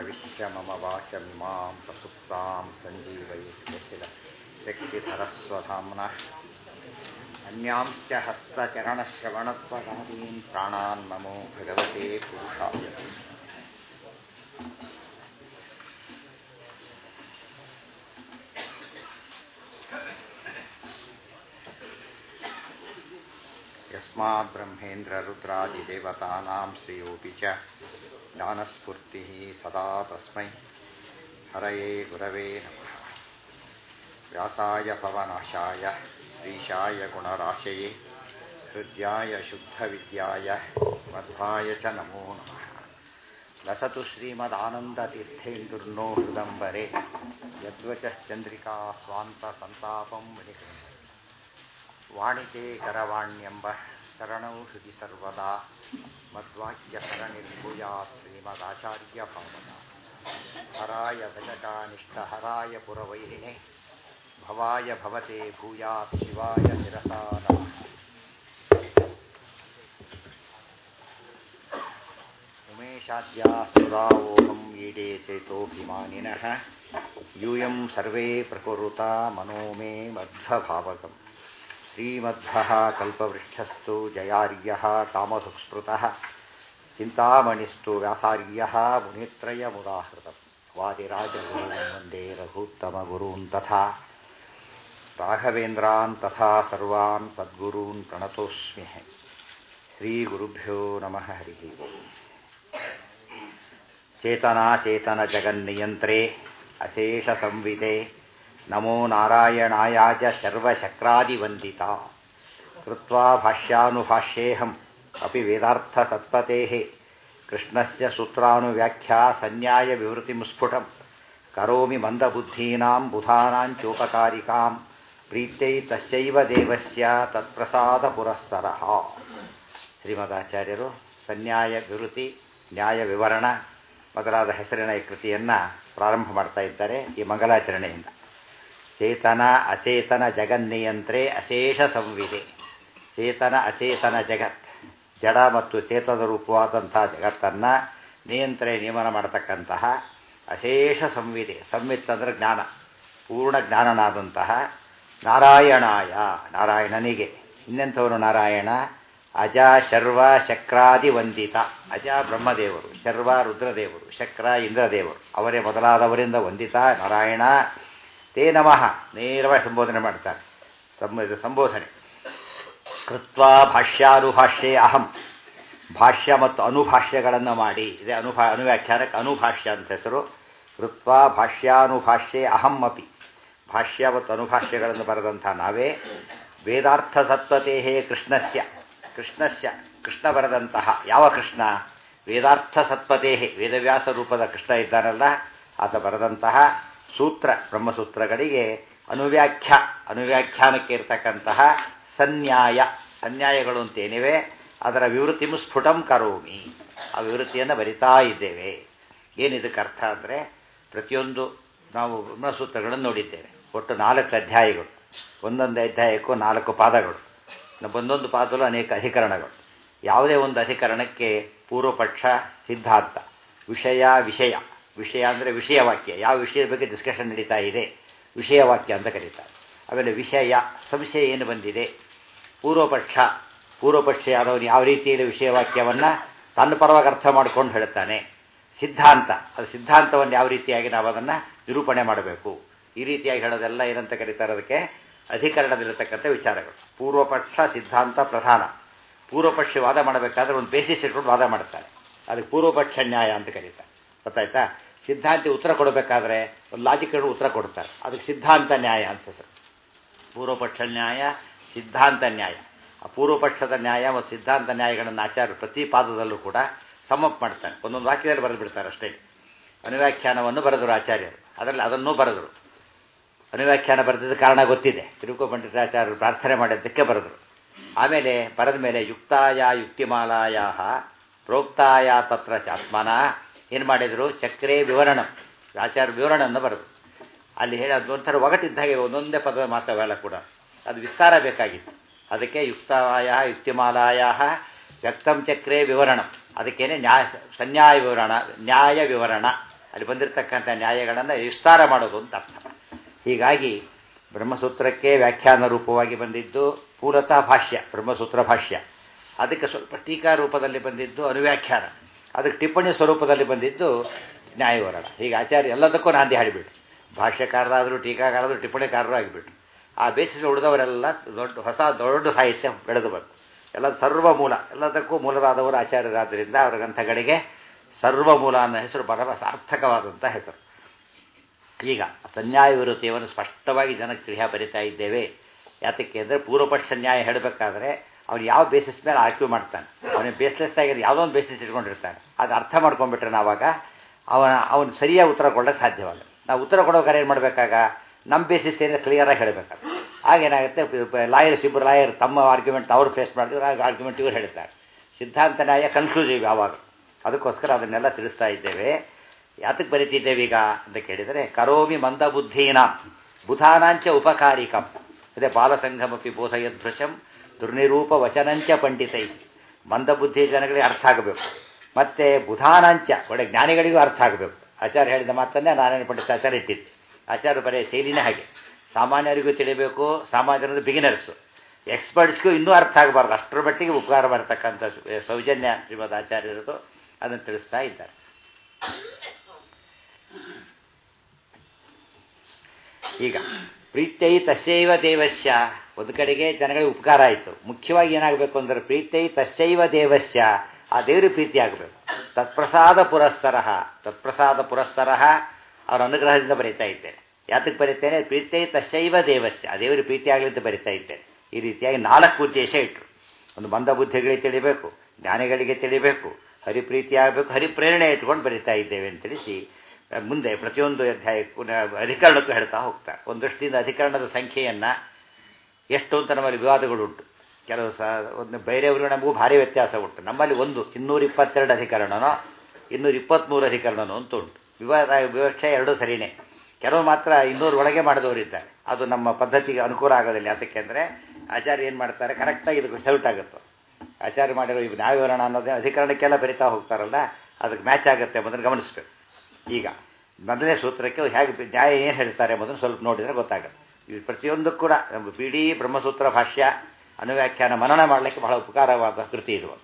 प्रविश्य मम वाचमिमां प्रसुप्तां सञ्जीवयिष्यखिल शक्तिधरस्वधाम्नः अन्यांश्च हस्तचरणश्रवणत्वगादीन् प्राणान् नमो भगवते पुरुषाय यस्माद्ब्रह्मेन्द्ररुद्रादिदेवतानां श्रेयोऽपि च ज्ञानस्फूर्तिः सदा तस्मै हरये गुरवे नमः व्यासाय पवनाशाय श्रीशाय गुणराशये हृद्याय शुद्धविद्याय मध्वाय च नमो नमः लसतु श्रीमदानन्दतीर्थेन्दुर्नो हृदम्बरे यद्वचश्चन्द्रिका स्वान्तसन्तापं विनिकृ ವಾಣಿತೆ ಕರವಾಣ್ಯಂಬ ಶರಣೌ ಹೃದಿ ಸರ್ವದಾ ಮದ್ವಾಕ್ಯ ಸರಣಿರ್ಭೂಯಾತ್ ಶ್ರೀಮದಾಚಾರ್ಯ ಭಾವನ ಹರಾಯ ಭಜಕಾನಿಷ್ಠಹರಾಯ ಪುರವೈರಿಣೆ ಭವಾಯ ಭವತೆ ಭೂಯಾತ್ ಶಿವಾಯ ಶಿರಸಾ ನಮಃ ಉಮೇಶಾದ್ಯಾಸುರಾವೋಹಂ ಈಡೇ ಚೇತೋಭಿಮಾನಿನಃ ಯೂಯಂ ಸರ್ವೇ ಪ್ರಕುರುತಾ ಮನೋ ಮೇ ಮಧ್ವಭಾವಕಂ श्रीमध्वः कल्पवृक्षस्तु जयार्यः कामधुक्स्मृतः चिन्तामणिस्तु व्यासार्यः मुनित्रयमुदाहृतम् वादिराजगुरून् वन्दे रघूत्तमगुरून् तथा राघवेन्द्रान् तथा सर्वान् सद्गुरून् प्रणतोऽस्मि श्रीगुरुभ्यो नमः हरिः चेतनाचेतनजगन्नियन्त्रे अशेषसंविदे नमो नारायणायाज सर्वशक्रादिवन्दिता कृत्वा भाष्यानुभाष्येऽहम् अपि वेदार्थसत्पतेः कृष्णस्य सूत्रानुव्याख्या सन्न्यायविवृतिं स्फुटं करोमि मन्दबुद्धीनां बुधानां चोपकारिकां प्रीत्यै तस्यैव ದೇವಸ್ಯ ತತ್ಪ್ರಸಾದಪುರಸ್ಸರಃ ಶ್ರೀಮದಾಚಾರ್ಯರು ಸನ್ಯಾಯ ವಿವೃತಿ ನ್ಯಾಯ ವಿವರಣ ಮೊದಲಾದ ಹೆಸರಿನ ಈ ಕೃತಿಯನ್ನು ಪ್ರಾರಂಭ ಮಾಡ್ತಾ ಇದ್ದಾರೆ ಈ ಮಂಗಲಾಚರಣೆಯಿಂದ ಚೇತನ ಅಚೇತನ ಜಗನ್ನಿಯಂತ್ರೇ ಅಶೇಷ ಸಂವಿದೆ ಚೇತನ ಅಚೇತನ ಜಗತ್ ಜಡ ಮತ್ತು ಚೇತನ ರೂಪವಾದಂಥ ಜಗತ್ತನ್ನು ನಿಯಂತ್ರೆ ನಿಯಮನ ಮಾಡತಕ್ಕಂತಹ ಅಶೇಷ ಸಂವಿದೆ ಸಂವಿತ್ ಅಂದರೆ ಜ್ಞಾನ ಪೂರ್ಣ ಜ್ಞಾನನಾದಂತಹ ನಾರಾಯಣಾಯ ನಾರಾಯಣನಿಗೆ ಇನ್ನೆಂಥವನು ನಾರಾಯಣ ಅಜ ಶರ್ವ ಶಕ್ರಾದಿ ವಂದಿತ ಅಜ ಬ್ರಹ್ಮದೇವರು ಶರ್ವ ರುದ್ರದೇವರು ಶಕ್ರ ಇಂದ್ರದೇವರು ಅವರೇ ಮೊದಲಾದವರಿಂದ ವಂದಿತ ನಾರಾಯಣ ತೇ ನಮಃ ನೇರವಾಗಿ ಸಂಬೋಧನೆ ಮಾಡ್ತಾರೆ ಇದು ಸಂಬೋಧನೆ ಕೃತ್ವ ಭಾಷ್ಯಾನುಭಾಷ್ಯೇ ಅಹಂ ಭಾಷ್ಯ ಮತ್ತು ಅನುಭಾಷ್ಯಗಳನ್ನು ಮಾಡಿ ಇದೇ ಅನುಭಾ ಅನುವ್ಯಾಖ್ಯಾನಕ್ಕೆ ಅನುಭಾಷ್ಯ ಅಂತ ಹೆಸರು ಕೃತ್ವ ಭಾಷ್ಯಾನುಭಾಷ್ಯೇ ಅಹಂ ಅಪಿ ಭಾಷ್ಯ ಮತ್ತು ಅನುಭಾಷ್ಯಗಳನ್ನು ಬರೆದಂಥ ನಾವೇ ವೇದಾರ್ಥ ಸತ್ವತೆ ಕೃಷ್ಣಸ್ಯ ಕೃಷ್ಣಸ್ಯ ಕೃಷ್ಣ ಬರೆದಂತಹ ಯಾವ ಕೃಷ್ಣ ವೇದಾರ್ಥ ಸತ್ಪತೆ ವೇದವ್ಯಾಸ ರೂಪದ ಕೃಷ್ಣ ಇದ್ದಾನಲ್ಲ ಆತ ಬರೆದಂತಹ ಸೂತ್ರ ಬ್ರಹ್ಮಸೂತ್ರಗಳಿಗೆ ಅನುವ್ಯಾಖ್ಯ ಅನುವ್ಯಾಖ್ಯಾನಕ್ಕೆ ಇರತಕ್ಕಂತಹ ಸನ್ಯಾಯ ಸನ್ಯಾಯಗಳು ಅಂತೇನಿವೆ ಅದರ ವಿವೃತಿ ಸ್ಫುಟಂ ಕರೋಮಿ ಆ ವಿವೃತ್ತಿಯನ್ನು ಬರಿತಾ ಇದ್ದೇವೆ ಏನಿದಕ್ಕೆ ಅರ್ಥ ಅಂದರೆ ಪ್ರತಿಯೊಂದು ನಾವು ಬ್ರಹ್ಮಸೂತ್ರಗಳನ್ನು ನೋಡಿದ್ದೇವೆ ಒಟ್ಟು ನಾಲ್ಕು ಅಧ್ಯಾಯಗಳು ಒಂದೊಂದು ಅಧ್ಯಾಯಕ್ಕೂ ನಾಲ್ಕು ಪಾದಗಳು ಒಂದೊಂದು ಪಾದಲು ಅನೇಕ ಅಧಿಕರಣಗಳು ಯಾವುದೇ ಒಂದು ಅಧಿಕರಣಕ್ಕೆ ಪೂರ್ವಪಕ್ಷ ಸಿದ್ಧಾಂತ ವಿಷಯ ವಿಷಯ ವಿಷಯ ಅಂದರೆ ವಿಷಯವಾಕ್ಯ ಯಾವ ವಿಷಯದ ಬಗ್ಗೆ ಡಿಸ್ಕಷನ್ ನಡೀತಾ ಇದೆ ವಿಷಯವಾಕ್ಯ ಅಂತ ಕರೀತಾರೆ ಆಮೇಲೆ ವಿಷಯ ಸಂಶಯ ಏನು ಬಂದಿದೆ ಪೂರ್ವಪಕ್ಷ ಪೂರ್ವಪಕ್ಷ ಆದವನು ಯಾವ ರೀತಿಯಲ್ಲಿ ವಿಷಯವಾಕ್ಯವನ್ನು ತನ್ನ ಪರವಾಗಿ ಅರ್ಥ ಮಾಡ್ಕೊಂಡು ಹೇಳ್ತಾನೆ ಸಿದ್ಧಾಂತ ಅದು ಸಿದ್ಧಾಂತವನ್ನು ಯಾವ ರೀತಿಯಾಗಿ ನಾವು ಅದನ್ನು ನಿರೂಪಣೆ ಮಾಡಬೇಕು ಈ ರೀತಿಯಾಗಿ ಹೇಳೋದೆಲ್ಲ ಏನಂತ ಕರೀತಾರೆ ಅದಕ್ಕೆ ಅಧಿಕರಣದಲ್ಲಿರತಕ್ಕಂಥ ವಿಚಾರಗಳು ಪೂರ್ವಪಕ್ಷ ಸಿದ್ಧಾಂತ ಪ್ರಧಾನ ಪೂರ್ವಪಕ್ಷ ವಾದ ಮಾಡಬೇಕಾದ್ರೆ ಒಂದು ಬೇಸಿಸ್ ಇಟ್ಕೊಂಡು ವಾದ ಮಾಡ್ತಾರೆ ಅದಕ್ಕೆ ಪೂರ್ವಪಕ್ಷ ನ್ಯಾಯ ಅಂತ ಕರೀತಾರೆ ಗೊತ್ತಾಯ್ತಾ ಸಿದ್ಧಾಂತಿ ಉತ್ತರ ಕೊಡಬೇಕಾದ್ರೆ ಒಂದು ಲಾಜಿಕಲ್ ಉತ್ತರ ಕೊಡ್ತಾರೆ ಅದಕ್ಕೆ ಸಿದ್ಧಾಂತ ನ್ಯಾಯ ಅಂತ ಸರ್ ಪೂರ್ವಪಕ್ಷ ನ್ಯಾಯ ಸಿದ್ಧಾಂತ ನ್ಯಾಯ ಆ ಪೂರ್ವಪಕ್ಷದ ನ್ಯಾಯ ಮತ್ತು ಸಿದ್ಧಾಂತ ನ್ಯಾಯಗಳನ್ನು ಆಚಾರ್ಯರು ಪ್ರತಿ ಪಾದದಲ್ಲೂ ಕೂಡ ಸಮಪ್ ಮಾಡ್ತಾರೆ ಒಂದೊಂದು ವಾಕ್ಯದಲ್ಲಿ ಬರೆದು ಬಿಡ್ತಾರೆ ಅಷ್ಟೇ ಅನುವ್ಯಾಖ್ಯಾನವನ್ನು ಬರೆದರು ಆಚಾರ್ಯರು ಅದರಲ್ಲಿ ಅದನ್ನೂ ಬರೆದರು ಅನುವ್ಯಾಖ್ಯಾನ ಬರೆದಿದ್ದ ಕಾರಣ ಗೊತ್ತಿದೆ ತಿರುಕು ಪಂಡಿತಾಚಾರ್ಯರು ಪ್ರಾರ್ಥನೆ ಮಾಡಿದ್ದಕ್ಕೆ ಬರೆದರು ಆಮೇಲೆ ಬರೆದ ಮೇಲೆ ಯುಕ್ತಾಯ ಯುಕ್ತಿಮಾಲಾಯ ಪ್ರೋಕ್ತಾಯ ತತ್ರ ಚಾತ್ಮನ ಏನು ಮಾಡಿದರು ಚಕ್ರೇ ವಿವರಣ ಆಚಾರ್ಯ ವಿವರಣವನ್ನು ಬರೆದು ಅಲ್ಲಿ ಹೇಳಿ ಅದೊಂಥರ ಒಗಟಿದ್ದಾಗೆ ಒಂದೊಂದೇ ಪದದ ಮಾತವೆಲ್ಲ ಕೂಡ ಅದು ವಿಸ್ತಾರ ಬೇಕಾಗಿತ್ತು ಅದಕ್ಕೆ ಯುಕ್ತಾಯ ಯುಕ್ತಿಮಾಲಾಯ ವ್ಯಕ್ತಂ ಚಕ್ರೇ ವಿವರಣ ಅದಕ್ಕೇನೆ ನ್ಯಾಯ ಸನ್ಯಾಯ ವಿವರಣ ನ್ಯಾಯ ವಿವರಣ ಅಲ್ಲಿ ಬಂದಿರತಕ್ಕಂಥ ನ್ಯಾಯಗಳನ್ನು ವಿಸ್ತಾರ ಮಾಡೋದು ಅಂತ ಅರ್ಥ ಹೀಗಾಗಿ ಬ್ರಹ್ಮಸೂತ್ರಕ್ಕೆ ವ್ಯಾಖ್ಯಾನ ರೂಪವಾಗಿ ಬಂದಿದ್ದು ಪೂರತಾ ಭಾಷ್ಯ ಬ್ರಹ್ಮಸೂತ್ರ ಭಾಷ್ಯ ಅದಕ್ಕೆ ಸ್ವಲ್ಪ ಟೀಕಾ ರೂಪದಲ್ಲಿ ಬಂದಿದ್ದು ಅನುವ್ಯಾಖ್ಯಾನ ಅದಕ್ಕೆ ಟಿಪ್ಪಣಿ ಸ್ವರೂಪದಲ್ಲಿ ಬಂದಿದ್ದು ನ್ಯಾಯವರಣ ಹೀಗೆ ಆಚಾರ್ಯ ಎಲ್ಲದಕ್ಕೂ ನಾಂದಿ ಹಾಡಿಬಿಟ್ಟು ಭಾಷ್ಯಕಾರರಾದರು ಟೀಕಾಕಾರರು ಟಿಪ್ಪಣಿಕಾರರು ಆಗಿಬಿಟ್ಟು ಆ ಬೇಸಿಸ್ ಉಳಿದವರೆಲ್ಲ ದೊಡ್ಡ ಹೊಸ ದೊಡ್ಡ ಸಾಹಿತ್ಯ ಬೆಳೆದು ಬಂತು ಎಲ್ಲ ಸರ್ವ ಮೂಲ ಎಲ್ಲದಕ್ಕೂ ಮೂಲರಾದವರು ಆಚಾರ್ಯರಾದ್ದರಿಂದ ಅವರ ಗ್ರಂಥಗಳಿಗೆ ಸರ್ವ ಮೂಲ ಅನ್ನೋ ಹೆಸರು ಬಹಳ ಸಾರ್ಥಕವಾದಂಥ ಹೆಸರು ಈಗ ಸನ್ಯಾಯ ವಿರುತಿಯನ್ನು ಸ್ಪಷ್ಟವಾಗಿ ಜನಕ್ಕೆ ತಿಳಿಯ ಬರಿತಾ ಇದ್ದೇವೆ ಯಾತಕ್ಕೆ ಅಂದರೆ ಪೂರ್ವಪಕ್ಷ ನ್ಯಾಯ ಹೇಳಬೇಕಾದ್ರೆ ಅವನು ಯಾವ ಬೇಸಿಸ್ ಮೇಲೆ ಆರ್ಕ್ಯೂ ಮಾಡ್ತಾನೆ ಅವನಿಗೆ ಬೇಸ್ಲೆಸ್ ಆಗಿರೋ ಯಾವುದೋ ಒಂದು ಬೇಸಿಸ್ ಇಟ್ಕೊಂಡಿರ್ತಾನೆ ಅದು ಅರ್ಥ ಮಾಡ್ಕೊಂಡ್ಬಿಟ್ರೆ ನಾವಾಗ ಅವನ ಅವನು ಸರಿಯಾಗಿ ಉತ್ತರ ಕೊಡೋಕ್ಕೆ ಸಾಧ್ಯವಾಗಲ್ಲ ನಾವು ಉತ್ತರ ಕೊಡೋಕೆ ಏನು ಮಾಡಬೇಕಾಗ ನಮ್ಮ ಬೇಸಿಸ್ ಏನಿದೆ ಕ್ಲಿಯರಾಗಿ ಹೇಳಬೇಕಾಗ ಆಗೇನಾಗುತ್ತೆ ಲಾಯರ್ಸ್ ಇಬ್ಬರು ಲಾಯರ್ ತಮ್ಮ ಆರ್ಗ್ಯುಮೆಂಟ್ ಅವ್ರು ಫೇಸ್ ಮಾಡಿದ್ರೆ ಆಗ ಆರ್ಗ್ಯುಮೆಂಟ್ ಇವ್ರು ಹೇಳ್ತಾರೆ ಸಿದ್ಧಾಂತ ನ್ಯಾಯ ಕನ್ಕ್ಲೂಸಿವ್ ಯಾವಾಗ ಅದಕ್ಕೋಸ್ಕರ ಅದನ್ನೆಲ್ಲ ತಿಳಿಸ್ತಾ ಇದ್ದೇವೆ ಯಾತಕ್ಕೆ ಬರಿತಿದ್ದೇವೆ ಈಗ ಅಂತ ಕೇಳಿದರೆ ಕರೋಮಿ ಮಂದಬುದ್ಧೀನ ಬುಧಾನಾಂಚ ಉಪಕಾರಿಕಂ ಅದೇ ಬಾಲಸಂಘಮಪಿ ಬೋಧಯದೃಶಂ ದುರ್ನಿರೂಪ ವಚನಂಚ ಪಂಡಿತೈ ಮಂದಬುದ್ಧಿ ಜನಗಳಿಗೆ ಅರ್ಥ ಆಗಬೇಕು ಮತ್ತೆ ಬುಧಾನಾಂಚ ಒಳ್ಳೆ ಜ್ಞಾನಿಗಳಿಗೂ ಅರ್ಥ ಆಗಬೇಕು ಆಚಾರ್ಯ ಹೇಳಿದ ಮಾತನ್ನೇ ನಾರಾಯಣ ಪಂಡಿತ ಆಚಾರ್ಯ ಇಟ್ಟಿದ್ದು ಆಚಾರ್ಯ ಬರೀ ಶೈಲಿನೇ ಹಾಗೆ ಸಾಮಾನ್ಯರಿಗೂ ತಿಳಿಬೇಕು ಸಾಮಾನ್ಯರು ಬಿಗಿನರ್ಸು ಎಕ್ಸ್ಪರ್ಟ್ಸ್ಗೂ ಇನ್ನೂ ಅರ್ಥ ಆಗಬಾರ್ದು ಅಷ್ಟರ ಮಟ್ಟಿಗೆ ಉಪಕಾರ ಬರತಕ್ಕಂಥ ಸೌಜನ್ಯ ಶ್ರೀಮದ್ ಆಚಾರ್ಯರದು ಅದನ್ನು ತಿಳಿಸ್ತಾ ಇದ್ದಾರೆ ಈಗ ಪ್ರೀತ್ಯೈ ತಸ್ಯೈವ ದೇವಸ್ಯ ಒಂದು ಕಡೆಗೆ ಜನಗಳಿಗೆ ಉಪಕಾರ ಆಯಿತು ಮುಖ್ಯವಾಗಿ ಏನಾಗಬೇಕು ಅಂದರೆ ಪ್ರೀತ್ಯೈ ತಸ್ಯೈವ ದೇವಸ್ಯ ಆ ದೇವರ ಪ್ರೀತಿ ಆಗಬೇಕು ತತ್ಪ್ರಸಾದ ಪುರಸ್ತರ ತತ್ಪ್ರಸಾದ ಪುರಸ್ತರ ಅವರ ಅನುಗ್ರಹದಿಂದ ಬರೀತಾ ಇದ್ದೇನೆ ಯಾತಕ್ಕೆ ಬರೀತೇನೆ ಪ್ರೀತ್ಯೈ ತಸ್ಯೈವ ದೇವಸ್ಯ ಆ ದೇವರ ಪ್ರೀತಿ ಆಗಲಿ ಅಂತ ಬರೀತಾ ಇದ್ದೇನೆ ಈ ರೀತಿಯಾಗಿ ನಾಲ್ಕು ಉದ್ದೇಶ ಇಟ್ಟರು ಒಂದು ಮಂದ ಬುದ್ಧಿಗಳಿಗೆ ತಿಳಿಬೇಕು ಜ್ಞಾನಿಗಳಿಗೆ ತಿಳಿಬೇಕು ಹರಿಪ್ರೀತಿ ಆಗಬೇಕು ಹರಿಪ್ರೇರಣೆ ಇಟ್ಕೊಂಡು ಬರೀತಾ ಇದ್ದೇವೆ ಅಂತ ತಿಳಿಸಿ ಮುಂದೆ ಪ್ರತಿಯೊಂದು ಅಧ್ಯಾಯಕ್ಕೂ ಅಧಿಕರಣಕ್ಕೂ ಹೇಳ್ತಾ ಹೋಗ್ತಾರೆ ಒಂದು ದೃಷ್ಟಿಯಿಂದ ಅಧಿಕರಣದ ಸಂಖ್ಯೆಯನ್ನು ಎಷ್ಟು ಅಂತ ನಮ್ಮಲ್ಲಿ ವಿವಾದಗಳುಂಟು ಕೆಲವು ಸಹ ಒಂದು ಬೇರೆಯವರು ನಮಗೂ ಭಾರಿ ವ್ಯತ್ಯಾಸ ಉಂಟು ನಮ್ಮಲ್ಲಿ ಒಂದು ಇನ್ನೂರ ಇಪ್ಪತ್ತೆರಡು ಅಧಿಕರಣನೋ ಇನ್ನೂರ ಇಪ್ಪತ್ತ್ಮೂರು ಅಧಿಕರಣನೋ ಅಂತ ಉಂಟು ವಿವಾದ ವಿವಕ್ಷೆ ಎರಡೂ ಸರಿಯೇ ಕೆಲವು ಮಾತ್ರ ಇನ್ನೂರು ಒಳಗೆ ಮಾಡಿದವರಿದ್ದಾರೆ ಅದು ನಮ್ಮ ಪದ್ಧತಿಗೆ ಅನುಕೂಲ ಆಗೋದಿಲ್ಲ ಯಾತಕ್ಕೆ ಅಂದರೆ ಆಚಾರ್ಯ ಏನು ಮಾಡ್ತಾರೆ ಕರೆಕ್ಟಾಗಿ ಇದಕ್ಕೆ ಸೆಲ್ಟ್ ಆಗುತ್ತೆ ಆಚಾರ್ಯ ಮಾಡಿರೋ ಇವು ನ್ಯಾಯವಿವರಣ ಅನ್ನೋದೇ ಅಧಿಕರಣಕ್ಕೆಲ್ಲ ಬರಿತಾ ಹೋಗ್ತಾರಲ್ಲ ಅದಕ್ಕೆ ಮ್ಯಾಚ್ ಆಗುತ್ತೆ ಎಂಬುದನ್ನು ಗಮನಿಸಬೇಕು ಈಗ ಮೊದಲನೇ ಸೂತ್ರಕ್ಕೆ ಹೇಗೆ ನ್ಯಾಯ ಏನು ಹೇಳ್ತಾರೆ ಎಂಬುದನ್ನು ಸ್ವಲ್ಪ ನೋಡಿದರೆ ಗೊತ್ತಾಗುತ್ತೆ ಇದು ಪ್ರತಿಯೊಂದಕ್ಕೂ ಕೂಡ ಇಡೀ ಬ್ರಹ್ಮಸೂತ್ರ ಭಾಷ್ಯ ಅನುವ್ಯಾಖ್ಯಾನ ಮನನ ಮಾಡಲಿಕ್ಕೆ ಬಹಳ ಉಪಕಾರವಾದ ಕೃತಿ ಇದು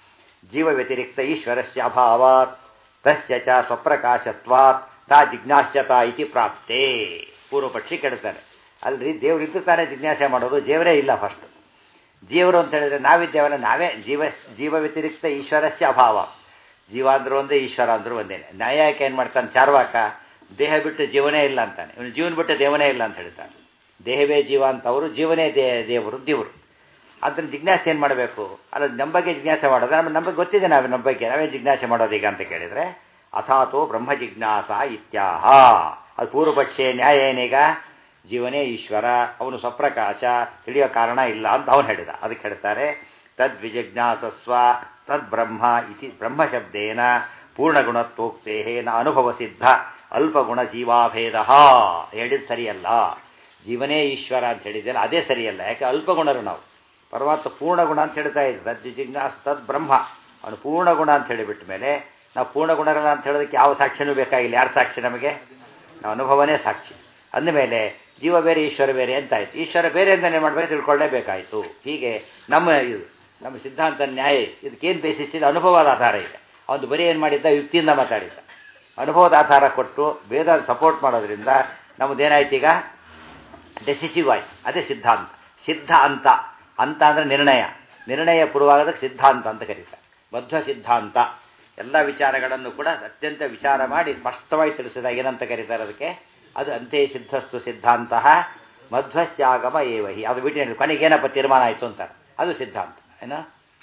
ಜೀವ ವ್ಯತಿರಿಕ್ತ ಈಶ್ವರಸ್ಯ ಅಭಾವಾತ್ ತಸ್ಯ ಚ ಸ್ವಪ್ರಕಾಶತ್ವಾತ್ ತಾ ಜಿಜ್ಞಾಸ್ಯತಾ ಇತಿ ಪ್ರಾಪ್ತೇ ಪೂರ್ವಪಕ್ಷಿ ಕೆಡ್ತಾರೆ ಅಲ್ರಿ ದೇವ್ರು ಇದ್ದು ತಾನೇ ಜಿಜ್ಞಾಸೆ ಮಾಡೋದು ದೇವರೇ ಇಲ್ಲ ಫಸ್ಟ್ ಜೀವರು ಅಂತ ಹೇಳಿದ್ರೆ ನಾವಿದ್ದೇವಲ್ಲ ನಾವೇ ಜೀವ ಜೀವ ವ್ಯತಿರಿಕ್ತ ಈಶ್ವರಸ್ಯ ಅಭಾವ ಜೀವ ಅಂದ್ರೂ ಒಂದೇ ಈಶ್ವರ ಅಂದ್ರೂ ಒಂದೇನೆ ನ್ಯಾಯಕ್ಕೆ ಏನು ಮಾಡ್ತಾನೆ ಚಾರ್ವಾಕ ದೇಹ ಬಿಟ್ಟು ಜೀವನೇ ಇಲ್ಲ ಅಂತಾನೆ ಇವನು ಜೀವನ ಬಿಟ್ಟು ದೇವನೇ ಇಲ್ಲ ಅಂತ ಹೇಳ್ತಾನೆ ದೇಹವೇ ಜೀವ ಅಂತವರು ಜೀವನೇ ದೇ ದೇವರು ದೇವರು ಅದನ್ನು ಜಿಜ್ಞಾಸೆ ಏನು ಮಾಡಬೇಕು ಅಲ್ಲ ನಮ್ಮ ಬಗ್ಗೆ ಜಿಜ್ಞಾಸೆ ಮಾಡೋದು ನಮ್ಮ ನಮ್ಮ ಗೊತ್ತಿದೆ ನಾವು ನಮ್ಮ ಬಗ್ಗೆ ನಾವೇ ಜಿಜ್ಞಾಸೆ ಮಾಡೋದೀಗ ಅಂತ ಕೇಳಿದರೆ ಅಥಾತೋ ಬ್ರಹ್ಮ ಜಿಜ್ಞಾಸ ಇತ್ಯಾಹ ಅದು ಪೂರ್ವಪಕ್ಷೆ ನ್ಯಾಯ ಏನೀಗ ಜೀವನೇ ಈಶ್ವರ ಅವನು ಸ್ವಪ್ರಕಾಶ ತಿಳಿಯೋ ಕಾರಣ ಇಲ್ಲ ಅಂತ ಅವನು ಹೇಳಿದ ಅದಕ್ಕೆ ಹೇಳ್ತಾರೆ ತದ್ವಿಜಿಜ್ಞಾಸಸ್ವ ತದ್ಬ್ರಹ್ಮ ಇತಿ ಬ್ರಹ್ಮಶಬ್ದೇನ ಪೂರ್ಣಗುಣತ್ವೋಕ್ತೇ ನ ಅನುಭವ ಸಿದ್ಧ ಅಲ್ಪಗುಣ ಜೀವಾಭೇದ ಹೇಳಿದ್ದು ಸರಿಯಲ್ಲ ಜೀವನೇ ಈಶ್ವರ ಅಂತ ಹೇಳಿದ್ದೆಲ್ಲ ಅದೇ ಸರಿಯಲ್ಲ ಯಾಕೆ ಅಲ್ಪಗುಣರು ನಾವು ಪರಮಾತ್ಮ ಪೂರ್ಣಗುಣ ಅಂತ ಹೇಳ್ತಾ ಇದ್ದ ತದ್ವಿಜಿಜ್ಞಾಸ ತದ್ ಬ್ರಹ್ಮ ಅವನು ಪೂರ್ಣಗುಣ ಅಂತ ಹೇಳಿಬಿಟ್ಟ ಮೇಲೆ ನಾವು ಪೂರ್ಣಗುಣರಲ್ಲ ಅಂತ ಹೇಳೋದಕ್ಕೆ ಯಾವ ಸಾಕ್ಷಿನೂ ಬೇಕಾಗಿಲ್ಲ ಯಾರು ಸಾಕ್ಷಿ ನಮಗೆ ನಾವು ಅನುಭವನೇ ಸಾಕ್ಷಿ ಅಂದಮೇಲೆ ಜೀವ ಬೇರೆ ಈಶ್ವರ ಬೇರೆ ಅಂತಾಯ್ತು ಈಶ್ವರ ಬೇರೆ ಅಂತ ಮಾಡಬೇಕು ತಿಳ್ಕೊಳ್ಳೇಬೇಕಾಯಿತು ಹೀಗೆ ನಮ್ಮ ಇದು ನಮ್ಮ ಸಿದ್ಧಾಂತ ನ್ಯಾಯ ಇದಕ್ಕೇನು ಬೇಸಿಸ್ ಇದೆ ಅನುಭವದ ಆಧಾರ ಇದೆ ಅವನು ಬರೀ ಏನು ಮಾಡಿದ್ದ ಯುಕ್ತಿಯಿಂದ ಮಾತಾಡಿದ್ದ ಅನುಭವದ ಆಧಾರ ಕೊಟ್ಟು ವೇದ ಸಪೋರ್ಟ್ ಮಾಡೋದ್ರಿಂದ ನಮ್ಮದೇನಾಯ್ತು ಈಗ ಡೆಸಿಸಿವ್ ಆಯ್ತು ಅದೇ ಸಿದ್ಧಾಂತ ಸಿದ್ಧ ಅಂತ ಅಂತ ಅಂದರೆ ನಿರ್ಣಯ ನಿರ್ಣಯ ಪೂರ್ವವಾಗೋದಕ್ಕೆ ಸಿದ್ಧಾಂತ ಅಂತ ಕರೀತಾರೆ ಮಧ್ವ ಸಿದ್ಧಾಂತ ಎಲ್ಲ ವಿಚಾರಗಳನ್ನು ಕೂಡ ಅತ್ಯಂತ ವಿಚಾರ ಮಾಡಿ ಸ್ಪಷ್ಟವಾಗಿ ತಿಳಿಸಿದಾಗ ಏನಂತ ಕರೀತಾರೆ ಅದಕ್ಕೆ ಅದು ಅಂತೆ ಸಿದ್ಧಸ್ತು ಸಿದ್ಧಾಂತ ಮಧ್ವಸ್ಯಾಗಮ ಏವಹಿ ಅದು ಬಿಟ್ಟು ಕೊನೆಗೆ ಏನಪ್ಪ ತೀರ್ಮಾನ ಆಯಿತು ಅಂತಾರೆ ಅದು ಸಿದ್ಧಾಂತ ಏನ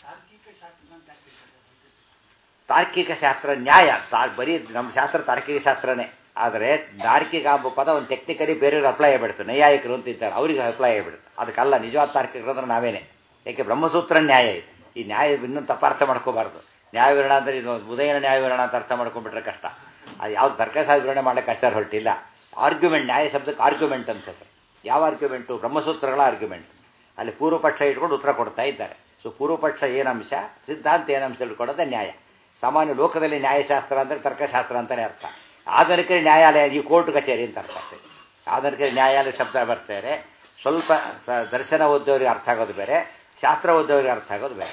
ತಾರ್ಕಿಕ ಶಾಸ್ತ್ರ ನ್ಯಾಯ ಬರೀ ನಮ್ಮ ಶಾಸ್ತ್ರ ತಾರ್ಕಿಕ ಶಾಸ್ತ್ರನೇ ಆದರೆ ತಾರ್ಕಿಕ ಎಂಬ ಪದ ಒಂದು ಟೆಕ್ನಿಕಲಿ ಬೇರೆಯವ್ರು ಅಪ್ಲೈ ಆಗಿಬಿಡುತ್ತೆ ನೈಯಾಯಿಕರು ಅಂತ ಇದ್ದಾರೆ ಅವರಿಗೆ ಅಪ್ಲೈ ಆಗಿಬಿಡುತ್ತೆ ಅದಕ್ಕಲ್ಲ ನಿಜವಾದ ತಾರ್ಕಿಕರು ಅಂದ್ರೆ ನಾವೇನೆ ಯಾಕೆ ಬ್ರಹ್ಮಸೂತ್ರ ನ್ಯಾಯ ಇದೆ ಈ ನ್ಯಾಯ ಇನ್ನೂ ತಪ್ಪಾರ್ಥ ಮಾಡ್ಕೋಬಾರ್ದು ನ್ಯಾಯವಿರಣ ಅಂದರೆ ಇದು ಉದಯನ ನ್ಯಾಯವಿರಣ ಅಂತ ಅರ್ಥ ಮಾಡ್ಕೊಂಡ್ಬಿಟ್ರೆ ಕಷ್ಟ ಅದು ಯಾವ್ದು ತರ್ಕಸಾರ ವಿವರಣೆ ಮಾಡಲಿಕ್ಕೆ ಕಷ್ಟ ಹೊರಟಿಲ್ಲ ಆರ್ಗ್ಯುಮೆಂಟ್ ನ್ಯಾಯ ಶಬ್ದಕ್ಕೆ ಆರ್ಗ್ಯುಮೆಂಟ್ ಅಂತ ಹೆಸರು ಯಾವ ಆರ್ಗ್ಯುಮೆಂಟು ಬ್ರಹ್ಮಸೂತ್ರಗಳ ಆರ್ಗ್ಯುಮೆಂಟ್ ಅಲ್ಲಿ ಪೂರ್ವಪಕ್ಷ ಇಟ್ಕೊಂಡು ಉತ್ತರ ಕೊಡ್ತಾ ಇದ್ದಾರೆ ಸೊ ಪೂರ್ವಪಕ್ಷ ಏನಂಶ ಸಿದ್ಧಾಂತ ಏನಂಶ ತಿಳ್ಕೊಳ್ಳೋದೇ ನ್ಯಾಯ ಸಾಮಾನ್ಯ ಲೋಕದಲ್ಲಿ ನ್ಯಾಯಶಾಸ್ತ್ರ ಅಂದರೆ ತರ್ಕಶಾಸ್ತ್ರ ಅಂತಲೇ ಅರ್ಥ ಆಧುನಿಕ ನ್ಯಾಯಾಲಯ ಈ ಕೋರ್ಟ್ ಕಚೇರಿ ಅಂತ ಅರ್ಥ ಆಗ್ತದೆ ಆಧುನಿಕ ನ್ಯಾಯಾಲಯ ಶಬ್ದ ಬರ್ತಾರೆ ಸ್ವಲ್ಪ ಸ- ದರ್ಶನ ಓದೋರಿಗೆ ಅರ್ಥ ಆಗೋದು ಬೇರೆ ಶಾಸ್ತ್ರ ಓದೋರಿಗೆ ಅರ್ಥ ಆಗೋದು ಬೇರೆ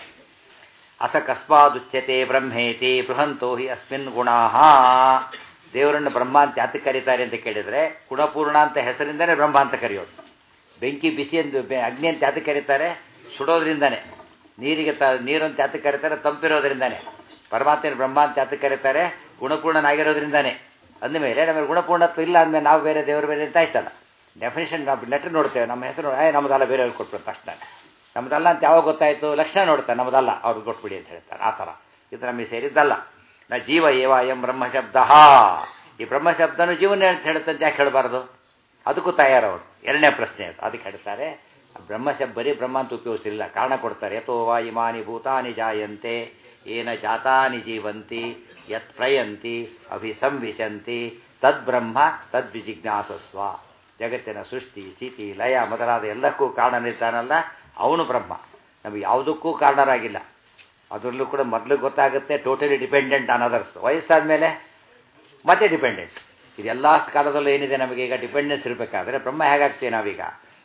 ಅಥ ಕಸ್ಮಾದುಚ್ಯತೆ ಬ್ರಹ್ಮೇತಿ ಬೃಹಂತೋ ಹಿ ಅಸ್ಮಿನ್ ಗುಣಾಹ ದೇವರನ್ನು ಬ್ರಹ್ಮ ಅಂತ ಯಾತಕ್ಕೆ ಕರೀತಾರೆ ಅಂತ ಕೇಳಿದರೆ ಗುಣಪೂರ್ಣ ಅಂತ ಹೆಸರಿಂದನೇ ಬ್ರಹ್ಮ ಅಂತ ಕರೆಯೋದು ಬೆಂಕಿ ಬಿಸಿ ಎಂದು ಬೆ- ಅಗ್ನಿ ಅಂತ ಯಾತಕ್ಕೆ ಕರೀತಾರೆ ಸುಡೋದ್ರಿಂದನೇ ನೀರಿಗೆ ತ ನೀರು ಅಂತ ಯಾತಕ್ಕೆ ಕರೀತಾರೆ ತಂಪಿರೋದ್ರಿಂದನೇ ಪರಮಾತ್ಮನ ಬ್ರಹ್ಮ ಅಂತ ಯಾತಕ್ಕೆ ಕರೀತಾರೆ ಗುಣಪೂರ್ಣನಾಗಿರೋದ್ರಿಂದನೇ ಅಂದಮೇಲೆ ನಮಗೆ ಗುಣಪೂರ್ಣತ್ವ ಇಲ್ಲ ಅಂದಮೇಲೆ ನಾವು ಬೇರೆ ದೇವರು ಬೇರೆ ಅಂತ ಆಯ್ತಲ್ಲ ಡೆಫಿನೇಷನ್ ನಾವು ಲೆಟರ್ ನೋಡ್ತೇವೆ ನಮ್ಮ ಹೆಸರು ಏ ನಮ್ಮದಲ್ಲ ಬೇರೆಯವ್ರಿಗೆ ಕೊಟ್ಬಿಟ್ಟು ತಕ್ಷಣ ನಮ್ಮದಲ್ಲ ಅಂತ ಯಾವಾಗ ಗೊತ್ತಾಯಿತು ಲಕ್ಷಣ ನೋಡ್ತಾರೆ ನಮ್ಮದಲ್ಲ ಅವ್ರಿಗೆ ಕೊಟ್ಬಿಡಿ ಅಂತ ಹೇಳ್ತಾರೆ ಆ ಥರ ಇದು ನಮಗೆ ಸೇರಿದ್ದಲ್ಲ ನಾ ಜೀವ ಏವ ಎಂ ಬ್ರಹ್ಮಶಬ್ದ ಈ ಬ್ರಹ್ಮಶಬ್ದನು ಜೀವನ ಅಂತ ಹೇಳುತ್ತೆ ಅಂತ ಯಾಕೆ ಹೇಳಬಾರ್ದು ಅದಕ್ಕೂ ತಯಾರವರು ಎರಡನೇ ಪ್ರಶ್ನೆ ಅದು ಅದಕ್ಕೆ ಹೇಳ್ತಾರೆ ಬ್ರಹ್ಮಶಬ್ದ ಬರೀ ಬ್ರಹ್ಮ ಅಂತ ಉಪಯೋಗಿಸಿಲ್ಲ ಕಾರಣ ಕೊಡ್ತಾರೆ ಯಥೋ ವಾ ಇಮಾನಿ ಭೂತಾನಿ ಜಾಯಂತೆ ಏನ ಜಾತಾನಿ ಜೀವಂತಿ ಯತ್ ಪ್ರಯಂತಿ ಅಭಿಸಂವಿಶಂತಿ ತದ್ಬ್ರಹ್ಮ ತದ್ವಿಜಿಜ್ಞಾಸಸ್ವ ಜಗತ್ತಿನ ಸೃಷ್ಟಿ ಸ್ಥಿತಿ ಲಯ ಮೊದಲಾದ ಎಲ್ಲಕ್ಕೂ ಕಾರಣನಿರ್ತಾನಲ್ಲ ಅವನು ಬ್ರಹ್ಮ ನಮಗೆ ಯಾವುದಕ್ಕೂ ಕಾರಣರಾಗಿಲ್ಲ ಅದರಲ್ಲೂ ಕೂಡ ಮೊದಲು ಗೊತ್ತಾಗುತ್ತೆ ಟೋಟಲಿ ಡಿಪೆಂಡೆಂಟ್ ಆನ್ ಅದರ್ಸ್ ವಯಸ್ಸಾದ ಮೇಲೆ ಮತ್ತೆ ಡಿಪೆಂಡೆಂಟ್ ಇದೆಲ್ಲ ಕಾಲದಲ್ಲೂ ಏನಿದೆ ನಮಗೆ ಈಗ ಡಿಪೆಂಡೆನ್ಸ್ ಇರಬೇಕಾದ್ರೆ ಬ್ರಹ್ಮ ಹೇಗಾಗ್ತೀವಿ ನಾವೀಗ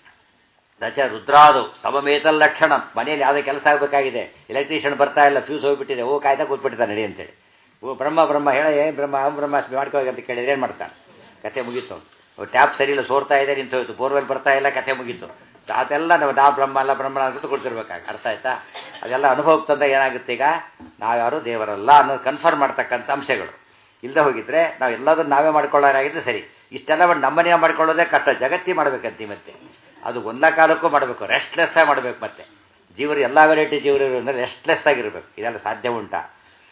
ದಶ ರುದ್ರಾದು ಸಮಮೇತಲ್ ಲಕ್ಷಣ ಮನೆಯಲ್ಲಿ ಯಾವುದೇ ಕೆಲಸ ಆಗಬೇಕಾಗಿದೆ ಎಲೆಕ್ಟ್ರಿಷಿಯನ್ ಬರ್ತಾ ಇಲ್ಲ ಫ್ಯೂಸ್ ಹೋಗ್ಬಿಟ್ಟಿದೆ ಓ ಕಾಯ್ತಾ ಕೂತ್ಬಿಟ್ಟಿದ್ದಾನೆ ನಡಿ ಅಂತೇಳಿ ಓ ಬ್ರಹ್ಮ ಬ್ರಹ್ಮ ಹೇಳ ಏನು ಬ್ರಹ್ಮ ಅಹಂ ಬ್ರಹ್ಮಾಸ್ಮಿ ಮಾಡ್ಕೋಗಿ ಅಂತ ಕೇಳಿದ್ರೆ ಏನು ಮಾಡ್ತಾನೆ ಕತೆ ಮುಗೀತು ಟ್ಯಾಪ್ ಸರಿ ಇಲ್ಲ ಸೋರ್ತಾ ಇದೆ ನಿಂತು ಹೋಯ್ತು ಬೋರ್ವೆಲ್ ಬರ್ತಾ ಇಲ್ಲ ಕತೆ ಮುಗೀತು ಅದೆಲ್ಲ ನಾವು ನಾ ಬ್ರಹ್ಮ ಅಲ್ಲ ಬ್ರಹ್ಮ ಅಂತ ಕೊಡ್ತಿರ್ಬೇಕಾಗ ಅರ್ಥ ಆಯ್ತಾ ಅದೆಲ್ಲ ಅನುಭವಕ್ಕೆ ತಂದ ಏನಾಗುತ್ತೆ ಈಗ ನಾವ್ಯಾರು ದೇವರಲ್ಲ ಅನ್ನೋದು ಕನ್ಫರ್ಮ್ ಮಾಡ್ತಕ್ಕಂಥ ಅಂಶಗಳು ಇಲ್ಲದೆ ಹೋಗಿದ್ರೆ ನಾವು ಎಲ್ಲದನ್ನು ನಾವೇ ಮಾಡ್ಕೊಳ್ಳೋರಾಗಿದ್ರೆ ಸರಿ ಇಷ್ಟೆಲ್ಲ ಮಾಡಿ ನಮ್ಮನೆಯ ಮಾಡ್ಕೊಳ್ಳೋದೇ ಕಷ್ಟ ಜಗತ್ತಿ ಮಾಡ್ಬೇಕಂತ ಮತ್ತೆ ಅದು ಒಂದ ಕಾಲಕ್ಕೂ ಮಾಡಬೇಕು ರೆಸ್ಟ್ಲೆಸ್ ಆಗಿ ಮಾಡಬೇಕು ಮತ್ತೆ ಜೀವರು ಎಲ್ಲ ವೆರೈಟಿ ಜೀವರು ಅಂದರೆ ರೆಸ್ಟ್ಲೆಸ್ ಆಗಿರಬೇಕು ಇದೆಲ್ಲ ಸಾಧ್ಯ ಉಂಟಾ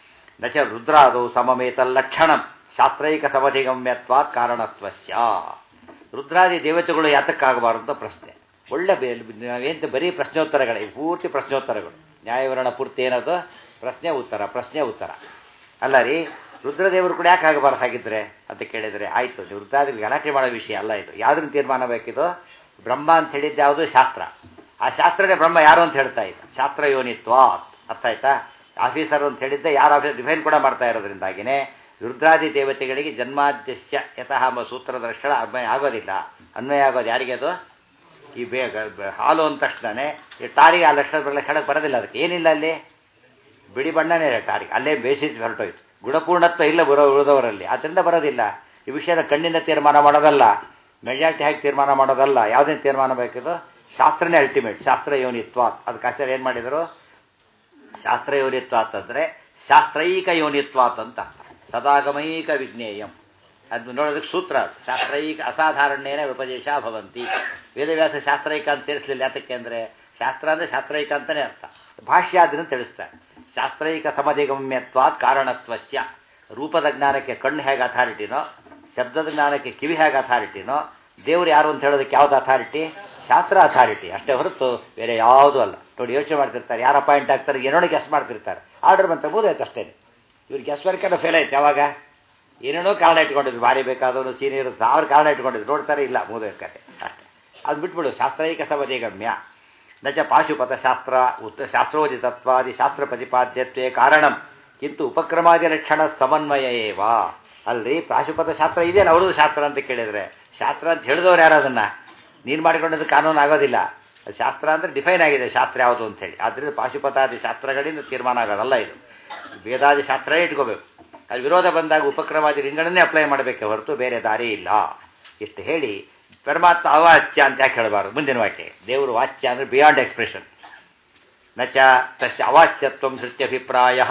ನಚ ರುದ್ರಾದು ಸಮಮೇತ ಲಕ್ಷಣಂ ಶಾಸ್ತ್ರೈಕ ಸಮಧಿಗಮ್ಯತ್ವಾತ್ ಕಾರಣತ್ವಸ್ಯ ರುದ್ರಾದಿ ದೇವತೆಗಳು ಯಾತಕ್ಕಾಗಬಾರದು ಅಂತ ಪ್ರಶ್ನೆ ಒಳ್ಳೆ ನಾವೇಂತ ಬರೀ ಪ್ರಶ್ನೋತ್ತರಗಳೇ ಇವು ಪೂರ್ತಿ ಪ್ರಶ್ನೋತ್ತರಗಳು ನ್ಯಾಯವರಣ ಪೂರ್ತಿ ಏನದು ಪ್ರಶ್ನೆ ಉತ್ತರ ಪ್ರಶ್ನೆ ಉತ್ತರ ಅಲ್ಲ ರೀ ರುದ್ರದೇವರು ಕೂಡ ಯಾಕೆ ಆಗಬಾರ್ದು ಹಾಗಿದ್ರೆ ಅಂತ ಕೇಳಿದರೆ ಆಯಿತು ನೀವು ರುದ್ರಾದಿ ಗಲಾಟೆ ಮಾಡೋ ವಿಷಯ ಅಲ್ಲ ಇದು ಯಾವುದನ್ನು ತೀರ್ಮಾನ ಬೇಕಿದು ಬ್ರಹ್ಮ ಅಂತ ಹೇಳಿದ್ದು ಯಾವುದು ಶಾಸ್ತ್ರ ಆ ಶಾಸ್ತ್ರನೇ ಬ್ರಹ್ಮ ಯಾರು ಅಂತ ಹೇಳ್ತಾ ಇದ್ದ ಶಾಸ್ತ್ರ ಯೋನಿತ್ವ ಅರ್ಥ ಆಯ್ತಾ ಆಫೀಸರ್ ಅಂತ ಹೇಳಿದ್ದೆ ಯಾರು ಆಫೀಸರ್ ಡಿಫೈನ್ ಕೂಡ ಮಾಡ್ತಾ ಇರೋದ್ರಿಂದಾಗಿನೇ ರುದ್ರಾದಿ ದೇವತೆಗಳಿಗೆ ಜನ್ಮಾದ್ಯಸ್ಯ ಯತಃ ಎಂಬ ಸೂತ್ರದ ಲಕ್ಷಣ ಅನ್ವಯ ಆಗೋದಿಲ್ಲ ಅನ್ವಯ ಆಗೋದು ಯಾರಿಗೆ ಅದು ಈ ಬೇಗ ಬ- ಹಾಲು ಅಂದ ತಕ್ಷಣನೇ ಈ ಟಾರಿಗೆ ಆ ಲಕ್ಷಣ ಲಕ್ಷಣಕ್ಕೆ ಬರೋದಿಲ್ಲ ಅದಕ್ಕೆ ಏನಿಲ್ಲ ಅಲ್ಲಿ ಬಿಳಿ ಬಣ್ಣನೇ ಇದೆ ಟಾರಿಗೆ ಅಲ್ಲೇ ಬೇಸಿದ್ದು ಹೊರಟೋಯ್ತು ಗುಣಪೂರ್ಣತ್ವ ಇಲ್ಲ ಬರೋ ಉಳಿದವರಲ್ಲಿ ಆದ್ದರಿಂದ ಬರೋದಿಲ್ಲ ಈ ವಿಷಯದ ಕಣ್ಣಿನ ತೀರ್ಮಾನ ಮಾಡೋದಲ್ಲ ಮೆಜಾರಿಟಿ ಹಾಕಿ ತೀರ್ಮಾನ ಮಾಡೋದಲ್ಲ ಯಾವುದೇನು ತೀರ್ಮಾನ ಬೇಕಿದು ಶಾಸ್ತ್ರನೇ ಅಲ್ಟಿಮೇಟ್ ಶಾಸ್ತ್ರ ಯೋನಿತ್ವ ಅದಕ್ಕೆ ಆಚಾರ್ಯ ಏನು ಮಾಡಿದರು ಶಾಸ್ತ್ರ ಯೋನಿತ್ವ ಅಂತಂದರೆ ಶಾಸ್ತ್ರೈಕ ಯೋನಿತ್ವ ಅಂತ ಸದಾಗಮೈಕ ವಿಜ್ಞೇಯಂ ಅದು ನೋಡೋದಕ್ಕೆ ಸೂತ್ರ ಅದು. ಶಾಸ್ತ್ರೈಕ ಅಸಾಧಾರಣೇನ ಉಪದೇಶ ಭವಂತಿ ವೇದವ್ಯಾಸ ಶಾಸ್ತ್ರೈಕ ಅಂತ ಸೇರಿಸಲಿಲ್ಲ ಯಾತಕ್ಕೆ ಅಂದರೆ ಶಾಸ್ತ್ರ ಅಂದರೆ ಶಾಸ್ತ್ರೈಕ ಅಂತಲೇ ಅರ್ಥ ಭಾಷ್ಯ ಅದನ್ನು ತಿಳಿಸ್ತಾರೆ ಶಾಸ್ತ್ರೈಕ ಸಮಧಿಗಮ್ಯತ್ವಾತ್ ಕಾರಣತ್ವಸ್ಯ ರೂಪದ ಜ್ಞಾನಕ್ಕೆ ಕಣ್ಣು ಹೇಗೆ ಅಥಾರಿಟಿನೋ ಶಬ್ದದ ಜ್ಞಾನಕ್ಕೆ ಕಿವಿ ಹೇಗೆ ಅಥಾರಿಟಿನೋ ದೇವ್ರು ಯಾರು ಅಂತ ಹೇಳೋದಕ್ಕೆ ಯಾವ್ದು ಅಥಾರಿಟಿ ಶಾಸ್ತ್ರ ಅಥಾರಿಟಿ ಅಷ್ಟೇ ಹೊರತು ಬೇರೆ ಯಾವುದೂ ಅಲ್ಲ ನೋಡಿ ಯೋಚನೆ ಮಾಡ್ತಿರ್ತಾರೆ ಯಾರು ಅಪಾಯಿಂಟ್ ಆಗ್ತಾರೆ ಏನೋ ಗೆಸ್ ಮಾಡ್ತಿರ್ತಾರೆ ಆರ್ಡರ್ ಬಂತ ಬೋದಾಯ್ತು ಅಷ್ಟೇ ಇವ್ರು ಗೆಸ್ ವರ್ಕೆಲ್ಲ ಫೇಲ್ ಆಯ್ತು ಯಾವಾಗ ಏನೇನೋ ಕಾರಣ ಇಟ್ಕೊಂಡಿದ್ರು ಭಾರಿ ಬೇಕಾದವರು ಸೀನಿಯರ್ ಸಾವಿರ ಕಾರಣ ಇಟ್ಕೊಂಡಿದ್ರು ನೋಡ್ತಾರೆ ಇಲ್ಲ ಮೂದೋದ್ ಕತೆ ಅಷ್ಟೇ ಅದು ಬಿಟ್ಬಿಡು ಶಾಸ್ತ್ರೈಕ ಸಮಧಿಗಮ್ಯ ನಚ ಪಾಶುಪತ ಶಾಸ್ತ್ರ ಉತ್ತ ಶಾಸ್ತ್ರೋದಿತತ್ವಾದಿ ಶಾಸ್ತ್ರ ಪ್ರತಿಪಾದ್ಯತ್ವೇ ಕಾರಣಂ ಕಿಂತು ಉಪಕ್ರಮಾದಿ ಲಕ್ಷಣ ಸಮನ್ವಯ ಏವ ಅಲ್ರಿ ಪಾಶುಪತ ಶಾಸ್ತ್ರ ಇದೆಯಲ್ಲ ಅವ್ರದ್ದು ಶಾಸ್ತ್ರ ಅಂತ ಕೇಳಿದ್ರೆ ಶಾಸ್ತ್ರ ಅಂತ ಹೇಳಿದವ್ರು ಯಾರು ಅದನ್ನ ನೀನು ಮಾಡಿಕೊಂಡದ್ದು ಕಾನೂನು ಆಗೋದಿಲ್ಲ ಅದು ಶಾಸ್ತ್ರ ಅಂದರೆ ಡಿಫೈನ್ ಆಗಿದೆ ಶಾಸ್ತ್ರ ಯಾವುದು ಅಂತ ಹೇಳಿ ಆದ್ದರಿಂದ ಪಾಶುಪತಾದಿ ಶಾಸ್ತ್ರಗಳಿಂದ ತೀರ್ಮಾನ ಆಗೋದಲ್ಲ ಇದು ವೇದಾದಿ ಶಾಸ್ತ್ರವೇ ಇಟ್ಕೋಬೇಕು ಅದು ವಿರೋಧ ಬಂದಾಗ ಉಪಕ್ರಮಾದಿ ಲಿಂಗಗಳನ್ನೇ ಅಪ್ಲೈ ಮಾಡಬೇಕೆ ಹೊರತು ಬೇರೆ ದಾರಿ ಇಲ್ಲ ಇಷ್ಟು ಹೇಳಿ ಪರಮಾತ್ಮ ಅವಾಚ್ಯ ಅಂತ ಯಾಕೆ ಹೇಳಬಾರ್ದು ಮುಂದಿನ ವಾಕ್ಯ ದೇವರು ವಾಚ್ಯ ಅಂದರೆ ಬಿಯಾಂಡ್ ಎಕ್ಸ್ಪ್ರೆಷನ್ ನಚ ತಸ್ಯ ಅವಾಚ್ಯತ್ವ ಸೃತ್ಯಭಿಪ್ರಾಯ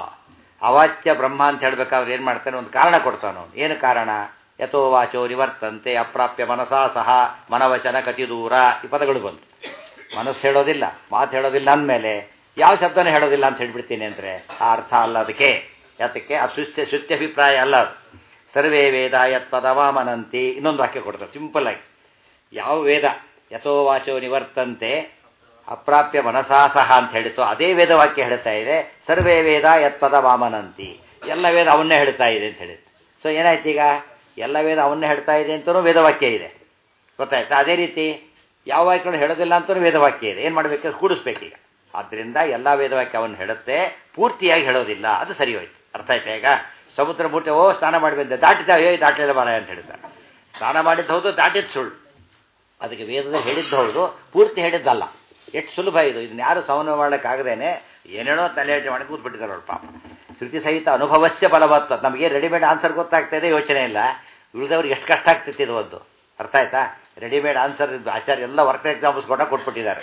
ಅವಾಚ್ಯ ಬ್ರಹ್ಮ ಅಂತ ಹೇಳ್ಬೇಕಾದ್ರೆ ಏನು ಮಾಡ್ತಾನೆ ಒಂದು ಕಾರಣ ಕೊಡ್ತಾನೆ ಅವನು ಏನು ಕಾರಣ ಯಥೋ ವಾಚೋ ನಿವರ್ತಂತೆ ಅಪ್ರಾಪ್ಯ ಮನಸಾ ಸಹ ಮನವಚನ ಕತಿ ದೂರ ಈ ಪದಗಳು ಬಂತು ಮನಸ್ಸು ಹೇಳೋದಿಲ್ಲ ಮಾತು ಹೇಳೋದಿಲ್ಲ ಅಂದಮೇಲೆ ಯಾವ ಶಬ್ದನೂ ಹೇಳೋದಿಲ್ಲ ಅಂತ ಹೇಳ್ಬಿಡ್ತೀನಿ ಅಂದರೆ ಆ ಅರ್ಥ ಅಲ್ಲ ಅದಕ್ಕೆ ಯಾತಕ್ಕೆ ಆ ಸುಸ್ತ್ಯ ಸುತ್ಯಭಿಪ್ರಾಯ ಅಲ್ಲ ಅದು ಸರ್ವೇ ವೇದ ಯತ್ಪದವಾಮನಂತಿ ಇನ್ನೊಂದು ವಾಕ್ಯ ಕೊಡ್ತಾರೆ ಸಿಂಪಲ್ ಆಗಿ ಯಾವ ವೇದ ಯಥೋ ವಾಚೋ ನಿವರ್ತಂತೆ ಅಪ್ರಾಪ್ಯ ಮನಸಾ ಸಹ ಅಂತ ಹೇಳಿತು ಅದೇ ವೇದ ವಾಕ್ಯ ಹೇಳ್ತಾ ಇದೆ ಸರ್ವೇ ವೇದ ಯತ್ಪದ ವಾಮನಂತಿ ಎಲ್ಲ ವೇದ ಅವನ್ನೇ ಹೇಳ್ತಾ ಇದೆ ಅಂತ ಹೇಳಿತ್ತು ಸೊ ಏನಾಯ್ತು ಈಗ ಎಲ್ಲ ವೇದ ಅವನ್ನೇ ಹೇಳ್ತಾ ಇದೆ ಅಂತಲೂ ವೇದವಾಕ್ಯ ಇದೆ ಗೊತ್ತಾಯ್ತಾ ಅದೇ ರೀತಿ ಯಾವ ವಾಕ್ಯಗಳು ಹೇಳೋದಿಲ್ಲ ಅಂತಲೂ ವೇದವಾಕ್ಯ ಇದೆ ಏನು ಮಾಡಬೇಕು ಕೂಡಿಸ್ಬೇಕೀಗ ಆದ್ದರಿಂದ ಎಲ್ಲ ವೇದವಾಕ್ಯ ಅವನು ಹೇಳುತ್ತೆ ಪೂರ್ತಿಯಾಗಿ ಹೇಳೋದಿಲ್ಲ ಅದು ಸರಿ ಹೋಯ್ತು ಅರ್ಥ ಆಯ್ತಾ ಈಗ ಸಮುದ್ರ ಮುಟ್ಟಿ ಓ ಸ್ನಾನ ಮಾಡಿ ಬಂದೆ ದಾಟಿದ ಏ ದಾಟಲಿಲ್ಲ ಮಾರಾಯ ಅಂತ ಹೇಳ್ತಾರೆ ಸ್ನಾನ ಮಾಡಿದ್ದು ಹೌದು ದಾಟಿದ್ದು ಸುಳ್ಳು ಅದಕ್ಕೆ ವೇದದಲ್ಲಿ ಹೇಳಿದ್ದು ಹೌದು ಪೂರ್ತಿ ಹೇಳಿದ್ದಲ್ಲ ಎಷ್ಟು ಸುಲಭ ಇದು ಇದನ್ನ ಯಾರು ಸಮನ್ವಯ ಮಾಡೋಕ್ಕಾಗದೇನೆ ಏನೇನೋ ತಲೆಹರಟೆ ಮಾಡಿ ಕೂತ್ಬಿಟ್ಟಿದ್ದಾರೆ ಅವ್ರು ಪಾಪ ಶ್ರುತಿ ಸಹಿತ ಅನುಭವಸ್ಯ ಬಲವತ್ತ ನಮಗೆ ರೆಡಿಮೇಡ್ ಆನ್ಸರ್ ಗೊತ್ತಾಗ್ತಾ ಇದೆ ಯೋಚನೆ ಇಲ್ಲ ಉಳಿದವ್ರಿಗೆ ಎಷ್ಟು ಕಷ್ಟ ಆಗ್ತಿತ್ತು ಇದು ಒಂದು ಅರ್ಥ ಆಯ್ತಾ ರೆಡಿಮೇಡ್ ಆನ್ಸರ್ ಆಚಾರ್ಯ ಎಲ್ಲ ವರ್ಕ್ ಎಕ್ಸಾಂಪಲ್ಸ್ ಕೊಟ್ಟ ಕೊಟ್ಬಿಟ್ಟಿದ್ದಾರೆ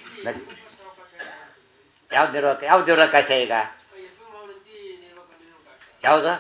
ಯಾವ್ದು ನಿರ್ವಾಕ ಯಾವ್ದು ನಿರ್ವಾಕಾಶ ಈಗ ಯಾವುದು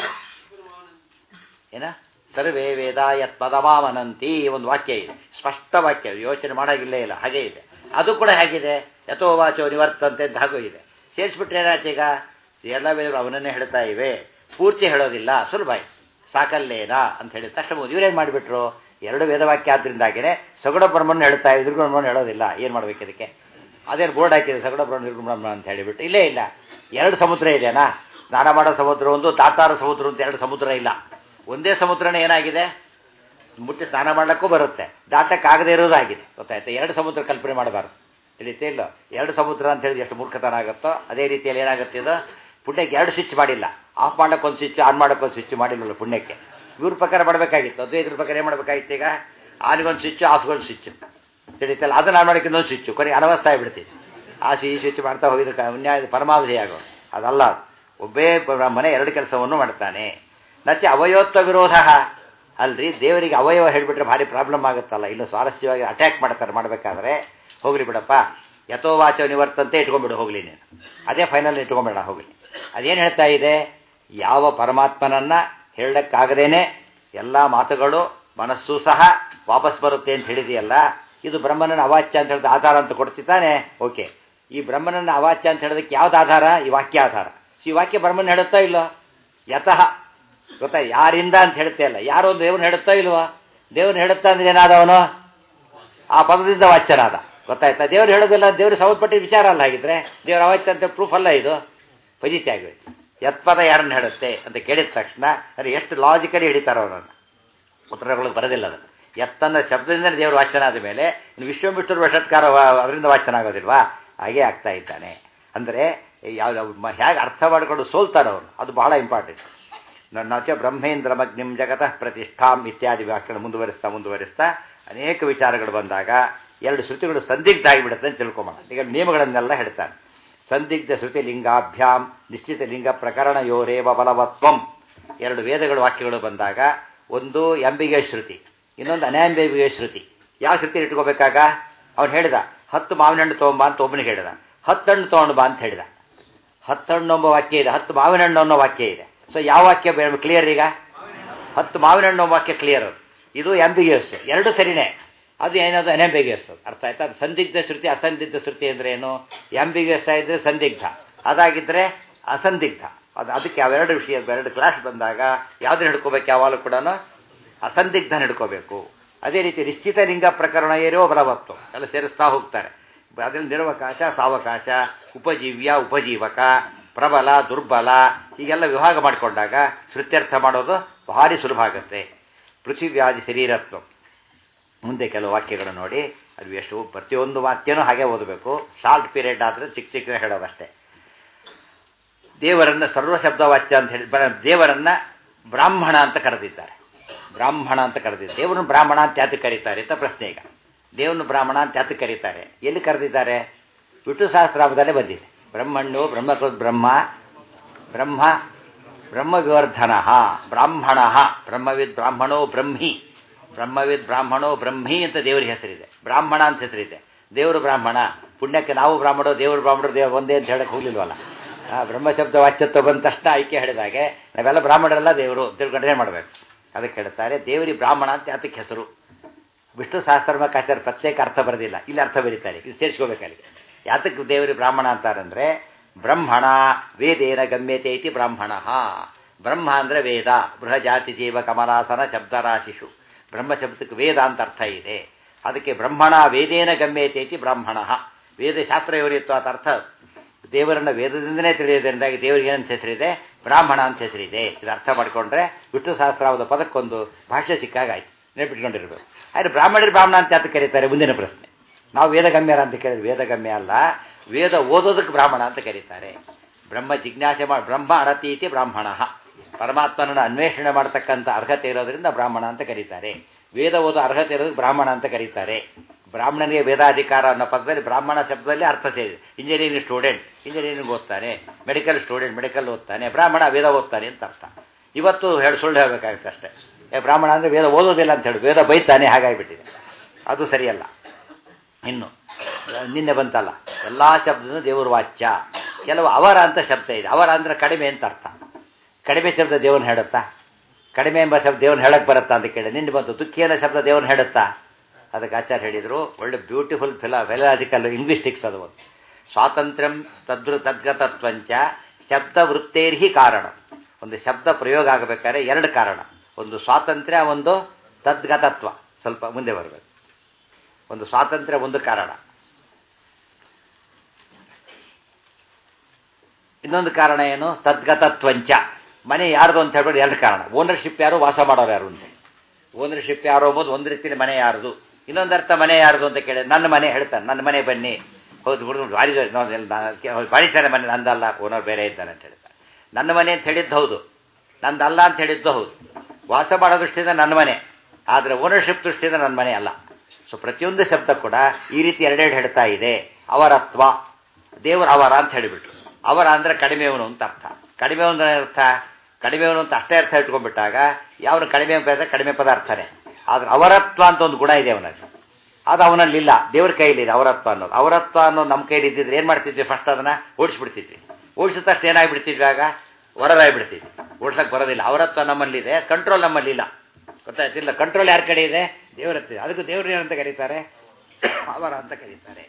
ಏನ ಸರ್ವೇ ವೇದ ಯತ್ ಪದಮಾವನಂತಿ ಒಂದು ವಾಕ್ಯ ಇದೆ ಸ್ಪಷ್ಟ ವಾಕ್ಯ ಯೋಚನೆ ಮಾಡೋಗಿಲ್ಲೇ ಇಲ್ಲ ಹಾಗೆ ಇದೆ ಅದು ಕೂಡ ಹೇಗಿದೆ ಯಥೋ ವಾಚೋ ನಿವರ್ತಂತೆ ಅಂತ ಹಾಗೂ ಇದೆ ಸೇರಿಸ್ಬಿಟ್ರೆ ಏನಾಯ್ತು ಈಗ ಎಲ್ಲ ವೇದಗಳು ಅವನನ್ನೇ ಹೇಳ್ತಾ ಇವೆ ಪೂರ್ತಿ ಹೇಳೋದಿಲ್ಲ ಸುಲಭ ಸಾಕಲ್ಲೇನ ಅಂತ ಹೇಳಿದ ತಕ್ಷಣ ಇವರೇನು ಮಾಡಿಬಿಟ್ರು ಎರಡು ವೇದವಾಕ್ಯ ಆದ್ರಿಂದಾಗಿನೇ ಸಗುಣ ಬ್ರಹ್ಮನ ಹೇಳ್ತಾ ಇದ್ರು ಬ್ರಹ್ಮನ ಹೇಳೋದಿಲ್ಲ ಏನು ಮಾಡ್ಬೇಕು ಇದಕ್ಕೆ ಅದೇನು ಬೋರ್ಡ್ ಹಾಕಿದೆ ಸಗುಣ ಬ್ರಹ್ಮ ನಿರ್ಗುಣ ಬ್ರಹ್ಮ ಅಂತ ಹೇಳಿಬಿಟ್ಟು ಇಲ್ಲೇ ಇಲ್ಲ ಎರಡು ಸಮುದ್ರ ಇದೆಯಾ ಸ್ನಾನ ಮಾಡೋ ಸಮುದ್ರ ಒಂದು ತಾತಾರ ಸಮುದ್ರ ಅಂತ ಎರಡು ಸಮುದ್ರ ಇಲ್ಲ ಒಂದೇ ಸಮುದ್ರನೇ ಏನಾಗಿದೆ ಮುಟ್ಟಿ ಸ್ನಾನ ಮಾಡ್ಲಿಕ್ಕೂ ಬರುತ್ತೆ ದಾಟಕ್ಕಾಗದೇ ಇರೋದಾಗಿದೆ ಗೊತ್ತಾಯ್ತಾ ಎರಡು ಸಮುದ್ರ ಕಲ್ಪನೆ ಮಾಡಬಾರ್ದು ತಿಳಿತೇ ಇಲ್ಲ ಎರಡು ಸಮುದ್ರ ಅಂತ ಹೇಳಿದ್ರೆ ಎಷ್ಟು ಮೂರ್ಖತನ ಆಗುತ್ತೋ ಅದೇ ರೀತಿಯಲ್ಲಿ ಏನಾಗುತ್ತೆ ಇದು ಪುಣ್ಯಕ್ಕೆ ಎರಡು ಸ್ವಿಚ್ ಮಾಡಿಲ್ಲ ಆಫ್ ಮಾಡೋಕ್ಕೊಂದು ಸ್ವಿಚ್ ಆನ್ ಮಾಡೋಕ್ಕೊಂದು ಸ್ವಿಚ್ ಮಾಡಿಲ್ಲ ಪುಣ್ಯಕ್ಕೆ ಇವ್ರ ಪ್ರಕಾರ ಮಾಡಬೇಕಾಗಿತ್ತು ಅದ್ವೈತರ ಪ್ರಕಾರ ಏನು ಮಾಡಬೇಕಾಗಿತ್ತು ಈಗ ಆನ್ಗೊಂದು ಸ್ವಿಚ್ ಆಫ್ಗೊಂದು ಸ್ವಿಚ್ ತಿಳಿತಲ್ಲ ಅದನ್ನ ಆನ್ ಮಾಡೋಕ್ಕೆ ಇನ್ನೊಂದು ಸ್ವಿಚ್ ಕೊನೆಗೆ ಅನವಸ್ಥೆ ಆಗಿಬಿಡ್ತೀನಿ ಆ ಈ ಸ್ವಿಚ್ ಮಾಡ್ತಾ ಹೋಗಿದ್ರೆ ಅನ್ಯಾಯ ಪರಮಾವಧಿ ಆಗೋ ಅದಲ್ಲ ಒಬ್ಬೇ ಮನೆ ಎರಡು ಕೆಲಸವನ್ನು ಮಾಡ್ತಾನೆ ನಚೆ ಅವಯವತ್ವ ವಿರೋಧ ಅಲ್ರಿ ದೇವರಿಗೆ ಅವಯವ ಹೇಳಿಬಿಟ್ರೆ ಭಾರಿ ಪ್ರಾಬ್ಲಮ್ ಆಗುತ್ತಲ್ಲ ಇನ್ನು ಸ್ವಾರಸ್ಯವಾಗಿ ಅಟ್ಯಾಕ್ ಮಾಡ್ತಾರೆ ಮಾಡಬೇಕಾದ್ರೆ ಹೋಗ್ಲಿ ಬಿಡಪ್ಪ ಯಥೋ ವಾಚೋ ನಿವರ್ತಂತೆ ಇಟ್ಕೊಂಡ್ಬಿಡು ಹೋಗ್ಲಿ ನೀನು ಅದೇ ಫೈನಲ್ ಇಟ್ಕೊಂಬೇಡ ಹೋಗ್ಲಿ ಅದೇನು ಹೇಳ್ತಾ ಇದೆ ಯಾವ ಪರಮಾತ್ಮನನ್ನ ಹೇಳಕ್ಕಾಗದೇನೆ ಎಲ್ಲ ಮಾತುಗಳು ಮನಸ್ಸು ಸಹ ವಾಪಸ್ ಬರುತ್ತೆ ಅಂತ ಹೇಳಿದೆಯಲ್ಲ ಇದು ಬ್ರಹ್ಮನನ್ನ ಅವಾಚ್ಯ ಅಂತ ಹೇಳಿದ ಆಧಾರ ಅಂತ ಕೊಡ್ತಿದ್ದಾನೆ ಓಕೆ ಈ ಬ್ರಹ್ಮನನ್ನ ಅವಾಚ್ಯ ಅಂತ ಹೇಳೋದಕ್ಕೆ ಯಾವ್ದು ಆಧಾರ ಈ ವಾಕ್ಯ ಆಧಾರ ಈ ವಾಕ್ಯ ಬ್ರಹ್ಮನ್ ಹೇಳುತ್ತಾ ಇಲ್ಲೋ ಯತಃ ಗೊತ್ತಾ ಯಾರಿಂದ ಅಂತ ಹೇಳ್ತಾ ಇಲ್ಲ ಯಾರೋ ಒಂದು ದೇವ್ರನ್ನ ಹೇಳುತ್ತಾ ಇಲ್ವಾ ದೇವ್ರನ್ನ ಹೇಳುತ್ತಾ ಅಂದ್ರೆ ಏನಾದವನು ಆ ಪದದಿಂದ ವಾಚ್ಯನಾದ ಗೊತ್ತಾಯ್ತಾ ದೇವ್ರು ಹೇಳೋದಿಲ್ಲ ದೇವ್ರಿಗೆ ಸಂಬಂಧಪಟ್ಟ ವಿಚಾರ ಅಲ್ಲ ಹಾಗಿದ್ರೆ ದೇವ್ರ ಅವಾಚ್ಯ ಅಂತ ಪ್ರೂಫ್ ಅಲ್ಲ ಇದು ಫಜಿತಿ ಆಗೋಯ್ತು ಯತ್ಪದ ಯಾರನ್ನ ಹೇಳುತ್ತೆ ಅಂತ ಕೇಳಿದ ತಕ್ಷಣ ಅದು ಎಷ್ಟು ಲಾಜಿಕಲಿ ಹಿಡಿತಾರೋ ಅವರನ್ನು ಉತ್ತರಗಳು ಬರೋದಿಲ್ಲ ಅದು ಎತ್ತನ್ನ ಶಬ್ದದಿಂದ ದೇವರು ವಾಚನ ಆದ ಮೇಲೆ ವಿಶ್ವಮಿಷ್ಠರು ವಶತ್ಕಾರ ಅದರಿಂದ ವಾಚನ ಆಗೋದಿಲ್ವಾ ಹಾಗೆ ಆಗ್ತಾ ಇದ್ದಾನೆ ಅಂದರೆ ಯಾವ ಹೇಗೆ ಅರ್ಥ ಮಾಡಿಕೊಂಡು ಸೋಲ್ತಾರೋ ಅವನು ಅದು ಬಹಳ ಇಂಪಾರ್ಟೆಂಟ್ ನನ್ನಚ ಬ್ರಹ್ಮೇಂದ್ರ ಮಗ್ನಿಂ ಜಗತಃ ಪ್ರತಿಷ್ಠಾಂ ಇತ್ಯಾದಿ ವಾಕ್ಯಗಳು ಮುಂದುವರಿಸ್ತಾ ಮುಂದುವರಿಸ್ತಾ ಅನೇಕ ವಿಚಾರಗಳು ಬಂದಾಗ ಎರಡು ಶ್ರುತಿಗಳು ಸಂದಿಗ್ಧ ಆಗಿಬಿಡುತ್ತೆ ಅಂತ ತಿಳ್ಕೊಂಬೋಣ ಈಗ ನಿಯಮಗಳನ್ನೆಲ್ಲ ಹೇಳ್ತಾನೆ ಸಂದಿಗ್ಧ ಶ್ರುತಿ ಲಿಂಗಾಭ್ಯಾಂ ನಿಶ್ಚಿತ ಲಿಂಗ ಪ್ರಕರಣ ಯೋರೇವ ಬಲವತ್ವಂ ಎರಡು ವೇದಗಳು ವಾಕ್ಯಗಳು ಬಂದಾಗ ಒಂದು ಎಂಬಿಗೆ ಶ್ರುತಿ ಇನ್ನೊಂದು ಅನಾಂಬಿಗೆ ಶ್ರುತಿ ಯಾವ ಶ್ರುತಿ ಇಟ್ಕೋಬೇಕಾಗ ಅವ್ನು ಹೇಳಿದ ಹತ್ತು ಮಾವಿನ ಹಣ್ಣು ತೊಗೊಂಬ ಅಂತ ಒಬ್ಬನಿಗೆ ಹೇಳಿದ ಹತ್ತು ಹಣ್ಣು ತೊಗೊಂಡು ಬಾ ಅಂತ ಹೇಳಿದ ಹತ್ತು ಹಣ್ಣು ಎಂಬ ವಾಕ್ಯ ಇದೆ ಹತ್ತು ಮಾವಿನ ಹಣ್ಣು ಅನ್ನೋ ವಾಕ್ಯ ಇದೆ ಸೊ ಯಾವ ವಾಕ್ಯ ಕ್ಲಿಯರ್ ಈಗ ಹತ್ತು ಮಾವಿನ ಹಣ್ಣು ವಾಕ್ಯ ಕ್ಲಿಯರ್ ಅದು ಇದು ಎಂಬಿಗಿಯಸ್ ಎರಡು ಸರಿನೇ ಅದು ಏನದು ಅನೆಂಬಿಗಿಯಸ್ ಅರ್ಥ ಆಯ್ತಾ ಅದು ಸಂದಿಗ್ಧ ಶ್ರುತಿ ಅಸಂದಿಗ್ಧ ಶ್ರುತಿ ಅಂದ್ರೆ ಏನು ಎಂಬಿಗಿಯಸ್ ಆಗಿದ್ರೆ ಸಂದಿಗ್ಧ ಅದಾಗಿದ್ರೆ ಅಸಂದಿಗ್ಧ ಅದು ಅದಕ್ಕೆ ಅವೆರಡು ವಿಷಯ ಎರಡು ಕ್ಲಾಸ್ ಬಂದಾಗ ಯಾವ್ದನ್ನ ಹಿಡ್ಕೋಬೇಕು ಯಾವಾಗಲೂ ಕೂಡ ಅಸಂದಿಗ್ಧ ಹಿಡ್ಕೋಬೇಕು ಅದೇ ರೀತಿ ನಿಶ್ಚಿತ ಲಿಂಗ ಪ್ರಕರಣ ಏರೋ ಬಲವತ್ತು ಎಲ್ಲ ಸೇರಿಸ್ತಾ ಹೋಗ್ತಾರೆ ಅದರಲ್ಲಿ ನಿರವಕಾಶ ಸಾವಕಾಶ ಉಪಜೀವ್ಯ ಉಪಜೀವಕ ಪ್ರಬಲ ದುರ್ಬಲ ಹೀಗೆಲ್ಲ ವಿಭಾಗ ಮಾಡಿಕೊಂಡಾಗ ಶ್ರುತ್ಯರ್ಥ ಮಾಡೋದು ಭಾರಿ ಸುಲಭ ಆಗುತ್ತೆ ಪೃಥಿವ್ಯಾದಿ ಶರೀರತ್ವ ಮುಂದೆ ಕೆಲವು ವಾಕ್ಯಗಳು ನೋಡಿ ಅದು ಎಷ್ಟು ಪ್ರತಿಯೊಂದು ವಾಕ್ಯನೂ ಹಾಗೆ ಓದಬೇಕು ಶಾರ್ಟ್ ಪೀರಿಯಡ್ ಆದರೆ ಚಿಕ್ಕ ಚಿಕ್ಕ ಹೇಳೋದಷ್ಟೇ ದೇವರನ್ನ ಸರ್ವಶಬ್ದ ವಾಚ್ಯ ಅಂತ ಹೇಳಿ ದೇವರನ್ನ ಬ್ರಾಹ್ಮಣ ಅಂತ ಕರೆದಿದ್ದಾರೆ ಬ್ರಾಹ್ಮಣ ಅಂತ ಕರೆದಿದ್ದಾರೆ ದೇವರನ್ನು ಬ್ರಾಹ್ಮಣ ಅಂತ ಯಾತಕ್ಕೆ ಕರೀತಾರೆ ಅಂತ ಪ್ರಶ್ನೆ ಈಗ ದೇವರನ್ನು ಬ್ರಾಹ್ಮಣ ಅಂತ ಯಾತಕ್ಕೆ ಕರೀತಾರೆ ಎಲ್ಲಿ ಕರೆದಿದ್ದಾರೆ ವಿಷ್ಣು ಸಹಸ್ರಾಮದಲ್ಲೇ ಬಂದಿದೆ ಬ್ರಹ್ಮಣ್ಣು ಬ್ರಹ್ಮ ಬ್ರಹ್ಮ ಬ್ರಹ್ಮ ಬ್ರಹ್ಮ ವಿವರ್ಧನ ಬ್ರಾಹ್ಮಣ ಬ್ರಹ್ಮವಿದ್ ಬ್ರಾಹ್ಮಣೋ ಬ್ರಹ್ಮಿ ಬ್ರಹ್ಮವಿದ್ ಬ್ರಾಹ್ಮಣೋ ಬ್ರಹ್ಮಿ ಅಂತ ದೇವರಿಗೆ ಹೆಸರಿದೆ ಬ್ರಾಹ್ಮಣ ಅಂತ ಹೆಸರಿದೆ ದೇವರು ಬ್ರಾಹ್ಮಣ ಪುಣ್ಯಕ್ಕೆ ನಾವು ಬ್ರಾಹ್ಮಣರು ದೇವರು ಬ್ರಾಹ್ಮಣರು ದೇವ ಒಂದೇ ಅಂತ ಹೇಳಕ್ಕೆ ಹೋಗ್ಲಿಲ್ವಲ್ಲ ಬ್ರಹ್ಮಶಬ್ದ ವಾಚ್ಯತ್ವ ಬಂದ ತಕ್ಷಣ ಆಯ್ಕೆ ಹೇಳಿದಾಗೆ ನಾವೆಲ್ಲ ಬ್ರಾಹ್ಮಣರೆಲ್ಲ ದೇವರು ತಿಳ್ಕೊಂಡ್ರೆ ಮಾಡಬೇಕು ಅದಕ್ಕೆ ಹೇಳ್ತಾರೆ ದೇವರಿ ಬ್ರಾಹ್ಮಣ ಅಂತ ಅದಕ್ಕೆ ಹೆಸರು ವಿಷ್ಣು ಸಹಸ್ರಮಕ್ಕಾಚಾರ್ಯ ಪ್ರತ್ಯೇಕ ಅರ್ಥ ಬರೋದಿಲ್ಲ ಇಲ್ಲಿ ಅರ್ಥ ಬರೀತಾರೆ ಇದು ಸೇರಿಸ್ಕೋಬೇಕು ಅಲ್ಲಿಗೆ ಯಾತಕ್ಕೆ ದೇವರಿ ಬ್ರಾಹ್ಮಣ ಅಂತಾರಂದ್ರೆ ಬ್ರಹ್ಮಣ ವೇದೇನ ಗಮ್ಯತೆ ಇತಿ ಬ್ರಾಹ್ಮಣ ಬ್ರಹ್ಮ ಅಂದ್ರೆ ವೇದ ಬೃಹಜಾತಿ ಜೀವ ಕಮಲಾಸನ ಶಬ್ದರಾಶಿಷು ಬ್ರಹ್ಮ ಶಬ್ದಕ್ಕೆ ವೇದ ಅಂತ ಅರ್ಥ ಇದೆ ಅದಕ್ಕೆ ಬ್ರಹ್ಮಣ ವೇದೇನ ಗಮ್ಯತೆ ಇತಿ ಬ್ರಾಹ್ಮಣ ವೇದಶಾಸ್ತ್ರ ಇವರಿತ್ತು ಅಂತ ಅರ್ಥ ದೇವರನ್ನ ವೇದದಿಂದನೇ ತಿಳಿಯೋದ್ರಿಂದಾಗಿ ದೇವರಿಗೆ ಏನಂತ ಹೆಸರಿದೆ ಬ್ರಾಹ್ಮಣ ಅಂತ ಹೆಸರಿದೆ ಇದು ಅರ್ಥ ಮಾಡಿಕೊಂಡ್ರೆ ವಿಷ್ಣು ಸಹಸ್ರಾವದ ಪದಕ್ಕೊಂದು ಭಾಷೆ ಸಿಕ್ಕಾಗಾಯ್ತು ನೆನಪಿಟ್ಕೊಂಡಿರ್ಬೇಕು ಆದರೆ ಬ್ರಾಹ್ಮಣರು ಬ್ರಾಹ್ಮಣ ಅಂತ ಯಾತಕ್ಕೆ ಕರೀತಾರೆ ಮುಂದಿನ ಪ್ರಶ್ನೆ ನಾವು ವೇದಗಮ್ಯರ ಅಂತ ಕೇಳಿದ್ರೆ ವೇದಗಮ್ಯ ಅಲ್ಲ ವೇದ ಓದೋದಕ್ಕೆ ಬ್ರಾಹ್ಮಣ ಅಂತ ಕರೀತಾರೆ ಬ್ರಹ್ಮ ಜಿಜ್ಞಾಸೆ ಮಾಡಿ ಬ್ರಹ್ಮ ಅಣತೀತಿ ಬ್ರಾಹ್ಮಣ ಪರಮಾತ್ಮನನ್ನು ಅನ್ವೇಷಣೆ ಮಾಡತಕ್ಕಂಥ ಅರ್ಹತೆ ಇರೋದ್ರಿಂದ ಬ್ರಾಹ್ಮಣ ಅಂತ ಕರೀತಾರೆ ವೇದ ಓದೋ ಅರ್ಹತೆ ಇರೋದು ಬ್ರಾಹ್ಮಣ ಅಂತ ಕರೀತಾರೆ ಬ್ರಾಹ್ಮಣನಿಗೆ ವೇದಾಧಿಕಾರ ಅನ್ನೋ ಪದದಲ್ಲಿ ಬ್ರಾಹ್ಮಣ ಶಬ್ದದಲ್ಲಿ ಅರ್ಥ ಸೇರಿದೆ ಇಂಜಿನಿಯರಿಂಗ್ ಸ್ಟೂಡೆಂಟ್ ಇಂಜಿನಿಯರಿಂಗ್ ಓದ್ತಾನೆ ಮೆಡಿಕಲ್ ಸ್ಟೂಡೆಂಟ್ ಮೆಡಿಕಲ್ ಓದ್ತಾನೆ ಬ್ರಾಹ್ಮಣ ವೇದ ಓದ್ತಾನೆ ಅಂತ ಅರ್ಥ ಇವತ್ತು ಹೇಳಿ ಸುಳ್ಳು ಹೇಳಬೇಕಾಗುತ್ತೆ ಅಷ್ಟೇ ಏ ಬ್ರಾಹ್ಮಣ ಅಂದರೆ ವೇದ ಓದೋದಿಲ್ಲ ಅಂತ ಹೇಳಿ ವೇದ ಬೈತಾನೆ ಹಾಗಾಗಿಬಿಟ್ಟಿದೆ ಅದು ಸರಿಯಲ್ಲ ಇನ್ನು ನಿನ್ನೆ ಬಂತಲ್ಲ ಎಲ್ಲ ಶಬ್ದನೂ ದೇವರು ವಾಚ್ಯ ಕೆಲವು ಅವರ ಅಂತ ಶಬ್ದ ಇದೆ ಅವರ ಅಂದರೆ ಕಡಿಮೆ ಅಂತ ಅರ್ಥ ಕಡಿಮೆ ಶಬ್ದ ದೇವನ್ ಹೇಳುತ್ತಾ ಕಡಿಮೆ ಎಂಬ ಶಬ್ದ ದೇವನ್ ಹೇಳಕ್ ಬರುತ್ತಾ ಅಂತ ಕೇಳಿ ನಿನ್ನೆ ಬಂತು ದುಃಖಿ ಅನ್ನೋ ಶಬ್ದ ದೇವನ್ ಹೇಳುತ್ತಾ ಅದಕ್ಕೆ ಆಚಾರ್ಯ ಹೇಳಿದರು ಒಳ್ಳೆ ಬ್ಯೂಟಿಫುಲ್ ಫಿಲ ಫಿಲಾಜಿಕಲ್ ಇಂಗ್ಲಿಸ್ಟಿಕ್ಸ್ ಅದು ಒಂದು ಸ್ವಾತಂತ್ರ್ಯಂ ತದ್ರು ತದ್ಗತತ್ವಂಚ ಶಬ್ದ ವೃತ್ತೇರ್ಹಿ ಕಾರಣ ಒಂದು ಶಬ್ದ ಪ್ರಯೋಗ ಆಗಬೇಕಾದ್ರೆ ಎರಡು ಕಾರಣ ಒಂದು ಸ್ವಾತಂತ್ರ್ಯ ಒಂದು ತದ್ಗತತ್ವ ಸ್ವಲ್ಪ ಮುಂದೆ ಬರಬೇಕು ಒಂದು ಸ್ವಾತಂತ್ರ್ಯ ಒಂದು ಕಾರಣ ಇನ್ನೊಂದು ಕಾರಣ ಏನು ತದ್ಗತತ್ವಂಚ ಮನೆ ಯಾರ್ದು ಅಂತ ಹೇಳ್ಬಿಟ್ಟು ಎರಡು ಕಾರಣ ಓನರ್ಶಿಪ್ ಯಾರು ವಾಸ ಮಾಡೋರು ಯಾರು ಅಂತ ಓನರ್ಶಿಪ್ ಯಾರು ಅಂಬೋದು ಒಂದು ರೀತಿಯಲ್ಲಿ ಮನೆ ಯಾರ್ದು ಇನ್ನೊಂದು ಅರ್ಥ ಮನೆ ಯಾರ್ದು ಅಂತ ಕೇಳಿ ನನ್ನ ಮನೆ ಹೇಳ್ತಾನೆ ನನ್ನ ಮನೆ ಬನ್ನಿ ಹೌದು ಬಿಡು ಭಾರಿ ಭಾರಿ ಚೆನ್ನಾಗಿ ಮನೆ ನಂದಲ್ಲ ಓನರ್ ಬೇರೆ ಇದ್ದಾನೆ ಅಂತ ಹೇಳ್ತಾನೆ ನನ್ನ ಮನೆ ಅಂತ ಹೇಳಿದ್ದು ಹೌದು ನಂದಲ್ಲ ಅಂತ ಹೇಳಿದ್ದು ಹೌದು ವಾಸ ಮಾಡೋ ದೃಷ್ಟಿಯಿಂದ ನನ್ನ ಮನೆ ಆದರೆ ಓನರ್ಶಿಪ್ ದೃಷ್ಟಿಯಿಂದ ನನ್ನ ಮನೆ ಅಲ್ಲ ಸೊ ಪ್ರತಿಯೊಂದು ಶಬ್ದ ಕೂಡ ಈ ರೀತಿ ಎರಡೆರಡು ಹೇಳ್ತಾ ಇದೆ ಅವರತ್ವ ದೇವರು ಅವರ ಅಂತ ಹೇಳಿಬಿಟ್ರು ಅವರ ಅಂದರೆ ಕಡಿಮೆಯವನು ಅಂತ ಅರ್ಥ ಕಡಿಮೆಯವನು ಅರ್ಥ ಕಡಿಮೆಯವನು ಅಂತ ಅಷ್ಟೇ ಅರ್ಥ ಇಟ್ಕೊಂಡ್ಬಿಟ್ಟಾಗ ಯಾವನು ಕಡಿಮೆ ಪದ ಕಡಿಮೆ ಪದಾರ್ಥನೇ ಆದ್ರೆ ಅವರತ್ವ ಅಂತ ಒಂದು ಗುಣ ಇದೆ ಅವನಲ್ಲಿ ಅದು ಅವನಲ್ಲಿಲ್ಲ ದೇವ್ರ ಕೈಲಿದೆ ಅವರತ್ವ ಅನ್ನೋದು ಅವರತ್ವ ಅನ್ನೋದು ನಮ್ಮ ಕೈಲಿ ಇದ್ದಿದ್ರೆ ಏನು ಮಾಡ್ತಿದ್ವಿ ಫಸ್ಟ್ ಅದನ್ನು ಓಡಿಸ್ಬಿಡ್ತಿದ್ವಿ ಓಡಿಸಿದ ತಕ್ಷಣ ಏನಾಗ್ಬಿಡ್ತಿದ್ವಿ ಆಗ ಹೊರರಾಗ್ಬಿಡ್ತಿದ್ವಿ ಓಡ್ಸಕ್ಕೆ ಬರೋದಿಲ್ಲ ಅವರತ್ವ ನಮ್ಮಲ್ಲಿದೆ ಕಂಟ್ರೋಲ್ ನಮ್ಮಲ್ಲಿಲ್ಲ ಗೊತ್ತಾಯ್ತಿಲ್ಲ ಕಂಟ್ರೋಲ್ ಯಾರ ಕಡೆ ಇದೆ ದೇವರತ್ತಿದೆ ಅದಕ್ಕೆ ದೇವ್ರು ಏನಂತ ಕರೀತಾರೆ ಅವರ ಅಂತ ಕರೀತಾರೆ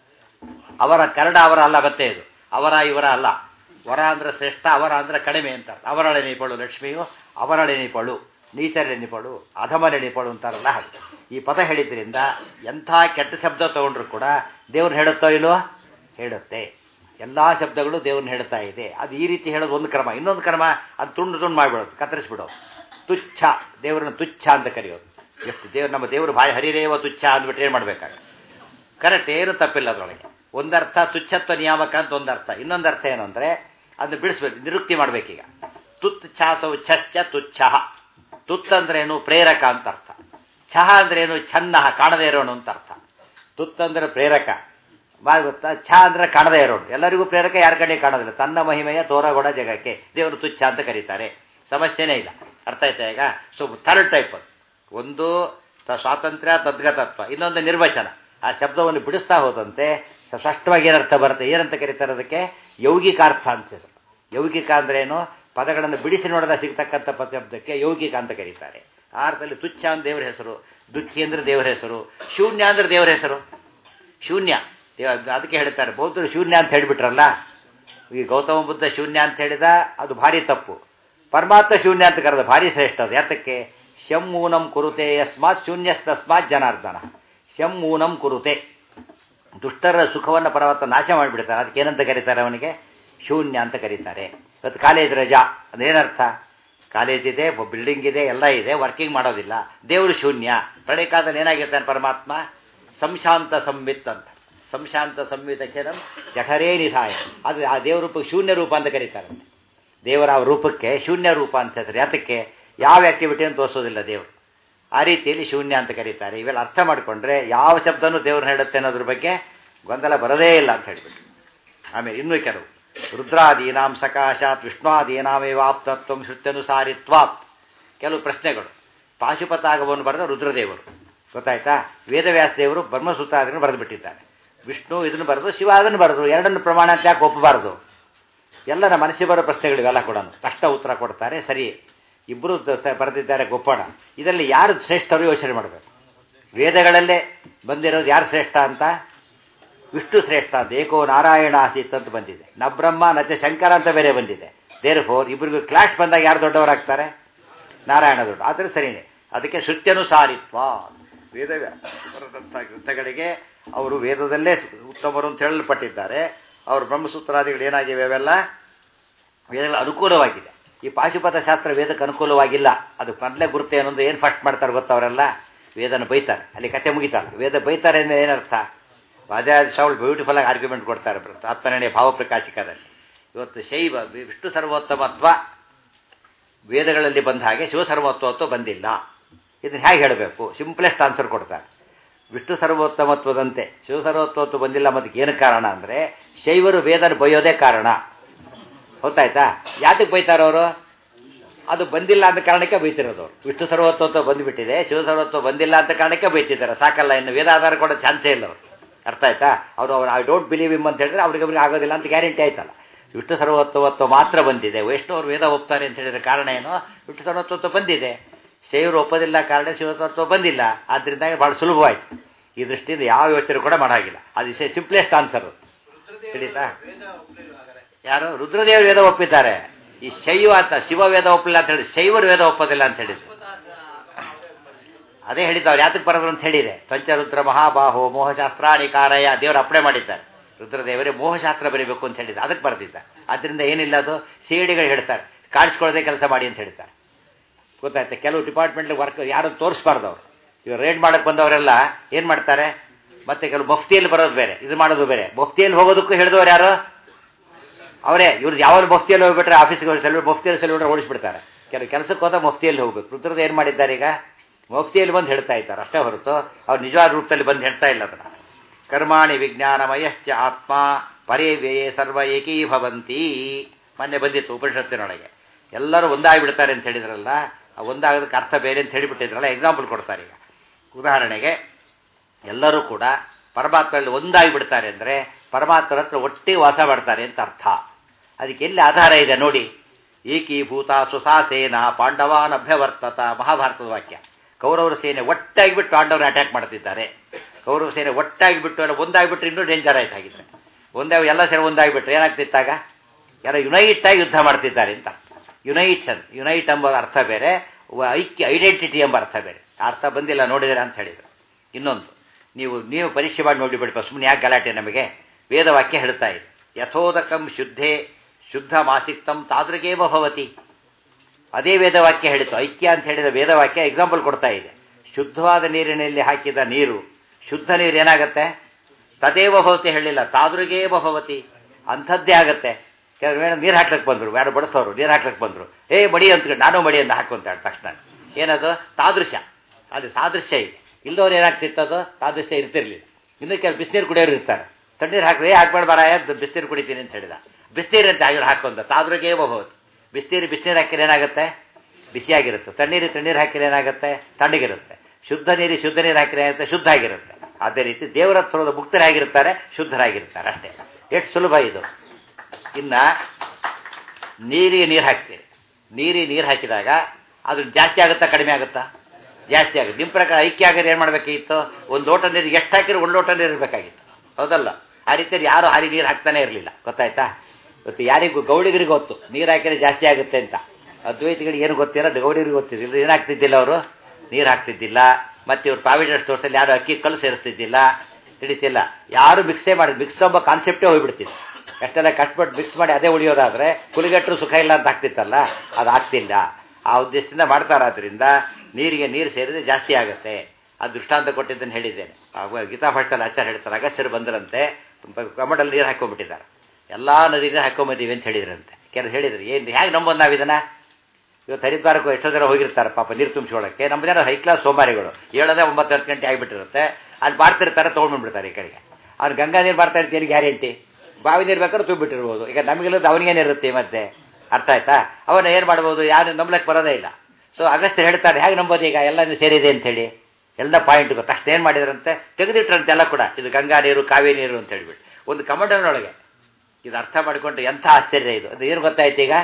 ಅವರ ಕನ್ನಡ ಅವರ ಅಲ್ಲ ಮತ್ತೆ ಇದು ಅವರ ಇವರ ಅಲ್ಲ ವರ ಅಂದ್ರೆ ಶ್ರೇಷ್ಠ ಅವರ ಅಂದ್ರೆ ಕಡಿಮೆ ಅಂತ ಅವರಳೆನಿಪಳು ಲಕ್ಷ್ಮಿಯು ಅವರಳೆನಿಪಳು ನೀಚರೆನಿಪಳು ಅಧಮನೆನಿಪಳು ಅಂತಾರಲ್ಲ ಹಾಗೆ ಈ ಪದ ಹೇಳಿದ್ರಿಂದ ಎಂಥ ಕೆಟ್ಟ ಶಬ್ದ ತಗೊಂಡ್ರು ಕೂಡ ದೇವ್ರು ಹೇಳುತ್ತೋ ಇಲ್ವೋ ಹೇಳುತ್ತೆ ಎಲ್ಲ ಶಬ್ದಗಳು ದೇವ್ರನ್ನ ಹೇಳ್ತಾ ಇದೆ ಅದು ಈ ರೀತಿ ಹೇಳೋದು ಒಂದು ಕ್ರಮ ಇನ್ನೊಂದು ಕ್ರಮ ಅದು ತುಂಡು ತುಂಡು ಮಾಡಿಬಿಡೋದು ಕತ್ತರಿಸ್ಬಿಡೋದು ತುಚ್ಛ ದೇವರನ್ನ ತುಚ್ಛ ಅಂತ ಕರೆಯೋದು ಎಷ್ಟು ದೇವ್ರು ನಮ್ಮ ದೇವರು ಬಾಯಿ ಹರಿರೇವ ತುಚ್ಛ ಅಂದ್ಬಿಟ್ಟು ಏನು ಮಾಡ್ಬೇಕಾಗ ಕರೆಕ್ಟ್ ಏನು ತಪ್ಪಿಲ್ಲ ಅದರೊಳಗೆ ಒಂದರ್ಥ ತುಚ್ಛತ್ವ ನಿಯಾಮಕ ಅಂತ ಒಂದರ್ಥ ಇನ್ನೊಂದು ಅರ್ಥ ಏನು ಅಂದರೆ ಅದನ್ನ ಬಿಡಿಸ್ಬೇಕು ನಿರುಕ್ತಿ ಮಾಡ್ಬೇಕೀಗ ತುತ್ ಛಾಸವು ಛಶ್ಚ ತುಚ್ಛ ತುತ್ ಅಂದ್ರೆ ಏನು ಪ್ರೇರಕ ಅಂತ ಅರ್ಥ ಛಹ ಅಂದ್ರೆ ಏನು ಛನ್ನ ಕಾಣದೇ ಇರೋನು ಅಂತ ಅರ್ಥ ತುತ್ ಅಂದ್ರೆ ಪ್ರೇರಕ ಗೊತ್ತಾ ಛ ಅಂದ್ರೆ ಕಾಣದೇ ಇರೋನು ಎಲ್ಲರಿಗೂ ಪ್ರೇರಕ ಯಾರ ಕಡೆ ಕಾಣೋದಿಲ್ಲ ತನ್ನ ಮಹಿಮೆಯ ತೋರಗೊಡ ಜಗಕ್ಕೆ ದೇವರು ತುಚ್ಛ ಅಂತ ಕರೀತಾರೆ ಸಮಸ್ಯೆನೇ ಇಲ್ಲ ಅರ್ಥ ಆಯ್ತಾ ಈಗ ಸೊ ಥರ್ಡ್ ಟೈಪ್ ಒಂದು ಸ್ವಾತಂತ್ರ್ಯ ತದ್ಗತತ್ವ ಇನ್ನೊಂದು ನಿರ್ವಚನ ಆ ಶಬ್ದವನ್ನು ಬಿಡಿಸ್ತಾ ಹೋದಂತೆ ಸ್ಪಷ್ಟವಾಗಿ ಏನರ್ಥ ಬರುತ್ತೆ ಏನಂತ ಕರೀತಾರೆ ಅದಕ್ಕೆ ಯೌಗಿಕಾರ್ಥ ಅಂತ ಹೆಸರು ಯೌಗಿಕ ಅಂದ್ರೆ ಏನು ಪದಗಳನ್ನು ಬಿಡಿಸಿ ನೋಡದ ಸಿಗ್ತಕ್ಕಂಥ ಶಬ್ದಕ್ಕೆ ಯೌಗಿಕ ಅಂತ ಕರೀತಾರೆ ಆ ಅರ್ಥದಲ್ಲಿ ತುಚ್ಛ ಅಂತ ದೇವರ ಹೆಸರು ದುಃಖಿ ಅಂದ್ರೆ ದೇವರ ಹೆಸರು ಶೂನ್ಯ ಅಂದ್ರೆ ದೇವರ ಹೆಸರು ಶೂನ್ಯ ಅದಕ್ಕೆ ಹೇಳ್ತಾರೆ ಬೌದ್ಧರು ಶೂನ್ಯ ಅಂತ ಹೇಳಿಬಿಟ್ರಲ್ಲ ಈ ಗೌತಮ ಬುದ್ಧ ಶೂನ್ಯ ಅಂತ ಹೇಳಿದ ಅದು ಭಾರಿ ತಪ್ಪು ಪರಮಾತ್ಮ ಶೂನ್ಯ ಅಂತ ಕರೆದ ಭಾರಿ ಶ್ರೇಷ್ಠ ಅದು ಯಾತಕ್ಕೆ ಶಮ್ಮೂನಂ ಕುರುತೆ ಯಸ್ಮಾತ್ ಶೂನ್ಯಸ್ತಸ್ಮಾತ್ ಜನಾರ್ದನ ಶಮ್ಮೂನಂ ಕುರುತೆ ದುಷ್ಟರ ಸುಖವನ್ನು ಪರಮಾತ್ಮ ನಾಶ ಮಾಡಿಬಿಡ್ತಾರೆ ಅದಕ್ಕೆ ಏನಂತ ಕರೀತಾರೆ ಅವನಿಗೆ ಶೂನ್ಯ ಅಂತ ಕರೀತಾರೆ ಇವತ್ತು ಕಾಲೇಜ್ ರಜಾ ಅದೇನರ್ಥ ಕಾಲೇಜ್ ಇದೆ ಬಿಲ್ಡಿಂಗ್ ಇದೆ ಎಲ್ಲ ಇದೆ ವರ್ಕಿಂಗ್ ಮಾಡೋದಿಲ್ಲ ದೇವರು ಶೂನ್ಯ ಪ್ರಳಯ ಕಾಲದಲ್ಲಿ ಏನಾಗಿರ್ತಾನೆ ಪರಮಾತ್ಮ ಸಂಶಾಂತ ಸಂವಿತ್ ಅಂತ ಸಂಶಾಂತ ಸಂವಿತ ಕ್ಷೇತ್ರಂ ಜಠರೇ ನಿಧಾಯ ಅದು ಆ ದೇವ ರೂಪಕ್ಕೆ ಶೂನ್ಯ ರೂಪ ಅಂತ ಕರೀತಾರಂತೆ ದೇವರ ಆ ರೂಪಕ್ಕೆ ಶೂನ್ಯ ರೂಪ ಅಂತ ಹೇಳ್ತಾರೆ ಯಾತಕ್ಕೆ ಯಾವ ಆಕ್ಟಿವಿಟಿಯನ್ನು ತೋರಿಸೋದಿಲ್ಲ ದೇವರು ಆ ರೀತಿಯಲ್ಲಿ ಶೂನ್ಯ ಅಂತ ಕರೀತಾರೆ ಇವೆಲ್ಲ ಅರ್ಥ ಮಾಡಿಕೊಂಡ್ರೆ ಯಾವ ಶಬ್ದನೂ ದೇವ್ರನ್ನ ಹೇಳುತ್ತೆ ಅನ್ನೋದ್ರ ಬಗ್ಗೆ ಗೊಂದಲ ಬರೋದೇ ಇಲ್ಲ ಅಂತ ಹೇಳಿಬಿಟ್ಟು ಆಮೇಲೆ ಇನ್ನೂ ಕೆಲವು ರುದ್ರಾದೀನಾಂ ಸಕಾಶಾತ್ ವಿಷ್ಣುವಾದೀನಾಮೇವಾಪ್ತತ್ವ ಶ್ರುತ್ಯನುಸಾರಿತ್ವಾತ್ ಕೆಲವು ಪ್ರಶ್ನೆಗಳು ಪಾಶುಪತಾಗವನ್ನು ಬರೆದ ರುದ್ರದೇವರು ಗೊತ್ತಾಯ್ತಾ ವೇದವ್ಯಾಸ ದೇವರು ಬ್ರಹ್ಮಸೂತ್ರಾದಿಗಳನ್ನು ಬರೆದು ಬಿಟ್ಟಿದ್ದಾರೆ ವಿಷ್ಣು ಇದನ್ನು ಬರೆದು ಶಿವ ಅದನ್ನು ಬರೆದು ಎರಡನ್ನು ಪ್ರಮಾಣ ಅಂತ ಯಾಕೆ ಒಪ್ಪಬಾರದು ಎಲ್ಲರ ಮನಸ್ಸಿಗೆ ಬರೋ ಪ್ರಶ್ನೆಗಳಿವೆಲ್ಲ ಕೂಡ ಕಷ್ಟ ಉತ್ತರ ಕೊಡ್ತಾರೆ ಸರಿ ಇಬ್ಬರು ಬರೆದಿದ್ದಾರೆ ಗೊಪ್ಪಣ ಇದರಲ್ಲಿ ಯಾರು ಶ್ರೇಷ್ಠರು ಯೋಚನೆ ಮಾಡಬೇಕು ವೇದಗಳಲ್ಲೇ ಬಂದಿರೋದು ಯಾರು ಶ್ರೇಷ್ಠ ಅಂತ ವಿಷ್ಣು ಶ್ರೇಷ್ಠ ಅಂತ ಏಕೋ ನಾರಾಯಣ ಆಸೀತ್ ಅಂತ ಬಂದಿದೆ ನ ಬ್ರಹ್ಮ ನಚ ಶಂಕರ ಅಂತ ಬೇರೆ ಬಂದಿದೆ ದೇರ್ ಫೋರ್ ಇಬ್ಬರಿಗೂ ಕ್ಲಾಶ್ ಬಂದಾಗ ಯಾರು ದೊಡ್ಡವರಾಗ್ತಾರೆ ನಾರಾಯಣ ದೊಡ್ಡ ಆದರೆ ಸರಿನೇ ಅದಕ್ಕೆ ಶ್ರುತ್ಯನುಸಾರಿತ್ವ ವೇದ ಬರೆದಂಥ ಗ್ರಂಥಗಳಿಗೆ ಅವರು ವೇದದಲ್ಲೇ ಉತ್ತಮರು ಅಂತ ಹೇಳಲ್ಪಟ್ಟಿದ್ದಾರೆ ಅವರು ಬ್ರಹ್ಮಸೂತ್ರಾದಿಗಳು ಏನಾಗಿವೆ ಅವೆಲ್ಲ ವೇದಗಳ ಅನುಕೂಲವಾಗಿದೆ ಈ ಪಾಶುಪತ ಶಾಸ್ತ್ರ ವೇದಕ್ಕೆ ಅನುಕೂಲವಾಗಿಲ್ಲ ಅದು ಮೊದಲೇ ಗುರುತೆ ಅನ್ನೋದು ಏನು ಫಸ್ಟ್ ಮಾಡ್ತಾರೆ ಗೊತ್ತವರೆಲ್ಲ ವೇದನ ಬೈತಾರೆ ಅಲ್ಲಿ ಕತೆ ಮುಗಿತಾರೆ ವೇದ ಬೈತಾರೆ ಅಂದರೆ ಏನರ್ಥ ರಾಜಾಜ ಶಾವಲ್ ಬ್ಯೂಟಿಫುಲ್ ಆಗಿ ಆರ್ಗ್ಯುಮೆಂಟ್ ಕೊಡ್ತಾರೆ ಆತ್ಮನಿರ್ಣಯ ಭಾವಪ್ರಕಾಶಿಕದಲ್ಲಿ ಇವತ್ತು ಶೈವ ವಿಷ್ಣು ಸರ್ವೋತ್ತಮತ್ವ ವೇದಗಳಲ್ಲಿ ಬಂದ ಹಾಗೆ ಶಿವಸರ್ವೋತ್ತಮತ್ವ ಬಂದಿಲ್ಲ ಇದನ್ನು ಹೇಗೆ ಹೇಳಬೇಕು ಸಿಂಪ್ಲೆಸ್ಟ್ ಆನ್ಸರ್ ಕೊಡ್ತಾರೆ ವಿಷ್ಣು ಸರ್ವೋತ್ತಮತ್ವದಂತೆ ಶಿವಸರ್ವೋತ್ತಮತ್ವ ಬಂದಿಲ್ಲ ಮತ್ತಕ್ಕೆ ಏನು ಕಾರಣ ಅಂದರೆ ಶೈವರು ವೇದನ ಬೈಯೋದೇ ಕಾರಣ ಗೊತ್ತಾಯ್ತಾ ಯಾತಕ್ಕೆ ಬೈತಾರವರು ಅದು ಬಂದಿಲ್ಲ ಅಂತ ಕಾರಣಕ್ಕೆ ಬೈತಿರೋದು ಅವ್ರು. ವಿಷ್ಣು ಸರ್ವೋತ್ತತ್ವ ಬಂದುಬಿಟ್ಟಿದೆ ಶಿವ ಸರ್ವತ್ವ ಬಂದಿಲ್ಲ ಅಂತ ಕಾರಣಕ್ಕೆ ಬೈತಿದ್ದಾರೆ ಸಾಕಲ್ಲ ಇನ್ನು ವೇದಾಧಾರ ಕೊಡೋ ಚಾನ್ಸೇ ಇಲ್ಲ ಅವರು ಅರ್ಥ ಆಯ್ತಾ ಅವರು ಅವ್ರು ಐ ಡೋಂಟ್ ಬಿಲೀವ್ ಇಮ್ ಅಂತ ಹೇಳಿದ್ರೆ ಅವ್ರಿಗೆ ಅವ್ರಿಗೆ ಆಗೋದಿಲ್ಲ ಅಂತ ಗ್ಯಾರಂಟಿ ಆಯ್ತಲ್ಲ ವಿಷ್ಣು ಸರ್ವೋತ್ತವತ್ವ ಮಾತ್ರ ಬಂದಿದೆ ವೈಷ್ಣವರು ವೇದ ಒಪ್ತಾರೆ ಅಂತ ಹೇಳಿದ್ರೆ ಕಾರಣ ಏನು ವಿಷ್ಣು ಸರ್ವೋತ್ತತ್ವ ಬಂದಿದೆ ಶೈವರು ಒಪ್ಪೋದಿಲ್ಲ ಕಾರಣ ಶಿವತತ್ವ ಬಂದಿಲ್ಲ ಆದ್ದರಿಂದ ಭಾಳ ಸುಲಭವಾಯಿತು ಈ ದೃಷ್ಟಿಯಿಂದ ಯಾವ ಯೋಚನೆ ಕೂಡ ಮಾಡಾಗಿಲ್ಲ ಅದು ಸಿಂಪ್ಲೆಸ್ಟ್ ಆನ್ಸರ್ ತಿಳಿತಾ ಯಾರು ರುದ್ರದೇವರು ವೇದ ಒಪ್ಪಿದ್ದಾರೆ ಈ ಶೈವ ಅಂತ ಶಿವ ವೇದ ಒಪ್ಪಲಿಲ್ಲ ಅಂತ ಹೇಳಿ ಶೈವರು ವೇದ ಒಪ್ಪೋದಿಲ್ಲ ಅಂತ ಹೇಳಿದ್ರು ಅದೇ ಹೇಳಿದ್ದವ್ರು ಯಾತಕ್ಕೆ ಬರೋದು ಅಂತ ಹೇಳಿದೆ ಪಂಚರುದ್ರ ಮಹಾಬಾಹೋ ಮೋಹಶಾಸ್ತ್ರಾಣಿ ಕಾರಯ ದೇವರು ಅಪ್ಲೈ ಮಾಡಿದ್ದಾರೆ ರುದ್ರದೇವರೇ ಮೋಹಶಾಸ್ತ್ರ ಬರೀಬೇಕು ಅಂತ ಹೇಳಿದ್ದೆ ಅದಕ್ಕೆ ಬರೆದಿದ್ದಾರೆ ಅದರಿಂದ ಏನಿಲ್ಲ ಅದು ಸಿಡಿಗಳು ಹೇಳ್ತಾರೆ ಕಾಡಿಸ್ಕೊಳ್ಳದೆ ಕೆಲಸ ಮಾಡಿ ಅಂತ ಹೇಳ್ತಾರೆ ಗೊತ್ತಾಯ್ತು ಕೆಲವು ಡಿಪಾರ್ಟ್ಮೆಂಟ್ ವರ್ಕ್ ಯಾರು ತೋರಿಸ್ಬಾರ್ದು ಅವರು ಇವಾಗ ರೇಡ್ ಮಾಡಕ್ಕೆ ಬಂದವರೆಲ್ಲ ಏನು ಮಾಡ್ತಾರೆ ಮತ್ತೆ ಕೆಲವು ಮಫ್ತಿಯಲ್ಲಿ ಬರೋದು ಬೇರೆ ಇದು ಮಾಡೋದು ಬೇರೆ ಮಫ್ತಿಯಲ್ಲಿ ಹೋಗೋದಕ್ಕೂ ಹೇಳಿದವರು ಯಾರು ಅವರೇ ಇವ್ರು ಯಾವಾಗ ಮಫ್ತಿಯಲ್ಲಿ ಹೋಗ್ಬಿಟ್ರೆ ಆಫೀಸ್ಗೆ ಹೋಗಿ ಸೆಲ್ಯೂಟ್ ಮಫ್ತಿಯಲ್ಲಿ ಸೆಲ್ಯೂಟ್ ಓಡಿಸ್ಬಿಡ್ತಾರೆ ಕೆಲವು ಕೆಲಸಕ್ಕೆ ಹೋದ ಮಫ್ತಿಯಲ್ಲಿ ಹೋಗ್ಬೇಕು ರುದ್ರದ ಏನು ಮಾಡಿದ್ದಾರೆ ಈಗ ಮಫ್ತಿಯಲ್ಲಿ ಬಂದು ಹೇಳ್ತಾ ಇದ್ದಾರೆ ಅಷ್ಟೇ ಹೊರತು ಅವ್ರು ನಿಜವಾದ ರೂಪದಲ್ಲಿ ಬಂದು ಹೇಳ್ತಾ ಇಲ್ಲ ಅದನ್ನು ಕರ್ಮಾಣಿ ವಿಜ್ಞಾನಮಯಶ್ಚ ಆತ್ಮ ಪರೇವ್ಯಯೇ ಸರ್ವ ಏಕೀಭವಂತಿ ಮೊನ್ನೆ ಬಂದಿತ್ತು ಉಪನಿಷತ್ತಿನೊಳಗೆ ಎಲ್ಲರೂ ಒಂದಾಗಿಬಿಡ್ತಾರೆ ಅಂತ ಹೇಳಿದ್ರಲ್ಲ ಆ ಒಂದಾಗೋದಕ್ಕೆ ಅರ್ಥ ಬೇರೆ ಅಂತ ಹೇಳಿಬಿಟ್ಟಿದ್ರಲ್ಲ ಎಕ್ಸಾಂಪಲ್ ಕೊಡ್ತಾರೆ ಈಗ ಉದಾಹರಣೆಗೆ ಎಲ್ಲರೂ ಕೂಡ ಪರಮಾತ್ಮಲ್ಲಿ ಒಂದಾಗಿ ಬಿಡ್ತಾರೆ ಅಂದರೆ ಪರಮಾತ್ಮರ ಹತ್ರ ಒಟ್ಟಿಗೆ ವಾಸ ಮಾಡ್ತಾರೆ ಅಂತ ಅರ್ಥ ಅದಕ್ಕೆ ಎಲ್ಲಿ ಆಧಾರ ಇದೆ ನೋಡಿ ಏಕೀಭೂತ ಸುಸಾಸೇನ ಪಾಂಡವಾನ್ ಅಭ್ಯವರ್ತತ ಮಹಾಭಾರತದ ವಾಕ್ಯ ಕೌರವರ ಸೇನೆ ಒಟ್ಟಾಗಿ ಬಿಟ್ಟು ಪಾಂಡವರನ್ನ ಅಟ್ಯಾಕ್ ಮಾಡ್ತಿದ್ದಾರೆ ಕೌರವ ಸೇನೆ ಒಟ್ಟಾಗಿ ಬಿಟ್ಟು ಎಲ್ಲ ಒಂದಾಗಿಬಿಟ್ರೆ ಇನ್ನೂ ಡೇಂಜರ್ ಆಯ್ತು ಹಾಗಿದ್ರೆ ಒಂದೇ ಎಲ್ಲ ಸೇನೆ ಒಂದಾಗಿಬಿಟ್ರೆ ಏನಾಗ್ತಿತ್ತಾಗ ಎಲ್ಲ ಯುನೈಟ್ ಆಗಿ ಯುದ್ಧ ಮಾಡ್ತಿದ್ದಾರೆ ಅಂತ ಯುನೈಟ್ ಅಂತ ಯುನೈಟ್ ಎಂಬ ಅರ್ಥ ಬೇರೆ ವ- ಐಕ್ಯ ಐಡೆಂಟಿಟಿ ಎಂಬ ಅರ್ಥ ಬೇರೆ ಆ ಅರ್ಥ ಬಂದಿಲ್ಲ ನೋಡಿದರೆ ಅಂತ ಹೇಳಿದರು ಇನ್ನೊಂದು ನೀವು ನೀವು ಪರೀಕ್ಷೆ ಮಾಡಿ ನೋಡಿಬಿಡ್ಪ ಸುಮ್ಮನೆ ಯಾಕೆ ಗಲಾಟೆ ನಮಗೆ ವೇದವಾಕ್ಯ ಹೇಳ್ತಾ ಇದೆ ಯಥೋದಕಂ ಶುದ್ಧೇ ಶುದ್ಧ ಮಾಸಿಕ್ತಂ ತಾದೃಗೇವ ಭವತಿ ಅದೇ ವೇದವಾಕ್ಯ ಹೇಳಿತು ಐಕ್ಯ ಅಂತ ಹೇಳಿದ ವೇದವಾಕ್ಯ ಎಕ್ಸಾಂಪಲ್ ಕೊಡ್ತಾ ಇದೆ ಶುದ್ಧವಾದ ನೀರಿನಲ್ಲಿ ಹಾಕಿದ ನೀರು ಶುದ್ಧ ನೀರು ಏನಾಗುತ್ತೆ ತದೇವ ಭವತಿ ಹೇಳಿಲ್ಲ ತಾದೃಗೇವ ಭವತಿ ಅಂಥದ್ದೇ ಆಗತ್ತೆ ಕೆಲವು ವೇಳೆ ನೀರು ಹಾಕ್ಲಿಕ್ಕೆ ಬಂದರು ಯಾರು ಬಡಿಸೋರು ನೀರು ಹಾಕ್ಲಿಕ್ಕೆ ಬಂದರು ಏ ಮಡಿ ಅಂತ ನಾನು ಮಡಿ ಅಂತ ಹಾಕೊಂತಾಳೆ ತಕ್ಷಣ ಏನದು ತಾದೃಶ್ಯ ಅದು ಸಾದೃಶ್ಯ ಇದೆ ಇಲ್ಲದವ್ರು ಏನಾಗ್ತಿತ್ತು ಅದು ತಾದೃಶ್ಯ ಇರ್ತಿರ್ಲಿಲ್ಲ ಇನ್ನು ಕೆಲವು ಬಿಸಿನೀರು ಕುಡಿಯೋರು ಇರ್ತಾರೆ ತಣ್ಣೀರು ಹಾಕ್ರಿ ಏ ಹಾಕ್ಬೇಡ ಬಾರ ಬಿಸಿನೀರು ಕುಡಿತೀನಿ ಅಂತ ಹೇಳಿದ ಬಿಸಿನೀರು ಅಂತ ಆಗಿರೋ ಹಾಕೊಂಡ ತಾದ್ರಿಗೇವ ಭವತಿ ಬಿಸಿನೀರು ಬಿಸಿನೀರು ಹಾಕಿದ್ರೆ ಏನಾಗುತ್ತೆ ಬಿಸಿಯಾಗಿರುತ್ತೆ ತಣ್ಣೀರು ತಣ್ಣೀರು ಹಾಕಿದ್ರೆ ಏನಾಗುತ್ತೆ ತಣ್ಣಗಿರುತ್ತೆ ಶುದ್ಧ ನೀರು ಶುದ್ಧ ನೀರು ಹಾಕಿದ್ರೆ ಏನಾಗುತ್ತೆ ಶುದ್ಧ ಆಗಿರುತ್ತೆ ಅದೇ ರೀತಿ ದೇವರ ಹತ್ರದ ಮುಕ್ತರಾಗಿರ್ತಾರೆ ಶುದ್ಧರಾಗಿರ್ತಾರೆ ಅಷ್ಟೇ ಎಷ್ಟು ಸುಲಭ ಇದು ಇನ್ನು ನೀರಿಗೆ ನೀರು ಹಾಕ್ತೀರಿ ನೀರಿಗೆ ನೀರು ಹಾಕಿದಾಗ ಅದು ಜಾಸ್ತಿ ಆಗುತ್ತಾ ಕಡಿಮೆ ಆಗುತ್ತಾ ಜಾಸ್ತಿ ಆಗುತ್ತೆ ನಿಮ್ಮ ಪ್ರಕಾರ ಐಕ್ಯ ಆಗೋದು ಏನು ಮಾಡಬೇಕಿತ್ತು ಒಂದು ಲೋಟ ನೀರು ಎಷ್ಟು ಹಾಕಿದ್ರೆ ಒಂದು ಲೋಟ ನೀರು ಇರಬೇಕಾಗಿತ್ತು ಹೌದಲ್ಲ ಆ ರೀತಿಯಲ್ಲಿ ಯಾರು ಹಾರಿ ನೀರು ಹಾಕ್ತಾನೆ ಇರಲಿಲ್ಲ ಗೊತ್ತಾಯ್ತಾ ಇವತ್ತು ಯಾರಿಗೂ ಗೌಡಿಗರಿಗೆ ಗೊತ್ತು ನೀರು ಹಾಕಿದ್ರೆ ಜಾಸ್ತಿ ಆಗುತ್ತೆ ಅಂತ ಅದ್ವೈತಿಗಳಿಗೆ ಏನು ಗೊತ್ತಿಲ್ಲ ಗೌಡಿಗರಿಗೆ ಗೊತ್ತಿದ್ದಿಲ್ಲ ಏನು ಹಾಕ್ತಿದ್ದಿಲ್ಲ ಅವರು ನೀರು ಹಾಕ್ತಿದ್ದಿಲ್ಲ ಮತ್ತು ಇವ್ರು ಪ್ರಾವಿಡೆಂಟ್ ಸ್ಟೋರ್ಸಲ್ಲಿ ಯಾರು ಅಕ್ಕಿ ಕಲ್ಲು ಸೇರಿಸ್ತಿದ್ದಿಲ್ಲ ತಿಳಿತಿಲ್ಲ ಯಾರು ಮಿಕ್ಸೇ ಮಾಡಿ ಮಿಕ್ಸ್ ಎಂಬ ಕಾನ್ಸೆಪ್ಟೇ ಹೋಗ್ಬಿಡ್ತಿತ್ತು ಎಷ್ಟೆಲ್ಲ ಕಷ್ಟಪಟ್ಟು ಮಿಕ್ಸ್ ಮಾಡಿ ಅದೇ ಉಳಿಯೋದಾದ್ರೆ ಕುಲಿಗಟ್ಟರು ಸುಖ ಇಲ್ಲ ಅಂತ ಆಗ್ತಿತ್ತಲ್ಲ ಅದು ಆಗ್ತಿಲ್ಲ ಆ ಉದ್ದೇಶದಿಂದ ಮಾಡ್ತಾರಾದ್ರಿಂದ ನೀರಿಗೆ ನೀರು ಸೇರಿದ್ರೆ ಜಾಸ್ತಿ ಆಗುತ್ತೆ ಆ ದೃಷ್ಟಾಂತ ಕೊಟ್ಟಿದ್ದನ್ನು ಹೇಳಿದ್ದೇನೆ ಆಗ ಗೀತಾ ಭಾಷೆಯಲ್ಲಿ ಆಚಾರ ಹೇಳ್ತಾರೆ ಅಗಸ್ತ್ಯರು ಬಂದರಂತೆ ಕಮಡಲ್ಲಿ ನೀರು ಹಾಕೊಂಡ್ಬಿಟ್ಟಿದ್ದಾರೆ ಎಲ್ಲ ನದಿಗೆ ಹಾಕೊಂಬಂದೀವಿ ಅಂತ ಹೇಳಿದ್ರಂತೆ ಕೆಲವು ಹೇಳಿದ್ರು ಏನು ಹೇಗೆ ನಂಬೋದು ನಾವು ಇದನ್ನ ಇವತ್ತು ಹರಿದ್ವಾರಕ್ಕೂ ಎಷ್ಟೋ ಜನ ಹೋಗಿರ್ತಾರೆ ಪಾಪ ನೀರು ತುಂಬಿಸ್ಕೊಳ್ಳೋಕ್ಕೆ ನಮ್ಮ ಜನ ಹೈ ಕ್ಲಾಸ್ ಸೋಮಾರಿಗಳು ಏಳದೇ ಒಂಬತ್ತು ಹತ್ತು ಗಂಟೆ ಆಗಿಬಿಟ್ಟಿರುತ್ತೆ ಅಲ್ಲಿ ಮಾಡ್ತಿರ್ತಾರೆ ತೊಗೊಂಡ್ಬಿಡ್ತಾರೆ ಈ ಕಡೆಗೆ ಅವ್ನು ಗಂಗಾ ನೀರು ಮಾಡ್ತಾ ಇರ್ತೀನಿ ಗ್ಯಾರಂಟಿ ಬಾವಿ ನೀರು ಬೇಕಾದ್ರೆ ತುಂಬಿಟ್ಟಿರ್ಬೋದು ಈಗ ನಮಗೆಲ್ಲದು ಅವನಿಗೇನಿರುತ್ತೆ ಮತ್ತೆ ಅರ್ಥ ಆಯ್ತಾ ಅವನ್ನ ಏನು ಮಾಡ್ಬೋದು ಯಾರು ನಂಬ್ಲಕ್ಕೆ ಬರೋದೇ ಇಲ್ಲ ಸೊ ಅಗಸ್ತ್ಯ ಹೇಳ್ತಾರೆ ಹೇಗೆ ನಂಬೋದು ಈಗ ಎಲ್ಲ ಸೇರಿದೆ ಅಂತೇಳಿ ಎಲ್ಲ ಪಾಯಿಂಟ್ ಗೊತ್ತು ಅಷ್ಟು ಏನು ಮಾಡಿದ್ರಂತೆ ತೆಗೆದಿಟ್ರಂತೆ ಎಲ್ಲ ಕೂಡ ಇದು ಗಂಗಾ ನೀರು ಕಾವೇರಿ ನೀರು ಅಂತ ಹೇಳ್ಬಿಟ್ಟು ಒಂದು ಕಮಂಡನೊಳಗೆ ಇದು ಅರ್ಥ ಮಾಡಿಕೊಂಡ್ರೆ ಎಂಥ ಆಶ್ಚರ್ಯ ಇದು ಅದು ಏನು ಗೊತ್ತಾಯ್ತು ಈಗ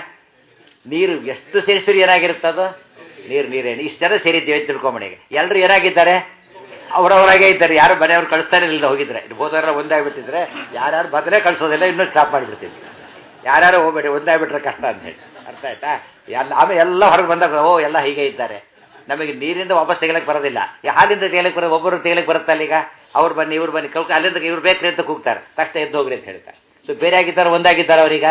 ನೀರು ಎಷ್ಟು ಸೇರಿಸಿರು ಏನಾಗಿರುತ್ತದು ನೀರು ನೀರೇನು ಇಷ್ಟು ಜನ ಸೇರಿದ್ದೀವಿ ಅಂತ ತಿಳ್ಕೊಂಬಣಿಗೆ ಎಲ್ಲರೂ ಏನಾಗಿದ್ದಾರೆ ಅವರವರಾಗೆ ಇದ್ದಾರೆ ಯಾರು ಮನೆಯವ್ರು ಕಳಿಸ್ತಾನೆ ಇಲ್ಲ ಹೋಗಿದ್ರೆ ಹೋದವರೆಲ್ಲ ಒಂದಾಗ್ಬಿಟ್ಟಿದ್ರೆ ಯಾರ್ಯಾರು ಬದಲೇ ಕಳಿಸೋದಿಲ್ಲ ಇನ್ನೂ ಸ್ಟಾಪ್ ಮಾಡಿಬಿಡ್ತಿದ್ವಿ ಯಾರ್ಯಾರು ಹೋಗ್ಬೇಡಿ ಒಂದಾಗ್ಬಿಟ್ರೆ ಕಷ್ಟ ಅಂತ ಹೇಳಿ ಅರ್ಥ ಆಯ್ತಾ ಎಲ್ಲ ಆಮೇಲೆ ಎಲ್ಲ ಹೊರಗೆ ಬಂದಾಗ ಓ ಎಲ್ಲ ಹೀಗೆ ಇದ್ದಾರೆ ನಮಗೆ ನೀರಿಂದ ವಾಪಸ್ ತೆಗಿಲಕ್ಕೆ ಬರೋದಿಲ್ಲ ಈ ಹಾಲಿಂದ ತೆಗಿಲಕ್ಕೆ ಬರೋ ಒಬ್ಬರು ತೆಗಿಲಕ್ಕೆ ಬರುತ್ತಲ್ಲ ಈಗ ಅವ್ರು ಬನ್ನಿ ಇವ್ರು ಬನ್ನಿ ಕೌಕ ಅಲ್ಲಿಂದ ಇವ್ರು ಬೇಕ್ರಿ ಅಂತ ಕೂಗ್ತಾರೆ ತಕ್ಷಣ ಎದ್ದು ಹೋಗ್ರಿ ಅಂತ ಹೇಳ್ತಾರೆ ಸೊ ಬೇರೆ ಆಗಿದ್ದಾರೆ ಒಂದಾಗಿದ್ದಾರೆ ಅವರೀಗ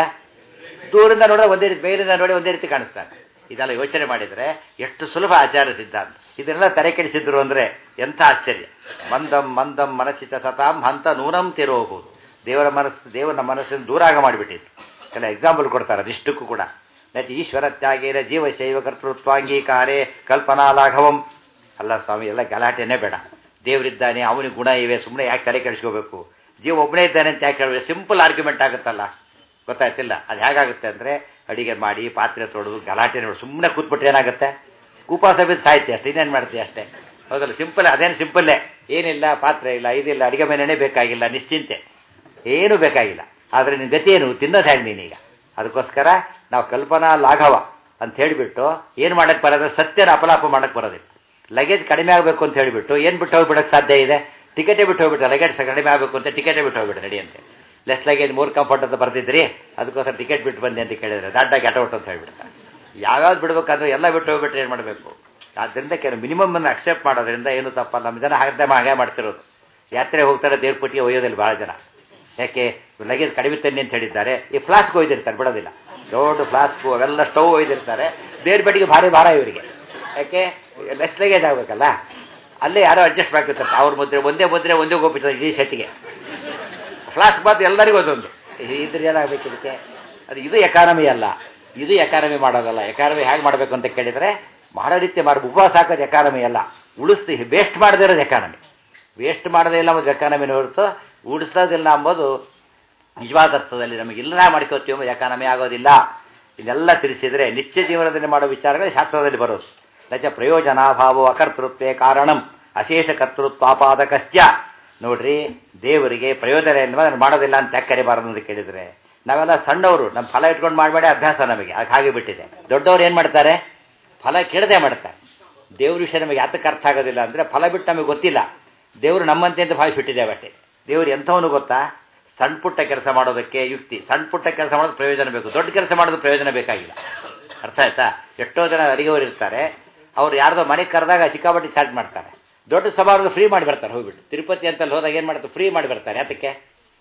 ದೂರಿಂದ ನೋಡಿದ್ರೆ ಒಂದೇ ರೀತಿ ಮೇಲಿಂದ ನೋಡಿ ಒಂದೇ ರೀತಿ ಕಾಣಿಸ್ತಾರೆ ಇದೆಲ್ಲ ಯೋಚನೆ ಮಾಡಿದರೆ ಎಷ್ಟು ಸುಲಭ ಆಚಾರ ಸಿದ್ಧಾಂತ ಇದನ್ನೆಲ್ಲ ತಲೆ ಕೆಡಿಸಿದ್ರು ಅಂದರೆ ಎಂಥ ಆಶ್ಚರ್ಯ ಮಂದಂ ಮಂದಂ ಮನಸ್ಸಿತ ಸತಾಂ ಹಂತ ನೂನಂ ತಿರೋಬಹುದು ದೇವರ ಮನಸ್ಸು ದೇವರ ಮನಸ್ಸನ್ನು ದೂರಾಗ ಮಾಡಿಬಿಟ್ಟಿತ್ತು ಕೆಲ ಎಕ್ಸಾಂಪಲ್ ಕೊಡ್ತಾರೆ ಅದಿಷ್ಟಕ್ಕೂ ಕೂಡ ನಚ ಈಶ್ವರ ತ್ಯಾಗೇನ ಜೀವಶೈವ ಕರ್ತೃತ್ವಾಂಗೀಕಾರೇ ಕಲ್ಪನಾ ಲಾಘವಂ ಅಲ್ಲ ಸ್ವಾಮಿ ಎಲ್ಲ ಗಲಾಟೆನೇ ಬೇಡ ದೇವರಿದ್ದಾನೆ ಅವನಿಗೆ ಗುಣ ಇವೆ ಸುಮ್ಮನೆ ಯಾಕೆ ತಲೆ ಕೆಡಿಸ್ಕೋಬೇಕು ಜೀವ ಒಬ್ಬನೇ ಇದ್ದಾನೆ ಅಂತ ಯಾಕೆ ಹೇಳಬೇಕು ಸಿಂಪಲ್ ಆರ್ಗ್ಯುಮೆಂಟ್ ಆಗುತ್ತಲ್ಲ ಗೊತ್ತಾಯ್ತಿಲ್ಲ ಅದು ಹೇಗಾಗುತ್ತೆ ಅಂದರೆ ಅಡಿಗೆ ಮಾಡಿ ಪಾತ್ರೆ ತೊಳೆದು ಗಲಾಟೆ ನೋಡಿ ಸುಮ್ಮನೆ ಕೂತ್ಬಿಟ್ರೆ ಏನಾಗುತ್ತೆ ಉಪವಾಸ ಬಿದ್ದು ಸಾಯ್ತಿ ಅಷ್ಟೇ ಇನ್ನೇನು ಮಾಡ್ತೀಯ ಅಷ್ಟೇ ಹೌದಲ್ಲ ಸಿಂಪಲ್ ಅದೇನು ಸಿಂಪಲ್ಲೇ ಏನಿಲ್ಲ ಪಾತ್ರೆ ಇಲ್ಲ ಇದಿಲ್ಲ ಅಡಿಗೆ ಮನೆಯೇ ಬೇಕಾಗಿಲ್ಲ ನಿಶ್ಚಿಂತೆ ಏನೂ ಬೇಕಾಗಿಲ್ಲ ಆದರೆ ನಿನ್ನ ಗತಿ ಏನು ತಿನ್ನೋದು ಹೇಗೆ ನೀನೀಗ ಅದಕ್ಕೋಸ್ಕರ ನಾವು ಕಲ್ಪನಾ ಲಾಘವ ಅಂತ ಹೇಳಿಬಿಟ್ಟು ಏನು ಮಾಡಕ್ಕೆ ಬರೋದ್ರೆ ಸತ್ಯನ ಅಪಲಾಪ ಮಾಡಕ್ಕೆ ಬರೋದಿಲ್ಲ ಲಗೇಜ್ ಕಡಿಮೆ ಆಗಬೇಕು ಅಂತ ಹೇಳಿಬಿಟ್ಟು ಏನು ಬಿಟ್ಟು ಹೋಗ್ಬಿಡಕ್ಕೆ ಸಾಧ್ಯ ಇದೆ ಟಿಕೆಟೇ ಬಿಟ್ಟು ಹೋಗ್ಬಿಟ್ಟು ಲಗೇಜ್ ಕಡಿಮೆ ಆಗಬೇಕು ಅಂತ ಟಿಕೆಟೇ ಬಿಟ್ಟು ಹೋಗ್ಬಿಟ್ಟು ನಡಿ ಅಂತೆ ಲೆಸ್ ಲಗೇಜ್ ಮೂರು ಕಂಫರ್ಟ್ ಅಂತ ಬರ್ತಿದ್ರಿ ಅದಕ್ಕೋಸ್ಕರ ಟಿಕೆಟ್ ಬಿಟ್ಟು ಬಂದೆ ಅಂತ ಕೇಳಿದ್ರೆ ದಡ್ಡ ಗೆಟ ಅಂತ ಹೇಳ್ಬಿಡ್ತಾರೆ ಯಾವ್ಯಾವ್ದು ಬಿಡ್ಬೇಕಾದ್ರೆ ಎಲ್ಲ ಬಿಟ್ಟು ಹೋಗ್ಬಿಟ್ರೆ ಏನು ಮಾಡಬೇಕು ಆದ್ದರಿಂದ ಕೆಲವು ಮಿನಿಮಮ್ ಅನ್ನು ಅಕ್ಸೆಪ್ಟ್ ಮಾಡೋದ್ರಿಂದ ಏನು ತಪ್ಪಲ್ಲ ನಮ್ಮ ಜನ ಹಾಗೆ ಹಾಗೆ ಮಾಡ್ತಿರೋದು ಯಾತ್ರೆ ಹೋಗ್ತಾರೆ ದೇವ್ರ ಪಟ್ಟಿಗೆ ಒಯ್ಯೋದಿಲ್ಲ ಭಾಳ ಜನ ಯಾಕೆ ಲಗೇಜ್ ಕಡಿಮೆ ತನ್ನಿ ಅಂತ ಹೇಳಿದ್ದಾರೆ ಈ ಫ್ಲಾಸ್ಕ್ ಒಯ್ದಿರ್ತಾರೆ ಬಿಡೋದಿಲ್ಲ ದೊಡ್ಡ ಫ್ಲಾಸ್ಕು ಅವೆಲ್ಲ ಸ್ಟವ್ ಒಯ್ದಿರ್ತಾರೆ ಬೇರೆ ಬೆಟ್ಟಿಗೆ ಭಾರಿ ಭಾರ ಇವರಿಗೆ ಯಾಕೆ ಲೆಸ್ ಲಗೇಜ್ ಆಗಬೇಕಲ್ಲ ಅಲ್ಲೇ ಯಾರೋ ಅಡ್ಜಸ್ಟ್ ಮಾಡ್ತಿರ್ತಾರೆ ಅವ್ರ ಮುದ್ರೆ ಒಂದೇ ಮುದ್ರೆ ಒಂದೇ ಗೋಪಿತಾರೆ ಈ ಸೆಟ್ಟಿಗೆ ಫ್ಲಾಸ್ಕ್ ಬಾತ್ ಎಲ್ಲರಿಗೂ ಅದೊಂದು ಇದ್ರ ಏನಾಗಬೇಕು ಇದಕ್ಕೆ ಅದು ಇದು ಎಕಾನಮಿ ಅಲ್ಲ ಇದು ಎಕಾನಮಿ ಮಾಡೋದಲ್ಲ ಎಕಾನಮಿ ಹೇಗೆ ಮಾಡಬೇಕು ಅಂತ ಕೇಳಿದರೆ ಮಾಡೋ ರೀತಿ ಮಾಡಿ ಉಪವಾಸ ಹಾಕೋದು ಎಕಾನಮಿ ಅಲ್ಲ ಉಳಿಸ್ತಿ ವೇಸ್ಟ್ ಮಾಡದೇ ಇರೋದು ಎಕಾನಮಿ ವೇಸ್ಟ್ ಮಾಡದೇ ಇಲ್ಲ ಒಂದು ಎಕಾನಮಿನ ಹೊರತು ಉಳಿಸೋದಿಲ್ಲ ಎಂಬುದು ನಿಜವಾದ ಅರ್ಥದಲ್ಲಿ ನಮಗೆ ಇಲ್ಲ ಮಾಡ್ಕೋತೀವಿ ಎಂಬುದು ಎಕಾನಮಿ ಆಗೋದಿಲ್ಲ ಇದೆಲ್ಲ ತಿಳಿಸಿದರೆ ನಿತ್ಯ ಜೀವನದಲ್ಲಿ ಮಾಡೋ ವಿಚಾರಗಳು ಶಾಸ್ತ್ರದಲ್ಲಿ ಬರೋದು ನಚ ಪ್ರಯೋಜನಾಭಾವೋ ಅಕರ್ತೃತ್ವೇ ಕಾರಣಂ ಅಶೇಷ ಕರ್ತೃತ್ವಾಪಾದಕಶ್ಚ ನೋಡ್ರಿ ದೇವರಿಗೆ ಪ್ರಯೋಜನ ಇಲ್ಲ ಮಾಡೋದಿಲ್ಲ ಅಂತ ಯಾಕೆ ಕರಿಬಾರದು ಅಂತ ಕೇಳಿದರೆ ನಾವೆಲ್ಲ ಸಣ್ಣವರು ನಮ್ಮ ಫಲ ಇಟ್ಕೊಂಡು ಮಾಡಬೇಡಿ ಅಭ್ಯಾಸ ನಮಗೆ ಅದು ಹಾಗೆ ಬಿಟ್ಟಿದೆ ದೊಡ್ಡವರು ಏನು ಮಾಡ್ತಾರೆ ಫಲ ಕೇಳದೆ ಮಾಡ್ತಾರೆ ದೇವ್ರ ವಿಷಯ ನಮಗೆ ಯಾತಕ್ಕೆ ಅರ್ಥ ಆಗೋದಿಲ್ಲ ಅಂದರೆ ಫಲ ಬಿಟ್ಟು ನಮಗೆ ಗೊತ್ತಿಲ್ಲ ದೇವರು ನಮ್ಮಂತೆ ಅಂತ ಭಾವಿಸ್ಬಿಟ್ಟಿದ್ದೇವೆ ಅಷ್ಟೇ ದೇವರು ಎಂಥವನು ಗೊತ್ತಾ ಸಣ್ಣ ಪುಟ್ಟ ಕೆಲಸ ಮಾಡೋದಕ್ಕೆ ಯುಕ್ತಿ ಸಣ್ಣ ಪುಟ್ಟ ಕೆಲಸ ಮಾಡೋದು ಪ್ರಯೋಜನ ಬೇಕು ದೊಡ್ಡ ಕೆಲಸ ಮಾಡೋದು ಪ್ರಯೋಜನ ಬೇಕಾಗಿಲ್ಲ ಅರ್ಥ ಆಯ್ತಾ ಎಷ್ಟೋ ಜನ ಅಡಿಗೆವರು ಇರ್ತಾರೆ ಅವ್ರು ಯಾರ್ದೋ ಮನೆಗೆ ಕರೆದಾಗ ಚಿಕ್ಕಾಪಟ್ಟಿ ಚಾರ್ಜ್ ಮಾಡ್ತಾರೆ ದೊಡ್ಡ ಸಭಾರ್ಗ ಫ್ರೀ ಮಾಡಿ ಬರ್ತಾರೆ ಹೋಗ್ಬಿಟ್ಟು ತಿರುಪತಿ ಅಂತಲ್ಲಿ ಹೋದಾಗ ಏನು ಮಾಡ್ತಾರೆ ಫ್ರೀ ಮಾಡಿ ಬರ್ತಾರೆ ಯಾತಕ್ಕೆ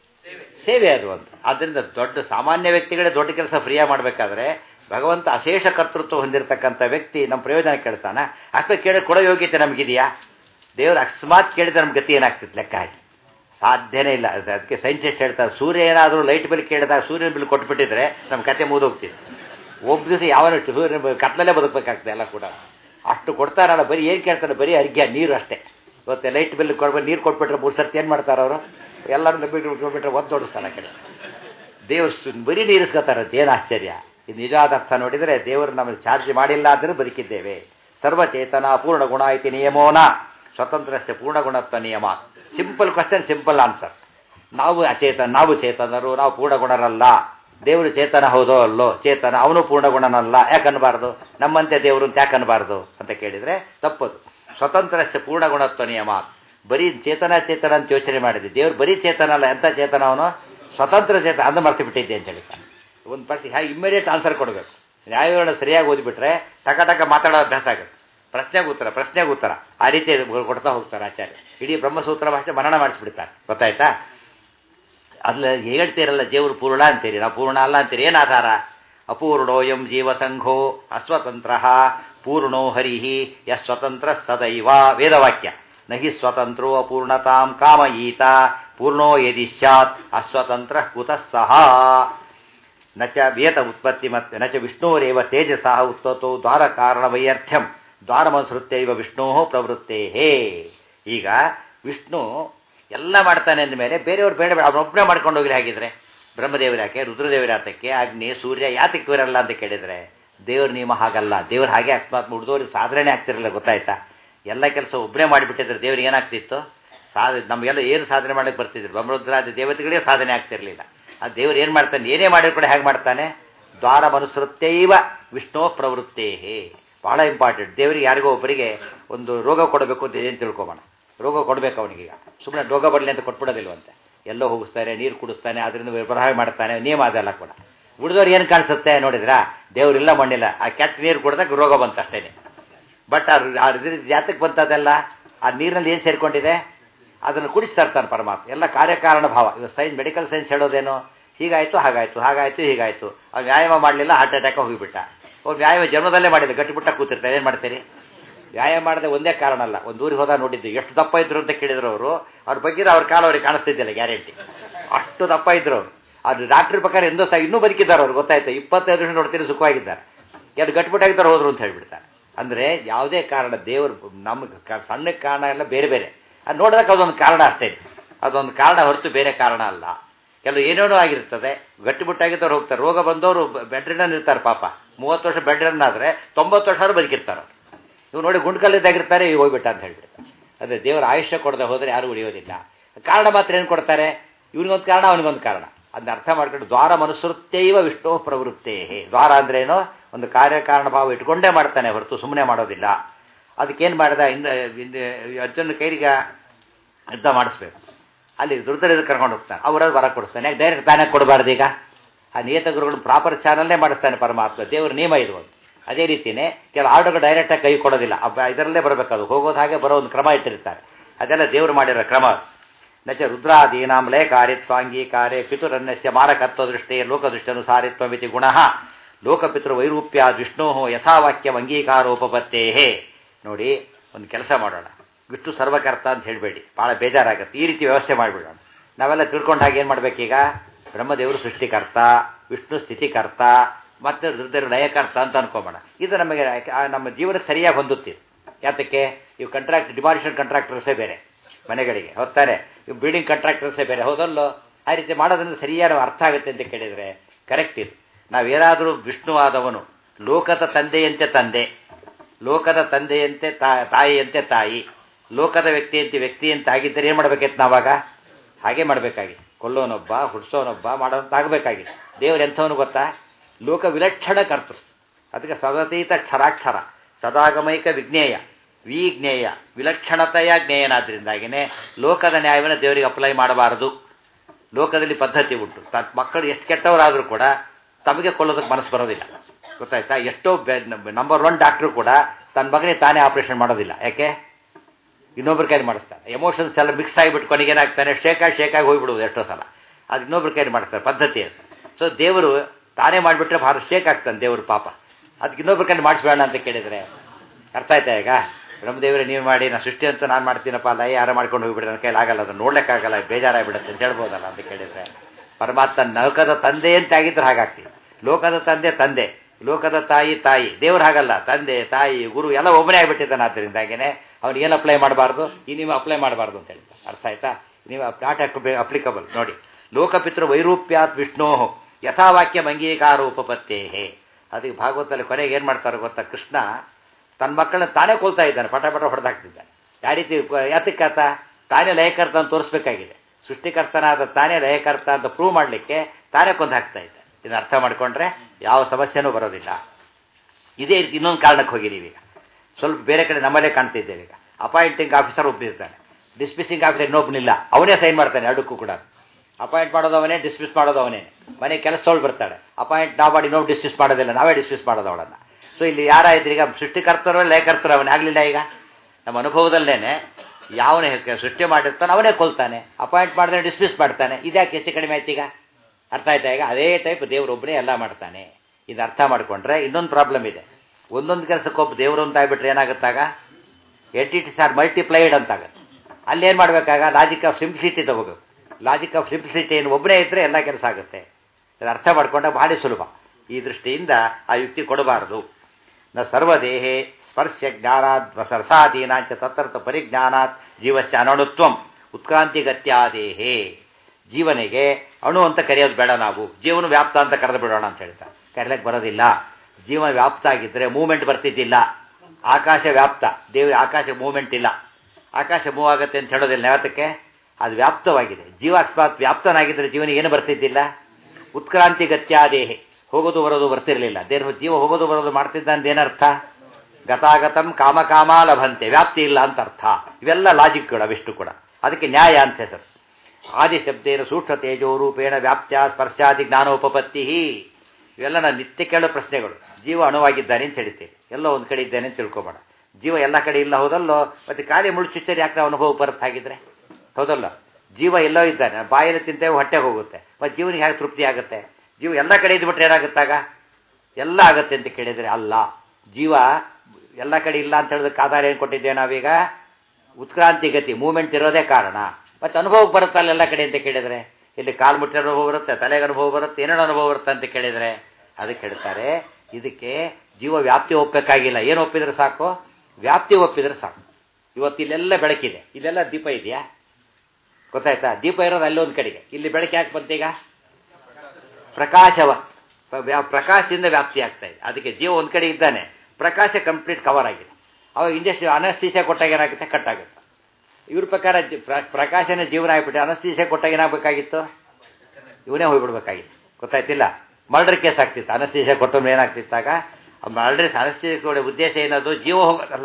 ಸೇವೆ ಅದು ಅಂತ ಆದ್ದರಿಂದ ದೊಡ್ಡ ಸಾಮಾನ್ಯ ವ್ಯಕ್ತಿಗಳೇ ದೊಡ್ಡ ಕೆಲಸ ಫ್ರೀಯಾಗಿ ಮಾಡಬೇಕಾದ್ರೆ ಭಗವಂತ ಅಶೇಷ ಕರ್ತೃತ್ವ ಹೊಂದಿರತಕ್ಕಂಥ ವ್ಯಕ್ತಿ ನಮ್ಮ ಪ್ರಯೋಜನ ಕೇಳ್ತಾನ ಅಷ್ಟು ಕೇಳಿ ಕೊಡೋ ಯೋಗ್ಯತೆ ನಮಗಿದೆಯಾ ದೇವರು ಅಕಸ್ಮಾತ್ ಕೇಳಿದ್ರೆ ನಮ್ಮ ಗತಿ ಏನಾಗ್ತಿತ್ತು ಲೆಕ್ಕ ಹಾಕಿ ಸಾಧ್ಯನೇ ಇಲ್ಲ ಅದಕ್ಕೆ ಸೈಂಟಿಸ್ಟ್ ಹೇಳ್ತಾರೆ ಸೂರ್ಯ ಏನಾದರೂ ಲೈಟ್ ಬಿಲ್ ಕೇಳಿದಾಗ ಸೂರ್ಯನ ಬಿಲ್ ಕೊಟ್ಬಿಟ್ಟಿದ್ರೆ ನಮ್ಮ ಕತೆ ಮುಗಿದೋಗ್ತಿತ್ತು ಒಬ್ಬ ದಿವಸ ಯಾವನ ಸೂರ್ಯನ ಕತ್ಲಲ್ಲೇ ಬದುಕಬೇಕಾಗ್ತದೆ ಎಲ್ಲ ಕೂಡ ಅಷ್ಟು ಕೊಡ್ತಾರಲ್ಲ ಬರೀ ಏನು ಕೇಳ್ತಾರೆ ಬರೀ ಅರ್ಘ್ಯ ನೀರು ಅಷ್ಟೇ ಇವತ್ತು ಲೈಟ್ ಬಿಲ್ ಕೊಡ್ಬೇಕು ನೀರು ಕೊಟ್ಬಿಟ್ರೆ ಮೂರು ಸರ್ತಿ ಏನು ಮಾಡ್ತಾರೆ ಅವರು ಎಲ್ಲರೂ ಬಿಟ್ಬಿಟ್ರೆ ಒದ್ದು ಓಡಿಸ್ತಾರೆ ಆ ಕಡೆ ದೇವರು ಬರೀ ನೀರಿಸ್ಕೊತಾರೆ ಏನು ಆಶ್ಚರ್ಯ ಇದು ನಿಜವಾದ ಅರ್ಥ ನೋಡಿದರೆ ದೇವರು ನಮಗೆ ಚಾರ್ಜ್ ಮಾಡಿಲ್ಲ ಅಂದರೆ ಬದುಕಿದ್ದೇವೆ ಸರ್ವಚೇತನ ಪೂರ್ಣ ಗುಣ ಐತಿ ನಿಯಮೋನ ಸ್ವತಂತ್ರಸ್ಯ ಪೂರ್ಣ ಗುಣತ್ವ ನಿಯಮ ಸಿಂಪಲ್ ಕ್ವಶನ್ ಸಿಂಪಲ್ ಆನ್ಸರ್ ನಾವು ಅಚೇತನ ನಾವು ಚೇತನರು ನಾವು ಪೂರ್ಣ ಗುಣರಲ್ಲ ದೇವರು ಚೇತನ ಹೌದೋ ಅಲ್ಲೋ ಚೇತನ ಅವನು ಪೂರ್ಣ ಗುಣನಲ್ಲ ಯಾಕನ್ನಬಾರ್ದು ನಮ್ಮಂತೆ ದೇವರು ಅಂತ ಯಾಕನ್ನಬಾರ್ದು ಅಂತ ಕೇಳಿದರೆ ತಪ್ಪದು ಸ್ವತಂತ್ರಸ್ಯ ಪೂರ್ಣ ಗುಣತ್ವ ನಿಯಮ ಬರೀ ಚೇತನ ಚೇತನ ಅಂತ ಯೋಚನೆ ಮಾಡಿದೆ ದೇವ್ರು ಬರೀ ಚೇತನ ಅಲ್ಲ ಎಂಥ ಚೇತನ ಅವನು ಸ್ವತಂತ್ರ ಚೇತನ ಅದು ಮರ್ತು ಬಿಟ್ಟಿದ್ದೆ ಅಂತ ಹೇಳಿ ಒಂದು ಪ್ರಶ್ನೆ ಹೇಗೆ ಇಮ್ಮಿಡಿಯೇಟ್ ಆನ್ಸರ್ ಕೊಡಬೇಕು ನ್ಯಾಯವಿವರಣ ಸರಿಯಾಗಿ ಓದಿಬಿಟ್ರೆ ಟಕ ಟಕ ಮಾತಾಡೋ ಅಭ್ಯಾಸ ಆಗುತ್ತೆ ಪ್ರಶ್ನೆಗೆ ಉತ್ತರ ಪ್ರಶ್ನೆಗೆ ಉತ್ತರ ಆ ರೀತಿ ಕೊಡ್ತಾ ಹೋಗ್ತಾರೆ ಆಚಾರ್ಯ ಇಡೀ ಬ್ರಹ್ಮಸೂತ್ರ ಭಾಷೆ ಮರಣ ಮಾಡಿಸ್ಬಿಡ್ತಾರೆ ಗೊತ್ತಾಯ್ತಾ ಅಲ್ಲ ಹೇಳ್ತೀರಲ್ಲ ದೇವರು ಪೂರ್ಣ ಅಂತೀರಿ ನಾವು ಪೂರ್ಣ ಅಲ್ಲ ಅಂತೀರಿ ಏನು ಆಧಾರ ಅಪೂರ್ಣೋಯಂ ಜೀವಸಂಘೋ ಅಸ್ವತಂತ್ರ ಪೂರ್ಣೋ ಹರಿ ಯಸ್ವತಂತ್ರ ಸದೈವ ವೇದವಾಕ್ಯ ನಹಿ ಸ್ವತಂತ್ರೋ ಅಪೂರ್ಣತಾಂ ಕಾಮಯೀತ ಪೂರ್ಣೋ ಯದಿ ಸ್ಯಾತ್ ಅಸ್ವತಂತ್ರ ಕುತಃ ಸಹ ನಚ ವೇತ ಉತ್ಪತ್ತಿ ಮತ್ತೆ ನಚ ವಿಷ್ಣೋರೇವ ತೇಜಸಃ ಉತ್ಪತ್ತೋ ದ್ವಾರ ಕಾರಣ ವೈಯರ್ಥ್ಯಂ ದ್ವಾರಮನುಸೃತ್ಯೈವ ವಿಷ್ಣೋ ಪ್ರವೃತ್ತೇ ಈಗ ವಿಷ್ಣು ಎಲ್ಲ ಮಾಡ್ತಾನೆ ಅಂದಮೇಲೆ ಬೇರೆಯವ್ರು ಬೇಡ ಬೇಡ ಅವನೊಬ್ಬನೇ ಮಾಡ್ಕೊಂಡು ಹೋಗ್ಲಿ ಹಾಗಿದ್ರೆ ಬ್ರಹ್ಮದೇವರ ಯಾಕೆ ರುದ್ರದೇವರ ಯಾತಕ್ಕೆ ಅಗ್ನಿ ಸೂರ್ಯ ಯಾತಕ್ಕೆ ಇರಲ್ಲ ಅಂತ ಕೇಳಿದರೆ ದೇವ್ರ ನಿಯಮ ಹಾಗಲ್ಲ ದೇವ್ರು ಹಾಗೆ ಅಕಸ್ಮಾತ್ ಉಳಿದವ್ರಿಗೆ ಸಾಧನೆ ಆಗ್ತಿರಲಿಲ್ಲ ಗೊತ್ತಾಯ್ತಾ ಎಲ್ಲ ಕೆಲಸ ಒಬ್ಬನೇ ಮಾಡಿಬಿಟ್ಟಿದ್ರೆ ದೇವ್ರಿಗೆ ಏನಾಗ್ತಿತ್ತು ಸಾಧ ನಮಗೆಲ್ಲ ಏನು ಸಾಧನೆ ಮಾಡಕ್ಕೆ ಬರ್ತಿದ್ರು ಬ್ರಹ್ಮರುದ್ರಾದಿ ದೇವತೆಗಳಿಗೆ ಸಾಧನೆ ಆಗ್ತಿರಲಿಲ್ಲ ಆ ದೇವ್ರು ಏನು ಮಾಡ್ತಾನೆ ಏನೇ ಮಾಡಿದ್ರು ಕೂಡ ಹೇಗೆ ಮಾಡ್ತಾನೆ ದ್ವಾರ ಮನುಸೃತ್ಯೈವ ವಿಷ್ಣು ಪ್ರವೃತ್ತೇ ಬಹಳ ಇಂಪಾರ್ಟೆಂಟ್ ದೇವರಿಗೆ ಯಾರಿಗೋ ಒಬ್ಬರಿಗೆ ಒಂದು ರೋಗ ಕೊಡಬೇಕು ಅಂತ ಏನು ತಿಳ್ಕೊಬೋಣ ರೋಗ ಕೊಡಬೇಕು ಅವನಿಗೀಗ ಸುಮ್ಮನೆ ರೋಗ ಬರಲಿ ಅಂತ ಕೊಟ್ಬಿಡೋದಿಲ್ವಂತೆ ಎಲ್ಲೋ ಹೋಗಿಸ್ತಾನೆ ನೀರು ಕುಡಿಸ್ತಾನೆ ಅದರಿಂದ ಬರಹ ಮಾಡ್ತಾನೆ ನಿಯಮ ಅದೆಲ್ಲ ಕೂಡ ಉಳಿದವ್ರು ಏನು ಕಾಣಿಸುತ್ತೆ ನೋಡಿದ್ರಾ ದೇವರಿಲ್ಲ ಮಣ್ಣಿಲ್ಲ ಆ ಕೆಟ್ಟ ನೀರು ಕುಡಿದಾಗ ರೋಗ ಬಂತು ಅಷ್ಟೇ ಬಟ್ ಆ ಜಾತಕ್ಕೆ ಬಂತದೆಲ್ಲ ಆ ನೀರಿನಲ್ಲಿ ಏನು ಸೇರಿಕೊಂಡಿದೆ ಅದನ್ನು ಕುಡಿಸ್ತಾ ಇರ್ತಾನೆ ಪರಮಾತ್ಮ ಎಲ್ಲ ಕಾರ್ಯಕಾರಣ ಭಾವ ಇವಾಗ ಸೈನ್ಸ್ ಮೆಡಿಕಲ್ ಸೈನ್ಸ್ ಹೇಳೋದೇನು ಹೀಗಾಯಿತು ಹಾಗಾಯಿತು ಹಾಗಾಯಿತು ಹೀಗಾಯಿತು ಅವ್ನು ವ್ಯಾಯಾಮ ಮಾಡಲಿಲ್ಲ ಹಾರ್ಟ್ ಅಟ್ಯಾಕ್ ಹೋಗಿಬಿಟ್ಟ ಅವ್ರು ವ್ಯಾಯಾಮ ಜನ್ಮದಲ್ಲೇ ಮಾಡಿಲ್ಲ ಗಟ್ಟಿಬಿಟ್ಟ ಕೂತಿರ್ತಾರೆ ಏನು ಮಾಡ್ತೀರಿ ವ್ಯಾಯಾಮ ಮಾಡದೆ ಒಂದೇ ಕಾರಣ ಅಲ್ಲ ಒಂದು ಊರಿಗೆ ಹೋದಾಗ ನೋಡಿದ್ದು ಎಷ್ಟು ದಪ್ಪ ಇದ್ರು ಅಂತ ಕೇಳಿದ್ರು ಅವರು ಅವ್ರ ಬಗ್ಗೆ ಅವ್ರ ಕಾಲ ಅವ್ರಿಗೆ ಕಾಣಿಸ್ತಿದ್ದಿಲ್ಲ ಗ್ಯಾರಂಟಿ ಅಷ್ಟು ದಪ್ಪ ಇದ್ರು ಅವರು ಅದು ಡಾಕ್ಟರ್ ಪ್ರಕಾರ ಎಂದೋ ಸಹ ಇನ್ನೂ ಬದುಕಿದ್ದಾರೆ ಅವ್ರು ಗೊತ್ತಾಯ್ತು ಇಪ್ಪತ್ತೈದು ವರ್ಷ ನೋಡ್ತೀರಿ ಸುಖವಾಗಿದ್ದಾರೆ ಯಾರು ಗಟ್ಟಿಬಿಟ್ಟಾಗಿದ್ದಾರೆ ಹೋದ್ರು ಅಂತ ಹೇಳ್ಬಿಡ್ತಾರೆ ಅಂದರೆ ಯಾವುದೇ ಕಾರಣ ದೇವರು ನಮಗೆ ಕ- ಸಣ್ಣ ಕಾರಣ ಎಲ್ಲ ಬೇರೆ ಬೇರೆ ಅದು ನೋಡಿದಾಗ ಅದೊಂದು ಕಾರಣ ಅಷ್ಟೇ ಅದೊಂದು ಕಾರಣ ಹೊರತು ಬೇರೆ ಕಾರಣ ಅಲ್ಲ ಕೆಲವು ಏನೇನೋ ಆಗಿರ್ತದೆ ಗಟ್ಟಿಬಿಟ್ಟಾಗಿದ್ದವ್ರು ಹೋಗ್ತಾರೆ ರೋಗ ಬಂದವರು ಬೆಡ್ ರಿಡನ್ ಇರ್ತಾರೆ ಪಾಪ ಮೂವತ್ತು ವರ್ಷ ಬೆಡ್ ರಿಡನ್ ಆದರೆ ತೊಂಬತ್ತು ವರ್ಷ ಆದ್ರೂ ಬದುಕಿರ್ತಾರೆ ಅವ್ರು. ಇವ್ ನೋಡಿ ಗುಂಡ್ಕಲ್ಲಿದ್ದಾಗಿರ್ತಾರೆ ಈಗ ಹೋಗ್ಬಿಟ್ಟ ಅಂತ ಹೇಳ್ಬಿಡ್ತಾರೆ ಅದೇ ದೇವರ ಆಯುಷ್ಯ ಕೊಡದೆ ಹೋದರೆ ಯಾರು ಉಳಿಯೋದಿಲ್ಲ ಕಾರಣ ಮಾತ್ರ ಏನು ಕೊಡ್ತಾರೆ ಇವನಿಗೊಂದು ಕಾರಣ ಅವನಿಗೊಂದು ಕಾರಣ ಅದನ್ನ ಅರ್ಥ ಮಾಡ್ಕೊಂಡು ದ್ವಾರ ಮನುಸೃತ್ಯೈವ ವಿಷ್ಣು ಪ್ರವೃತ್ತೇ ದ್ವಾರ ಅಂದ್ರೇನು ಒಂದು ಕಾರ್ಯಕಾರಣ ಭಾವ ಇಟ್ಕೊಂಡೇ ಮಾಡ್ತಾನೆ ಹೊರತು ಸುಮ್ಮನೆ ಮಾಡೋದಿಲ್ಲ ಅದಕ್ಕೇನು ಮಾಡಿದ ಇಂದ ಹಿಂದೆ ಅರ್ಜುನ ಕೈಲಿಗ ಯುದ್ಧ ಮಾಡಿಸ್ಬೇಕು ಅಲ್ಲಿ ದುರ್ಧರ ಕರ್ಕೊಂಡು ಹೋಗ್ತಾನೆ ಅವರಲ್ಲಿ ವರ ಕೊಡಿಸ್ತಾನೆ ಯಾಕೆ ಡೈರೆಕ್ಟ್ ತಾನೇ ಕೊಡಬಾರ್ದು ಈಗ ಆ ನಿಯತ ಗುರುಗಳು ಪ್ರಾಪರ್ ಚಾನಲ್ನೇ ಮಾಡಿಸ್ತಾನೆ ಪರಮಾತ್ಮ ದೇವರ ನಿಯಮ ಇದು ಒಂದು ಅದೇ ರೀತಿಯೇ ಕೆಲವು ಆರ್ಡರ್ಗಳು ಡೈರೆಕ್ಟಾಗಿ ಕೈ ಕೊಡೋದಿಲ್ಲ ಅಬ್ಬ ಇದರಲ್ಲೇ ಬರಬೇಕದು ಹೋಗೋದು ಹಾಗೆ ಬರೋ ಒಂದು ಕ್ರಮ ಇಟ್ಟಿರ್ತಾರೆ ಅದೆಲ್ಲ ದೇವರು ಮಾಡಿರೋ ಕ್ರಮ ನಚ ರುದ್ರಾದೀನಾಂ ಲಯಕಾರಿತ್ವಾಂಗೀಕಾರೆ ಪಿತುರನ್ಯಸ್ಯ ಮಾರಕತ್ವ ದೃಷ್ಟಿ ಲೋಕದೃಷ್ಟ್ಯನುಸಾರಿತ್ವಮಿತಿ ಗುಣ ಲೋಕಪಿತೃ ವೈರೂಪ್ಯ ವಿಷ್ಣೋ ಯಥಾವಾಕ್ಯಂ ಅಂಗೀಕಾರೋಪತ್ತೇ ನೋಡಿ ಒಂದು ಕೆಲಸ ಮಾಡೋಣ ವಿಷ್ಣು ಸರ್ವಕರ್ತ ಅಂತ ಹೇಳಬೇಡಿ ಭಾಳ ಬೇಜಾರಾಗುತ್ತೆ ಈ ರೀತಿ ವ್ಯವಸ್ಥೆ ಮಾಡಿಬಿಡೋಣ ನಾವೆಲ್ಲ ತಿಳ್ಕೊಂಡಾಗ ಏನು ಮಾಡ್ಬೇಕೀಗ ಬ್ರಹ್ಮದೇವರು ಸೃಷ್ಟಿಕರ್ತ ವಿಷ್ಣು ಸ್ಥಿತಿಕರ್ತ ಮತ್ತು ರುದ್ರ ಲಯಕರ್ತ ಅಂತ ಅನ್ಕೋಬೋಣ ಇದು ನಮಗೆ ಆ ನಮ್ಮ ಜೀವನಕ್ಕೆ ಸರಿಯಾಗಿ ಹೊಂದುತ್ತೀವಿ ಯಾತಕ್ಕೆ ಇವು ಕಂಟ್ರಾಕ್ಟ್ ಡಿಮಾಲಿಷನ್ ಕಾಂಟ್ರಾಕ್ಟರ್ಸೇ ಬೇರೆ ಮನೆಗಳಿಗೆ ಹೊತ್ತಾರೆ ಇವು ಬಿಲ್ಡಿಂಗ್ ಕಾಂಟ್ರಾಕ್ಟರ್ಸೇ ಬೇರೆ ಹೌದಲ್ಲೋ ಆ ರೀತಿ ಮಾಡೋದ್ರಿಂದ ಸರಿಯಾದ ಅರ್ಥ ಆಗುತ್ತೆ ಅಂತ ಕೇಳಿದರೆ ಕರೆಕ್ಟ್ ಇದು ನಾವೇನಾದರೂ ವಿಷ್ಣುವಾದವನು ಲೋಕದ ತಂದೆಯಂತೆ ತಂದೆ ಲೋಕದ ತಂದೆಯಂತೆ ತಾ ತಾಯಿಯಂತೆ ತಾಯಿ ಲೋಕದ ವ್ಯಕ್ತಿಯಂತೆ ವ್ಯಕ್ತಿಯಂತೆ ಆಗಿದ್ದರೆ ಏನು ಮಾಡಬೇಕಿತ್ತು ನಾವಾಗ ಹಾಗೆ ಮಾಡಬೇಕಾಗಿತ್ತು ಕೊಲ್ಲೋನೊಬ್ಬ ಹುಡ್ಸೋನೊಬ್ಬ ಮಾಡೋಂತ ಆಗಬೇಕಾಗಿತ್ತು ದೇವರು ಎಂಥವನು ಗೊತ್ತಾ ಲೋಕ ವಿಲಕ್ಷಣ ಕರ್ತೃ ಅದಕ್ಕೆ ಸದತೀತ ಕ್ಷರಾಕ್ಷರ ಸದಾಗಮೈಕ ವಿಜ್ಞೇಯ ವಿಜ್ಞೇಯ ವಿಲಕ್ಷಣತೆಯ ಜ್ಞೇಯನಾದ್ರಿಂದಾಗಿನೇ ಲೋಕದ ನ್ಯಾಯವನ್ನು ದೇವರಿಗೆ ಅಪ್ಲೈ ಮಾಡಬಾರದು ಲೋಕದಲ್ಲಿ ಪದ್ಧತಿ ಉಂಟು ತ ಮಕ್ಕಳು ಎಷ್ಟು ಕೆಟ್ಟವರಾದರೂ ಕೂಡ ತಮಗೆ ಕೊಲ್ಲೋದಕ್ಕೆ ಮನಸ್ಸು ಬರೋದಿಲ್ಲ ಗೊತ್ತಾಯ್ತಾ ಎಷ್ಟೋ ನಂಬರ್ ಒನ್ ಡಾಕ್ಟ್ರು ಕೂಡ ತನ್ನ ಮಗನಿಗೆ ತಾನೇ ಆಪರೇಷನ್ ಮಾಡೋದಿಲ್ಲ ಯಾಕೆ ಇನ್ನೊಬ್ರ ಕೈಲಿ ಮಾಡಿಸ್ತಾರೆ ಎಮೋಷನ್ಸ್ ಎಲ್ಲ ಮಿಕ್ಸ್ ಆಗಿಬಿಟ್ಟು ಕೊನೆಗೆ ಏನಾಗ್ತಾನೆ ಶೇಕಾಗಿ ಶೇಕಾಗಿ ಹೋಗ್ಬಿಡುವುದು ಎಷ್ಟೋ ಸಲ ಅದು ಇನ್ನೊಬ್ರ ಕೈಲಿ ಮಾಡ್ತಾರೆ ಪದ್ಧತಿ ಅದು ಸೊ ದೇವರು ತಾನೇ ಮಾಡಿಬಿಟ್ರೆ ಭಾಳ ಶೇಕ್ ಆಗ್ತಾನೆ ದೇವ್ರ ಪಾಪ ಅದಕ್ಕೆ ಇನ್ನೊಬ್ರ ಕೈಲಿ ಮಾಡಿಸ್ಬೇಡ ಅಂತ ಕೇಳಿದರೆ ಅರ್ಥ ಆಯ್ತಾ ಈಗ ಬ್ರಹ್ಮದೇವರೇ ನೀವು ಮಾಡಿ ನಾನು ಸೃಷ್ಟಿ ಅಂತ ನಾನು ಮಾಡ್ತೀನಪ್ಪ ಅಲ್ಲ ಯಾರು ಮಾಡ್ಕೊಂಡು ಹೋಗ್ಬಿಡ್ರೆ ನನ್ನ ಕೈಲಿ ಆಗಲ್ಲ ಅದನ್ನು ನೋಡ್ಲಿಕ್ಕಾಗಲ್ಲ ಬೇಜಾರಾಗ್ಬಿಡುತ್ತೆ ಅಂತ ಹೇಳ್ಬೋದಲ್ಲ ಅಂತ ಕೇಳಿದರೆ ಪರಮಾತ್ಮ ಲೋಕದ ತಂದೆ ಅಂತ ಆಗಿದ್ರೆ ಹಾಗಾಗ್ತೀವಿ ಲೋಕದ ತಂದೆ ತಂದೆ ಲೋಕದ ತಾಯಿ ತಾಯಿ ದೇವ್ರು ಹಾಗಲ್ಲ ತಂದೆ ತಾಯಿ ಗುರು ಎಲ್ಲ ಒಬ್ಬನೇ ಆಗಿಬಿಟ್ಟಿದ್ದಾನೆ ಆದ್ದರಿಂದಾಗೇನೆ ಅವ್ನು ಏನು ಅಪ್ಲೈ ಮಾಡಬಾರ್ದು ಈ ನೀವು ಅಪ್ಲೈ ಮಾಡಬಾರ್ದು ಅಂತ ಹೇಳ್ತಾರೆ ಅರ್ಥ ಆಯ್ತಾ ನೀವು ನಾಟ್ ಅಪ್ಲಿಕಬಲ್ ನೋಡಿ ಲೋಕಪಿತೃ ವೈರೂಪ್ಯಾತ್ ವಿಷ್ಣೋ ಯಥಾವಾಕ್ಯ ಅಂಗೀಕಾರ ಉಪಪತ್ತೇಹೇ ಅದಕ್ಕೆ ಭಾಗವತದಲ್ಲಿ ಕೊನೆಗೆ ಏನು ಮಾಡ್ತಾರೆ ಗೊತ್ತಾ ಕೃಷ್ಣ ತನ್ನ ಮಕ್ಕಳನ್ನ ತಾನೇ ಕೊಲ್ತಾ ಇದ್ದಾನೆ ಪಟ ಪಟ ಹೊಡೆದಾಕ್ತಿದ್ದಾನೆ ಯಾವ ರೀತಿ ಯಾತಕ್ಕಾತ ತಾನೇ ಲಯಕರ್ತ ಅಂತ ತೋರಿಸ್ಬೇಕಾಗಿದೆ ಸೃಷ್ಟಿಕರ್ತನಾದ ತಾನೇ ಲಯಕರ್ತ ಅಂತ ಪ್ರೂವ್ ಮಾಡಲಿಕ್ಕೆ ತಾನೇ ಕೊಂದು ಹಾಕ್ತಾ ಇದ್ದ ಇದನ್ನ ಅರ್ಥ ಮಾಡ್ಕೊಂಡ್ರೆ ಯಾವ ಸಮಸ್ಯೆನೂ ಬರೋದಿಲ್ಲ ಇದೇ ರೀತಿ ಇನ್ನೊಂದು ಕಾರಣಕ್ಕೆ ಹೋಗಿದ್ದೀವಿ ಈಗ ಸ್ವಲ್ಪ ಬೇರೆ ಕಡೆ ನಮ್ಮಲ್ಲೇ ಕಾಣ್ತಿದ್ದೇವೆ ಈಗ ಅಪಾಯಿಂಟಿಂಗ್ ಆಫೀಸರ್ ಒಬ್ಬನಿರ್ತಾನೆ ಡಿಸ್ಮಿಸಿಂಗ್ ಆಫೀಸರ್ ಇನ್ನೊಬ್ಬನಿಲ್ಲ ಅವನೇ ಸೈನ್ ಮಾಡ್ತಾನೆ ಎರಡಕ್ಕೂ ಕೂಡ ಅಪಾಯಿಂಟ್ ಮಾಡೋದು ಅವನೇ ಡಿಸ್ಮಿಸ್ ಮಾಡೋದು ಅವನೇ ಮನೆ ಕೆಲಸದವಳು ಬರ್ತಾಳೆ ಅಪಾಯಿಂಟ್ ನಾವು ಮಾಡಿ ಇನ್ನೊಬ್ಬ ಡಿಸ್ಮಿಸ್ ಮಾಡೋದಿಲ್ಲ ನಾವೇ ಡಿಸ್ಮಿಸ್ ಮಾಡೋದು ಅವಳನ್ನು ಸೊ ಇಲ್ಲಿ ಯಾರಾಯ್ತು ಈಗ ಸೃಷ್ಟಿಕರ್ತರು ಲಯಕರ್ತರು ಅವನೇ ಆಗಲಿಲ್ಲ ಈಗ ನಮ್ಮ ಅನುಭವದಲ್ಲೇನೆ ಯಾವನೇ ಸೃಷ್ಟಿ ಮಾಡಿರ್ತಾನೆ ಅವನೇ ಕೊಲ್ತಾನೆ ಅಪಾಯಿಂಟ್ ಮಾಡಿದ್ರೆ ಡಿಸ್ಮಿಸ್ ಮಾಡ್ತಾನೆ ಇದ್ಯಾಕೆ ಹೆಚ್ಚು ಕಡಿಮೆ ಆಯ್ತು ಈಗ ಅರ್ಥ ಆಯ್ತಾ ಈಗ ಅದೇ ಟೈಪ್ ದೇವರೊಬ್ಬನೇ ಎಲ್ಲ ಮಾಡ್ತಾನೆ ಇದು ಅರ್ಥ ಮಾಡಿಕೊಂಡ್ರೆ ಇನ್ನೊಂದು ಪ್ರಾಬ್ಲಮ್ ಇದೆ ಒಂದೊಂದು ಕೆಲಸಕ್ಕೊಬ್ಬ ದೇವರು ಅಂತ ಆಗ್ಬಿಟ್ರೆ ಏನಾಗುತ್ತಾಗ ಎಂಟಿಟೀಸ್ ಆರ್ ಮಲ್ಟಿಪ್ಲೈಡ್ ಅಂತಾಗತ್ತೆ ಅಲ್ಲಿ ಏನು ಮಾಡಬೇಕಾಗ ಲಾಜಿಕ್ ಆಫ್ ಸಿಂಪ್ಲಿಸಿಟಿ ತಗೋಬೇಕು ಲಾಜಿಕ್ ಆಫ್ ಸಿಂಪ್ಲಿಸಿಟಿ ಏನು ಒಬ್ಬನೇ ಇದ್ದರೆ ಎಲ್ಲ ಕೆಲಸ ಆಗುತ್ತೆ ಇದು ಅರ್ಥ ಮಾಡ್ಕೊಂಡಾಗ ಭಾರಿ ಸುಲಭ ಈ ದೃಷ್ಟಿಯಿಂದ ಆ ಯುಕ್ತಿ ಕೊಡಬಾರದು ನ ಸರ್ವದೇಹೇ ಸ್ಪರ್ಶ ಜ್ಞಾನಾತ್ ರಸಾಧೀನಾಂಚ ತತ್ತರ್ಥ ಪರಿಜ್ಞಾನಾತ್ ಜೀವಶ್ಚ ಅನಣುತ್ವಂ ಉತ್ಕ್ರಾಂತಿಗತ್ಯಾದೇಹೇ ಜೀವನಿಗೆ ಅಣು ಅಂತ ಕರೆಯೋದು ಬೇಡ ನಾವು ಜೀವನ ವ್ಯಾಪ್ತ ಅಂತ ಕರೆದು ಬಿಡೋಣ ಅಂತ ಹೇಳ್ತಾರೆ ಕರೆಯಕ್ಕೆ ಬರೋದಿಲ್ಲ ಜೀವನ ವ್ಯಾಪ್ತ ಆಗಿದ್ದರೆ ಮೂವ್ಮೆಂಟ್ ಬರ್ತಿದ್ದಿಲ್ಲ ಆಕಾಶ ವ್ಯಾಪ್ತ ದೇವ ಆಕಾಶ ಮೂವ್ಮೆಂಟ್ ಇಲ್ಲ ಆಕಾಶ ಮೂವ್ ಆಗುತ್ತೆ ಅಂತ ಹೇಳೋದಿಲ್ಲ ಯಾವತ್ತಕ್ಕೆ ಅದು ವ್ಯಾಪ್ತವಾಗಿದೆ ಜೀವ ಅಕಸ್ಮಾತ್ ವ್ಯಾಪ್ತನಾಗಿದ್ದರೆ ಜೀವನಿಗೆ ಏನು ಬರ್ತಿದ್ದಿಲ್ಲ ಉತ್ಕ್ರಾಂತಿ ಗತ್ಯಾದೇಹೆ ಹೋಗೋದು ಬರೋದು ಬರ್ತಿರಲಿಲ್ಲ ದೇವ್ರ ಜೀವ ಹೋಗೋದು ಬರೋದು ಮಾಡ್ತಿದ್ದ ಅಂತ ಏನರ್ಥ ಗತಾಗತಂ ಕಾಮಕಾಮ ಲಭಂತೆ ವ್ಯಾಪ್ತಿ ಇಲ್ಲ ಅಂತ ಅರ್ಥ ಇವೆಲ್ಲ ಲಾಜಿಕ್ಗಳು ಅವಿಷ್ಟು ಕೂಡ ಅದಕ್ಕೆ ನ್ಯಾಯ ಅಂತ ಹೆಸರು ಆದಿಶಬ್ದೇನ ಸೂಕ್ಷ್ಮ ತೇಜೋ ರೂಪೇಣ ವ್ಯಾಪ್ತ್ಯ ಸ್ಪರ್ಶಾದಿ ಜ್ಞಾನೋಪಪತ್ತಿ ಇವೆಲ್ಲ ನಾನು ನಿತ್ಯ ಕೇಳೋ ಪ್ರಶ್ನೆಗಳು ಜೀವ ಅಣುವಾಗಿದ್ದಾನೆ ಅಂತ ಹೇಳ್ತೇವೆ ಎಲ್ಲೋ ಒಂದು ಕಡೆ ಇದ್ದೇನೆ ಅಂತ ತಿಳ್ಕೊಬೇಡ ಜೀವ ಎಲ್ಲ ಕಡೆ ಇಲ್ಲ ಹೋದಲ್ಲೋ ಮತ್ತೆ ಖಾಲಿ ಮುಳುಚುಚ್ಚರಿ ಯಾಕೆ ಅನುಭವ ಬರುತ್ತೆ ಹಾಗಿದ್ರೆ ಹೌದಲ್ಲ ಜೀವ ಎಲ್ಲೋ ಇದ್ದಾನೆ ಬಾಯಲ್ಲಿ ತಿಂತೇವೆ ಹೊಟ್ಟೆಗೆ ಹೋಗುತ್ತೆ ಮತ್ತು ಜೀವನಿಗೆ ಹೇಗೆ ತೃಪ್ತಿ ಆಗುತ್ತೆ ಜೀವ ಎಲ್ಲ ಕಡೆ ಇದ್ಬಿಟ್ರೆ ಏನಾಗುತ್ತಾಗ ಎಲ್ಲ ಆಗುತ್ತೆ ಅಂತ ಕೇಳಿದರೆ ಅಲ್ಲ ಜೀವ ಎಲ್ಲ ಕಡೆ ಇಲ್ಲ ಅಂತ ಹೇಳೋದಕ್ಕೆ ಆಧಾರ ಏನು ಕೊಟ್ಟಿದ್ದೇವೆ ನಾವೀಗ ಉತ್ಕ್ರಾಂತಿ ಗತಿ ಮೂಮೆಂಟ್ ಇರೋದೇ ಕಾರಣ ಮತ್ತು ಅನುಭವಕ್ಕೆ ಬರುತ್ತಲ್ಲ ಎಲ್ಲ ಕಡೆ ಅಂತ ಕೇಳಿದರೆ ಇಲ್ಲಿ ಕಾಲು ಮುಟ್ಟಿನ ಅನುಭವ ಬರುತ್ತೆ ತಲೆಗೆ ಅನುಭವ ಬರುತ್ತೆ ಏನೇನು ಅನುಭವ ಬರುತ್ತೆ ಅಂತ ಕೇಳಿದರೆ ಅದಕ್ಕೆ ಹೇಳ್ತಾರೆ ಇದಕ್ಕೆ ಜೀವ ವ್ಯಾಪ್ತಿ ಒಪ್ಪಬೇಕಾಗಿಲ್ಲ ಏನು ಒಪ್ಪಿದ್ರೆ ಸಾಕು ವ್ಯಾಪ್ತಿ ಒಪ್ಪಿದ್ರೆ ಸಾಕು ಇವತ್ತು ಇಲ್ಲೆಲ್ಲ ಬೆಳಕಿದೆ ಇಲ್ಲೆಲ್ಲ ದೀಪ ಇದೆಯಾ ಗೊತ್ತಾಯ್ತಾ ದೀಪ ಇರೋದು ಅಲ್ಲೊಂದು ಕಡೆಗೆ ಇಲ್ಲಿ ಬೆಳಕು ಯಾಕೆ ಬಂತೀಗ ಪ್ರಕಾಶವ ವ್ಯಾ- ಪ್ರಕಾಶದಿಂದ ವ್ಯಾಪ್ತಿ ಆಗ್ತಾ ಇದೆ ಅದಕ್ಕೆ ಜೀವ ಒಂದು ಕಡೆ ಇದ್ದಾನೆ ಪ್ರಕಾಶ ಕಂಪ್ಲೀಟ್ ಕವರ್ ಆಗಿದೆ ಅವಾಗ ಇಂಡಸ್ಟ್ರಿ ಅನಸ್ತೀಸ ಕೊಟ್ಟಾಗ ಏನಾಗುತ್ತೆ ಕಟ್ ಆಗುತ್ತೆ ಇವ್ರ ಪ್ರಕಾರ ಜಿ- ಪ್ರ- ಪ್ರಕಾಶನ ಜೀವನ ಆಗ್ಬಿಟ್ಟು ಅನಸ್ತೀಸ ಕೊಟ್ಟಾಗ ಏನಾಗಬೇಕಾಗಿತ್ತು ಇವನೇ ಹೋಗ್ಬಿಡ್ಬೇಕಾಗಿತ್ತು ಗೊತ್ತಾಯ್ತಿಲ್ಲ ಮರ್ಡರ್ ಕೇಸ್ ಆಗ್ತಿತ್ತು ಅನಸ್ತೀಸ ಕೊಟ್ಟರು ಏನಾಗ್ತಿತ್ತಾಗ ಮರ್ಡರ್ ಅನಸ್ತೀಸ ಕೊಡೋ ಉದ್ದೇಶ ಏನದು ಜೀವ ಹೋಗೋದಲ್ಲ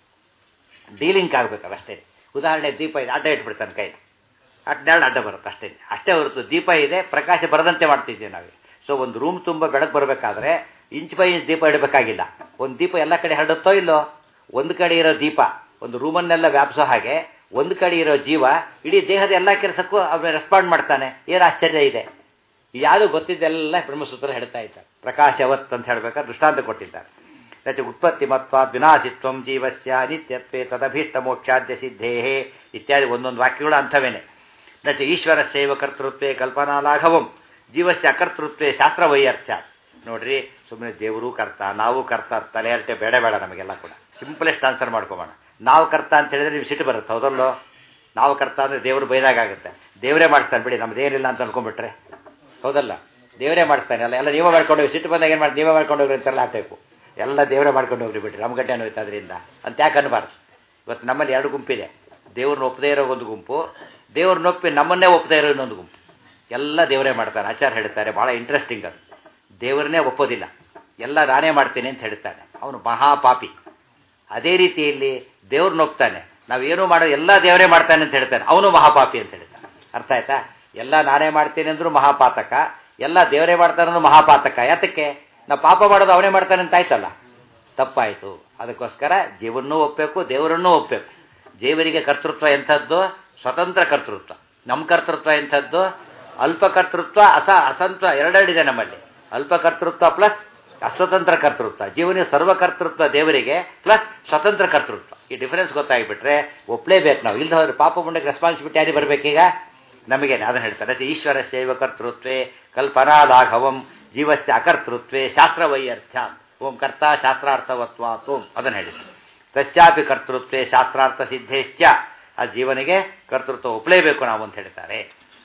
ಡೀಲಿಂಗ್ ಆಗ್ಬೇಕಲ್ಲ ಅಷ್ಟೇ ಉದಾಹರಣೆ ದೀಪ ಇದೆ ಅಡ್ಡ ಇಟ್ಬಿಡ್ತಾನೆ ಕೈ ಅಡ್ಡಾಳು ಅಡ್ಡ ಬರುತ್ತೆ ಅಷ್ಟೇ ಅಷ್ಟೇ ಹೊರತು ದೀಪ ಇದೆ ಪ್ರಕಾಶ ಬರದಂತೆ ಮಾಡ್ತಿದ್ದೀವಿ ನಾವು ಸೊ ಒಂದು ರೂಮ್ ತುಂಬ ಬೆಳಕು ಬರಬೇಕಾದ್ರೆ ಇಂಚ್ ಬೈ ಇಂಚ್ ದೀಪ ಇಡಬೇಕಾಗಿಲ್ಲ ಒಂದು ದೀಪ ಎಲ್ಲ ಕಡೆ ಹರಡುತ್ತೋ ಇಲ್ಲೋ ಒಂದು ಕಡೆ ಇರೋ ದೀಪ ಒಂದು ರೂಮನ್ನೆಲ್ಲ ವ್ಯಾಪಿಸೋ ಹಾಗೆ ಒಂದು ಕಡೆ ಇರೋ ಜೀವ ಇಡೀ ದೇಹದ ಎಲ್ಲ ಕೆಲಸಕ್ಕೂ ಅವನು ರೆಸ್ಪಾಂಡ್ ಮಾಡ್ತಾನೆ ಏನು ಆಶ್ಚರ್ಯ ಇದೆ ಯಾವುದು ಗೊತ್ತಿದ್ದೆಲ್ಲ ಬ್ರಹ್ಮಸೂತ್ರ ಹೇಳ್ತಾ ಇದ್ದಾರೆ ಪ್ರಕಾಶವತ್ ಅಂತ ಹೇಳ್ಬೇಕಾದ್ರೆ ದೃಷ್ಟಾಂತ ಕೊಟ್ಟಿದ್ದಾರೆ ನಚ ಉತ್ಪತ್ತಿ ಮತ್ವ ವಿನಾಶಿತ್ವಂ ಜೀವಸ್ಯ ನಿತ್ಯತ್ವೇ ತದಭೀಷ್ಟ ಮೋಕ್ಷಾದ್ಯ ಸಿದ್ಧೇ ಇತ್ಯಾದಿ ಒಂದೊಂದು ವಾಕ್ಯಗಳು ಅಂಥವೇನೆ ನಚ ಈಶ್ವರ ಸೇವ ಕರ್ತೃತ್ವೇ ಕಲ್ಪನಾ ಲಾಘವಂ ಜೀವಸ್ಯ ಅಕರ್ತೃತ್ವೇ ಶಾಸ್ತ್ರ ವೈಯರ್ಥ್ಯ ನೋಡ್ರಿ ಸುಮ್ಮನೆ ದೇವರು ಕರ್ತ ನಾವು ಕರ್ತ ತಲೆ ಅರಟೆ ಬೇಡ ಬೇಡ ನಮಗೆಲ್ಲ ಕೂಡ ಸಿಂಪಲೆಸ್ಟ್ ಆನ್ಸರ್ ಮಾಡ್ಕೊಬೋಣ ನಾವು ಕರ್ತ ಅಂತ ಹೇಳಿದ್ರೆ ನೀವು ಸಿಟ್ಟು ಬರುತ್ತೆ ಹೌದಲ್ಲೋ ನಾವು ಕರ್ತ ಅಂದರೆ ದೇವರು ಬೈದಾಗುತ್ತೆ ದೇವರೇ ಮಾಡ್ತಾನೆ ಬಿಡಿ ನಮ್ದೇನಿಲ್ಲ ಅಂತ ಅನ್ಕೊಂಡ್ಬಿಟ್ರೆ ಹೌದಲ್ಲ ದೇವರೇ ಮಾಡ್ತಾನೆ ಅಲ್ಲ ಎಲ್ಲ ನೀವೇ ಮಾಡ್ಕೊಂಡು ಹೋಗಿ ಸಿಟ್ಟು ಬಂದಾಗ ಏನು ಮಾಡಿ ನೀವೇ ಮಾಡ್ಕೊಂಡು ಹೋಗ್ರಿ ಅಂತೆಲ್ಲ ಹಾಕಬೇಕು ಎಲ್ಲ ದೇವರೇ ಮಾಡ್ಕೊಂಡು ಹೋಗ್ರಿ ಬಿಡ್ರಿ ನಮ್ಮ ಗಡ್ಡೆ ನೋಯ್ತು ಅದರಿಂದ ಅಂತ ಯಾಕೆ ಅನ್ಬಾರ್ದು ಇವತ್ತು ನಮ್ಮಲ್ಲಿ ಎರಡು ಗುಂಪಿದೆ ದೇವ್ರನ್ನ ಒಪ್ಪದೇ ಇರೋ ಒಂದು ಗುಂಪು ದೇವ್ರನ್ನ ಒಪ್ಪಿ ನಮ್ಮನ್ನೇ ಒಪ್ಪದೇ ಇರೋ ಇನ್ನೊಂದು ಗುಂಪು ಎಲ್ಲ ದೇವರೇ ಮಾಡ್ತಾನೆ ಆಚಾರ ಹೇಳ್ತಾರೆ ಭಾಳ ಇಂಟ್ರೆಸ್ಟಿಂಗ್ ಅದು ದೇವರನ್ನೇ ಒಪ್ಪೋದಿಲ್ಲ ಎಲ್ಲ ನಾನೇ ಮಾಡ್ತೀನಿ ಅಂತ ಹೇಳ್ತಾನೆ ಅವನು ಮಹಾಪಾಪಿ ಅದೇ ರೀತಿಯಲ್ಲಿ ದೇವ್ರನ್ನ ಒಪ್ತಾನೆ ನಾವೇನು ಮಾಡೋ ಎಲ್ಲ ದೇವರೇ ಮಾಡ್ತಾನೆ ಅಂತ ಹೇಳ್ತಾನೆ ಅವನು ಮಹಾಪಾಪಿ ಅಂತ ಹೇಳ್ತಾನೆ ಅರ್ಥ ಆಯ್ತಾ ಎಲ್ಲ ನಾನೇ ಮಾಡ್ತೀನಿ ಅಂದ್ರೂ ಮಹಾಪಾತಕ ಎಲ್ಲ ದೇವರೇ ಮಾಡ್ತಾನಂದ್ರೂ ಮಹಾಪಾತಕ ಯಾತಕ್ಕೆ ನಾವು ಪಾಪ ಮಾಡೋದು ಅವನೇ ಮಾಡ್ತಾನೆ ಅಂತ ಆಯ್ತಲ್ಲ ತಪ್ಪಾಯಿತು ಅದಕ್ಕೋಸ್ಕರ ಜೀವನ್ನೂ ಒಪ್ಪಬೇಕು ದೇವರನ್ನೂ ಒಪ್ಪಬೇಕು ದೇವರಿಗೆ ಕರ್ತೃತ್ವ ಎಂಥದ್ದು ಸ್ವತಂತ್ರ ಕರ್ತೃತ್ವ ನಮ್ಮ ಕರ್ತೃತ್ವ ಎಂಥದ್ದು ಅಲ್ಪ ಕರ್ತೃತ್ವ ಅಸ ಅಸಂತ್ವ ಎರಡೆರಡಿದೆ ನಮ್ಮಲ್ಲಿ ಅಲ್ಪ ಕರ್ತೃತ್ವ ಪ್ಲಸ್ ಅಸ್ವತಂತ್ರ ಕರ್ತೃತ್ವ ಜೀವನ ಸರ್ವಕರ್ತೃತ್ವ ದೇವರಿಗೆ ಪ್ಲಸ್ ಸ್ವತಂತ್ರ ಕರ್ತೃತ್ವ ಈ ಡಿಫರೆನ್ಸ್ ಗೊತ್ತಾಗಿಬಿಟ್ರೆ ಒಪ್ಲೇಬೇಕು ನಾವು ಇಲ್ದ ಹೋದ್ರೆ ಪಾಪ ಮುಂಡಕ್ಕೆ ರೆಸ್ಪಾನ್ಸಿಬಿಲಿಟಿ ಯಾರಿಗೆ ಬರಬೇಕೀಗ ನಮಗೇನೆ ಅದನ್ನು ಹೇಳ್ತಾರೆ ಅದೇ ಈಶ್ವರ ಶೈವ ಕರ್ತೃತ್ವೇ ಕಲ್ಪನಾ ಲಾಘವಂ ಜೀವಸ್ಯ ಅಕರ್ತೃತ್ವೇ ಶಾಸ್ತ್ರ ವೈಯರ್ಥ್ಯ ಓಂ ಕರ್ತ ಶಾಸ್ತ್ರಾರ್ಥವತ್ವಾತ್ ಓಂ ಅದನ್ನು ಹೇಳಿದ್ರು ತಸ್ಯಾಪಿ ಕರ್ತೃತ್ವೇ ಶಾಸ್ತ್ರಾರ್ಥ ಸಿದ್ಧೇಶ್ಚ ಆ ಜೀವನಿಗೆ ಕರ್ತೃತ್ವ ಒಪ್ಪಲೇಬೇಕು ನಾವು ಅಂತ ಹೇಳ್ತಾರೆ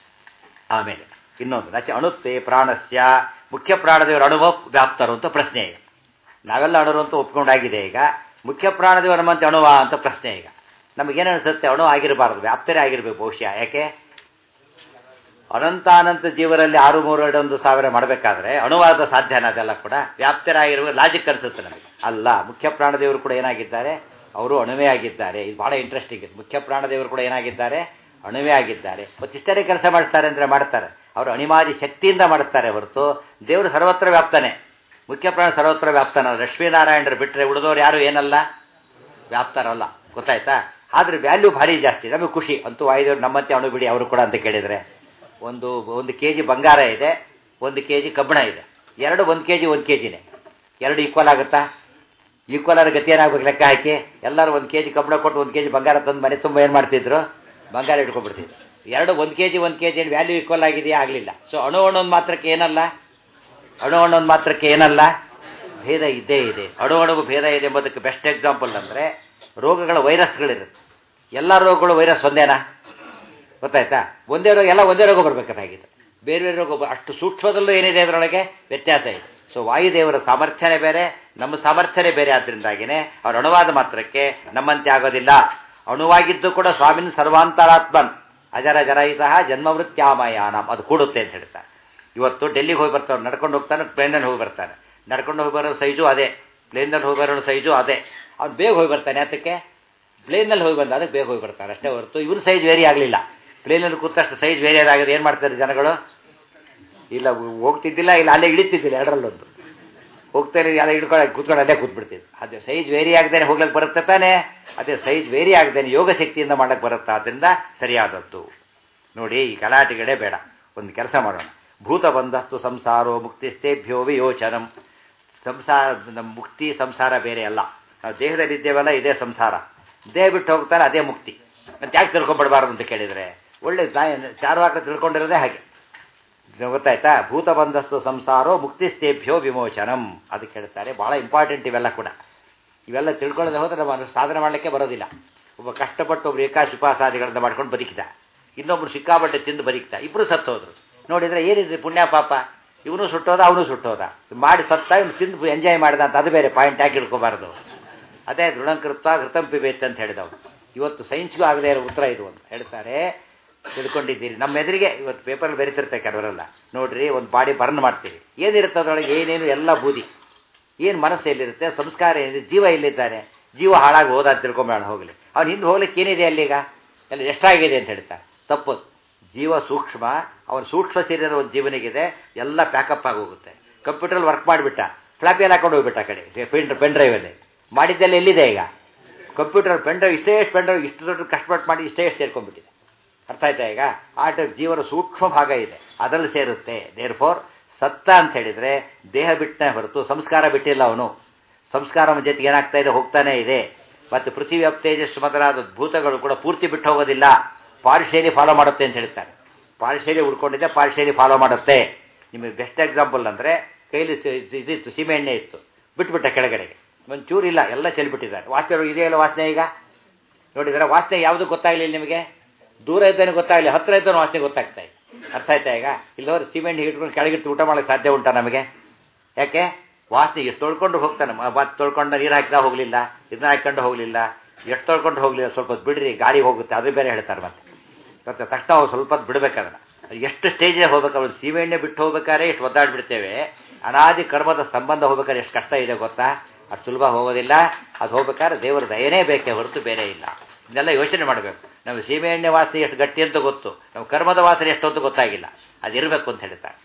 ಆಮೇಲೆ ಇನ್ನೊಂದು ನಚ ಅಣುತ್ವೇ ಪ್ರಾಣಸ್ಯ ಮುಖ್ಯ ಪ್ರಾಣದೇವರ ಅನುಭವ ವ್ಯಾಪ್ತರು ಅಂತ ಪ್ರಶ್ನೆ ಈಗ ನಾವೆಲ್ಲ ಅಣುರು ಅಂತ ಒಪ್ಕೊಂಡಾಗಿದೆ ಈಗ ಮುಖ್ಯ ಪ್ರಾಣದೇವರು ನಮ್ಮಂತೆ ಅಣುವ ಅಂತ ಪ್ರಶ್ನೆ ಈಗ ನಮಗೇನು ಅನಿಸುತ್ತೆ ಅಣು ಆಗಿರಬಾರ್ದು ವ್ಯಾಪ್ತರೇ ಆಗಿರ್ಬೇಕು ಬಹುಶಃ ಯಾಕೆ ಅನಂತಾನಂತ ಜೀವರಲ್ಲಿ ಆರು ಮೂರು ಎರಡು ಒಂದು ಸಾವಿರ ಮಾಡಬೇಕಾದ್ರೆ ಅಣುವಾದ ಸಾಧ್ಯನ ಅದೆಲ್ಲ ಕೂಡ ವ್ಯಾಪ್ತರಾಗಿರುವ ಲಾಜಿಕ್ ಅನಿಸುತ್ತೆ ನಮಗೆ ಅಲ್ಲ ಮುಖ್ಯ ಪ್ರಾಣದೇವರು ಕೂಡ ಏನಾಗಿದ್ದಾರೆ ಅವರು ಅಣುವೇ ಆಗಿದ್ದಾರೆ ಇದು ಬಹಳ ಇಂಟ್ರೆಸ್ಟಿಂಗ್ ಇದೆ ಮುಖ್ಯ ಪ್ರಾಣದೇವರು ಕೂಡ ಏನಾಗಿದ್ದಾರೆ ಅಣುವೇ ಆಗಿದ್ದಾರೆ ಮತ್ತಿಷ್ಟರೇ ಕೆಲಸ ಮಾಡ್ತಾರೆ ಅಂದರೆ ಮಾಡ್ತಾರೆ ಅವರು ಅಣಿಮಾದಿ ಶಕ್ತಿಯಿಂದ ಮಾಡುತ್ತಾರೆ ಹೊರತು ದೇವರು ಸರ್ವತ್ರ ವ್ಯಾಪ್ತಾನೆ ಮುಖ್ಯ ಪ್ರಾಣ ಸರ್ವತ್ರ ವ್ಯಾಪ್ತಾನ ಲಕ್ಷ್ಮೀನಾರಾಯಣರು ಬಿಟ್ಟರೆ ಉಳಿದವರು ಯಾರು ಏನಲ್ಲ ವ್ಯಾಪ್ತಾರಲ್ಲ ಗೊತ್ತಾಯ್ತಾ ಆದ್ರೆ ವ್ಯಾಲ್ಯೂ ಭಾರಿ ಜಾಸ್ತಿ ನಮಗೆ ಖುಷಿ ಅಂತೂ ವಾಯುದೇವರು ನಮ್ಮಂತೆ ಅಣು ಬಿಡಿ ಅವರು ಕೂಡ ಅಂತ ಕೇಳಿದರೆ ಒಂದು ಒಂದು ಕೆ ಜಿ ಬಂಗಾರ ಇದೆ ಒಂದು ಕೆ ಜಿ ಕಬ್ಬಣ ಇದೆ ಎರಡು ಒಂದು ಕೆ ಜಿ ಒಂದು ಕೆ ಜಿನೇ ಎರಡು ಈಕ್ವಲ್ ಆಗುತ್ತಾ ಈಕ್ವಲ್ ಆದ ಗತಿ ಏನಾಗಬೇಕು ಲೆಕ್ಕ ಹಾಕಿ ಎಲ್ಲರೂ ಒಂದು ಕೆ ಜಿ ಕಬ್ಬಣ ಕೊಟ್ಟು ಒಂದು ಕೆ ಜಿ ಬಂಗಾರ ತಂದು ಮನೆ ತುಂಬ ಏನು ಮಾಡ್ತಿದ್ರು ಬಂಗಾರ ಇಟ್ಕೊಂಡ್ಬಿಡ್ತಿದ್ರು ಎರಡು ಒಂದು ಕೆ ಜಿ ಒಂದು ಕೆ ಜಿ ವ್ಯಾಲ್ಯೂ ಈಕ್ವಲ್ ಆಗಿದೆಯಾ ಆಗಲಿಲ್ಲ ಸೊ ಅಣು ಅಣೊಂದು ಮಾತ್ರಕ್ಕೆ ಏನಲ್ಲ ಅಣು ಅಣೊಂದು ಮಾತ್ರಕ್ಕೆ ಏನಲ್ಲ ಭೇದ ಇದ್ದೇ ಇದೆ ಅಣು ಅಣುವು ಭೇದ ಇದೆ ಎಂಬುದಕ್ಕೆ ಬೆಸ್ಟ್ ಎಕ್ಸಾಂಪಲ್ ಅಂದರೆ ರೋಗಗಳ ವೈರಸ್ಗಳಿರುತ್ತೆ ಎಲ್ಲ ರೋಗಗಳು ವೈರಸ್ ಒಂದೇನಾ ಗೊತ್ತಾಯ್ತಾ ಒಂದೇ ರೋಗ ಎಲ್ಲ ಒಂದೇ ರೋಗ ಬರಬೇಕಾಗಿತ್ತು ಬೇರೆ ಬೇರೆ ರೋಗ ಬ- ಅಷ್ಟು ಸೂಕ್ಷ್ಮದಲ್ಲೂ ಏನಿದೆ ಅದರೊಳಗೆ ವ್ಯತ್ಯಾಸ ಇದೆ ಸೊ ವಾಯುದೇವರ ಸಾಮರ್ಥ್ಯನೇ ಬೇರೆ ನಮ್ಮ ಸಾಮರ್ಥ್ಯನೇ ಬೇರೆ ಆದ್ದರಿಂದಾಗಿನೇ ಅವ್ರ ಅಣುವಾದ ಮಾತ್ರಕ್ಕೆ ನಮ್ಮಂತೆ ಆಗೋದಿಲ್ಲ ಅಣುವಾಗಿದ್ದು ಕೂಡ ಸ್ವಾಮಿನ ಸರ್ವಾಂತರಾತ್ಮನ್ ಅಜರ ಜರಯಿತಃ ಜನ್ಮವೃತ್ಯಾಮಯಾನಂ ಅದು ಕೂಡುತ್ತೆ ಅಂತ ಹೇಳ್ತಾರೆ ಇವತ್ತು ಡೆಲ್ಲಿಗೆ ಹೋಗಿ ಬರ್ತಾವೆ ನಡ್ಕೊಂಡು ಹೋಗ್ತಾನೆ ಪ್ಲೇನಲ್ಲಿ ಹೋಗಿ ಬರ್ತಾನೆ ನಡ್ಕೊಂಡು ಹೋಗಿ ಬರೋ ಸೈಜು ಅದೇ ಪ್ಲೇನಲ್ಲಿ ಹೋಗಿ ಬರೋ ಸೈಜು ಅದೇ ಅವ್ನು ಬೇಗ ಹೋಗಿ ಬರ್ತಾನೆ ಅದಕ್ಕೆ ಪ್ಲೇನಲ್ಲಿ ಹೋಗಿ ಬಂದ ಅದಕ್ಕೆ ಬೇಗ ಹೋಗಿ ಬರ್ತಾರೆ ಅಷ್ಟೇ ಹೊರತು ಇವ್ರ ಸೈಜ್ ವೇರಿ ಆಗಲಿಲ್ಲ ಪ್ಲೇನಲ್ಲಿ ಕೂತಷ್ಟು ಸೈಜ್ ವೇರಿ ಆಗಿದೆ ಏನು ಮಾಡ್ತಾರೆ ಜನಗಳು ಇಲ್ಲ ಹೋಗ್ತಿದ್ದಿಲ್ಲ ಇಲ್ಲ ಅಲ್ಲೇ ಇಳಿತಿದ್ದಿಲ್ಲ ಎರಡರಲ್ಲೊಂದು ಹೋಗ್ತಾರೆ ಎಲ್ಲ ಹಿಡ್ಕೊಂಡು ಕೂತ್ಕೊಂಡು ಅಲ್ಲೇ ಕೂತ್ಬಿಡ್ತಿದ್ರು ಅದೇ ಸೈಜ್ ವೇರಿ ಆಗದೇನೆ ಹೋಗ್ಲಿಕ್ಕೆ ಬರುತ್ತೆ ತಾನೇ ಅದೇ ಸೈಜ್ ವೇರಿ ಆಗದೇನೆ ಯೋಗ ಶಕ್ತಿಯಿಂದ ಮಾಡಕ್ಕೆ ಬರುತ್ತೆ ಆದ್ದರಿಂದ ಸರಿಯಾದದ್ದು ನೋಡಿ ಈ ಗಲಾಟೆಗಳೇ ಬೇಡ ಒಂದು ಕೆಲಸ ಮಾಡೋಣ ಭೂತ ಬಂಧಸ್ತು ಸಂಸಾರೋ ಮುಕ್ತಿಸ್ತೇಭ್ಯೋ ವಿಯೋಚನಂ ಸಂಸಾರ ನಮ್ಮ ಮುಕ್ತಿ ಸಂಸಾರ ಬೇರೆ ಅಲ್ಲ ನಾವು ದೇಹದಲ್ಲಿದ್ದೇವಲ್ಲ ಇದೇ ಸಂಸಾರ ದೇಹ ಬಿಟ್ಟು ಹೋಗ್ತಾರೆ ಅದೇ ಮುಕ್ತಿ ಅಂತ ಯಾಕೆ ತಿಳ್ಕೊಂಡ್ಬಿಡಬಾರ್ದು ಅಂತ ಕೇಳಿದರೆ ಒಳ್ಳೆ ಚಾರುವಾಕ ತಿಳ್ಕೊಂಡಿರೋದೇ ಹಾಗೆ ಗೊತ್ತಾಯ್ತಾ ಭೂತ ಬಂಧಸ್ತು ಸಂಸಾರೋ ಮುಕ್ತಿಸ್ತೇಭ್ಯೋ ವಿಮೋಚನಂ ಅದಕ್ಕೆ ಹೇಳ್ತಾರೆ ಬಹಳ ಇಂಪಾರ್ಟೆಂಟ್ ಇವೆಲ್ಲ ಕೂಡ ಇವೆಲ್ಲ ತಿಳ್ಕೊಳ್ಳದೆ ಹೋದ್ರೆ ನಮ್ಮ ಸಾಧನೆ ಮಾಡಲಿಕ್ಕೆ ಬರೋದಿಲ್ಲ ಒಬ್ಬ ಕಷ್ಟಪಟ್ಟು ಒಬ್ರು ಏಕಾಶಿ ಉಪವಾಸಾದಿಗಳಿಂದ ಮಾಡ್ಕೊಂಡು ಬದುಕಿದ ಇನ್ನೊಬ್ರು ಸಿಕ್ಕಾಪಟ್ಟೆ ತಿಂದು ಬದುಕಿದ ಇಬ್ಬರು ಸತ್ತೋದ್ರು ನೋಡಿದ್ರೆ ಏನಿದೆ ಪುಣ್ಯ ಪಾಪ ಇವನು ಸುಟ್ಟೋದ ಅವನು ಸುಟ್ಟೋದ ಮಾಡಿ ಸತ್ತ ಇವ್ನು ತಿಂದು ಎಂಜಾಯ್ ಮಾಡಿದ ಅಂತ ಅದು ಬೇರೆ ಪಾಯಿಂಟ್ ಹಾಕಿ ಇಟ್ಕೋಬಾರ್ದು ಅದೇ ದೃಢಂಕೃತ ಘೃತಂ ಪಿಬೇತ್ ಅಂತ ಹೇಳಿದವು ಇವತ್ತು ಸೈನ್ಸ್ಗೂ ಆಗದೆ ಇರೋ ಉತ್ತರ ಇದು ಅಂತ ಹೇಳ್ತಾರೆ ತಿಳ್ಕೊಂಡಿದ್ದೀರಿ ನಮ್ಮ ಎದುರಿಗೆ ಇವತ್ತು ಪೇಪರಲ್ಲಿ ಬರೀತಿರ್ತಾರೆ ಕೆಲವರೆಲ್ಲ ನೋಡ್ರಿ ಒಂದು ಬಾಡಿ ಬರ್ನ್ ಮಾಡ್ತೀವಿ ಏನಿರುತ್ತೆ ಅದರೊಳಗೆ ಏನೇನು ಎಲ್ಲ ಬೂದಿ ಏನು ಮನಸ್ಸು ಎಲ್ಲಿರುತ್ತೆ ಸಂಸ್ಕಾರ ಏನಿದೆ ಜೀವ ಎಲ್ಲಿದ್ದಾನೆ ಜೀವ ಹಾಳಾಗಿ ಹೋದ ಅಂತ ತಿಳ್ಕೊಂಬೇಡ ಹೋಗಲಿ ಅವ್ನು ಹಿಂದೆ ಹೋಗ್ಲಿಕ್ಕೆ ಏನಿದೆ ಅಲ್ಲೀಗ ಎಲ್ಲ ಎಷ್ಟಾಗಿದೆ ಅಂತ ಹೇಳ್ತಾರೆ ತಪ್ಪು ಜೀವ ಸೂಕ್ಷ್ಮ ಅವನ ಸೂಕ್ಷ್ಮ ಶರೀರ ಒಂದು ಜೀವನಿಗಿದೆ ಎಲ್ಲ ಪ್ಯಾಕಪ್ ಆಗಿ ಹೋಗುತ್ತೆ ಕಂಪ್ಯೂಟರ್ ವರ್ಕ್ ಮಾಡಿಬಿಟ್ಟ ಫ್ಲಾಪಿಯಲ್ಲಿ ಹಾಕೊಂಡು ಹೋಗ್ಬಿಟ್ಟ ಆ ಕಡೆ ಪೆನ್ ಪೆನ್ ಡ್ರೈವಲ್ಲಿ ಮಾಡಿದ್ದೆಲ್ಲ ಎಲ್ಲಿದೆ ಈಗ ಕಂಪ್ಯೂಟರ್ ಪೆನ್ ಡ್ರೈವ್ ಇಷ್ಟೇ ಎಷ್ಟು ಪೆನ್ ಡ್ರೈವ್ ಇಷ್ಟು ದೊಡ್ಡ ಕಷ್ಟಪಟ್ಟು ಮಾಡಿ ಇಷ್ಟೇ ಎಷ್ಟು ಸೇರ್ಕೊಂಡ್ಬಿಟ್ಟಿದೆ ಅರ್ಥ ಆಯ್ತಾ ಈಗ ಆಟ ಜೀವನ ಸೂಕ್ಷ್ಮ ಭಾಗ ಇದೆ ಅದರಲ್ಲಿ ಸೇರುತ್ತೆ ದೇರ್ ಫೋರ್ ಸತ್ತ ಅಂತ ಹೇಳಿದ್ರೆ ದೇಹ ಬಿಟ್ಟನೆ ಹೊರತು ಸಂಸ್ಕಾರ ಬಿಟ್ಟಿಲ್ಲ ಅವನು ಸಂಸ್ಕಾರ ಅವನ ಜೊತೆಗೆ ಏನಾಗ್ತಾ ಇದೆ ಹೋಗ್ತಾನೆ ಇದೆ ಮತ್ತು ಪೃಥ್ವಿ ಅಪ್ತೇಜಸ್ ಮೊದಲಾದ ಭೂತಗಳು ಕೂಡ ಪೂರ್ತಿ ಬಿಟ್ಟು ಹೋಗೋದಿಲ್ಲ ಪಾರ್ಶೇಲಿ ಫಾಲೋ ಮಾಡುತ್ತೆ ಅಂತ ಹೇಳ್ತಾರೆ ಪಾರ್ಶೇಲಿ ಉಳ್ಕೊಂಡಿದ್ದೆ ಪಾರ್ಶೇಲಿ ಫಾಲೋ ಮಾಡುತ್ತೆ ನಿಮಗೆ ಬೆಸ್ಟ್ ಎಕ್ಸಾಂಪಲ್ ಅಂದರೆ ಕೈಲಿ ಇದಿತ್ತು ಸೀಮೆ ಎಣ್ಣೆ ಇತ್ತು ಬಿಟ್ಬಿಟ್ಟ ಕೆಳಗಡೆಗೆ ಒಂಚೂರು ಇಲ್ಲ ಎಲ್ಲ ಚೆಲ್ಬಿಟ್ಟಿದ್ದಾರೆ ವಾಸನೆ ಇದೆಯಲ್ಲ ವಾಸನೆ ಈಗ ನೋಡಿದ್ರೆ ವಾಸನೆ ಯಾವುದು ಗೊತ್ತಾಗಲಿಲ್ಲ ನಿಮಗೆ ದೂರ ಇದ್ದಾನೆ ಗೊತ್ತಾಗಲಿ ಹತ್ರ ಇದ್ದಾನೆ ವಾಸನೆ ಗೊತ್ತಾಗ್ತಾ ಇದೆ ಅರ್ಥ ಆಯ್ತಾ ಈಗ ಇಲ್ಲವರು ಸಿಮೆಂಟ್ ಹಿಡ್ಕೊಂಡು ಕೆಳಗಿಟ್ಟು ಊಟ ಮಾಡೋಕ್ಕೆ ಸಾಧ್ಯ ಉಂಟಾ ನಮಗೆ ಯಾಕೆ ವಾಸನೆ ಎಷ್ಟು ತೊಳ್ಕೊಂಡು ಹೋಗ್ತಾನೆ ಮತ್ತೆ ತೊಳ್ಕೊಂಡು ನೀರು ಹಾಕಿದ ಹೋಗಲಿಲ್ಲ ಇದನ್ನ ಹಾಕೊಂಡು ಹೋಗಲಿಲ್ಲ ಎಷ್ಟು ತೊಳ್ಕೊಂಡು ಹೋಗಲಿಲ್ಲ ಸ್ವಲ್ಪ ಹೊತ್ತು ಬಿಡ್ರಿ ಗಾಡಿ ಹೋಗುತ್ತೆ ಅದು ಬೇರೆ ಹೇಳ್ತಾರೆ ಮತ್ತೆ ಮತ್ತೆ ತಕ್ಷಣ ಅವ್ರು ಸ್ವಲ್ಪ ಹೊತ್ತು ಬಿಡ್ಬೇಕದನ್ನ ಎಷ್ಟು ಸ್ಟೇಜಿಗೆ ಹೋಗ್ಬೇಕು ಅವ್ರು ಸೀಮೆಣ್ಣೆ ಬಿಟ್ಟು ಹೋಗ್ಬೇಕಾದ್ರೆ ಎಷ್ಟು ಒದ್ದಾಡ್ಬಿಡ್ತೇವೆ ಅನಾದಿ ಕರ್ಮದ ಸಂಬಂಧ ಹೋಗ್ಬೇಕಾದ್ರೆ ಎಷ್ಟು ಕಷ್ಟ ಇದೆ ಗೊತ್ತಾ ಅದು ಸುಲಭ ಹೋಗೋದಿಲ್ಲ ಅದು ಹೋಗ್ಬೇಕಾದ್ರೆ ದೇವರ ದಯನೇ ಬೇಕೇ ಹೊರತು ಬೇರೆ ಇಲ್ಲ ಇದನ್ನೆಲ್ಲ ಯೋಚನೆ ಮಾಡಬೇಕು ನಾವು ಸೀಮೆಎಣ್ಣೆ ವಾಸನೆ ಎಷ್ಟು ಗಟ್ಟಿ ಅಂತ ಗೊತ್ತು ನಾವು ಕರ್ಮದ ವಾಸನೆ ಎಷ್ಟು ಅಂತ ಗೊತ್ತಾಗಿಲ್ಲ ಅದು ಇರಬೇಕು ಅಂತ ಹೇಳ್ತಾರೆ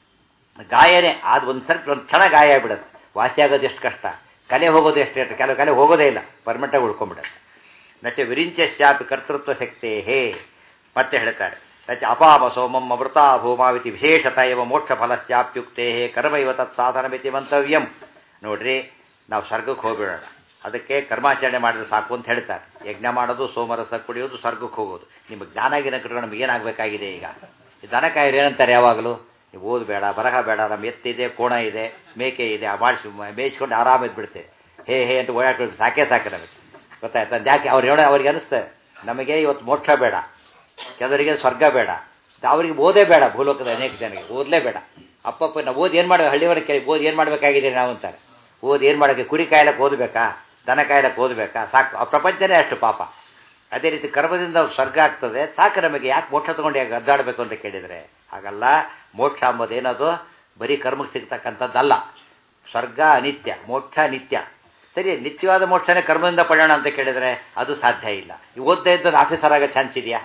ಗಾಯನೇ ಅದು ಒಂದು ಸರ್ತಿ ಒಂದು ಕ್ಷಣ ಗಾಯ ಆಗ್ಬಿಡುತ್ತೆ ವಾಸಿ ಆಗೋದು ಎಷ್ಟು ಕಷ್ಟ ಕಲೆ ಹೋಗೋದು ಎಷ್ಟು ಇರುತ್ತೆ ಕೆಲವು ಕಲೆ ಹೋಗೋದೇ ಇಲ್ಲ ಪರ್ಮನೆಂಟಾಗಿ ಉಳ್ಕೊಂಡ್ಬಿಡುತ್ತೆ ನಚೆ ವಿರಿಂಚಶ್ಯಾಪಿ ಕರ್ತೃತ್ವ ಶಕ್ತಿ ಹೇ ಮತ್ತೆ ಹೇಳ್ತಾರೆ ನಚ ಅಪಾಮ ಸೋಮಂ ಅಮೃತ ಭೂಮಾವಿತಿ ವಿಶೇಷತ ಇವ ಮೋಕ್ಷ ಫಲಸ್ಯಾಪ್ಯುಕ್ತೇ ಕರ್ಮ ಇವ ತತ್ ಸಾಧನಮಿತಿ ಮಂತವ್ಯಂ ನೋಡ್ರಿ ನಾವು ಸ್ವರ್ಗಕ್ಕೆ ಹೋಗ್ಬಿಡೋಣ ಅದಕ್ಕೆ ಕರ್ಮಾಚರಣೆ ಮಾಡಿದ್ರೆ ಸಾಕು ಅಂತ ಹೇಳ್ತಾರೆ ಯಜ್ಞ ಮಾಡೋದು ಸೋಮರಸ ಕುಡಿಯೋದು ಸ್ವರ್ಗಕ್ಕೆ ಹೋಗೋದು ನಿಮ್ಮ ಜ್ಞಾನಾಗಿನ ಕಟ್ಕೊಂಡು ನಮ್ಗೆ ಏನಾಗಬೇಕಾಗಿದೆ ಈಗ ಈ ದನಕಾಯರು ಏನಂತಾರೆ ಯಾವಾಗಲೂ ನೀವು ಓದಬೇಡ ಬರಹ ಬೇಡ ನಮ್ಮ ಎತ್ತಿದೆ ಕೋಣ ಇದೆ ಮೇಕೆ ಇದೆ ಆ ಮಾಡಿಸಿ ಮೇಯಿಸ್ಕೊಂಡು ಆರಾಮ ಬಿಡ್ತೇವೆ ಹೇ ಹೇ ಅಂತ ಓಡಾಡ್ಕೊಂಡು ಸಾಕೇ ಸಾಕು ನಮಗೆ ಗೊತ್ತಾಯ್ತಾ ಯಾಕೆ ಅವ್ರು ಹೇಳೋ ಅವ್ರಿಗೆ ಅನಿಸ್ತದೆ ನಮಗೆ ಇವತ್ತು ಮೋಕ್ಷ ಬೇಡ ಕೆಲವರಿಗೆ ಸ್ವರ್ಗ ಬೇಡ ಅವರಿಗೆ ಓದೇ ಬೇಡ ಭೂಲೋಕದ ಅನೇಕ ಜನರಿಗೆ ಓದಲೇ ಬೇಡ ಅಪ್ಪಪ್ಪ ನಾವು ಓದಿ ಏನು ಮಾಡಬೇಕು ಹಳ್ಳಿಯವರ ಕೇಳಿ ಓದಿ ಏನು ಮಾಡಬೇಕಾಗಿದೆ ನಾವು ಅಂತಾರೆ ಓದಿ ಏನು ಮಾಡೋಕ್ಕೆ ಕುರಿ ಕಾಯಲಕ್ಕೆ ಓದಬೇಕಾ ದನ ಕಾಯಲಕ್ಕೆ ಓದಬೇಕಾ ಸಾಕು ಆ ಪ್ರಪಂಚನೇ ಅಷ್ಟು ಪಾಪ ಅದೇ ರೀತಿ ಕರ್ಮದಿಂದ ಸ್ವರ್ಗ ಆಗ್ತದೆ ಸಾಕು ನಮಗೆ ಯಾಕೆ ಮೋಕ್ಷ ತಗೊಂಡು ಯಾಕೆ ಅದ್ದಾಡಬೇಕು ಅಂತ ಕೇಳಿದರೆ ಹಾಗಲ್ಲ ಮೋಕ್ಷ ಅಂಬೋದು ಏನದು ಬರೀ ಕರ್ಮಕ್ಕೆ ಸಿಗ್ತಕ್ಕಂಥದ್ದಲ್ಲ ಸ್ವರ್ಗ ಅನಿತ್ಯ ಮೋಕ್ಷ ನಿತ್ಯ ಸರಿ ನಿತ್ಯವಾದ ಮೋಕ್ಷನೇ ಕರ್ಮದಿಂದ ಪಡೆಯೋಣ ಅಂತ ಕೇಳಿದರೆ ಅದು ಸಾಧ್ಯ ಇಲ್ಲ ಈ ಓದ್ತಾ ಇದ್ದದ್ದು ಆಫೀಸರ್ ಆಗೋ ಚಾನ್ಸ್ ಇದೆಯಾ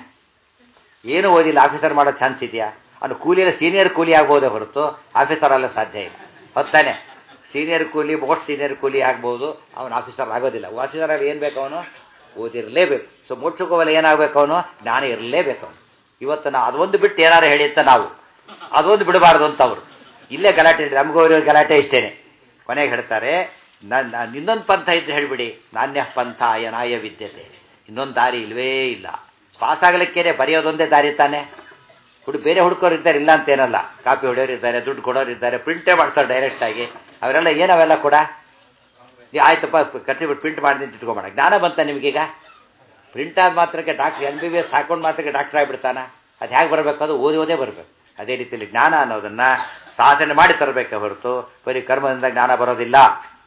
ಏನು ಓದಿಲ್ಲ ಆಫೀಸರ್ ಮಾಡೋ ಚಾನ್ಸ್ ಇದೆಯಾ ಅವನು ಕೂಲಿಯಲ್ಲಿ ಸೀನಿಯರ್ ಕೂಲಿ ಆಗ್ಬೋದೇ ಹೊರತು ಆಫೀಸರ್ ಅಲ್ಲ ಸಾಧ್ಯ ಇಲ್ಲ ಹೊತ್ತಾನೆ ಸೀನಿಯರ್ ಕೂಲಿ ಮೋಸ್ಟ್ ಸೀನಿಯರ್ ಕೂಲಿ ಆಗ್ಬೋದು ಅವನು ಆಫೀಸರ್ ಆಗೋದಿಲ್ಲ ಆಫೀಸರ್ ಆಗಿ ಏನು ಬೇಕು ಅವನು ಓದಿರಲೇಬೇಕು ಸೊ ಮೋಕ್ಷಕೋವಲ್ಲ ಏನಾಗಬೇಕು ಅವನು ಜ್ಞಾನ ಇರಲೇಬೇಕು ಅವನು ಇವತ್ತು ನಾವು ಅದೊಂದು ಬಿಟ್ಟು ಏನಾರು ಹೇಳಿ ಅಂತ ನಾವು ಅದೊಂದು ಬಿಡಬಾರ್ದು ಅಂತ ಅವರು ಇಲ್ಲೇ ಗಲಾಟೆ ನಮಗೂ ಇರೋ ಗಲಾಟೆ ಇಷ್ಟೇನೆ ಕೊನೆಗೆ ಹೇಳ್ತಾರೆ ನನ್ನ ಇನ್ನೊಂದು ಪಂಥ ಇದ್ದು ಹೇಳಿಬಿಡಿ ನಾಣ್ಯ ಪಂಥ ಅಯನಾಯ ವಿದ್ಯತೆ ಇನ್ನೊಂದು ದಾರಿ ಇಲ್ವೇ ಇಲ್ಲ ಪಾಸ್ ಆಗಲಿಕ್ಕೇನೆ ಬರೆಯೋದೊಂದೇ ದಾರಿ ತಾನೆ ಹುಡು ಬೇರೆ ಹುಡುಕೋರು ಇದ್ದಾರೆ ಇಲ್ಲ ಅಂತ ಏನಲ್ಲ ಕಾಪಿ ಹೊಡೆಯೋರು ಇದ್ದಾರೆ ದುಡ್ಡು ಕೊಡೋರು ಇದ್ದಾರೆ ಪ್ರಿಂಟೇ ಮಾಡ್ತಾರೆ ಡೈರೆಕ್ಟಾಗಿ ಅವರೆಲ್ಲ ಏನವೆಲ್ಲ ಕೂಡ ಆಯ್ತಪ್ಪ ಕಟ್ಟಿಬಿಟ್ಟು ಪ್ರಿಂಟ್ ಮಾಡಿ ಅಂತ ಇಟ್ಕೊಂಬೇಡ ಜ್ಞಾನ ಬಂತ ನಿಮಗೀಗ ಪ್ರಿಂಟ್ ಆದ ಮಾತ್ರಕ್ಕೆ doctor M B B S ಹಾಕೊಂಡು ಮಾತ್ರಕ್ಕೆ ಡಾಕ್ಟರ್ ಆಗಿಬಿಡ್ತಾನ ಅದು ಹೇಗೆ ಬರಬೇಕು ಅದು ಓದಿ ಓದೇ ಬರಬೇಕು ಅದೇ ರೀತಿಯಲ್ಲಿ ಜ್ಞಾನ ಅನ್ನೋದನ್ನು ಸಾಧನೆ ಮಾಡಿ ತರಬೇಕೆ ಹೊರತು ಬರೀ ಕರ್ಮದಿಂದ ಜ್ಞಾನ ಬರೋದಿಲ್ಲ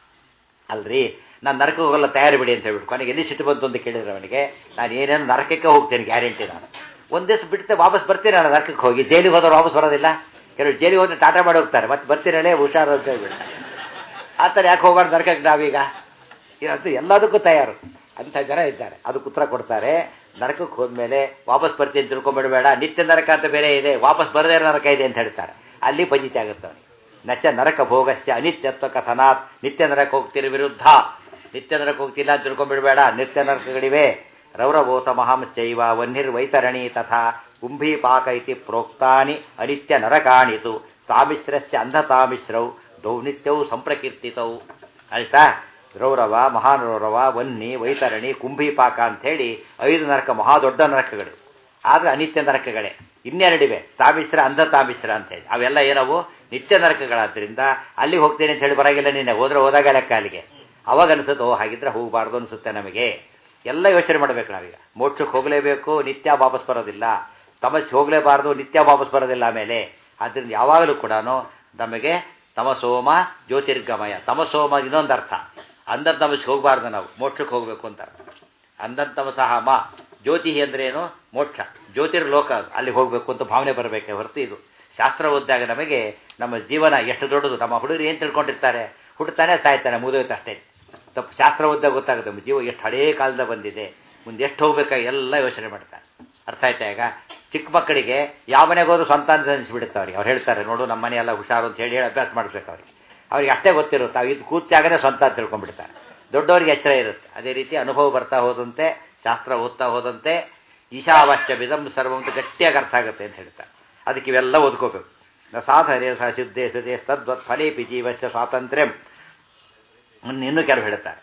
ಅಲ್ರಿ ನಾನು ನರಕಕ್ಕೆ ಹೋಗಲ್ಲ ತಯಾರಿ ಬಿಡಿ ಅಂತ ಹೇಳ್ಬಿಟ್ಟು ಕೊನೆಗೆ ಎಲ್ಲಿ ಸಿಟ್ಟು ಬಂತು ಅಂತ ಕೇಳಿದ್ರೆ ಅವನಿಗೆ ನಾನು ಏನೇನು ನರಕಕ್ಕೆ ಹೋಗ್ತೇನೆ ಗ್ಯಾರಂಟಿ ನಾನು ಒಂದು ದಿವಸ ಬಿಡ್ತೆ ವಾಪಸ್ ಬರ್ತೀನಿ ನಾನು ನರಕಕ್ಕೆ ಹೋಗಿ ಜೈಲಿಗೆ ಹೋದವ್ರು ವಾಪಸ್ ಬರೋದಿಲ್ಲ ಕೆಲವರು ಜೈಲಿಗೆ ಹೋದ್ರೆ ಟಾಟಾ ಮಾಡಿ ಹೋಗ್ತಾರೆ ಮತ್ತೆ ಬರ್ತೀರಲ್ಲೇ ಹುಷಾರು ಅಂತ ಹೇಳ್ಬಿಟ್ಟು ಆ ಥರ ಯಾಕೆ ಹೋಗ್ಬಾರ್ದು ನರಕಕ್ಕೆ ನಾವೀಗ ಇವತ್ತು ಎಲ್ಲದಕ್ಕೂ ತಯಾರು ಅಂಥ ಜನ ಇದ್ದಾರೆ ಅದಕ್ಕೆ ಉತ್ತರ ಕೊಡ್ತಾರೆ ನರಕಕ್ಕೆ ಹೋದ್ಮೇಲೆ ವಾಪಸ್ ಬರ್ತೀನಿ ತಿಳ್ಕೊಂಬಿಡಬೇಡ ನಿತ್ಯ ನರಕ ಅಂತ ಬೇರೆ ಇದೆ ವಾಪಸ್ ಬರದೇ ನರಕ ಇದೆ ಅಂತ ಹೇಳ್ತಾರೆ ಅಲ್ಲಿ ಪಂಜಿತಿ ಆಗುತ್ತೆ ಅವನಿಗೆ ನಚ ನರಕ ಭೋಗಸ್ಯ ಅನಿತ್ಯತ್ವ ಕಥನಾತ್ ನಿತ್ಯ ನರಕ ಹೋಗ್ತೀರಿ ವಿರುದ್ಧ ನಿತ್ಯ ನರಕ ಹೋಗ್ತಿಲ್ಲ ಅಂತ ತಿಳ್ಕೊಂಬಿಡಬೇಡ ನಿತ್ಯ ನರಕಗಳಿವೆ ರೌರಭೂತ ಮಹಾಂಶ್ಚೈವ ವನ್ನಿರ್ವೈತರಣಿ ತಥಾ ಕುಂಭೀಪಾಕ ಇತಿ ಪ್ರೋಕ್ತಾನಿ ಅನಿತ್ಯ ನರಕಾಣಿತು ತಾಮಿಶ್ರಸ್ಯ ಅಂಧತಾಮಿಶ್ರೌ ದೌನಿತ್ಯವು ಸಂಪ್ರಕೀರ್ತಿತವು ಆಯ್ತಾ ರೌರವ ಮಹಾನರೌರವ ವನ್ನಿ ವೈತರಣಿ ಕುಂಭೀಪಾಕ ಅಂಥೇಳಿ ಐದು ನರಕ ಮಹಾ ದೊಡ್ಡ ನರಕಗಳು ಆದರೆ ಅನಿತ್ಯ ನರಕಗಳೇ ಇನ್ನೆರಡಿವೆ ತಾಮಿಶ್ರ ಅಂಧ ತಾಮಿಶ್ರ ಅಂತ ಹೇಳಿ ಅವೆಲ್ಲ ಏನವು ನಿತ್ಯ ನರಕಗಳಾದ್ರಿಂದ ಅಲ್ಲಿಗೆ ಹೋಗ್ತೇನೆ ಅಂತ ಹೇಳಿ ಬರಾಗಿಲ್ಲ ನಿನ್ನೆ ಹೋದ್ರೆ ಹೋದಾಗ ಲೆಕ್ಕ ಅಲ್ಲಿಗೆ ಅವಾಗ ಅನಿಸುತ್ತೆ ಓ ಹಾಗಿದ್ರೆ ಹೋಗಬಾರ್ದು ಅನಿಸುತ್ತೆ ನಮಗೆ ಎಲ್ಲ ಯೋಚನೆ ಮಾಡಬೇಕು ನಾವೀಗ ಮೋಕ್ಷಕ್ಕೆ ಹೋಗಲೇಬೇಕು ನಿತ್ಯ ವಾಪಸ್ ಬರೋದಿಲ್ಲ ತಮಸ್ಸೆ ಹೋಗಲೇಬಾರ್ದು ನಿತ್ಯ ವಾಪಸ್ ಬರೋದಿಲ್ಲ ಆಮೇಲೆ ಆದ್ದರಿಂದ ಯಾವಾಗಲೂ ಕೂಡ ನಮಗೆ ತಮಸೋಮ ಜ್ಯೋತಿರ್ಗಮಯ ತಮಸೋಮ ಇನ್ನೊಂದು ಅರ್ಥ ಅಂಧನ್ ತಮಸ್ಸಿಗೆ ಹೋಗಬಾರ್ದು ನಾವು ಮೋಕ್ಷಕ್ಕೆ ಹೋಗಬೇಕು ಅಂತ ಅರ್ಥ ಅಂಧನ್ ತಮಸಹ ಮ ಜ್ಯೋತಿ ಅಂದ್ರೆ ಏನು ಮೋಕ್ಷ ಜ್ಯೋತಿರ್ಲೋಕ ಅಲ್ಲಿ ಹೋಗಬೇಕು ಅಂತ ಭಾವನೆ ಬರಬೇಕೆ ಹೊರತು ಇದು ಶಾಸ್ತ್ರ ಓದಿದಾಗ ನಮಗೆ ನಮ್ಮ ಜೀವನ ಎಷ್ಟು ದೊಡ್ಡದು ನಮ್ಮ ಹುಡುಗರು ಏನು ತಿಳ್ಕೊಂಡಿರ್ತಾರೆ ಹುಟ್ಟುತ್ತಾನೆ ಸಾಯ್ತಾನೆ ಮುಗಿದೋಯ್ತು ಅಷ್ಟೇ ತಪ್ಪು ಶಾಸ್ತ್ರ ಓದಿದಾಗ ಗೊತ್ತಾಗುತ್ತೆ ನಮ್ಮ ಜೀವ ಎಷ್ಟು ಹಳೇ ಕಾಲದ ಬಂದಿದೆ ಮುಂದೆ ಎಷ್ಟು ಹೋಗ್ಬೇಕಾಗಿ ಎಲ್ಲ ಯೋಚನೆ ಮಾಡ್ತಾರೆ ಅರ್ಥ ಆಯ್ತಾ ಈಗ ಚಿಕ್ಕ ಮಕ್ಕಳಿಗೆ ಯಾವ ಮನೆಗೆ ಹೋದ್ರು ಸ್ವಂತ ಅಂತ ಅನಿಸ್ಬಿಡುತ್ತೆ ಅವ್ರಿಗೆ ಅವ್ರು ಹೇಳ್ತಾರೆ ನೋಡು ನಮ್ಮ ಮನೆ ಎಲ್ಲ ಹುಷಾರು ಅಂತ ಹೇಳಿ ಹೇಳಿ ಅಭ್ಯಾಸ ಮಾಡಿಸ್ಬೇಕು ಅವ್ರಿಗೆ ಅವ್ರಿಗೆ ಅಷ್ಟೇ ಗೊತ್ತಿರುತ್ತೆ ಅವು ಇದು ಕೂತಾಗನೇ ಸ್ವಂತ ಅಂತ ತಿಳ್ಕೊಂಡ್ಬಿಡ್ತಾರೆ ದೊಡ್ಡವರಿಗೆ ಎಚ್ಚರ ಇರುತ್ತೆ ಅದೇ ರೀತಿ ಅನುಭವ ಬರ್ತಾ ಹೋದಂತೆ ಶಾಸ್ತ್ರ ಓದ್ತಾ ಹೋದಂತೆ ಈಶಾವಾಸ್ಯ ವಿಧಂ ಸರ್ವ ಅಂತ ಗಟ್ಟಿಯಾಗಿ ಅರ್ಥ ಆಗುತ್ತೆ ಅಂತ ಹೇಳ್ತಾರೆ ಅದಕ್ಕೆ ಇವೆಲ್ಲ ಓದ್ಕೋಬೇಕು ನ ಸಾಧನೆ ಸಹ ಸಿದ್ಧೇ ಸದೇ ತದ್ವತ್ ಫಲೇಪಿ ಜೀವಸ್ಯ ಸ್ವಾತಂತ್ರ್ಯಂ ಇನ್ನೂ ಕೆಲವು ಹೇಳ್ತಾರೆ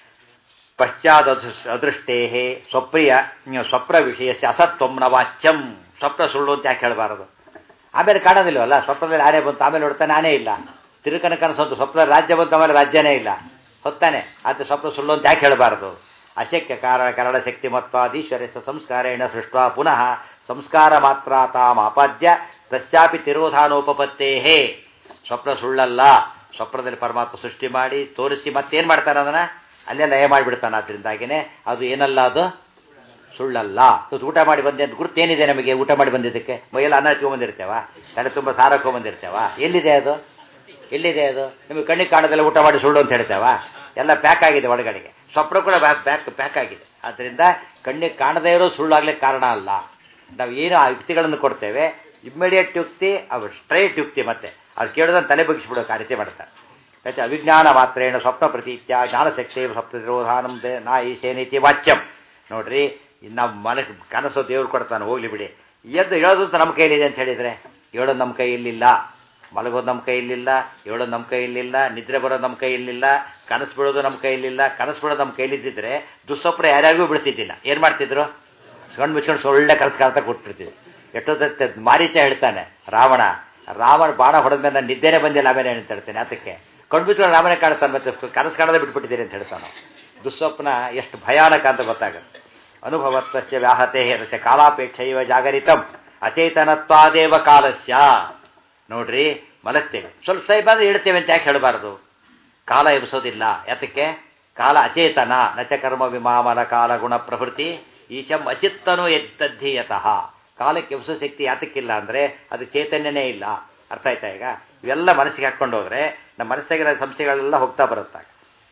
ಪಶ್ಚಾತ್ ಅದೃಷ್ಟೇ ಸ್ವಪ್ರಿಯ ಸ್ವಪ್ನ ವಿಷಯಸ್ಯ ಅಸತ್ವಂ ನ ವಾಚ್ಯಂ ಸ್ವಪ್ನ ಸುಳ್ಳು ಅಂತ ಯಾಕೆ ಹೇಳಬಾರದು ಆಮೇಲೆ ಕಾಣೋದಿಲ್ವಲ್ಲ ಸ್ವಪ್ನದಲ್ಲಿ ಆನೆ ಬಂತು ಆಮೇಲೆ ನೋಡ್ತಾನೆ ಆನೆ ಇಲ್ಲ ತಿರುಕನ ಕನಸಂತು ಸ್ವಪ್ನದಲ್ಲಿ ರಾಜ್ಯ ಬಂತು ಆಮೇಲೆ ರಾಜ್ಯನೇ ಇಲ್ಲ ಹೊತ್ತಾನೆ ಆತ ಸ್ವಪ್ನ ಸುಳ್ಳು ಅಂತ ಯಾಕೆ ಹೇಳಬಾರದು ಅಶಕ್ಯ ಕಾರಣ ಕರಣ ಶಕ್ತಿ ಮತ್ವಾದೀಶ್ವರಸ್ಯ ಸಂಸ್ಕಾರೇಣ ಸೃಷ್ಟ ಪುನಃ ಸಂಸ್ಕಾರ ಮಾತ್ರ ತಾಮಾಪಾದ್ಯ ತಸ್ಯಾಪಿ ತಿರೋಧಾನೋಪತ್ತೇ ಸ್ವಪ್ನ ಸುಳ್ಳಲ್ಲ ಸ್ವಪ್ನದಲ್ಲಿ ಪರಮಾತ್ಮ ಸೃಷ್ಟಿ ಮಾಡಿ ತೋರಿಸಿ ಮತ್ತೇನು ಮಾಡ್ತಾನೆ ಅದನ್ನ ಅಲ್ಲೇ ಲಯ ಮಾಡಿಬಿಡ್ತಾನೆ ಅದರಿಂದಾಗಿನೇ ಅದು ಏನಲ್ಲ ಅದು ಸುಳ್ಳಲ್ಲ ಊಟ ಮಾಡಿ ಬಂದೆ ಅಂತ ಗುರುತೇನಿದೆ ನಮಗೆ ಊಟ ಮಾಡಿ ಬಂದಿದ್ದಕ್ಕೆ ಮೈಯಲ್ಲಿ ಅನ್ನ ಹಚ್ಕೊಂಡ್ಬಂದಿರ್ತೇವ ತಲೆ ತುಂಬ ಸಾರ ಹಾಕೊಂಡ್ಬಂದಿರ್ತೇವ ಎಲ್ಲಿದೆ ಅದು ಎಲ್ಲಿದೆ ಅದು ನಿಮಗೆ ಕಣ್ಣಿಗೆ ಕಾಣೋದೆಲ್ಲ ಊಟ ಮಾಡಿ ಸುಳ್ಳು ಅಂತ ಹೇಳ್ತೇವ ಎಲ್ಲ ಪ್ಯಾಕ್ ಆಗಿದೆ ಒಳಗಡೆಗೆ ಸ್ವಪ್ನ ಕೂಡ ಬ್ಯಾಕ್ ಬ್ಯಾಕ್ ಪ್ಯಾಕ್ ಆಗಿದೆ ಆದ್ದರಿಂದ ಕಣ್ಣಿಗೆ ಕಾಣದೇ ಇರೋ ಸುಳ್ಳಾಗ್ಲಿಕ್ಕೆ ಕಾರಣ ಅಲ್ಲ ನಾವು ಏನು ಆ ಯುಕ್ತಿಗಳನ್ನು ಕೊಡ್ತೇವೆ ಇಮ್ಮಿಡಿಯೇಟ್ ಯುಕ್ತಿ ಅವು ಸ್ಟ್ರೈಟ್ ಯುಕ್ತಿ ಮತ್ತೆ ಅದು ಕೇಳೋದನ್ನು ತಲೆ ಬಗ್ಗಿಸ್ಬಿಡೋ ಕಾರ್ಯ ಮಾಡ್ತಾರೆ ಯಾಕೆ ಅವಿಜ್ಞಾನ ಮಾತ್ರೇಣ ಸ್ವಪ್ನ ಪ್ರತೀತ್ಯ ಜ್ಞಾನಶಕ್ತಿ ಸ್ವಪ್ನ ನಿರೋಧಾನಂ ನಾ ಈಶೇನೈತಿ ವಾಚ್ಯಂ ನೋಡ್ರಿ ನಾವು ಮನ ಕನಸು ದೇವ್ರು ಕೊಡ್ತಾನೆ ಹೋಗ್ಲಿ ಬಿಡಿ ಎದ್ದು ಹೇಳೋದು ಅಂತ ನಮ್ಮ ಕೈಲಿದೆ ಅಂತ ಹೇಳಿದರೆ ಹೇಳೋದು ನಮ್ಮ ಕೈಯಲ್ಲಿಲ್ಲ ಮಲಗೋದು ನಮ್ಮ ಕೈಯಲ್ಲಿಲ್ಲ ಹೇಳೋದು ನಮ್ಮ ಕೈಯಲ್ಲಿಲ್ಲ ನಿದ್ರೆ ಬರೋದು ನಮ್ಮ ಕೈಯಲ್ಲಿಲ್ಲ ಕನಸು ಬಿಡೋದು ನಮ್ಮ ಕೈಯಲ್ಲಿಲ್ಲ ಕನಸು ಬಿಡೋದು ನಮ್ಮ ಕೈಲಿದ್ದಿದ್ರೆ ದುಸ್ವಪ್ನ ಯಾರ್ಯಾರಿಗೂ ಬಿಡ್ತಿದ್ದಿಲ್ಲ ಏನು ಮಾಡ್ತಿದ್ರು ಕಣ್ಣು ಮುಚ್ಕೊಂಡು ಒಳ್ಳೆ ಕನಸು ಕಾಣ್ತಾ ಕೊಟ್ಟಿರ್ತಿದ್ರು ಎಷ್ಟೊತ್ತ ಮಾರೀಚ ಹೇಳ್ತಾನೆ ರಾವಣ ರಾವಣ ಬಾಣ ಹೊಡೆದ ಮೇಲೆ ನಾನು ನಿದ್ದೆನೇ ಬಂದಿಲ್ಲ ಆಮೇಲೆ ಅಂತ ಹೇಳ್ತೇನೆ ಅದಕ್ಕೆ ಕಣ್ಣು ಬಿಟ್ಟು ರಾಮನೇ ಕಾಣಿಸ್ತಾನೆ ಮತ್ತೆ ಕನಸು ಕಾಣದೆ ಬಿಟ್ಬಿಟ್ಟಿದ್ದೀರಿ ಅಂತ ಹೇಳ್ತಾನೆ ದುಸ್ವಪ್ನ ಎಷ್ಟು ಭಯಾನಕ ಅಂತ ಗೊತ್ತಾಗುತ್ತೆ ಅನುಭವತ್ವಸ್ಯ ವ್ಯಾಹತೆ ರಸ ಕಾಲಾಪೇಕ್ಷೆಯವ ಜಾಗರಿತಂ ಅಚೇತನತ್ವಾದೇವ ಕಾಲಸ್ಯ ನೋಡ್ರಿ ಮಲಗ್ತೇವೆ ಸ್ವಲ್ಪ ಸೈಬ್ ಆದ್ರೆ ಇಡ್ತೇವೆ ಅಂತ ಯಾಕೆ ಹೇಳಬಾರ್ದು ಕಾಲ ಎಬ್ಸೋದಿಲ್ಲ ಯಾತಕ್ಕೆ ಕಾಲ ಅಚೇತನ ನಚ ಕರ್ಮ ವಿಮಾಮಲ ಕಾಲ ಗುಣ ಪ್ರವೃತ್ತಿ ಈಶಂ ಅಚಿತ್ತನು ಎದ್ದಧೀಯತಃ ಕಾಲಕ್ಕೆ ಎಬ್ಸೋ ಶಕ್ತಿ ಯಾತಕ್ಕಿಲ್ಲ ಅಂದರೆ ಅದು ಚೈತನ್ಯನೇ ಇಲ್ಲ ಅರ್ಥ ಆಯ್ತಾ ಈಗ ಇವೆಲ್ಲ ಮನಸ್ಸಿಗೆ ಹಾಕ್ಕೊಂಡು ಹೋದ್ರೆ ನಮ್ಮ ಮನಸ್ಸಿಗಿರೋ ಸಂಶಯಗಳೆಲ್ಲ ಹೋಗ್ತಾ ಬರುತ್ತಾಗ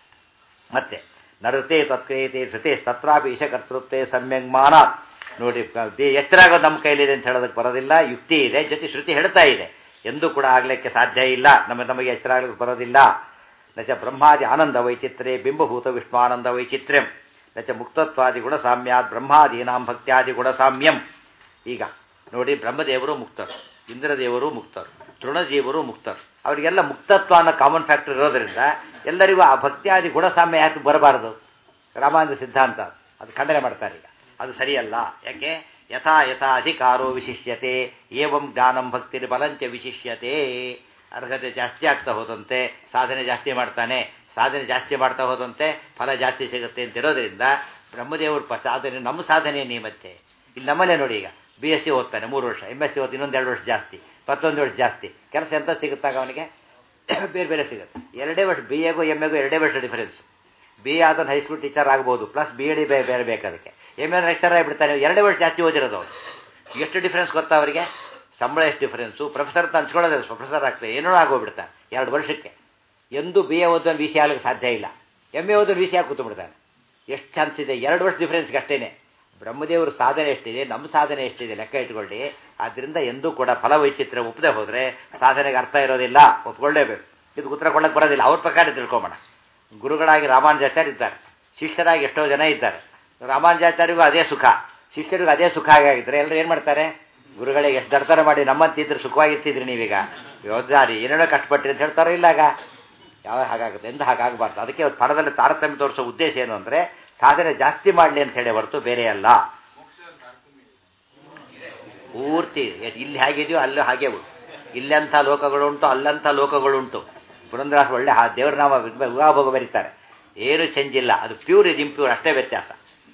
ಮತ್ತೆ ನರತೆ ತತ್ಕ್ರಿಯತೆ ಧೃತೆ ತತ್ರಾಪಿ ಈಶಕರ್ತೃತ್ವೆ ಸಮ್ಯಂಗ್ಮಾನ ನೋಡಿ ಎಚ್ಚರ ಆಗೋದು ನಮ್ಮ ಕೈಲಿದೆ ಅಂತ ಹೇಳೋದಕ್ಕೆ ಬರೋದಿಲ್ಲ ಯುಕ್ತಿ ಇದೆ ಜೊತೆ ಶ್ರುತಿ ಹೇಳ್ತಾ ಇದೆ ಎಂದೂ ಕೂಡ ಆಗ್ಲಿಕ್ಕೆ ಸಾಧ್ಯ ಇಲ್ಲ ನಮ್ಮ ನಮಗೆ ಎಚ್ಚರ ಆಗ್ಲಿಕ್ಕೆ ಬರೋದಿಲ್ಲ ನಚ ಬ್ರಹ್ಮಾದಿ ಆನಂದ ವೈಚಿತ್ರೆ ಬಿಂಬಭೂತ ವಿಷ್ಣುವಾನಂದ ವೈಚಿತ್ರ್ಯಂ ನಚ ಮುಕ್ತತ್ವಾದಿ ಗುಣಸಾಮ್ಯಾತ್ ಬ್ರಹ್ಮಾದೀನಾಂ ಭಕ್ತ್ಯಾದಿ ಗುಣಸಾಮ್ಯಂ ಈಗ ನೋಡಿ ಬ್ರಹ್ಮದೇವರು ಮುಕ್ತರು ಇಂದ್ರದೇವರು ಮುಕ್ತರು ತೃಣಜೀವರು ಮುಕ್ತರು ಅವರಿಗೆಲ್ಲ ಮುಕ್ತತ್ವ ಅನ್ನೋ ಕಾಮನ್ ಫ್ಯಾಕ್ಟರ್ ಇರೋದ್ರಿಂದ ಎಲ್ಲರಿಗೂ ಆ ಭಕ್ತಿಯಾದಿ ಗುಣಸಾಮ್ಯ ಯಾಕೆ ಬರಬಾರದು ರಾಮಾನಂದ ಸಿದ್ಧಾಂತ ಅದು ಖಂಡನೆ ಮಾಡ್ತಾರೆ ಈಗ ಅದು ಸರಿಯಲ್ಲ ಯಾಕೆ ಯಥಾ ಯಥಾ ಅಧಿಕಾರೋ ವಿಶಿಷ್ಯತೆ ಏವಂ ಜ್ಞಾನಂ ಭಕ್ತಿ ಬಲಂಚ ವಿಶಿಷ್ಯತೆ ಅರ್ಹತೆ ಜಾಸ್ತಿ ಆಗ್ತಾ ಹೋದಂತೆ ಸಾಧನೆ ಜಾಸ್ತಿ ಮಾಡ್ತಾನೆ ಸಾಧನೆ ಜಾಸ್ತಿ ಮಾಡ್ತಾ ಹೋದಂತೆ ಫಲ ಜಾಸ್ತಿ ಸಿಗುತ್ತೆ ಅಂತ ಇರೋದ್ರಿಂದ ಬ್ರಹ್ಮದೇವ್ರ ಸಾಧನೆ ನಮ್ಮ ಸಾಧನೆ ನಿಯಮತ್ತೆ ಇಲ್ಲಿ ನಮ್ಮಲ್ಲೇ ನೋಡಿ ಈಗ ಬಿ ಎಸ್ ಸಿ ಓದ್ತಾನೆ ಮೂರು ವರ್ಷ ಎಮ್ ಎಸ್ ಸಿ ಓದಿ ಇನ್ನೊಂದು ಎರಡು ವರ್ಷ ಜಾಸ್ತಿ ಮತ್ತೊಂದು ವರ್ಷ ಜಾಸ್ತಿ ಕೆಲಸ ಎಂತ ಸಿಗುತ್ತಾಗ ಅವನಿಗೆ ಬೇರೆ ಬೇರೆ ಸಿಗುತ್ತೆ ಎರಡೇ ವರ್ಷ ಬಿ ಎಗೂ ಎಮ್ ಎಗೂ ಎರಡೇ ವರ್ಷ ಡಿಫರೆನ್ಸ್ ಬಿ ಎ ಆದನ್ನು ಹೈಸ್ಕೂಲ್ ಟೀಚರ್ ಆಗ್ಬೋದು ಪ್ಲಸ್ ಬಿ ಎ ಡಿ ಬೇರೆ ಬೇಕು ಅದಕ್ಕೆ ಎಮ್ ಎ ಲೆಕ್ಚರ್ ಆಗಿಬಿಡ್ತಾನೆ ಎರಡೇ ವರ್ಷ ಜಾಸ್ತಿ ಓದಿರೋದು ಅವ್ರು ಎಷ್ಟು ಡಿಫ್ರೆನ್ಸ್ ಗೊತ್ತಾ ಅವರಿಗೆ ಸಂಬಳ ಎಷ್ಟು ಡಿಫ್ರೆನ್ಸು ಪ್ರೊಫೆಸರ್ ಅಂತ ಹಂಚ್ಕೊಳ್ಳೋದಿಲ್ಲ ಪ್ರೊಫೆಸರ್ ಆಗ್ತದೆ ಏನೋ ಆಗೋಗ್ಬಿಡ್ತಾನೆ ಎರಡು ವರ್ಷಕ್ಕೆ ಎಂದು ಬಿ ಎ ಓದೋನು ವಿ ಸಿ ಆಗಲಿಕ್ಕೆ ಸಾಧ್ಯ ಇಲ್ಲ ಎಮ್ ಎ ಓದೋನು ವಿ ಸಿ ಆಗಿ ಕೂತ್ಬಿಡ್ತಾನೆ ಎಷ್ಟು ಚಾನ್ಸ್ ಇದೆ ಎರಡು ವರ್ಷ ಡಿಫ್ರೆನ್ಸ್ಗೆ ಅಷ್ಟೇನೆ ಬ್ರಹ್ಮದೇವ್ರ ಸಾಧನೆ ಎಷ್ಟಿದೆ ನಮ್ಮ ಸಾಧನೆ ಎಷ್ಟಿದೆ ಲೆಕ್ಕ ಇಟ್ಕೊಳ್ಳಿ ಆದ್ದರಿಂದ ಎಂದೂ ಕೂಡ ಫಲವೈಚಿತ್ರ್ಯ ಒಪ್ಪದೆ ಹೋದರೆ ಸಾಧನೆಗೆ ಅರ್ಥ ಇರೋದಿಲ್ಲ ಒಪ್ಕೊಳ್ಳೇಬೇಕು ಇದು ಉತ್ತರ ಕೊಡಕ್ಕೆ ಬರೋದಿಲ್ಲ ಅವ್ರ ಪ್ರಕಾರ ತಿಳ್ಕೊಂಬೋಣ ಗುರುಗಳಾಗಿ ರಾಮಾನುಜಾಚಾರ್ಯ ಇದ್ದಾರೆ ಶಿಷ್ಯರಾಗಿ ಎಷ್ಟೋ ಜನ ಇದ್ದಾರೆ ರಾಮಾನುಜಾಚಾರ್ಯರಿಗೂ ಅದೇ ಸುಖ ಶಿಷ್ಯರಿಗೂ ಅದೇ ಸುಖ ಆಗಿದ್ರೆ ಎಲ್ಲರೂ ಏನು ಮಾಡ್ತಾರೆ ಗುರುಗಳಿಗೆ ಎಷ್ಟು ದರ್ಶನ ಮಾಡಿ ನಮ್ಮಂತಿದ್ರೆ ಸುಖವಾಗಿರ್ತಿದ್ರಿ ನೀವೀಗ ಯೋಧಾರಿ ಏನೇನೋ ಕಷ್ಟಪಟ್ಟಿರಿ ಅಂತ ಹೇಳ್ತಾರೋ ಇಲ್ಲಾಗ ಯಾವ ಹಾಗಾಗುತ್ತೆ ಎಂದು ಹಾಗಾಗಬಾರ್ದು ಅದಕ್ಕೆ ಫಲದಲ್ಲಿ ತಾರತಮ್ಯ ತೋರಿಸೋ ಉದ್ದೇಶ ಏನು ಅಂದರೆ ಸಾಧನೆ ಜಾಸ್ತಿ ಮಾಡಲಿ ಅಂತ ಹೇಳಿ ಹೊರತು ಬೇರೆ ಅಲ್ಲ ಪೂರ್ತಿ ಇಲ್ಲಿ ಹೇಗಿದೆಯೋ ಅಲ್ಲಿ ಹಾಗೆ ಉಂಟು ಇಲ್ಲಂಥ ಲೋಕಗಳುಂಟು ಅಲ್ಲಂಥ ಲೋಕಗಳುಂಟು ಪುರಂದ್ರಾಸ್ ಒಳ್ಳೆ ಆ ದೇವ್ರ ನಾಮ ವಿವಾಹಭೋಗ ಬರೀತಾರೆ ಏನು ಚೇಂಜ್ ಇಲ್ಲ ಅದು ಪ್ಯೂರ್ ಇದು ಇಂಪ್ಯೂರ್ ಅಷ್ಟೇ ವ್ಯತ್ಯಾಸ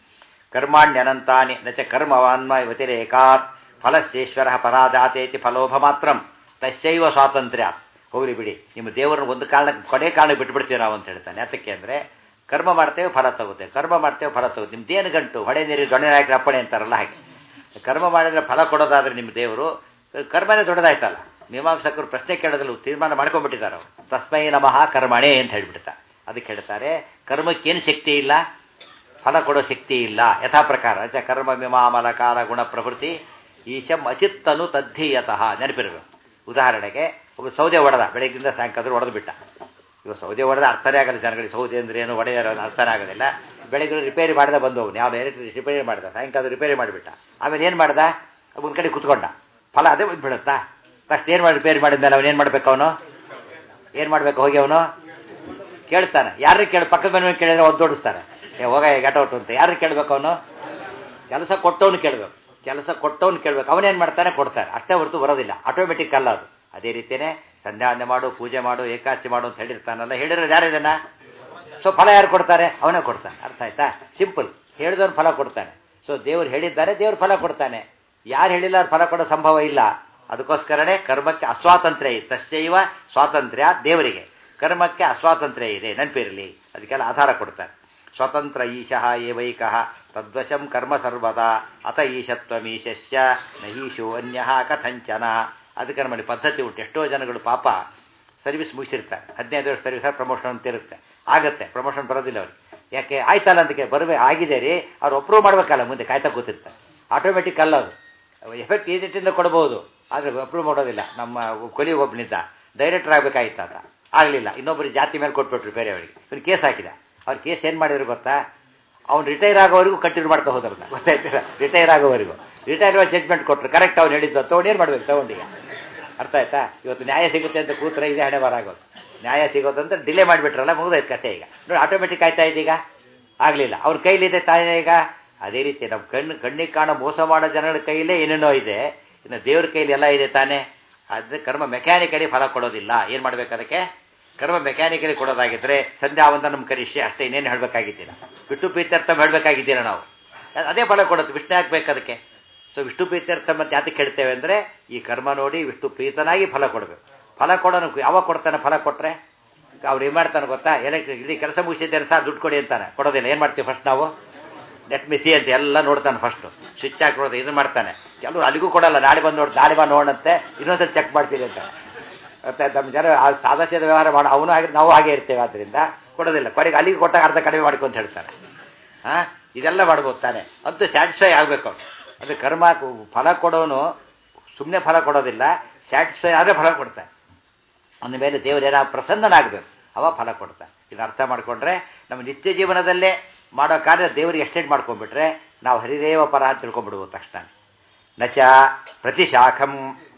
ಕರ್ಮಾಣ್ಯನಂತಾನಿ ನಚ ಕರ್ಮವಾನ್ಮ ವ್ಯತಿರೇಕಾತ್ ಫಲಶೇಶ್ವರ ಪರಾಜಾತೇತಿ ಫಲೋಭ ಮಾತ್ರಂ ತಸ್ಯೈವ ಸ್ವಾತಂತ್ರ್ಯ ಹೋಗ್ಲಿ ಬಿಡಿ ನಿಮ್ಮ ದೇವರನ್ನ ಒಂದು ಕಾರಣಕ್ಕೆ ಕೊನೆ ಕಾರಣಕ್ಕೆ ಬಿಟ್ಬಿಡ್ತೀವಿ ನಾವು ಅಂತ ಹೇಳ್ತಾನೆ ಯಾತಕ್ಕೆ ಅಂದರೆ ಕರ್ಮ ಮಾಡ್ತೇವೆ ಫಲ ತಗೋತೇವೆ ಕರ್ಮ ಮಾಡ್ತೇವೆ ಫಲ ತಗೋತೀವಿ ನಿಮ್ದೇನು ಗಂಟು ಹೊಡೆ ನೀರು ದೊಣ್ಣೆ ನಾಯಕರ ಅಪ್ಪಣೆ ಅಂತಾರಲ್ಲ ಹಾಗೆ ಕರ್ಮ ಮಾಡಿದ್ರೆ ಫಲ ಕೊಡೋದಾದ್ರೆ ನಿಮ್ಮ ದೇವರು ಕರ್ಮನೇ ದೊಡ್ಡದಾಯ್ತಲ್ಲ ಮೀಮಾಂಸಕರು ಪ್ರಶ್ನೆ ಕೇಳೋದ್ರಲ್ಲಿ ತೀರ್ಮಾನ ಮಾಡ್ಕೊಂಡ್ಬಿಟ್ಟಿದ್ದಾರೆ ಅವರು ತಸ್ಮೈ ನಮಃ ಕರ್ಮಣೆ ಅಂತ ಹೇಳ್ಬಿಡ್ತಾರೆ ಅದಕ್ಕೆ ಹೇಳ್ತಾರೆ ಕರ್ಮಕ್ಕೇನು ಶಕ್ತಿ ಇಲ್ಲ ಫಲ ಕೊಡೋ ಶಕ್ತಿ ಇಲ್ಲ ಯಥಾ ಪ್ರಕಾರ ಚ ಕರ್ಮ ಮೀಮಾಮಲ ಕಾಲ ಗುಣ ಪ್ರಕೃತಿ ಈಶಂ ಅಚಿತ್ತನು ತದ್ಧೀಯತಃ ನೆನಪಿರಬೇಕು ಉದಾಹರಣೆಗೆ ಒಬ್ಬ ಸೌದೆ ಹೊಡೆದ ಬೆಳಗ್ಗಿಂದ ಸಾಯಂಕಾಲ ಹೊಡೆದು ಬಿಟ್ಟ ಇವಾಗ ಸೌದೆ ಹೊಡೆದ ಅರ್ಥನೇ ಆಗಲ್ಲ ಜನಗಳಿಗೆ ಸೌದೆ ಅಂದ್ರೆ ಏನು ಹೊಡೆಯೋರು ಅರ್ಥನೇ ಆಗೋದಿಲ್ಲ ಬೆಳಗ್ಗೆ ರಿಪೇರಿ ಮಾಡಿದ ಬಂದು ಹೋಗ್ನು ಯಾವ ಎಲೆಕ್ಟ್ರಿಕ್ ರಿಪೇರಿ ಮಾಡಿದ ಸಾಯಂಕಾಲ ರಿಪೇರಿ ಮಾಡಿಬಿಟ್ಟ ಆಮೇಲೆ ಏನು ಮಾಡ್ದ ಒಂದು ಕಡೆ ಕುತ್ಕೊಂಡ ಫಲ ಅದೇ ಬಂದು ಬಿಡುತ್ತಾ ಫಸ್ಟ್ ಏನು ಮಾಡಿ ರಿಪೇರಿ ಮಾಡಿದ್ಮೇಲೆ ಅವನು ಏನು ಮಾಡ್ಬೇಕು ಅವನು ಏನು ಮಾಡ್ಬೇಕು ಹೋಗಿ ಅವನು ಕೇಳ್ತಾನೆ ಯಾರು ಕೇಳಿ ಪಕ್ಕದ ಮನೆ ಕೇಳಿದ್ರೆ ಒದ್ದೋಡಿಸ್ತಾನೆ ಏ ಹೋಗ ಗೆಟೌಟ್ ಅಂತ ಯಾರು ಕೇಳಬೇಕು ಅವನು ಕೆಲಸ ಕೊಟ್ಟವನು ಕೇಳಬೇಕು ಕೆಲಸ ಕೊಟ್ಟವನು ಕೇಳಬೇಕು ಅವನೇನು ಮಾಡ್ತಾನೆ ಕೊಡ್ತಾನೆ ಅಷ್ಟೇ ಹೊರತು ಬರೋದಿಲ್ಲ ಆಟೋಮೆಟಿಕ್ ಅಲ್ಲ ಅದು ಅದೇ ರೀತಿಯೇ ಸಂಧ್ಯಾವಂದನೆ ಮಾಡು ಪೂಜೆ ಮಾಡು ಏಕಾಚಿ ಮಾಡು ಅಂತ ಹೇಳಿರ್ತಾನಲ್ಲ ಹೇಳಿರೋದು ಯಾರು ಇದನ್ನ ಸೊ ಫಲ ಯಾರು ಕೊಡ್ತಾರೆ ಅವನೇ ಕೊಡ್ತಾನೆ ಅರ್ಥ ಆಯ್ತಾ ಸಿಂಪಲ್ ಹೇಳಿದವನು ಫಲ ಕೊಡ್ತಾನೆ ಸೊ ದೇವ್ರು ಹೇಳಿದ್ದಾರೆ ದೇವ್ರು ಫಲ ಕೊಡ್ತಾನೆ ಯಾರು ಹೇಳಿಲ್ಲ ಅವ್ರು ಫಲ ಕೊಡೋ ಸಂಭವ ಇಲ್ಲ ಅದಕ್ಕೋಸ್ಕರನೇ ಕರ್ಮಕ್ಕೆ ಅಸ್ವಾತಂತ್ರ್ಯ ಇದೆ ತಸ್ಯೈವ ಸ್ವಾತಂತ್ರ್ಯ ದೇವರಿಗೆ ಕರ್ಮಕ್ಕೆ ಅಸ್ವಾತಂತ್ರ್ಯ ಇದೆ ನೆನಪಿರಲಿ ಅದಕ್ಕೆಲ್ಲ ಆಧಾರ ಕೊಡ್ತಾರೆ ಸ್ವತಂತ್ರ ಈಶಃ ಏವೈಕಃ ತದ್ವಶಂ ಕರ್ಮ ಸರ್ವದಾ ಅತ ಈಶತ್ವಮೀಶಸ್ಯ ನಹೀಶು ಅನ್ಯ ಕಥಂಚನ ಅದಕ್ಕೆ ನಮ್ಮಲ್ಲಿ ಪದ್ಧತಿ ಉಂಟು ಎಷ್ಟೋ ಜನಗಳು ಪಾಪ ಸರ್ವಿಸ್ ಮುಗಿಸಿರ್ತಾರೆ ಹದಿನೈದು ವರ್ಷ ಸರ್ವಿಸ್ ಪ್ರಮೋಷನ್ ಅಂತ ಇರುತ್ತೆ ಆಗುತ್ತೆ ಪ್ರಮೋಷನ್ ಬರೋದಿಲ್ಲ ಅವ್ರಿಗೆ ಯಾಕೆ ಆಯ್ತಲ್ಲ ಅಂತಕ್ಕೆ ಬರಬೇ ಆಗಿದೆ ರೀ ಅವ್ರು ಅಪ್ರೂವ್ ಮಾಡಬೇಕಲ್ಲ ಮುಂದೆ ಕಾಯ್ತಾ ಕೂತಿರ್ತಾರೆ ಆಟೋಮೆಟಿಕ್ ಅಲ್ಲ ಅದು ಎಫೆಕ್ಟ್ ಈಜಿಟಿಂದ ಕೊಡ್ಬೋದು ಆದರೆ ಅಪ್ರೂವ್ ಮಾಡೋದಿಲ್ಲ ನಮ್ಮ ಕೊಲಿ ಒಬ್ಬನಿದ್ದ ಡೈರೆಕ್ಟರ್ ಆಗಬೇಕಾಗಿತ್ತು ಅಂತ ಆಗಲಿಲ್ಲ ಇನ್ನೊಬ್ಬರು ಜಾತಿ ಮೇಲೆ ಕೊಟ್ಬಿಟ್ರು ಬೇರೆಯವರಿಗೆ ಇವ್ನು ಕೇಸ್ ಹಾಕಿದ ಅವ್ರು ಕೇಸ್ ಏನು ಮಾಡಿದ್ರು ಗೊತ್ತಾ ಅವ್ನು ರಿಟೈರ್ ಆಗೋವರೆಗೂ ಕಂಟಿನ್ಯೂ ಮಾಡ್ತಾ ಹೋದ್ರಲ್ಲ ಗೊತ್ತಾಯ್ತಿಲ್ಲ ರಿಟೈರ್ ಆಗೋವರೆಗೂ ರಿಟೈರ್ ಜಡ್ಜ್ಮೆಂಟ್ ಕೊಟ್ಟರು ಕರೆಕ್ಟ್ ಅವ್ನು ಹೇಳಿದ್ದು ತೊಗೊಂಡು ಏನು ಮಾಡ್ಬೇಕು ತಗೊಂಡಿಗ ಅರ್ಥ ಆಯ್ತಾ ಇವತ್ತು ನ್ಯಾಯ ಸಿಗುತ್ತೆ ಅಂತ ಕೂತ್ರೆ ಇದೇ ಹಣೆ ಬರಾಗೋದು ನ್ಯಾಯ ಸಿಗೋದಂತ ಡಿಲೇ ಮಾಡಿಬಿಟ್ರಲ್ಲ ಮುಗಿದೈತೆ ಕಥೆ ಈಗ ನೋಡಿ ಆಟೋಮೆಟಿಕ್ ಆಯ್ತಾ ಇದೀಗ ಆಗಲಿಲ್ಲ ಅವ್ರ ಕೈಲಿದೆ ತಾನೇ ಈಗ ಅದೇ ರೀತಿ ನಮ್ಮ ಕಣ್ಣು ಕಣ್ಣಿಗೆ ಕಾಣೋ ಮೋಸ ಮಾಡೋ ಜನಗಳ ಕೈಲೇ ಏನೇನೋ ಇದೆ ಇನ್ನು ದೇವ್ರ ಕೈಲಿ ಎಲ್ಲ ಇದೆ ತಾನೇ ಅದು ಕರ್ಮ ಮೆಕ್ಯಾನಿಕಲಿ ಫಲ ಕೊಡೋದಿಲ್ಲ ಏನು ಮಾಡ್ಬೇಕು ಅದಕ್ಕೆ ಕರ್ಮ ಮೆಕ್ಯಾನಿಕಲಿ ಕೊಡೋದಾಗಿದ್ರೆ ಸಂಧ್ಯಾವಂತ ನಮ್ಮ ಕರಿಷ್ಯ ಅಷ್ಟೇ ಇನ್ನೇನು ಹೇಳಬೇಕಾಗಿದ್ದಿಲ್ಲ ವಿಷ್ಣು ಪ್ರೀತ್ಯರ್ಥಂ ಹೇಳಬೇಕಾಗಿದ್ದೀರ ನಾವು ಅದೇ ಫಲ ಕೊಡುತ್ತೆ ವಿಷ್ಣು ಹಾಕ್ಬೇಕು ಅದಕ್ಕೆ ಸೊ ವಿಷ್ಣು ಪ್ರೀತ್ಯರ್ಥ ಮತ್ತೆ ಯಾತಕ್ಕೆ ಹೇಳ್ತೇವೆ ಅಂದರೆ ಈ ಕರ್ಮ ನೋಡಿ ವಿಷ್ಣು ಪ್ರೀತನಾಗಿ ಫಲ ಕೊಡಬೇಕು ಫಲ ಕೊಡೋನು ಯಾವಾಗ ಕೊಡ್ತಾನೆ ಫಲ ಕೊಟ್ಟರೆ ಅವ್ರು ಏನು ಮಾಡ್ತಾನೆ ಗೊತ್ತಾ ಎಲೆಕ್ಟ್ರಿಕ್ ಇಲ್ಲಿ ಕೆಲಸ ಮುಗಿಸಿದ್ದೇನೆ ಸರ್ ದುಡ್ಡು ಕೊಡಿ ಅಂತಾನೆ ಕೊಡೋದಿಲ್ಲ ಏನು ಮಾಡ್ತೀವಿ ಫಸ್ಟ್ ನಾವು ನೆಟ್ ಮಿಸಿ ಅಂತ ಎಲ್ಲ ನೋಡ್ತಾನೆ ಫಸ್ಟು ಸ್ವಿಚ್ ಹಾಕಿ ನೋಡ್ದು ಇದು ಮಾಡ್ತಾನೆ ಕೆಲವರು ಅಲ್ಲಿಗೂ ಕೊಡಲ್ಲ ನಾಳೆ ಬಂದು ನೋಡಿ ನಾಳೆ ಬಂದು ನೋಡಂತೆ ಇನ್ನೊಂದ್ಸರಿ ಚೆಕ್ ಮಾಡ್ತೀವಿ ಅಂತ ಮತ್ತೆ ನಮ್ಮ ಜನ ಆ ಸಾದಸ್ಯದ ವ್ಯವಹಾರ ಮಾಡೋ ಅವನು ಹಾಗೆ ನಾವು ಹಾಗೆ ಇರ್ತೇವೆ ಆದ್ದರಿಂದ ಕೊಡೋದಿಲ್ಲ ಕೊನೆಗೆ ಅಲ್ಲಿಗೆ ಕೊಟ್ಟಾಗ ಅರ್ಧ ಕಡಿಮೆ ಮಾಡ್ಕೊಂತ ಹೇಳ್ತಾನೆ ಹಾಂ ಇದೆಲ್ಲ ಮಾಡ್ಬೋದು ತಾನೆ ಅಂತೂ ಸ್ಯಾಟಿಸ್ಫೈ ಆಗಬೇಕು ಅವನು ಅದು ಕರ್ಮ ಫಲ ಕೊಡೋನು ಸುಮ್ಮನೆ ಫಲ ಕೊಡೋದಿಲ್ಲ ಸ್ಯಾಟಿಸ್ಫೈ ಆದರೆ ಫಲ ಕೊಡ್ತಾನೆ ಅಂದ ಮೇಲೆ ದೇವರೇನ ಪ್ರಸನ್ನನಾಗಬೇಕು ಅವ ಫಲ ಕೊಡ್ತಾನೆ ಇದು ಅರ್ಥ ಮಾಡಿಕೊಂಡ್ರೆ ನಮ್ಮ ನಿತ್ಯ ಜೀವನದಲ್ಲೇ ಮಾಡೋ ಕಾರ್ಯ ದೇವರಿಗೆ ಎಕ್ಸ್ಟೆಂಡ್ ಮಾಡ್ಕೊಂಡ್ಬಿಟ್ರೆ ನಾವು ಹರಿದೇವ ಪರ ಅಂತ ತಿಳ್ಕೊಂಡ್ಬಿಡ್ಬೋದು ತಕ್ಷಣ ನಚ ಪ್ರತಿಶಾಖಂ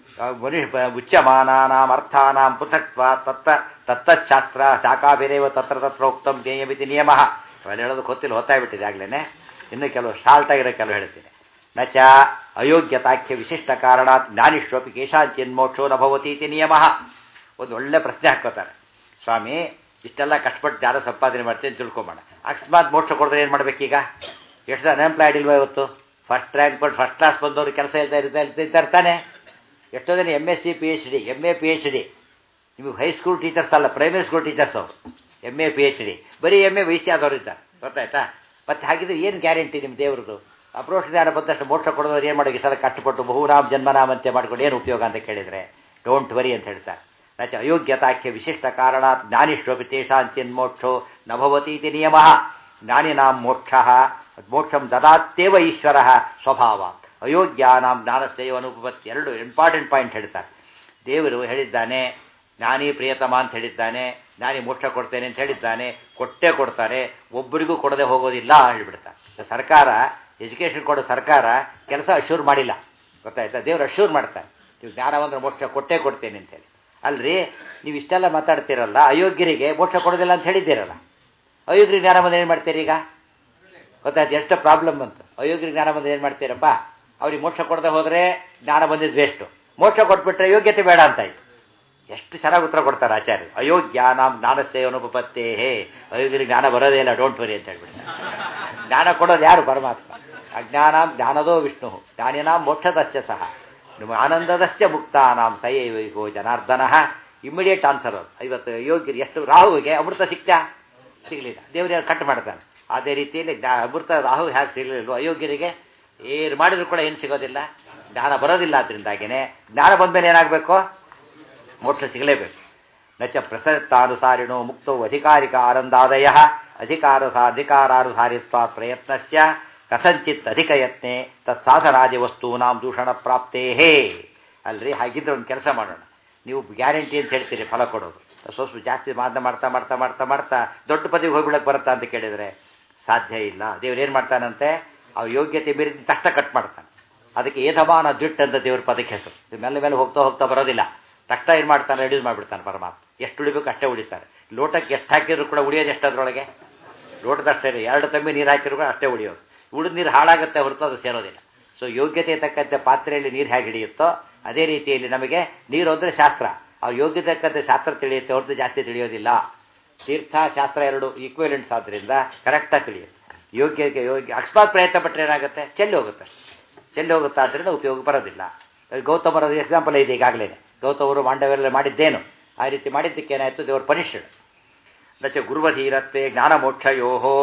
ಮನುಷ್ಯ ಉಚ್ಯಮಾನಾನಾಂ ಅರ್ಥಾನಾಂ ಪೃಥಕ್ವ ತತ್ತ ತತ್ತಶಾಸ್ತ್ರ ಶಾಖಾಭಿರೇವ ತತ್ರ ತತ್ರ ಉಕ್ತಂ ಜ್ಞೇಯಮಿತಿ ನಿಯಮ ಅವೆಲ್ಲ ಹೇಳೋದು ಗೊತ್ತಿಲ್ಲ ಹೊತ್ತಾಗ್ಬಿಟ್ಟಿದೆ ಆಗ್ಲೇ ಇನ್ನು ಕೆಲವು ಶಾರ್ಟ್ ಆಗಿರೋ ಕೆಲವು ಹೇಳ್ತೀನಿ ನಚ ಅಯೋಗ್ಯತಾಖ್ಯ ವಿಶಿಷ್ಟ ಕಾರಣಾತ್ ಜ್ಞಾನಿಷ್ವಪಿ ಕೇಶಾಂಚಿನ್ಮೋಕ್ಷೋ ನ ಭವತಿ ಇತಿ ನಿಯಮ ಒಂದು ಒಳ್ಳೆ ಪ್ರಶ್ನೆ ಹಾಕೋತಾರೆ ಸ್ವಾಮಿ ಇಷ್ಟೆಲ್ಲ ಕಷ್ಟಪಟ್ಟು ಯಾರೋ ಸಂಪಾದನೆ ಮಾಡ್ತೀನಿ ತಿಳ್ಕೊಂಬೋಣ ಅಕಸ್ಮಾತ್ ಮೋಕ್ಷ ಕೊಡಿದ್ರೆ ಏನು ಮಾಡ್ಬೇಕೀಗ ಎಷ್ಟು ಜನ ಅನ್ಎಂಪ್ಲಾಯ್ಡ್ ಇಲ್ವಾ ಇವತ್ತು ಫಸ್ಟ್ ರ್ಯಾಂಕ್ ಬಂದು ಫಸ್ಟ್ ಕ್ಲಾಸ್ ಬಂದವರು ಕೆಲಸ ಇಲ್ತಾ ಇರ್ತಾ ಇರ್ತಾನೆ ಎಷ್ಟೋ ಜನ M S C P H D M A P H D ನಿಮಗೆ ಹೈಸ್ಕೂಲ್ ಟೀಚರ್ಸ್ ಅಲ್ಲ ಪ್ರೈಮರಿ ಸ್ಕೂಲ್ ಟೀಚರ್ಸ್ ಅವರು M A P H D ಬರೀ ಎಮ್ ಎ ವಯಸ್ಸಾದವರು ಇದ್ದಾರೆ ಗೊತ್ತಾಯ್ತಾ ಮತ್ತೆ ಹಾಗಿದ್ರೆ ಏನು ಗ್ಯಾರಂಟಿ ನಿಮ್ಮ ದೇವ್ರದ್ದು ಅಪ್ರೋಚ್ ಜ್ಞಾನ ಬಂದಷ್ಟು ಮೋಕ್ಷ ಕೊಡೋದು ಏನು ಮಾಡಿ ಈ ಸಲ ಕಷ್ಟಪಟ್ಟು ಬಹುರಾಮ್ ಜನ್ಮನಾಮಂತೆ ಮಾಡ್ಕೊಂಡು ಏನು ಉಪಯೋಗ ಅಂತ ಕೇಳಿದರೆ ಡೋಂಟ್ ವರಿ ಅಂತ ಹೇಳ್ತಾರೆ ನಚ ಅಯೋಗ್ಯತಾಖ್ಯ ವಿಶಿಷ್ಟ ಕಾರಣ ಜ್ಞಾನಿಷ್ವಪಿ ತೇಷಾಂಚಿನ್ಮೋಕ್ಷೋ ನಭವತಿ ಇತಿ ನಿಯಮ ಜ್ಞಾನಿನಾಂ ಮೋಕ್ಷ ಮೋಕ್ಷಂ ದದಾತ್ಯೇವ ಈಶ್ವರ ಸ್ವಭಾವ ಅಯೋಗ್ಯಾನಾಂ ಜ್ಞಾನಸ್ಯವ ಅನುಪತ್ತಿ ಎರಡು ಇಂಪಾರ್ಟೆಂಟ್ ಪಾಯಿಂಟ್ ಹೇಳ್ತಾರೆ ದೇವರು ಹೇಳಿದ್ದಾನೆ ಜ್ಞಾನಿ ಪ್ರಿಯತಮ ಅಂತ ಹೇಳಿದ್ದಾನೆ ಜ್ಞಾನಿ ಮೋಕ್ಷ ಕೊಡ್ತೇನೆ ಅಂತ ಹೇಳಿದ್ದಾನೆ ಕೊಟ್ಟೇ ಕೊಡ್ತಾರೆ ಒಬ್ಬರಿಗೂ ಕೊಡದೆ ಹೋಗೋದಿಲ್ಲ ಹೇಳ್ಬಿಡ್ತಾರೆ ಸರ್ಕಾರ ಎಜುಕೇಷನ್ ಕೊಡೋ ಸರ್ಕಾರ ಕೆಲಸ ಅಶ್ಯೂರ್ ಮಾಡಿಲ್ಲ ಗೊತ್ತಾಯ್ತಾ ದೇವ್ರು ಅಶ್ಯೂರ್ ಮಾಡ್ತಾರೆ ನೀವು ಜ್ಞಾನವಂದ್ರೆ ಮೋಕ್ಷ ಕೊಟ್ಟೇ ಕೊಡ್ತೇನೆ ಅಂತೇಳಿ ಅಲ್ರಿ ನೀವು ಇಷ್ಟೆಲ್ಲ ಮಾತಾಡ್ತೀರಲ್ಲ ಅಯೋಗ್ಯರಿಗೆ ಮೋಕ್ಷ ಕೊಡೋದಿಲ್ಲ ಅಂತ ಹೇಳಿದ್ದೀರಲ್ಲ ಅಯೋಗ್ಯರಿಗೆ ಜ್ಞಾನ ಬಂದು ಏನು ಮಾಡ್ತೀರಿ ಈಗ ಗೊತ್ತಾಯ್ತು ಎಷ್ಟು ಪ್ರಾಬ್ಲಮ್ ಬಂತು ಅಯೋಗ್ಯರಿಗೆ ಜ್ಞಾನ ಬಂದು ಏನು ಮಾಡ್ತೀರಪ್ಪ ಅವ್ರಿಗೆ ಮೋಕ್ಷ ಕೊಡದೆ ಹೋದರೆ ಜ್ಞಾನ ಬಂದಿದ್ದು ವೇಸ್ಟು ಮೋಕ್ಷ ಕೊಟ್ಬಿಟ್ರೆ ಯೋಗ್ಯತೆ ಬೇಡ ಅಂತಾಯ್ತು ಎಷ್ಟು ಚೆನ್ನಾಗಿ ಉತ್ತರ ಕೊಡ್ತಾರೆ ಆಚಾರ್ಯ ಅಯೋಗ್ಯ ನಾಮ್ ಜ್ಞಾನಸ್ಸೇ ಅನುಪತ್ತೇ ಹೇ ಅಯೋಗ್ಯರಿಗೆ ಜ್ಞಾನ ಬರೋದೇ ಇಲ್ಲ ಡೋಂಟ್ ವರಿ ಅಂತ ಹೇಳ್ಬಿಟ್ಟು ಜ್ಞಾನ ಕೊಡೋದು ಯಾರು ಪರಮಾತ್ಮ ಅಜ್ಞಾನಾಂ ಜ್ಞಾನದೋ ವಿಷ್ಣು ಜ್ಞಾನಿನಾಂ ಮೋಕ್ಷದಶ್ಚ ಸಹ ನಿಮ್ಮ ಆನಂದದಶ್ಚ ಮುಕ್ತಾನಾಂ ಸಯೈವೈಕೋ ಜನಾರ್ದನ ಇಮಿಡಿಯೇಟ್ ಆನ್ಸರ್ ಅದು ಇವತ್ತು ಯೋಗ್ಯರು ಎಷ್ಟು ರಾಹುವಿಗೆ ಅಮೃತ ಸಿಕ್ತಾ ಸಿಗಲಿಲ್ಲ ದೇವರಿಗೆ ಕಟ್ ಮಾಡ್ತಾನೆ ಅದೇ ರೀತಿಯಲ್ಲಿ ಜ್ಞಾ ಅಮೃತ ರಾಹು ಹೇಗೆ ಸಿಗಲಿಲ್ಲ ಅಯೋಗ್ಯರಿಗೆ ಏನು ಮಾಡಿದ್ರು ಕೂಡ ಏನು ಸಿಗೋದಿಲ್ಲ ಜ್ಞಾನ ಬರೋದಿಲ್ಲ ಅದರಿಂದಾಗಿನೇ ಜ್ಞಾನ ಬಂದಮೇಲೆ ಏನಾಗಬೇಕು ಮೋಕ್ಷ ಸಿಗಲೇಬೇಕು ನಚ ಪ್ರಸಕ್ತಾನುಸಾರಿಣೋ ಮುಕ್ತೋ ಅಧಿಕಾರಿಕ ಆನಂದಾದಯ ಅಧಿಕಾರ ಅಧಿಕಾರಾನುಸಾರಿತ್ವ ಪ್ರಯತ್ನಸ್ಯ ಕಥಂಚಿತ್ ಅಧಿಕ ಯತ್ನೆ ತತ್ಸಾಧನಾದಿ ವಸ್ತೂನಾಂ ದೂಷಣ ಪ್ರಾಪ್ತೇ ಅಲ್ರಿ ಹಾಗಿದ್ರೆ ಒಂದು ಕೆಲಸ ಮಾಡೋಣ ನೀವು ಗ್ಯಾರಂಟಿ ಅಂತ ಹೇಳ್ತೀರಿ ಫಲ ಕೊಡೋದು ಸ್ವಲ್ಪ ಜಾಸ್ತಿ ಮಾತನ್ನ ಮಾಡ್ತಾ ಮಾಡ್ತಾ ಮಾಡ್ತಾ ಮಾಡ್ತಾ ದೊಡ್ಡ ಪದವಿಗೆ ಹೋಗ್ಬಿಡಕ್ಕೆ ಬರುತ್ತಾ ಅಂತ ಕೇಳಿದರೆ ಸಾಧ್ಯ ಇಲ್ಲ ದೇವ್ರು ಏನು ಮಾಡ್ತಾನಂತೆ ಅವ್ರ ಯೋಗ್ಯತೆ ಮೀರಿದ ತಕ್ಷಣ ಕಟ್ ಮಾಡ್ತಾನೆ ಅದಕ್ಕೆ ಏಧಮಾನ ದ್ವಿಟ್ ಅಂತ ದೇವ್ರ ಪದಕ್ಕೆ ಹೆಸರು ಇದು ಮೇಲೆ ಮೇಲೆ ಹೋಗ್ತಾ ಹೋಗ್ತಾ ಬರೋದಿಲ್ಲ ತಕ್ಷಣ ಏನು ಮಾಡ್ತಾನೆ ರೆಡ್ಯೂಸ್ ಮಾಡಿಬಿಡ್ತಾನೆ ಪರಮಾತ್ಮ ಎಷ್ಟು ಉಳಿಬೇಕು ಅಷ್ಟೇ ಉಳಿತಾರೆ ಲೋಟಕ್ಕೆ ಎಷ್ಟು ಹಾಕಿದ್ರು ಕೂಡ ಉಳಿಯೋದು ಎಷ್ಟು ಅದರೊಳಗೆ ಲೋಟದಷ್ಟೇ ಇದೆ ಎರಡು ತಮ್ಮಿ ನೀರು ಹಾಕಿದ್ರು ಕೂಡ ಅಷ್ಟೇ ಉಳಿಯೋದು ಉಳಿದ ನೀರು ಹಾಳಾಗುತ್ತೆ ಹೊರತು ಅದು ಸೇರೋದಿಲ್ಲ ಸೊ ಯೋಗ್ಯತೆ ತಕ್ಕಂತೆ ಪಾತ್ರೆಯಲ್ಲಿ ನೀರು ಹೇಗೆ ಹಿಡಿಯುತ್ತೋ ಅದೇ ರೀತಿಯಲ್ಲಿ ನಮಗೆ ನೀರು ಅಂದರೆ ಶಾಸ್ತ್ರ ಅವ್ರ ಯೋಗ್ಯತೆ ತಕ್ಕಂತೆ ಶಾಸ್ತ್ರ ತಿಳಿಯುತ್ತೆ ಹೊರತು ಜಾಸ್ತಿ ತಿಳಿಯೋದಿಲ್ಲ ತೀರ್ಥ ಶಾಸ್ತ್ರ ಎರಡು ಈಕ್ವಲೆಂಟ್ಸ್ ಆದ್ದರಿಂದ ಕರೆಕ್ಟಾಗಿ ತಿಳಿಯುತ್ತೆ ಯೋಗ್ಯಕ್ಕೆ ಯೋಗ್ಯ ಅಕಸ್ಮಾತ್ ಪ್ರಯತ್ನ ಪಟ್ಟರೆ ಏನಾಗುತ್ತೆ ಚೆಲ್ಲಿ ಹೋಗುತ್ತೆ ಚೆಲ್ಲಿ ಹೋಗುತ್ತೆ ಆದ್ದರಿಂದ ಉಪಯೋಗ ಬರೋದಿಲ್ಲ ಗೌತಮರ ಎಕ್ಸಾಂಪಲ್ ಇದೆ ಈಗಾಗಲೇ ಗೌತಮರು ಮಾಂಡವೆಲ್ಲ ಮಾಡಿದ್ದೇನು ಆ ರೀತಿ ಮಾಡಿದ್ದಕ್ಕೆ ಏನಾಯಿತು ದೇವರು ಪನಿಷ್ಡ್ ನಚ ಗುರುವಧೀರತ್ವೇ ಜ್ಞಾನಮೋಕ್ಷಯೋ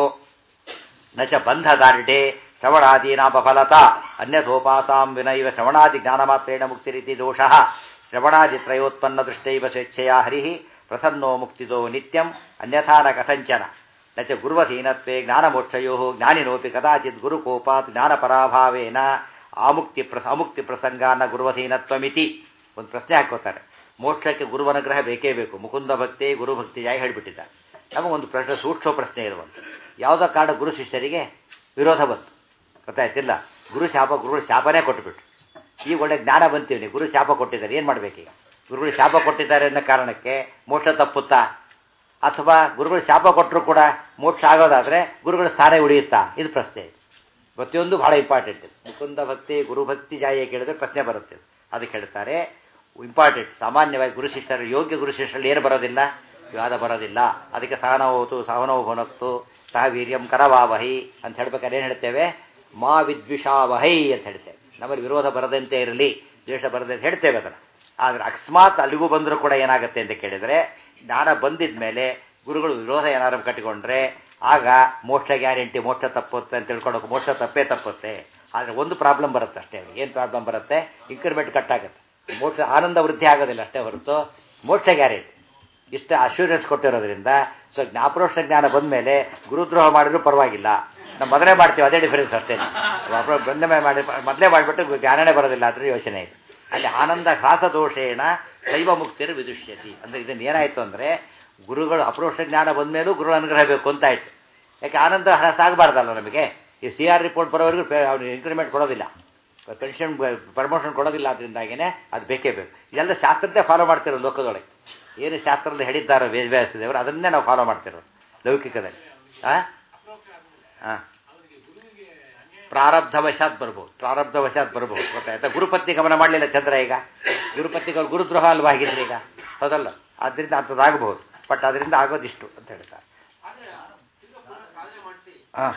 ನಚ ಬಂಧದಾರ್ಢೆ ಶ್ರವಣಾದೀನಾಪಫಲತಾ ಅನ್ಯಥೋಪಾಸಾಂ ವಿನೈವ ಶ್ರವಣಾದಿ ಜ್ಞಾನಮಾತ್ರೇಣ ಮುಕ್ತಿರಿತಿ ದೋಷಃ ಶ್ರವಣಾದಿತ್ರಯೋತ್ಪನ್ನ ದೃಷ್ಟೈವ ಸ್ವೇಚ್ಛೆಯ ಹರಿ ಪ್ರಸನ್ನೋ ಮುಕ್ತಿದೋ ನಿತ್ಯಂ ಅನ್ಯಥಾ ನ ಕಥಂಚನ ನಚ ಗುರುವಧೀನತ್ವೇ ಜ್ಞಾನಮೋಕ್ಷಯೋ ಜ್ಞಾನಿನೋಪಿ ಕದಾಚಿತ್ ಗುರುಕೋಪಾತ್ ಜ್ಞಾನಪರಾಭಾವೇನ ಆಮುಕ್ತಿ ಪ್ರ ಅಮುಕ್ತಿ ಪ್ರಸಂಗ ನ ಗುರುವಧೀನತ್ವಮಿತಿ ಒಂದು ಪ್ರಶ್ನೆ ಹಾಕೋತಾರೆ ಮೋಕ್ಷಕ್ಕೆ ಗುರುವನುಗ್ರಹ ಬೇಕೇ ಬೇಕು ಮುಕುಂದ ಭಕ್ತಿ ಗುರುಭಕ್ತಿಯಾಗಿ ಹೇಳಿಬಿಟ್ಟಿದ್ದಾರೆ ನಮಗೊಂದು ಪ್ರಶ್ನೆ ಸೂಕ್ಷ್ಮ ಪ್ರಶ್ನೆ ಇರುವಂತ ಯಾವುದೋ ಕಾರಣ ಗುರು ಶಿಷ್ಯರಿಗೆ ವಿರೋಧ ಬಂತು ಗೊತ್ತಾಯ್ತಿಲ್ಲ ಗುರು ಶಾಪ ಗುರುಗಳು ಶಾಪನೇ ಕೊಟ್ಟುಬಿಟ್ರು ಈಗ ಒಳ್ಳೆ ಜ್ಞಾನ ಬಂತೀವಿ ಗುರು ಶಾಪ ಕೊಟ್ಟಿದ್ದಾರೆ ಏನು ಮಾಡಬೇಕೀಗ ಗುರುಗಳು ಶಾಪ ಕೊಟ್ಟಿದ್ದಾರೆ ಅನ್ನೋ ಕಾರಣಕ್ಕೆ ಮೋಕ್ಷ ತಪ್ಪುತ್ತಾ ಅಥವಾ ಗುರುಗಳು ಶಾಪ ಕೊಟ್ಟರು ಕೂಡ ಮೋಕ್ಷ ಆಗೋದಾದರೆ ಗುರುಗಳ ಸ್ಥಾನ ಉಳಿಯುತ್ತಾ ಇದು ಪ್ರಶ್ನೆ ಪ್ರತಿಯೊಂದು ಬಹಳ ಇಂಪಾರ್ಟೆಂಟ್ ಮುಕುಂದ ಭಕ್ತಿ ಗುರುಭಕ್ತಿ ಜಾಯಿಯ ಕೇಳಿದ್ರೆ ಪ್ರಶ್ನೆ ಬರುತ್ತೆ ಅದಕ್ಕೆ ಹೇಳ್ತಾರೆ ಇಂಪಾರ್ಟೆಂಟ್ ಸಾಮಾನ್ಯವಾಗಿ ಗುರು ಶಿಷ್ಯರು ಯೋಗ್ಯ ಗುರು ಶಿಷ್ಯರಲ್ಲಿ ಏನು ಬರೋದಿಲ್ಲ ವಿವಾದ ಬರೋದಿಲ್ಲ ಅದಕ್ಕೆ ಸಹನವೋತು ಸಹನವು ಹೊನಕ್ತು ಸಹ ವೀರ್ಯಂ ಕರವಾವಹಿ ಅಂತ ಹೇಳ್ಬೇಕಾದ್ರೆ ಏನು ಹೇಳ್ತೇವೆ ಮಾ ವಿದ್ವಿಷಾವಹೈ ಅಂತ ಹೇಳ್ತೇವೆ ನಮ್ಮಲ್ಲಿ ವಿರೋಧ ಬರದಂತೆ ಇರಲಿ ದ್ವೇಷ ಬರದೆ ಅಂತ ಹೇಳ್ತೇವೆ ಅದನ್ನು ಆದರೆ ಅಕಸ್ಮಾತ್ ಅಲ್ಲಿಗೂ ಬಂದರೂ ಕೂಡ ಏನಾಗುತ್ತೆ ಅಂತ ಕೇಳಿದರೆ ಜ್ಞಾನ ಬಂದಿದ ಮೇಲೆ ಗುರುಗಳು ವಿರೋಧ ಏನಾದ್ರು ಕಟ್ಟಿಕೊಂಡ್ರೆ ಆಗ ಮೋಕ್ಷ ಗ್ಯಾರಂಟಿ ಮೋಕ್ಷ ತಪ್ಪುತ್ತೆ ಅಂತ ತಿಳ್ಕೊಳಕ್ಕೆ ಮೋಕ್ಷ ತಪ್ಪೇ ತಪ್ಪುತ್ತೆ ಆದರೆ ಒಂದು ಪ್ರಾಬ್ಲಮ್ ಬರುತ್ತೆ ಅಷ್ಟೇ ಏನು ಪ್ರಾಬ್ಲಮ್ ಬರುತ್ತೆ ಇಂಕ್ರಿಮೆಂಟ್ ಕಟ್ ಆಗುತ್ತೆ ಮೋಕ್ಷ ಆನಂದ ವೃದ್ಧಿ ಆಗೋದಿಲ್ಲ ಅಷ್ಟೇ ಹೊರತು ಮೋಕ್ಷ ಗ್ಯಾರಂಟಿ ಇಷ್ಟು ಅಶ್ಯೂರೆನ್ಸ್ ಕೊಟ್ಟಿರೋದ್ರಿಂದ ಸೊ ಜ್ಞಾಪರೋಕ್ಷ ಜ್ಞಾನ ಬಂದ ಮೇಲೆ ಗುರುದ್ರೋಹ ಮಾಡಿದ್ರು ಪರವಾಗಿಲ್ಲ ನಾವು ಮೊದಲೇ ಮಾಡ್ತೀವಿ ಅದೇ ಡಿಫರೆನ್ಸ್ ಅಷ್ಟೇ ಬಂದ ಮೇಲೆ ಮಾಡಿ ಮೊದಲೇ ಮಾಡಿಬಿಟ್ಟು ಜ್ಞಾನನೇ ಬರೋದಿಲ್ಲ ಅದ್ರ ಯೋಚನೆ ಇದೆ ಅಲ್ಲಿ ಆನಂದ ಹ್ರಾಸ ದೋಷೇಣ ಶೈವ ಮುಕ್ತಿರು ವಿದುಷ್ಯತಿ ಅಂದರೆ ಇದನ್ನು ಏನಾಯಿತು ಅಂದರೆ ಗುರುಗಳು ಅಪರೋಕ್ಷ ಜ್ಞಾನ ಬಂದ ಮೇಲೂ ಗುರುಗಳ ಅನುಗ್ರಹ ಬೇಕು ಅಂತ ಆಯಿತು ಯಾಕೆ ಆನಂದ ಹ್ರಾಸ ಆಗಬಾರ್ದಲ್ಲ ನಮಗೆ ಈ ಸಿ ಆರ್ ರಿಪೋರ್ಟ್ ಬರೋವರೆಗೂ ಅವ್ರಿಗೆ ಇನ್ಕ್ರಿಮೆಂಟ್ ಕೊಡೋದಿಲ್ಲ ಪೆನ್ಷನ್ ಪ್ರಮೋಷನ್ ಕೊಡೋದಿಲ್ಲ ಅದರಿಂದಾಗಿನೇ ಅದು ಬೇಕೇ ಬೇಕು ಇದೆಲ್ಲ ಶಾಸ್ತ್ರದ್ದೇ ಫಾಲೋ ಮಾಡ್ತಿರೋ ಲೋಕದೊಳಗೆ ಏನು ಶಾಸ್ತ್ರದಲ್ಲಿ ಹೇಳಿದ್ದಾರೋ ವೇದವ್ಯಾಸದೇವರು ಅದನ್ನೇ ನಾವು ಫಾಲೋ ಮಾಡ್ತಿರೋದು ಲೌಕಿಕದಲ್ಲಿ ಹಾಂ ಹಾಂ ಪ್ರಾರಬ್ಧವಶಾತ್ ಬರ್ಬೋದು ಪ್ರಾರಬ್ಧವಶಾತ್ ಬರ್ಬೋದು ಗೊತ್ತಾಯ್ತಾ ಗುರುಪತ್ನಿ ಗಮನ ಮಾಡಲಿಲ್ಲ ಚಂದ್ರ ಈಗ ಗುರುಪತ್ನಿಗಳು ಗುರುದ್ರೋಹ ಅಲ್ವಾ ಆಗಿದ್ರೆ ಈಗ ಹೌದಲ್ಲ ಆದ್ದರಿಂದ ಅಂಥದ್ದಾಗಬಹುದು ಬಟ್ ಅದರಿಂದ ಆಗೋದಿಷ್ಟು ಅಂತ ಹೇಳ್ತಾರೆ ಹಾಂ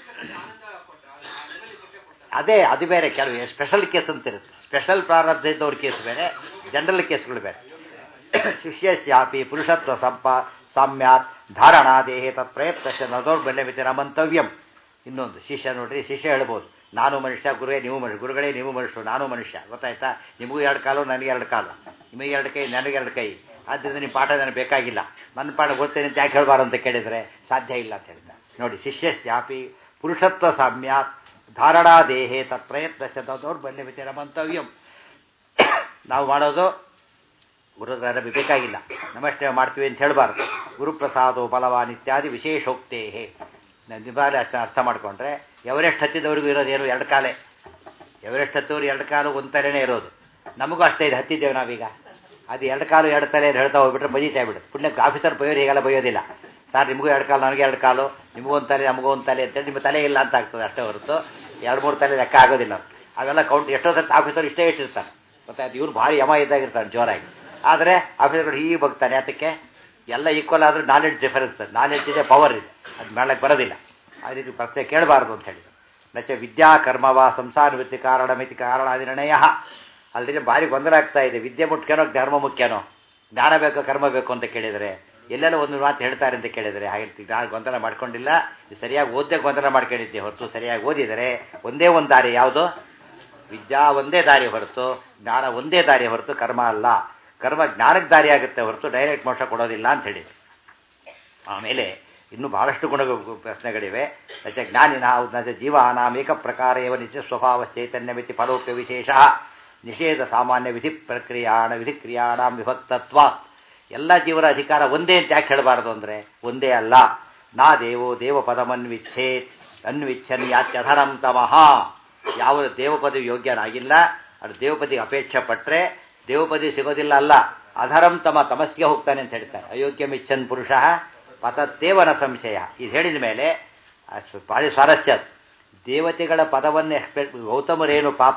ಅದೇ ಅದು ಬೇರೆ ಕೆಲವು ಸ್ಪೆಷಲ್ ಕೇಸ್ ಅಂತ ಇರುತ್ತೆ ಸ್ಪೆಷಲ್ ಪ್ರಾರಬ್ಧ ಇದ್ದವ್ರ ಕೇಸ್ ಬೇರೆ ಜನರಲ್ ಕೇಸ್ಗಳು ಬೇರೆ ಶಿಷ್ಯಸ್ಯಾಪಿ ಪುರುಷತ್ವ ಸಂಪ ಸಾಮ್ಯಾತ್ ಧಾರಣಾ ದೇಹೇ ತತ್ ಪ್ರಯತ್ನ ನದೌರ್ಬಲ್ಯ ಮಿತಿ ಮಂತವ್ಯಂ ಇನ್ನೊಂದು ಶಿಷ್ಯ ನೋಡ್ರಿ ಶಿಷ್ಯ ಹೇಳ್ಬೋದು ನಾನು ಮನುಷ್ಯ ಗುರುವೇ ನೀವು ಮನುಷ್ಯ ಗುರುಗಳೇ ನೀವು ಮನುಷ್ಯರು ನಾನು ಮನುಷ್ಯ ಗೊತ್ತಾಯ್ತಾ ನಿಮಗೂ ಎರಡು ಕಾಲು ನನಗೆ ಎರಡು ಕಾಲು ನಿಮಗೆ ಎರಡು ಕೈ ನನಗೆ ಎರಡು ಕೈ ಆದ್ದರಿಂದ ನಿಮ್ಮ ಪಾಠ ನನಗೆ ಬೇಕಾಗಿಲ್ಲ ನನ್ನ ಪಾಠ ಗೊತ್ತೇನೆ ಅಂತ ಯಾಕೆ ಹೇಳ್ಬಾರ್ದು ಅಂತ ಕೇಳಿದರೆ ಸಾಧ್ಯ ಇಲ್ಲ ಅಂತ ಹೇಳ್ತಾರೆ ನೋಡಿ ಶಿಷ್ಯಸ್ಯಾಪಿ ಪುರುಷತ್ವ ಸಾಮ್ಯಾತ್ ಧಾರಣಾ ದೇಹೇ ತತ್ ಪ್ರಯತ್ನ ದೌರ್ಬಲ್ಯ ಮಿತಿ ಮಂತವ್ಯಂ ನಾವು ಮಾಡೋದು ಗುರುದ್ರ ಬೇಕಾಗಿಲ್ಲ ನಮಷ್ಟೇ ಮಾಡ್ತೀವಿ ಅಂತ ಹೇಳಬಾರ್ದು ಗುರುಪ್ರಸಾದೋ ಬಲವಾನ್ ಇತ್ಯಾದಿ ವಿಶೇಷೋಕ್ತೇ ನಿಭಾಲೆ ಅರ್ಥ ಅರ್ಥ ಮಾಡಿಕೊಂಡ್ರೆ ಎವರೆಸ್ಟ್ ಹತ್ತಿದವರಿಗೂ ಇರೋದು ಏನು ಎರಡು ಕಾಲೇ ಎವರೆಸ್ಟ್ ಹತ್ತವ್ರು ಎರಡು ಕಾಲು ಒಂದು ತಲೆನೇ ಇರೋದು ನಮಗೂ ಅಷ್ಟೇ ಇದು ಹತ್ತಿದ್ದೇವೆ ನಾವೀಗ ಅದು ಎರಡು ಕಾಲು ಎರಡು ತಲೆ ಹೇಳ್ತಾ ಹೋಗ್ಬಿಟ್ರೆ ಬಜೀತಾ ಬಿಡುತ್ತೆ ಪುಣ್ಯಕ್ಕೆ ಆಫೀಸರ್ ಬೈಯೋರು ಹೀಗೆಲ್ಲ ಬೈಯೋದಿಲ್ಲ ಸರ್ ನಿಮಗೂ ಎರಡು ಕಾಲು ನನಗೆ ಎರಡು ಕಾಲು ನಿಮಗೂ ಒಂದು ತಲೆ ನಮಗೂ ಒಂದು ತಲೆ ಅಂತೇಳಿ ನಿಮ್ಮ ತಲೆ ಇಲ್ಲ ಅಂತ ಆಗ್ತದೆ ಅಷ್ಟೇ ಹೊರತು ಎರಡು ಮೂರು ತಲೆ ಲೆಕ್ಕ ಆಗೋದಿಲ್ಲ ಅವೆಲ್ಲ ಕೌಂಟ್ ಎಷ್ಟೋ ಸತ್ತು ಆಫೀಸರ್ ಇಷ್ಟೇ ಇಟ್ಟಿರ್ತಾನೆ ಗೊತ್ತಾಯ್ತು ಇವ್ರು ಭಾರಿ ಯಮ ಇದ್ದಾಗಿರ್ತಾನೆ ಜೋರಾಗಿ ಆದರೆ ಆಫೀಸರ್ಗಳು ಹೀಗೆ ಬಗ್ತಾನೆ ಅದಕ್ಕೆ ಎಲ್ಲ ಈಕ್ವಲ್ ಆದರೂ ನಾಲೆಡ್ಜ್ ಡಿಫರೆನ್ಸ್ ನಾಲೆಡ್ಜ್ ಇದೆ ಪವರ್ ಇದೆ ಅದು ಮೇಳಕ್ಕೆ ಬರೋದಿಲ್ಲ ಆ ರೀತಿ ಪ್ರಶ್ನೆ ಕೇಳಬಾರ್ದು ಅಂತ ಹೇಳಿ ನಚ ವಿದ್ಯಾ ಕರ್ಮವ ಸಂಸಾರ ವೃತ್ತಿ ಕಾರಣ ಮಿತಿ ಕಾರಣ ನಿರ್ಣಯ ಅಲ್ಲದೆ ಭಾರಿ ಗೊಂದಲ ಆಗ್ತಾ ಇದೆ ವಿದ್ಯೆ ಮುಖ್ಯನೋ ಧರ್ಮ ಮುಖ್ಯನೋ ಜ್ಞಾನ ಬೇಕು ಕರ್ಮ ಬೇಕು ಅಂತ ಕೇಳಿದರೆ ಎಲ್ಲೆಲ್ಲ ಒಂದು ಮಾತು ಹೇಳ್ತಾರೆ ಅಂತ ಕೇಳಿದರೆ ಹಾಗೆ ನಾನು ಗೊಂದಲ ಮಾಡ್ಕೊಂಡಿಲ್ಲ ಇದು ಸರಿಯಾಗಿ ಓದ್ದೆ ಗೊಂದಲ ಮಾಡ್ಕೊಂಡಿದ್ದೆ ಹೊರತು ಸರಿಯಾಗಿ ಓದಿದರೆ ಒಂದೇ ಒಂದು ದಾರಿ ಯಾವುದು ವಿದ್ಯಾ ಒಂದೇ ದಾರಿ ಹೊರತು ಜ್ಞಾನ ಒಂದೇ ದಾರಿ ಹೊರತು ಕರ್ಮ ಅಲ್ಲ ಕರ್ಮ ಜ್ಞಾನಕ್ಕೆ ದಾರಿ ಆಗುತ್ತೆ ಹೊರತು ಡೈರೆಕ್ಟ್ ಮೋಕ್ಷ ಕೊಡೋದಿಲ್ಲ ಅಂತ ಹೇಳಿದೆ ಆಮೇಲೆ ಇನ್ನೂ ಬಹಳಷ್ಟು ಗುಣ ಪ್ರಶ್ನೆಗಳಿವೆ ನಚ ಜ್ಞಾನಿನ ನಚ ಜೀವಾನಾಂ ಏಕ ಪ್ರಕಾರ ಏವ ನಿತ್ಯ ಸ್ವಭಾವ ಚೈತನ್ಯ ಮಿತಿ ಫಲೋಕ್ಯ ವಿಶೇಷ ನಿಷೇಧ ಸಾಮಾನ್ಯ ವಿಧಿ ಪ್ರಕ್ರಿಯಾಣ ವಿಧಿ ಕ್ರಿಯಾಣ ವಿಭಕ್ತತ್ವ ಎಲ್ಲ ಜೀವರ ಅಧಿಕಾರ ಒಂದೇ ಅಂತ ಯಾಕೆ ಹೇಳಬಾರದು ಅಂದರೆ ಒಂದೇ ಅಲ್ಲ ನಾ ದೇವೋ ದೇವ ಪದಮನ್ವಿಚ್ಛೇತ್ ಅನ್ವಿಚ್ಛನ್ ಯಾತ್ಯಧರಂ ತಮಃ ಯಾವ ದೇವಪದಿ ಯೋಗ್ಯನಾಗಿಲ್ಲ ಅದು ದೇವಪದಿಗೆ ಅಪೇಕ್ಷೆ ಪಟ್ಟರೆ ದೇವಪದಿ ಸಿಗೋದಿಲ್ಲ ಅಲ್ಲ ಅಧರಂ ತಮ ತಮಸ್ಗೆ ಹೋಗ್ತಾನೆ ಅಂತ ಹೇಳ್ತಾರೆ ಅಯೋಗ್ಯ ಮಿಚ್ಚನ್ ಪುರುಷ ಪತತ್ತೇವನ ಸಂಶಯ ಇದು ಹೇಳಿದ ಮೇಲೆ ಭಾರಿ ಸ್ವಾರಸ್ಯ ದೇವತೆಗಳ ಪದವನ್ನು ಎಕ್ಸ್ಪೆಕ್ಟ್ ಗೌತಮರೇನು ಪಾಪ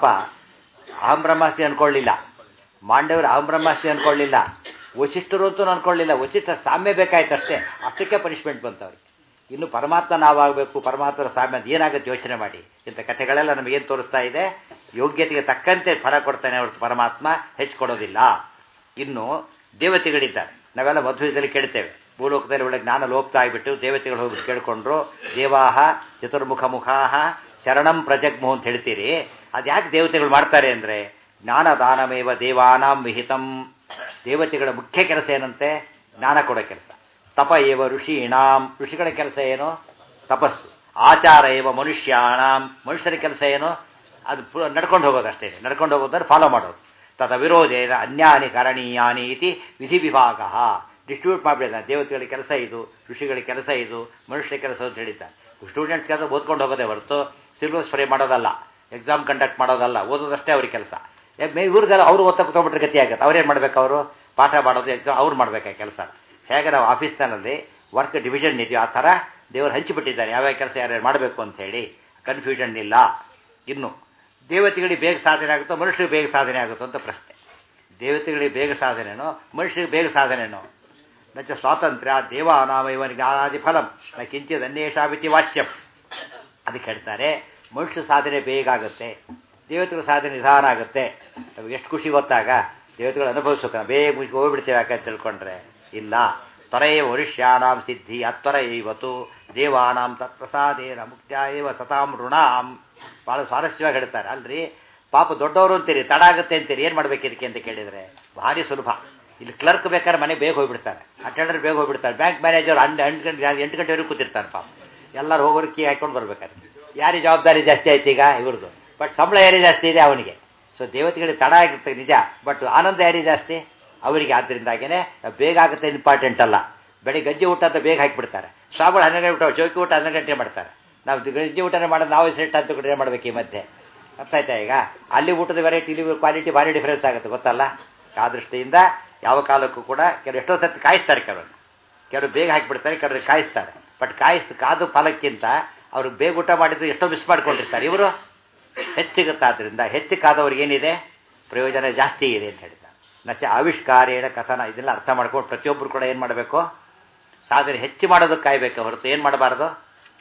ಅಹಂ ಬ್ರಹ್ಮಾಸ್ತಿ ಅನ್ಕೊಳ್ಳಿಲ್ಲ ಮಾಂಡವರು ಅಹಂ ಬ್ರಹ್ಮಾಸ್ತಿ ಅನ್ಕೊಳ್ಳಿಲ್ಲ ವಶಿಷ್ಠರು ಅಂತೂ ಅನ್ಕೊಳ್ಳಿಲ್ಲ ವಶಿಷ್ಠ ಸಾಮ್ಯ ಬೇಕಾಯ್ತು ಅಷ್ಟೇ ಅಷ್ಟಕ್ಕೆ ಪನಿಷ್ಮೆಂಟ್ ಬಂತವ್ರಿಗೆ ಇನ್ನು ಪರಮಾತ್ಮ ನಾವಾಗಬೇಕು ಪರಮಾತ್ಮರ ಸಾಮ್ಯ ಅದು ಏನಾಗುತ್ತೆ ಯೋಚನೆ ಮಾಡಿ ಇಂಥ ಕಥೆಗಳೆಲ್ಲ ನಮಗೇನು ತೋರಿಸ್ತಾ ಇದೆ ಯೋಗ್ಯತೆಗೆ ತಕ್ಕಂತೆ ಫಲ ಕೊಡ್ತಾನೆ ಹೊರತು ಪರಮಾತ್ಮ ಹೆಚ್ಚು ಕೊಡೋದಿಲ್ಲ ಇನ್ನು ದೇವತೆಗಳಿದ್ದಾರೆ ನಾವೆಲ್ಲ ಮಧ್ವದಲ್ಲಿ ಕೇಳ್ತೇವೆ ಭೂಲೋಕದಲ್ಲಿ ಒಳ್ಳೆ ಜ್ಞಾನ ಲೋಪ್ತಾ ಆಗಿಬಿಟ್ಟು ದೇವತೆಗಳು ಹೋಗಿ ಕೇಳ್ಕೊಂಡ್ರು ದೇವಾಹ ಚತುರ್ಮುಖ ಮುಖಾಹ ಶರಣಂ ಪ್ರಜಗ್ಮು ಅಂತ ಹೇಳ್ತೀರಿ ಅದು ಯಾಕೆ ದೇವತೆಗಳು ಮಾಡ್ತಾರೆ ಅಂದರೆ ಜ್ಞಾನದಾನಮೇವ ದೇವಾನಾಂ ವಿಹಿತಂ ದೇವತೆಗಳ ಮುಖ್ಯ ಕೆಲಸ ಏನಂತೆ ಜ್ಞಾನ ಕೊಡೋ ಕೆಲಸ ತಪ ಏವ ಋಷೀಣಾಂ ಋಷಿಗಳ ಕೆಲಸ ಏನು ತಪಸ್ಸು ಆಚಾರ ಏವ ಮನುಷ್ಯಾಣಾಂ ಮನುಷ್ಯರ ಕೆಲಸ ಏನು ಅದು ನಡ್ಕೊಂಡು ಹೋಗೋದು ಅಷ್ಟೇ ನಡ್ಕೊಂಡು ಹೋಗೋದ್ರೆ ಫಾಲೋ ಮಾಡೋದು ತದ ವಿರೋಧೇನ ಅನ್ಯಾನಿ ಕರಣೀಯಾನಿ ಇತಿ ವಿಧಿ ವಿಭಾಗ ಡಿಸ್ಟ್ರಿಬ್ಯೂಟ್ ಮಾಡಿಬಿಡಿದ ದೇವತೆಗಳ ಕೆಲಸ ಇದು ಋಷಿಗಳ ಕೆಲಸ ಇದು ಮನುಷ್ಯರ ಕೆಲಸ ಅಂತ ಹೇಳಿದ್ದಾರೆ ಸ್ಟೂಡೆಂಟ್ಸ್ ಕೆಲಸ ಓದ್ಕೊಂಡು ಹೋಗೋದೇ ಹೊರತು ಸಿಲೆಬಸ್ ಫ್ರೈ ಮಾಡೋದಲ್ಲ ಎಕ್ಸಾಮ್ ಕಂಡಕ್ಟ್ ಮಾಡೋದಲ್ಲ ಓದೋದಷ್ಟೇ ಅವ್ರ ಕೆಲಸ ಮೇ ಇವ್ರಿಗೆಲ್ಲ ಅವರು ಓದ್ತಾ ಕೂತ್ಕೊಂಡ್ಬಿಟ್ರೆ ಗತಿ ಆಗುತ್ತೆ ಅವ್ರೇನು ಮಾಡ್ಬೇಕು ಅವರು ಪಾಠ ಮಾಡೋದು ಎಕ್ಸಾಮ್ ಅವ್ರು ಮಾಡ್ಬೇಕು ಕೆಲಸ ಹೇಗೆ ನಾವು ಆಫೀಸ್ನಲ್ಲಿ ವರ್ಕ್ ಡಿವಿಷನ್ ಇದೆಯೋ ಆ ಥರ ದೇವರು ಹಂಚಿಬಿಟ್ಟಿದ್ದಾರೆ ಯಾವ್ಯಾವ ಕೆಲಸ ಯಾರ್ಯಾರು ಮಾಡಬೇಕು ಅಂತ ಹೇಳಿ ಕನ್ಫ್ಯೂಷನ್ ಇಲ್ಲ ಇನ್ನು ದೇವತೆಗಳಿಗೆ ಬೇಗ ಸಾಧನೆ ಆಗುತ್ತೋ ಮನುಷ್ಯರಿಗೆ ಬೇಗ ಸಾಧನೆ ಆಗುತ್ತೋ ಅಂತ ಪ್ರಶ್ನೆ ದೇವತೆಗಳಿಗೆ ಬೇಗ ಸಾಧನೆನೋ ಮನುಷ್ಯರಿಗೆ ಬೇಗ ಸಾಧನೆನೋ ನಚ ಸ್ವಾತಂತ್ರ್ಯ ದೇವಾನಾಮೈವನಿಗೆ ಆದಿ ಫಲಂ ನ ಕಿಂಚಿದ ಅನ್ಯೇಷಾವಿತಿ ವಾಚ್ಯಂ ಅದಕ್ಕೆ ಹೇಳ್ತಾರೆ ಮನುಷ್ಯ ಸಾಧನೆ ಬೇಗ ಆಗುತ್ತೆ ದೇವತೆಗಳ ಸಾಧನೆ ನಿಧಾನ ಆಗುತ್ತೆ ನಮಗೆ ಎಷ್ಟು ಖುಷಿ ಗೊತ್ತಾಗ ದೇವತೆಗಳು ಅನುಭವಿಸೋಕೆ ಬೇಗ ಮುಗಿ ಹೋಗ್ಬಿಡ್ತೇವೆ ಯಾಕೆ ಅಂತ ತಿಳ್ಕೊಂಡ್ರೆ ಇಲ್ಲ ತ್ವರೇ ಮನುಷ್ಯಾಣಾಂ ಸಿದ್ಧಿ ಅತ್ವರ ಇವತ್ತು ದೇವಾನಾಂ ತತ್ಪ್ರಸಾದೇನ ಮುಕ್ತ್ಯ ಏವ ಸತಾಂ ಋಣಾಂ ಭಾಳ ಸ್ವಾರಸ್ಯವಾಗಿ ಹೇಳ್ತಾರೆ ಅಲ್ರಿ ಪಾಪ ದೊಡ್ಡವರು ಅಂತೀರಿ ತಡ ಆಗುತ್ತೆ ಅಂತೀರಿ ಏನು ಮಾಡ್ಬೇಕು ಇದಕ್ಕೆ ಅಂತ ಕೇಳಿದರೆ ಭಾರಿ ಸುಲಭ ಇಲ್ಲಿ ಕ್ಲರ್ಕ್ ಬೇಕಾದ್ರೆ ಮನೆ ಬೇಗ ಹೋಗ್ಬಿಡ್ತಾರೆ ಅಟೆಂಡರ್ ಬೇಗ ಹೋಗ್ಬಿಡ್ತಾರೆ ಬ್ಯಾಂಕ್ ಮ್ಯಾನೇಜರ್ ಹಣ್ಣು ಎಂಟು ಗಂಟೆ ಎಂಟು ಗಂಟೆವರೆಗೂ ಕೂತಿರ್ತಾರೆ ಪಾಪ ಎಲ್ಲರೂ ಹೋಗೋರು ಕೀ ಹಾಕೊಂಡು ಬರ್ಬೇಕಾದ್ರೆ ಯಾರಿಗೆ ಜವಾಬ್ದಾರಿ ಜಾಸ್ತಿ ಆಯ್ತು ಈಗ ಇವ್ರದ್ದು ಬಟ್ ಸಂಬಳ ಯಾರಿಗೆ ಜಾಸ್ತಿ ಇದೆ ಅವನಿಗೆ ಸೊ ದೇವತೆಗಳಿಗೆ ತಡ ಆಗಿರ್ತದೆ ನಿಜ ಬಟ್ ಆನಂದ ಯಾರಿಗೆ ಜಾಸ್ತಿ ಅವರಿಗೆ ಆದ್ದರಿಂದಾಗೇನೆ ಬೇಗ ಆಗುತ್ತೆ ಇಂಪಾರ್ಟೆಂಟ್ ಅಲ್ಲ ಬೆಳಿಗ್ಗೆ ಗಂಜಿ ಊಟ ಅಂತ ಬೇಗ ಹಾಕಿಬಿಡ್ತಾರೆ ಸ್ವಾಮಿಗಳು ಹನ್ನೆರಡು ಊಟ ಚೌಕಿ ಊಟ ಹನ್ನೆರಡು ಗಂಟೆ ಮಾಡ್ತಾರೆ ನಾವು ಗಂಜಿ ಊಟನೇ ಮಾಡೋದು ನಾವು ಸೆಟ್ ಅಂತ ಕೂಡ ಏನು ಮಾಡ್ಬೇಕು ಈ ಮಧ್ಯೆ ಅರ್ಥ ಆಯ್ತಾ ಈಗ ಅಲ್ಲಿ ಊಟದ ವೆರೈಟಿ ಇಲ್ಲಿ ಕ್ವಾಲಿಟಿ ಭಾರಿ ಡಿಫರೆನ್ಸ್ ಆಗುತ್ತೆ ಗೊತ್ತಲ್ಲ ಆ ದೃಷ್ಟಿಯಿಂದ ಯಾವ ಕಾಲಕ್ಕೂ ಕೂಡ ಕೆಲವು ಎಷ್ಟೋ ಸರ್ತಿ ಕಾಯಿಸ್ತಾರೆ ಕೆಲವರು ಕೆಲವರು ಬೇಗ ಹಾಕಿಬಿಡ್ತಾರೆ ಕೆಲವರು ಕಾಯಿಸ್ತಾರೆ ಬಟ್ ಕಾಯಿಸ್ ಕಾದು ಫಲಕ್ಕಿಂತ ಅವರು ಬೇಗ ಊಟ ಮಾಡಿದ್ದು ಎಷ್ಟೋ ಮಿಸ್ ಮಾಡ್ಕೊಂಡಿರ್ತಾರೆ ಇವರು ಹೆಚ್ಚಿಗುತ್ತಾದ್ರಿಂದ ಹೆಚ್ಚು ಕಾದವ್ರಿಗೆ ಏನಿದೆ ಪ್ರಯೋಜನ ಜಾಸ್ತಿ ಇದೆ ಅಂತ ಹೇಳ್ತಾರೆ ನಚ ಆವಿಷ್ಕಾರೇಣ ಕಥನ ಇದೆಲ್ಲ ಅರ್ಥ ಮಾಡ್ಕೊಂಡು ಪ್ರತಿಯೊಬ್ಬರು ಕೂಡ ಏನು ಮಾಡಬೇಕು ಸಾಧನೆ ಹೆಚ್ಚು ಮಾಡೋದಕ್ಕೆ ಕಾಯ್ಬೇಕು ಹೊರತು ಏನು ಮಾಡಬಾರ್ದು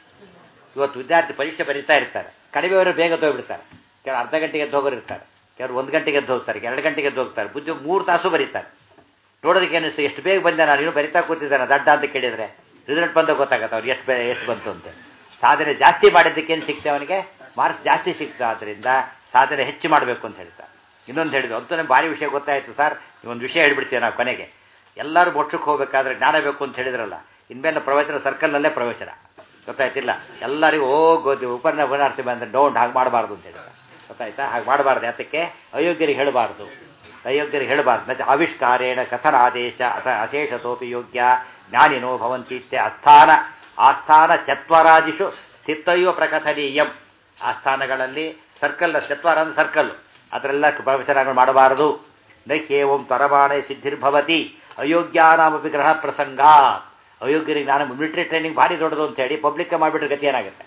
ಇವತ್ತು ವಿದ್ಯಾರ್ಥಿ ಪರೀಕ್ಷೆ ಬರೀತಾ ಇರ್ತಾರೆ ಕಡಿಮೆಯವರು ಬೇಗ ಹೋಗ್ಬಿಡ್ತಾರೆ ಕೆಲವು ಅರ್ಧ ಗಂಟೆಗೆ ಎದ್ದು ಹೋಗೋರು ಇರ್ತಾರೆ ಕೆಲವರು ಒಂದು ಗಂಟೆಗೆ ಎದ್ದು ಹೋಗ್ತಾರೆ ಎರಡು ಗಂಟೆಗೆ ಎದ್ದು ಹೋಗ್ತಾರೆ ಬುದ್ಧಿ ಮೂರು ತಾಸು ಬರೀತಾರೆ ನೋಡೋದಕ್ಕೆ ಏನಿಸ್ತು ಎಷ್ಟು ಬೇಗ ಬಂದೆ ನಾನು ಇನ್ನೂ ಬರಿತಾ ಕೂತಿದ್ದಾನೆ ದಡ್ಡ ಅಂತ ಕೇಳಿದರೆ ರಿಸಲ್ಟ್ ಬಂದಾಗ ಗೊತ್ತಾಗತ್ತೆ ಅವ್ರು ಎಷ್ಟು ಎಷ್ಟು ಬಂತು ಅಂತ ಸಾಧನೆ ಜಾಸ್ತಿ ಮಾಡಿದ್ದಕ್ಕೆ ಏನು ಸಿಗ್ತದೆ ಅವನಿಗೆ ಮಾರ್ಕ್ಸ್ ಜಾಸ್ತಿ ಸಿಗ್ತದೆ ಆದ್ದರಿಂದ ಸಾಧನೆ ಹೆಚ್ಚು ಮಾಡಬೇಕು ಅಂತ ಹೇಳ್ತಾರೆ ಇನ್ನೊಂದು ಹೇಳಿದ್ರು ಅಂತೂ ನಮ್ಗೆ ಭಾರಿ ವಿಷಯ ಗೊತ್ತಾಯಿತು ಸರ್ ಒಂದು ವಿಷಯ ಹೇಳ್ಬಿಡ್ತೀವಿ ನಾವು ಕೊನೆಗೆ ಎಲ್ಲರೂ ಮೋಕ್ಷಕ್ಕೆ ಹೋಗಬೇಕಾದ್ರೆ ಜ್ಞಾನ ಬೇಕು ಅಂತ ಹೇಳಿದ್ರಲ್ಲ ಇನ್ಮೇಲೆ ಪ್ರವಚನ ಸರ್ಕಲ್ನಲ್ಲೇ ಪ್ರವಚನ ಗೊತ್ತಾಯ್ತಿಲ್ಲ ಎಲ್ಲರಿಗೂ ಹೋಗೋದು ಉಪನ್ನ ಉಪನಾರ್ಥಿ ಬಂದರೆ ಡೌಂಟ್ ಹಾಗೆ ಮಾಡಬಾರ್ದು ಅಂತ ಹೇಳಿದ್ರೆ ಗೊತ್ತಾಯ್ತಾ ಹಾಗೆ ಮಾಡಬಾರ್ದು ಯಾತಕ್ಕೆ ಅಯೋಗ್ಯರಿಗೆ ಹೇಳಬಾರ್ದು ಅಯೋಗ್ಯರಿಗೆ ಹೇಳಬಾರ್ದು ಮತ್ತೆ ಆವಿಷ್ಕಾರೇಣ ಕಥನ ಆದೇಶ ಅಥ ಅಶೇಷತೋಪಿ ಯೋಗ್ಯ ಜ್ಞಾನಿನೋ ಭವಂತಿತ್ಯ ಅಸ್ಥಾನ ಆಸ್ಥಾನ ಚತ್ವರಾದಿಷು ಸ್ಥಿತೈವ ಪ್ರಕಥನೀಯಂ ಆಸ್ಥಾನಗಳಲ್ಲಿ ಸರ್ಕಲ್ ಚತ್ವಾರ ಅಂದ್ರೆ ಸರ್ಕಲ್ ಅದರೆಲ್ಲ ಪ್ರವಚನಗಳು ಮಾಡಬಾರದು ನಹ್ಯೇವಂ ತರಮಾಣೆ ಸಿದ್ಧಿರ್ಭವತಿ ಅಯೋಗ್ಯಾನಾಮಪಿ ಗ್ರಹ ಪ್ರಸಂಗ ಅಯೋಗ್ಯರಿಗೆ ನಾನು ಮಿಲಿಟರಿ ಟ್ರೈನಿಂಗ್ ಭಾರಿ ದೊಡ್ಡದು ಅಂತ ಹೇಳಿ ಪಬ್ಲಿಕ್ ಮಾಡಿಬಿಟ್ರೆ ಗತಿ ಏನಾಗುತ್ತೆ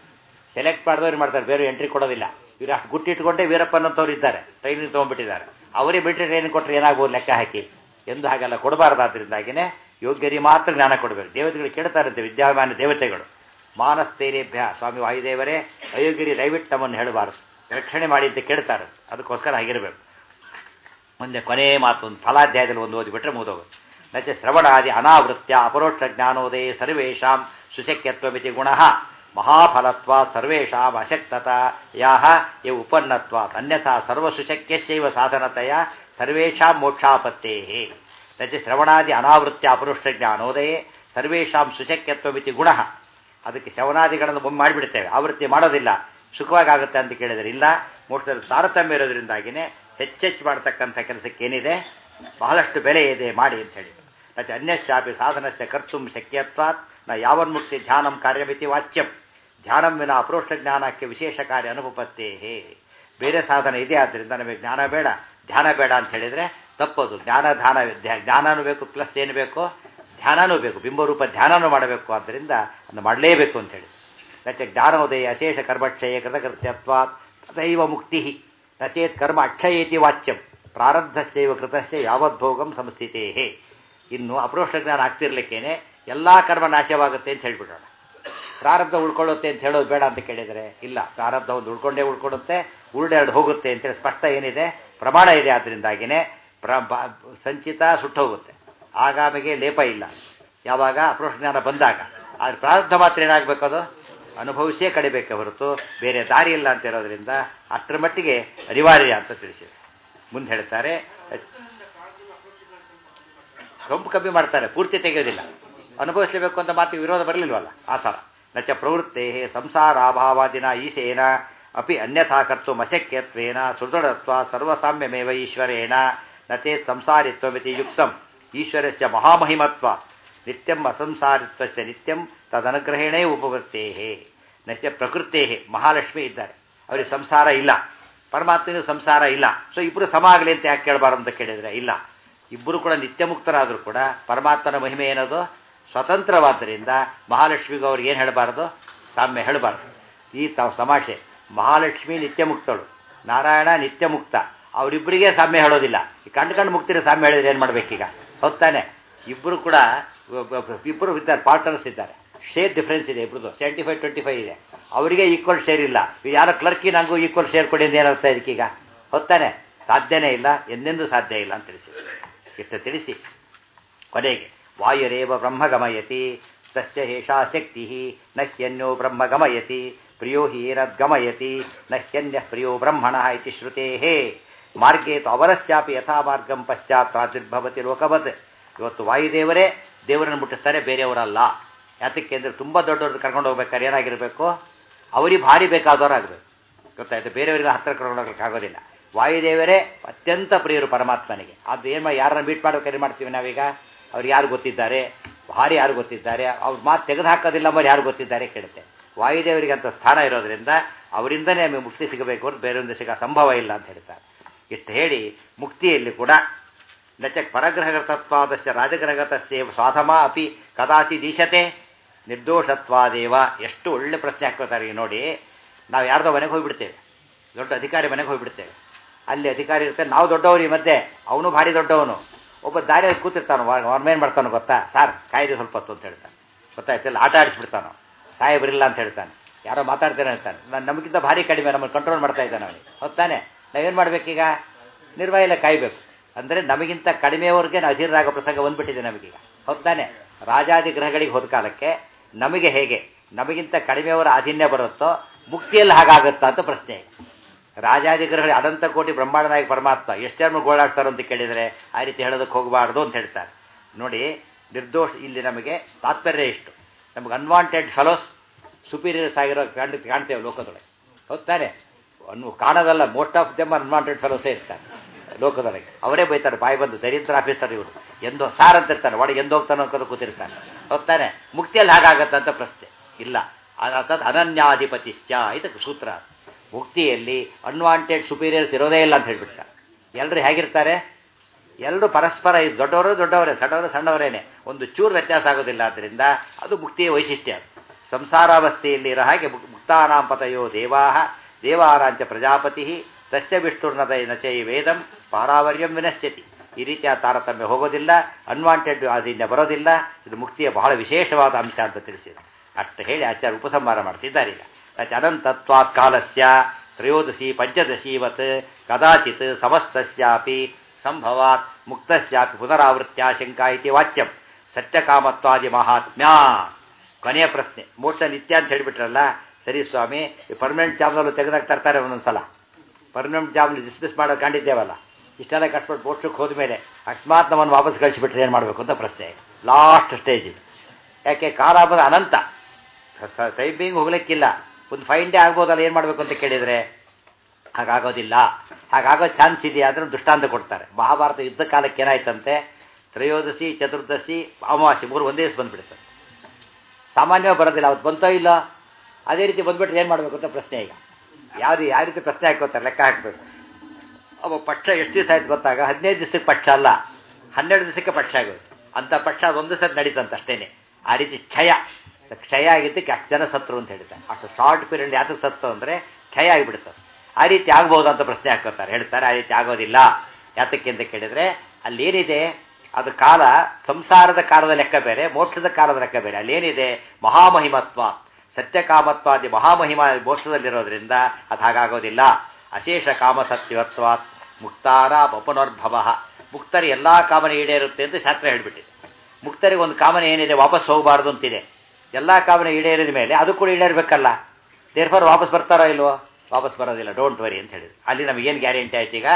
ಸೆಲೆಕ್ಟ್ ಮಾಡಿದವ್ರು ಮಾಡ್ತಾರೆ ಬೇರೆ ಎಂಟ್ರಿ ಕೊಡೋದಿಲ್ಲ ಇವ್ರು ಅಷ್ಟು ಗುಟ್ಟಿಟ್ಕೊಂಡೇ ವೀರಪ್ಪನಂತವ್ರು ಇದ್ದಾರೆ ಟ್ರೈನಿಂಗ್ ತೊಗೊಂಡ್ಬಿಟ್ಟಿದ್ದಾರೆ ಅವರೇ ಬಿಟ್ಟರೆ ಟ್ರೈನಿಂಗ್ ಕೊಟ್ಟರೆ ಏನಾಗ್ಬೋದು ಲೆಕ್ಕ ಹಾಕಿ ಎಂದು ಹಾಗೆಲ್ಲ ಕೊಡಬಾರ್ದಾದ್ರಿಂದಾಗಿನೇ ಯೋಗ್ಯರಿಗೆ ಮಾತ್ರ ಜ್ಞಾನ ಕೊಡಬೇಕು ದೇವತೆಗಳು ಕೇಳ್ತಾರಂತೆ ವಿದ್ಯಾಮಾನ ದೇವತೆಗಳು ಮಾನಸ್ತೈರೇಭ್ಯ ಸ್ವಾಮಿ ವಾಯುದೇವರೇ ಅಯೋಗ್ಯರಿ ದಯವಿಟ್ಟು ನಮ್ಮನ್ನು ಹೇಳಬಾರದು ರಕ್ಷಣೆ ಮಾಡಿ ಅಂತ ಕೇಳ್ತಾರೆ ಅದಕ್ಕೋಸ್ಕರ ಆಗಿರಬೇಕು ಮುಂದೆ ಕೊನೆ ಮಾತು ಒಂದು ಫಲಾಧ್ಯಾಯದಲ್ಲಿ ಒಂದು ಓದಿಬಿಟ್ರೆ ಮುಗಿದೋಗುತ್ತೆ ನಚ ಶ್ರವಣಾದಿ ಅನಾವೃತ್ಯ ಅಪರೋಕ್ಷ ಜ್ಞಾನೋದಯ ಸರ್ವೇಷಾಂ ಸುಶಕ್ಯತ್ವಮಿತಿ ಗುಣ ಮಹಾಫಲತ್ವ ಸರ್ವೇಷಾಂ ಅಶಕ್ತತ ಯಾಹ ಇವು ಉಪನ್ನತ್ವ ಅನ್ಯಥಾ ಸರ್ವಸುಶಕ್ಯಸ್ಯೈವ ಸಾಧನತೆಯ ಸರ್ವೇಷಾಂ ಮೋಕ್ಷಾಪತ್ತೇ ನಚ ಶ್ರವಣಾದಿ ಅನಾವೃತ್ಯ ಅಪರೋಕ್ಷ ಜ್ಞಾನೋದಯೇ ಸರ್ವೇಷಾಂ ಸುಶಕ್ಯತ್ವಮಿತಿ ಗುಣ ಅದಕ್ಕೆ ಶ್ರವಣಾದಿಗಳನ್ನು ಒಮ್ಮೆ ಮಾಡಿಬಿಡ್ತೇವೆ ಆವೃತ್ತಿ ಮಾಡೋದಿಲ್ಲ ಸುಖವಾಗಿ ಆಗುತ್ತೆ ಅಂತ ಕೇಳಿದರೆ ಇಲ್ಲ ಮೋಕ್ಷದಲ್ಲಿ ತಾರತಮ್ಯ ಇರೋದ್ರಿಂದಾಗಿನೇ ಹೆಚ್ಚೆಚ್ಚು ಮಾಡ್ತಕ್ಕಂಥ ಕೆಲಸಕ್ಕೆ ಏನಿದೆ ಬಹಳಷ್ಟು ಬೆಲೆ ಇದೆ ಮಾಡಿ ಅಂತ ಹೇಳಿ ಮತ್ತೆ ಅನ್ಯಶ್ಚಾಪಿ ಸಾಧನಸ್ಯ ಕರ್ತುಂ ಶಕ್ಯತ್ವಾತ್ ನ ಯಾವನ್ಮುಕ್ತಿ ಧ್ಯಾನಂ ಕಾರ್ಯಮಿತಿ ವಾಚ್ಯಂ ಧ್ಯಾನಂ ವಿನ ಅಪರೋಕ್ಷ ಜ್ಞಾನಕ್ಕೆ ವಿಶೇಷ ಕಾರ್ಯ ಅನುಪತ್ತೇ ಬೇರೆ ಸಾಧನ ಇದೆ ಆದ್ದರಿಂದ ನಮಗೆ ಜ್ಞಾನ ಬೇಡ ಧ್ಯಾನ ಬೇಡ ಅಂತ ಹೇಳಿದರೆ ತಪ್ಪದು ಜ್ಞಾನ ಧ್ಯಾನ ಜ್ಞಾನನೂ ಬೇಕು ಪ್ಲಸ್ ಏನು ಬೇಕು ಧ್ಯಾನನೂ ಬೇಕು ಬಿಂಬರೂಪ ಧ್ಯಾನನೂ ಮಾಡಬೇಕು ಆದ್ದರಿಂದ ಅದನ್ನು ಮಾಡಲೇಬೇಕು ಅಂತ ಹೇಳಿ ನಚ ಜ್ಞಾನೋದಯ ಅಶೇಷ ಕರ್ಮಕ್ಷಯ ಕೃತಕೃತ್ಯತ್ವಾತ್ ತದೈವ ಮುಕ್ತಿ ನಚೇತ್ ಕರ್ಮ ಅಕ್ಷಯೇತಿ ವಾಚ್ಯಂ ಪ್ರಾರಬ್ಧಸ್ಯೈವ ಕೃತಸ್ಯ ಯಾವದ್ಭೋಗಂ ಸಂಸ್ಥಿತೇ ಇನ್ನು ಅಪರೋಕ್ಷ ಜ್ಞಾನ ಆಗ್ತಿರ್ಲಿಕ್ಕೇನೆ ಎಲ್ಲ ಕರ್ಮ ನಾಶವಾಗುತ್ತೆ ಅಂತ ಹೇಳ್ಬಿಡೋಣ ಪ್ರಾರಬ್ಧ ಉಳ್ಕೊಳ್ಳುತ್ತೆ ಅಂತ ಹೇಳೋದು ಬೇಡ ಅಂತ ಕೇಳಿದರೆ ಇಲ್ಲ ಪ್ರಾರಬ್ಧ ಒಂದು ಉಳ್ಕೊಂಡೇ ಉಳ್ಕೊಳ್ಳುತ್ತೆ ಉರುಡೆರಡು ಹೋಗುತ್ತೆ ಅಂತೇಳಿ ಸ್ಪಷ್ಟ ಏನಿದೆ ಪ್ರಮಾಣ ಇದೆ ಆದ್ದರಿಂದಾಗಿನೇ ಪ್ರ ಸಂಚಿತ ಸುಟ್ಟೋಗುತ್ತೆ ಆಗಾಮಿಗೆ ಲೇಪ ಇಲ್ಲ ಯಾವಾಗ ಅಪರೋಕ್ಷ ಜ್ಞಾನ ಬಂದಾಗ ಆದರೆ ಪ್ರಾರಬ್ಧ ಮಾತ್ರ ಏನಾಗಬೇಕು ಅದು ಅನುಭವಿಸಿಯೇ ಕಡಿಬೇಕೆ ಹೊರತು ಬೇರೆ ದಾರಿ ಇಲ್ಲ ಅಂತ ಇರೋದ್ರಿಂದ ಅಷ್ಟರ ಮಟ್ಟಿಗೆ ಅನಿವಾರ್ಯ ಅಂತ ತಿಳಿಸಿದೆ ಮುಂದೆ ಹೇಳ್ತಾರೆ ಕಂಪು ಕಮ್ಮಿ ಮಾಡ್ತಾರೆ ಪೂರ್ತಿ ತೆಗೆಯೋದಿಲ್ಲ ಅನುಭವಿಸಲೇಬೇಕು ಅಂತ ಮಾತಿಗೆ ವಿರೋಧ ಬರಲಿಲ್ವಲ್ಲ ಆ ಥರ ನಚ ಪ್ರವೃತ್ತೇ ಸಂಸಾರಾಭಾವಾದಿನ ಈಶೇನ ಅಪಿ ಅನ್ಯಥಾ ಕರ್ತು ಅಶಕ್ಯತ್ವೇನ ಸುದೃಢತ್ವ ಸರ್ವಸಾಮ್ಯಮೇವ ಈಶ್ವರೇಣ ನಚೇ ಸಂಸಾರಿತ್ವಮಿತಿ ಯುಕ್ತಂ ಈಶ್ವರಸ್ಯ ಮಹಾಮಹಿಮತ್ವ ನಿತ್ಯಂ ಅಸಂಸಾರಿತ್ವಸ್ಯ ನಿತ್ಯಂ ತದನುಗ್ರಹಣೇ ಉಪವೃತ್ತೇ ನಚ ಪ್ರಕೃತೇ ಮಹಾಲಕ್ಷ್ಮಿ ಇದ್ದಾರೆ ಅವರಿಗೆ ಸಂಸಾರ ಇಲ್ಲ ಪರಮಾತ್ಮನಿಗೂ ಸಂಸಾರ ಇಲ್ಲ ಸೊ ಇಬ್ಬರು ಸಮ ಆಗಲಿ ಅಂತ ಯಾಕೆ ಕೇಳಬಾರ್ದು ಅಂತ ಕೇಳಿದರೆ ಇಲ್ಲ ಇಬ್ಬರು ಕೂಡ ನಿತ್ಯ ಮುಕ್ತರಾದರೂ ಕೂಡ ಪರಮಾತ್ಮನ ಮಹಿಮೆ ಏನದು ಸ್ವತಂತ್ರವಾದ್ದರಿಂದ ಮಹಾಲಕ್ಷ್ಮಿಗೂ ಅವ್ರಿಗೆ ಏನು ಹೇಳಬಾರ್ದು ಸಾಮ್ಯ ಹೇಳಬಾರ್ದು ಈ ತಾವು ಸಮಾಷೆ ಮಹಾಲಕ್ಷ್ಮಿ ನಿತ್ಯ ಮುಕ್ತಳು ನಾರಾಯಣ ನಿತ್ಯ ಮುಕ್ತ ಅವರಿಬ್ಬರಿಗೆ ಸಾಮ್ಯ ಹೇಳೋದಿಲ್ಲ ಈ ಕಂಡು ಕಂಡು ಮುಕ್ತಿರೋ ಸಾಮ್ಯ ಹೇಳಿದ್ರೆ ಏನು ಮಾಡಬೇಕೀಗ ಹೊತ್ತಾನೆ ಇಬ್ಬರು ಕೂಡ ಇಬ್ಬರು ಇದ್ದಾರೆ ಪಾರ್ಟ್ನರ್ಸ್ ಇದ್ದಾರೆ ಶೇರ್ ಡಿಫ್ರೆನ್ಸ್ ಇದೆ ಇಬ್ಬರದು ಸೆವೆಂಟಿ ಫೈವ್ ಟ್ವೆಂಟಿ ಫೈವ್ ಇದೆ ಅವರಿಗೆ ಈಕ್ವಲ್ ಶೇರ್ ಇಲ್ಲ ಯಾರೋ ಕ್ಲರ್ಕಿ ನನಗೂ ಈಕ್ವಲ್ ಶೇರ್ ಕೊಡಿ ಅಂತ ಏನರ್ಥ ಇದಕ್ಕೀಗ ಹೊತ್ತಾನೆ ಸಾಧ್ಯನೇ ಇಲ್ಲ ಎಂದೆಂದೂ ಸಾಧ್ಯ ಇಲ್ಲ ಅಂತ ತಿಳಿಸಿ ಇಷ್ಟು ತಿಳಿಸಿ ಕೊನೆಗೆ ವಾಯುರೇವ ಬ್ರಹ್ಮ ಗಮಯತಿ ತಸ್ಯ ಹೇಷಾ ಶಕ್ತಿ ನ ಹ್ಯನ್ಯೋ ಬ್ರಹ್ಮ ಗಮಯತಿ ಪ್ರಿಯೋ ಹಿ ಏನದ್ಗಮಯತಿ ನ ಹ್ಯನ್ಯ ಪ್ರಿಯೋ ಬ್ರಹ್ಮಣ ಇತಿ ಶ್ರುತೇ ಮಾರ್ಗೇ ತು ಅವರಸ್ಯಾಪಿ ಯಥಾ ಮಾರ್ಗಂ ಪಶ್ಚಾತ್ ಪ್ರಾದುರ್ಭವತಿ ಲೋಕವತ್ ಇವತ್ತು ವಾಯುದೇವರೇ ದೇವರನ್ನು ಮುಟ್ಟಿಸ್ತಾರೆ ಬೇರೆಯವರಲ್ಲ ಯಾತಕ್ಕೆ ಅಂದರೆ ತುಂಬ ದೊಡ್ಡವ್ರದ್ದು ಕರ್ಕೊಂಡು ಹೋಗ್ಬೇಕಾದ್ರೆ ಏನಾಗಿರಬೇಕು ಅವರಿಗೆ ಭಾರಿ ಬೇಕಾದವರಾಗಬೇಕು ಗೊತ್ತಾಯ್ತು ಬೇರೆಯವರಿಗೆ ಹತ್ತಿರ ಕರ್ಕೊಂಡು ಹೋಗ್ಲಿಕ್ಕೆ ಆಗೋದಿಲ್ಲ ವಾಯುದೇವರೇ ಅತ್ಯಂತ ಪ್ರಿಯರು ಪರಮಾತ್ಮನಿಗೆ ಅದು ಏನು ಯಾರನ್ನ ಮೀಟ್ ಮಾಡ್ಬೇಕಾದ್ರೆ ಮಾಡ್ತೀವಿ ನಾವೀಗ ಅವ್ರು ಯಾರು ಗೊತ್ತಿದ್ದಾರೆ ಭಾರಿ ಯಾರು ಗೊತ್ತಿದ್ದಾರೆ ಅವ್ರ ಮಾತು ತೆಗೆದು ಹಾಕೋದಿಲ್ಲ మరి ಯಾರು ಗೊತ್ತಿದ್ದಾರೆ ಕೇಳುತ್ತೆ ವಾಯುದೇವರಿಗೆ ಅಂತ ಸ್ಥಾನ ಇರೋದ್ರಿಂದ ಅವರಿಂದನೇ ನಮಗೆ ಮುಕ್ತಿ ಸಿಗಬೇಕು ಅಂತ ಬೇರೊಂದು ಸಿಗೋ ಸಂಭವ ಇಲ್ಲ ಅಂತ ಹೇಳ್ತಾರೆ ಇಷ್ಟು ಹೇಳಿ ಮುಕ್ತಿಯಲ್ಲಿ ಕೂಡ ನಚ ಪರಗ್ರಹಗತತ್ವಾದಶ್ಚ ರಾಜಗ್ರಹಗತಸ್ಯ ಸ್ವಾಧಮ ಅಪಿ ಕದಾಚಿ ದೀಶತೆ ನಿರ್ದೋಷತ್ವಾದೇವ ಎಷ್ಟು ಒಳ್ಳೆ ಪ್ರಶ್ನೆ ಹಾಕೋತಾರೆ ಈಗ ನೋಡಿ ನಾವು ಯಾರ್ದೋ ಮನೆಗೆ ಹೋಗಿಬಿಡ್ತೇವೆ ದೊಡ್ಡ ಅಧಿಕಾರಿ ಮನೆಗೆ ಹೋಗಿಬಿಡ್ತೇವೆ ಅಲ್ಲಿ ಅಧಿಕಾರಿ ಇರ್ತಾರೆ ನಾವು ದೊಡ್ಡವರು ಈ ಮಧ್ಯೆ ಅವನು ಭಾರಿ ದೊಡ್ಡವನು ಒಬ್ಬ ದಾರಿಯಲ್ಲಿ ಕೂತಿರ್ತಾನು ಅವ್ನು ಮಾಡ್ತಾನೋ ಗೊತ್ತಾ ಸರ್ ಕಾಯ್ದೆ ಸ್ವಲ್ಪ ಹೊತ್ತು ಅಂತ ಹೇಳ್ತಾನೆ ಗೊತ್ತಾಯ್ತಿಲ್ಲ ಆಟ ಆಡಿಸ್ಬಿಡ್ತಾನೋ ಸಾಹೇಬರಿಲ್ಲ ಅಂತ ಹೇಳ್ತಾನೆ ಯಾರೋ ಮಾತಾಡ್ತೇನೆ ಹೇಳ್ತಾನೆ ನಾನು ನಮಗಿಂತ ಭಾರಿ ಕಡಿಮೆ ನಮ್ಮನ್ನು ಕಂಟ್ರೋಲ್ ಮಾಡ್ತಾ ಇದ್ದಾನೆ ಅವನಿಗೆ ಹೊತ್ತಾನೆ ನಾವೇನು ಮಾಡಬೇಕೀಗ ನಿರ್ವಹಣೆ ಕಾಯಬೇಕು ಅಂದರೆ ನಮಗಿಂತ ಕಡಿಮೆಯವ್ರಿಗೆ ನಾವು ಅಧೀರರಾಗೋ ಪ್ರಸಂಗ ಬಂದ್ಬಿಟ್ಟಿದೆ ನಮಗೀಗ ಹೊತ್ತಾನೆ ರಾಜಾದಿ ಗ್ರಹಗಳಿಗೆ ಹೋದ ಕಾಲಕ್ಕೆ ನಮಗೆ ಹೇಗೆ ನಮಗಿಂತ ಕಡಿಮೆಯವರ ಅಧೀನ್ಯ ಬರುತ್ತೋ ಮುಕ್ತಿಯಲ್ಲಿ ಹಾಗಾಗುತ್ತಾ ಅಂತ ಪ್ರಶ್ನೆ ರಾಜಾದಿಗ್ರಹಗಳು ಅನಂತ ಕೋಟಿ ಬ್ರಹ್ಮಾಂಡ ನಾಯಕ ಪರಮಾತ್ಮ ಎಷ್ಟೇನು ಗೋಳಾಡ್ತಾರೋ ಅಂತ ಕೇಳಿದರೆ ಆ ರೀತಿ ಹೇಳೋದಕ್ಕೆ ಹೋಗಬಾರ್ದು ಅಂತ ಹೇಳ್ತಾರೆ ನೋಡಿ ನಿರ್ದೋಷ ಇಲ್ಲಿ ನಮಗೆ ತಾತ್ಪರ್ಯ ಇಷ್ಟು ನಮಗೆ ಅನ್ವಾಂಟೆಡ್ ಫೆಲೋಸ್ ಸುಪೀರಿಯರ್ಸ್ ಆಗಿರೋ ಕಾಣ್ ಕಾಣ್ತೇವೆ ಲೋಕದೊಳಗೆ ಹೋಗ್ತಾರೆ ಅನ್ನು ಕಾಣೋದಲ್ಲ ಮೋಸ್ಟ್ ಆಫ್ ದೆಮ್ ಅನ್ವಾಂಟೆಡ್ ಫೆಲೋಸೇ ಇರ್ತಾರೆ ಲೋಕದೊಳಗೆ ಅವರೇ ಬೈತಾರೆ ಬಾಯಿ ಬಂದು ದರಿದ್ರ ಆಫೀಸರ್ ಇವರು ಎಂದು ಸಾರ್ ಅಂತ ಇರ್ತಾನೆ ಒಳಗೆ ಎಂದು ಹೋಗ್ತಾನೋ ಅಂತ ಕೂತಿರ್ತಾನೆ ಹೋಗ್ತಾನೆ ಮುಕ್ತಿಯಲ್ಲಿ ಹಾಗಾಗತ್ತೆ ಅಂತ ಪ್ರಶ್ನೆ ಇಲ್ಲ ತದ್ ಅನನ್ಯಾಧಿಪತಿಶ್ಚ ಇದಕ್ಕೆ ಸೂತ್ರ ಮುಕ್ತಿಯಲ್ಲಿ ಅನ್ವಾಂಟೆಡ್ ಸುಪೀರಿಯರ್ಸ್ ಇರೋದೇ ಇಲ್ಲ ಅಂತ ಹೇಳ್ಬಿಡ್ತಾರೆ ಎಲ್ಲರೂ ಹೇಗಿರ್ತಾರೆ ಎಲ್ಲರೂ ಪರಸ್ಪರ ಇದು ದೊಡ್ಡವರು ದೊಡ್ಡವರೇ ಸಣ್ಣವರು ಸಣ್ಣವರೇನೆ ಒಂದು ಚೂರು ವ್ಯತ್ಯಾಸ ಆಗೋದಿಲ್ಲ ಆದ್ದರಿಂದ ಅದು ಮುಕ್ತಿಯ ವೈಶಿಷ್ಟ್ಯ ಸಂಸಾರಾವಸ್ಥೆಯಲ್ಲಿ ಇರೋ ಹಾಗೆ ಮುಕ್- ಮುಕ್ತಾನಾಂ ಪತಯೋ ದೇವಾಹ ದೇವಾರಾಂಚ ಪ್ರಜಾಪತಿ ತಸ್ಯ ವಿಷ್ಣುರ್ನದ ನಚೈ ವೇದಂ ಪಾರಾವರ್ಯಂ ವಿನಶ್ಯತಿ ಈ ರೀತಿಯ ತಾರತಮ್ಯ ಹೋಗೋದಿಲ್ಲ ಅನ್ವಾಂಟೆಡ್ ಅದರಿಂದ ಬರೋದಿಲ್ಲ ಇದು ಮುಕ್ತಿಯ ಬಹಳ ವಿಶೇಷವಾದ ಅಂಶ ಅಂತ ತಿಳಿಸಿದೆ ಅಷ್ಟು ಹೇಳಿ ಆಚಾರ್ಯ ಉಪಸಂಹಾರ ಮಾಡ್ತಿದ್ದಾರೆ ಈಗ ಅಚ ಅನಂತತ್ವಾತ್ ಕಾಲಸ್ಯ ತ್ರಯೋದಶಿ ಪಂಚದಶೀವತ್ ಕದಾಚಿತ್ ಸಮಸ್ತಸ್ಯಾಪಿ ಸಂಭವಾತ್ ಮುಕ್ತಸ್ಯಾಪಿ ಪುನರಾವೃತ್ಯ ಶಂಕಾ ಇತಿ ವಾಚ್ಯಂ ಸತ್ಯಕಾಮತ್ವಾದಿ ಮಹಾತ್ಮ್ಯ ಕೊನೆಯ ಪ್ರಶ್ನೆ ಮೋಕ್ಷ ನಿತ್ಯ ಅಂತ ಹೇಳಿಬಿಟ್ರಲ್ಲ ಸರಿ ಸ್ವಾಮಿ ಪರ್ಮನೆಂಟ್ ಜಾಬ್ನಲ್ಲೂ ತೆಗೆದಾಗ ತರ್ತಾರೆ ಒಂದೊಂದ್ಸಲ ಪರ್ಮನೆಂಟ್ ಜಾಬ್ನ ಡಿಸ್ಮಿಸ್ ಮಾಡೋದು ಕಂಡಿದ್ದೇವಲ್ಲ ಇಷ್ಟೆಲ್ಲ ಕಷ್ಟಪಟ್ಟು ಮೋಕ್ಷಕ್ಕೆ ಹೋದ್ಮೇಲೆ ಅಕಸ್ಮಾತ್ ನಮ್ಮನ್ನು ವಾಪಸ್ ಕಳಿಸಿಬಿಟ್ರೆ ಏನು ಮಾಡಬೇಕು ಅಂತ ಪ್ರಶ್ನೆ ಲಾಸ್ಟ್ ಸ್ಟೇಜ್ ಇದು ಯಾಕೆ ಕಾಲ ಬಂದ ಅನಂತ ಟೈಪಿಂಗ್ ಹೋಗ್ಲಿಕ್ಕಿಲ್ಲ ಒಂದು ಫೈನ್ ಡೇ ಆಗ್ಬೋದಲ್ಲ ಏನು ಮಾಡಬೇಕು ಅಂತ ಕೇಳಿದರೆ ಹಾಗಾಗೋದಿಲ್ಲ ಹಾಗಾಗೋ ಚಾನ್ಸ್ ಇದೆಯಾ ಅಂದ್ರೆ ದೃಷ್ಟಾಂತ ಕೊಡ್ತಾರೆ ಮಹಾಭಾರತ ಯುದ್ಧ ಕಾಲಕ್ಕೆ ಏನಾಯ್ತಂತೆ ತ್ರಯೋದಶಿ ಚತುರ್ದಶಿ ಅಮಾವಾಸ್ಯೆ ಮೂರು ಒಂದೇ ದಿವಸ ಬಂದ್ಬಿಡುತ್ತೆ ಸಾಮಾನ್ಯವಾಗಿ ಬರೋದಿಲ್ಲ ಅವತ್ತು ಬಂತೋ ಇಲ್ಲ ಅದೇ ರೀತಿ ಬಂದ್ಬಿಟ್ರೆ ಏನು ಮಾಡಬೇಕು ಅಂತ ಪ್ರಶ್ನೆ ಈಗ ಯಾವ ರೀ- ಯಾವ ರೀತಿ ಪ್ರಶ್ನೆ ಹಾಕೋತಾರೆ ಲೆಕ್ಕ ಹಾಕಬೇಕು ಅವ ಪಕ್ಷ ಎಷ್ಟು ದಿವಸ ಆಯ್ತು ಗೊತ್ತಾಗ ಹದಿನೈದು ದಿವಸಕ್ಕೆ ಪಕ್ಷ ಅಲ್ಲ ಹನ್ನೆರಡು ದಿವಸಕ್ಕೆ ಪಕ್ಷ ಆಗೋಯ್ತು ಅಂಥ ಪಕ್ಷ ಅದೊಂದು ಸತಿ ನಡೀತಂತ ಅಷ್ಟೇನೆ ಆ ರೀತಿ ಕ್ಷಯ ಕ್ಷಯ ಆಗಿದ್ದಕ್ಕೆ ಅಷ್ಟು ಜನ ಸತ್ರು ಅಂತ ಹೇಳ್ತಾರೆ ಅಷ್ಟು ಶಾರ್ಟ್ ಪೀರಿಯಡ್ ಯಾತಕ್ಕೆ ಸತ್ತು ಅಂದರೆ ಕ್ಷಯ ಆಗಿಬಿಡುತ್ತೆ ಆ ರೀತಿ ಆಗ್ಬೋದು ಅಂತ ಪ್ರಶ್ನೆ ಹಾಕೋತಾರೆ ಹೇಳ್ತಾರೆ ಆ ರೀತಿ ಆಗೋದಿಲ್ಲ ಯಾತಕ್ಕೆ ಅಂತ ಕೇಳಿದರೆ ಅಲ್ಲಿ ಏನಿದೆ ಅದು ಕಾಲ ಸಂಸಾರದ ಕಾಲದ ಲೆಕ್ಕ ಬೇರೆ ಮೋಕ್ಷದ ಕಾಲದ ಲೆಕ್ಕ ಬೇರೆ ಅಲ್ಲೇನಿದೆ ಮಹಾಮಹಿಮತ್ವ ಸತ್ಯಕಾಮತ್ವಾದಿ ಮಹಾಮಹಿಮ ಮೋಕ್ಷದಲ್ಲಿರೋದ್ರಿಂದ ಅದು ಹಾಗಾಗೋದಿಲ್ಲ ಅಶೇಷ ಕಾಮಸತ್ಯವತ್ವಾತ್ ಮುಕ್ತಾರ ಬಪುನರ್ಭವ ಮುಕ್ತರಿ ಎಲ್ಲ ಕಾಮನೆ ಈಡೇರುತ್ತೆ ಅಂತ ಶಾಸ್ತ್ರ ಹೇಳ್ಬಿಟ್ಟಿದೆ ಮುಕ್ತರಿಗೆ ಒಂದು ಕಾಮನೆ ಏನಿದೆ ವಾಪಸ್ ಹೋಗಬಾರ್ದು ಅಂತಿದೆ ಎಲ್ಲ ಕಾಮನೆ ಈಡೇರಿದ ಮೇಲೆ ಅದು ಕೂಡ ಈಡೇರಬೇಕಲ್ಲ ದೇರ್ಫರ್ ವಾಪಸ್ ಬರ್ತಾರೋ ಇಲ್ವೋ ವಾಪಸ್ ಬರೋದಿಲ್ಲ ಡೋಂಟ್ ವರಿ ಅಂತ ಹೇಳಿದ್ರು ಅಲ್ಲಿ ನಮಗೇನು ಗ್ಯಾರಂಟಿ ಆಯ್ತು ಈಗ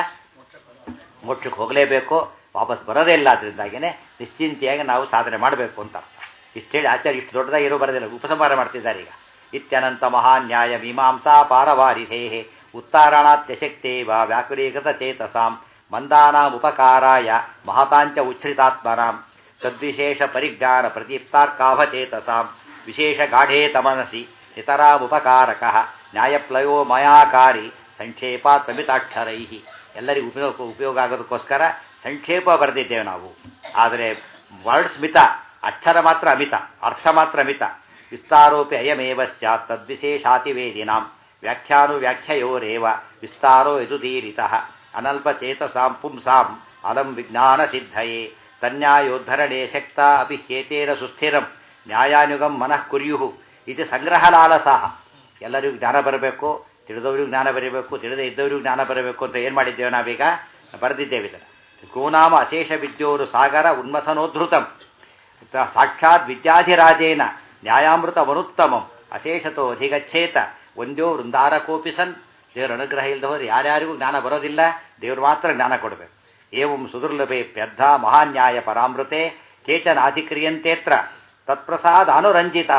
ಮೋಕ್ಷಕ್ಕೆ ಹೋಗಲೇಬೇಕು ವಾಪಸ್ ಬರೋದೇ ಇಲ್ಲ ಅದರಿಂದಾಗಿನೇ ನಿಶ್ಚಿಂತೆಯಾಗಿ ನಾವು ಸಾಧನೆ ಮಾಡಬೇಕು ಅಂತ ಇಷ್ಟು ಹೇಳಿ ಆಚಾರ್ಯ ಇಷ್ಟು ದೊಡ್ಡದಾಗಿ ಇರೋ ಬರೋದಿಲ್ಲ ಉಪಸಂಹಾರ ಮಾಡ್ತಿದ್ದಾರೆ ಈಗ ಇತ್ಯನಂತ ಮಹಾನ್ಯಾಯ ಮೀಮಾಂಸಾ ಪಾರವಾರಿಧೇ ಉತ್ತಾರಣಾತ್ಯಶಕ್ತೇ ವಾ ವ್ಯಾಕುರೀಕೃತ ಚೇತಸಾಂ ಮಂದಾನಾಮುಪಕಾರಾಯ ಮಹತಾಂಚ ಉಚ್ಛ್ರಿತಾತ್ಮನಾಂ ತದ್ವಿಶೇಷ ಪರಿಜ್ಞಾನ ಪ್ರದೀಪ್ತಾರ್ಕಾಭಚೇತಸಾಂ ವಿಶೇಷ ಗಾಢೇ ತಮನಸಿ ನಿತರಾಮುಪಕಾರಕ ನ್ಯಾಯಪ್ಲಯೋ ಮಯಾಕಾರಿ ಸಂಕ್ಷೇಪಾತ್ ಪ್ರಮಿತಾಕ್ಷರೈ ಎಲ್ಲರಿಗೂ ಉಪಯೋಗ ಉಪಯೋಗ ಆಗೋದಕ್ಕೋಸ್ಕರ ಸಂಕ್ಷೇಪ ಬರೆದಿದ್ದೇವೆ ನಾವು ಆದರೆ ವರ್ಡ್ಸ್ ಮಿತ ಅಕ್ಷರ ಮಾತ್ರ ಅಮಿತ ಅರ್ಥ ಮಾತ್ರ ಅಮಿತ ವಿಸ್ತಾರೋಪಿ ಅಯಮೇವ ಸ್ಯಾತ್ ತದ್ವಿಶೇಷಾತಿವೇದಿನಾಂ ವ್ಯಾಖ್ಯಾನು ವ್ಯಾಖ್ಯಯೋರೇವ ವಿಸ್ತಾರೋ ಯದುದೀರಿತಃ ಅನಲ್ಪಚೇತಸಾಂ ಪುಂಸಾಂ ಅಲಂ ವಿಜ್ಞಾನ ಸಿದ್ಧಯೇ ತನ್ಯಾಯೋದ್ಧರಣೆ ಶಕ್ತ ಅಪಿ ಹೇತೇನ ಸುಸ್ಥಿರಂ ನ್ಯಾಯಾನುಗಂ ಮನಃ ಕುರ್ಯು ಇದು ಸಂಗ್ರಹಲಾಲಸಾಹ ಎಲ್ಲರಿಗೂ ಜ್ಞಾನ ಬರಬೇಕು ತಿಳಿದವರಿಗೂ ಜ್ಞಾನ ಬರಬೇಕು ತಿಳಿದೇ ಇದ್ದವರಿಗೂ ಜ್ಞಾನ ಬರಬೇಕು ಅಂತ ಏನು ಮಾಡಿದ್ದೇವೆ ನಾವೀಗ ಬರೆದಿದ್ದೇವೆ ಇದನ್ನು ಗೋನಾಮ ಅಶೇಷ ವಿದ್ಯೋರು ಸಾಗರ ಉನ್ಮಥನೋದ್ಧೃತಂ ತ- ಸಾಕ್ಷಾತ್ ವಿದ್ಯಾಧಿರಾಜೇನ ನ್ಯಾಯಾಮೃತವನುತ್ತಮಂ ಅಶೇಷತೋ ಅಧಿಗಚ್ಚೇತ ಒಂದ್ಯೋ ವೃಂದಾರಕೋಪಿ ಸನ್ ದೇವರ ಅನುಗ್ರಹ ಇಲ್ಲದವರು ಯಾರ್ಯಾರಿಗೂ ಜ್ಞಾನ ಬರೋದಿಲ್ಲ ದೇವರು ಮಾತ್ರ ಜ್ಞಾನ ಕೊಡಬೇಕು ಏವಂ ಸುದುರ್ಲಭೆ ಪ್ಯದ್ಧ ಮಹಾನ್ಯಾಯ ಪರಾಮೃತೆ ಕೇಚನ ಅಧಿಕ್ರಿಯಂತೇತ್ರ ತತ್ಪ್ರಸಾದ ಅನುರಂಜಿತಾ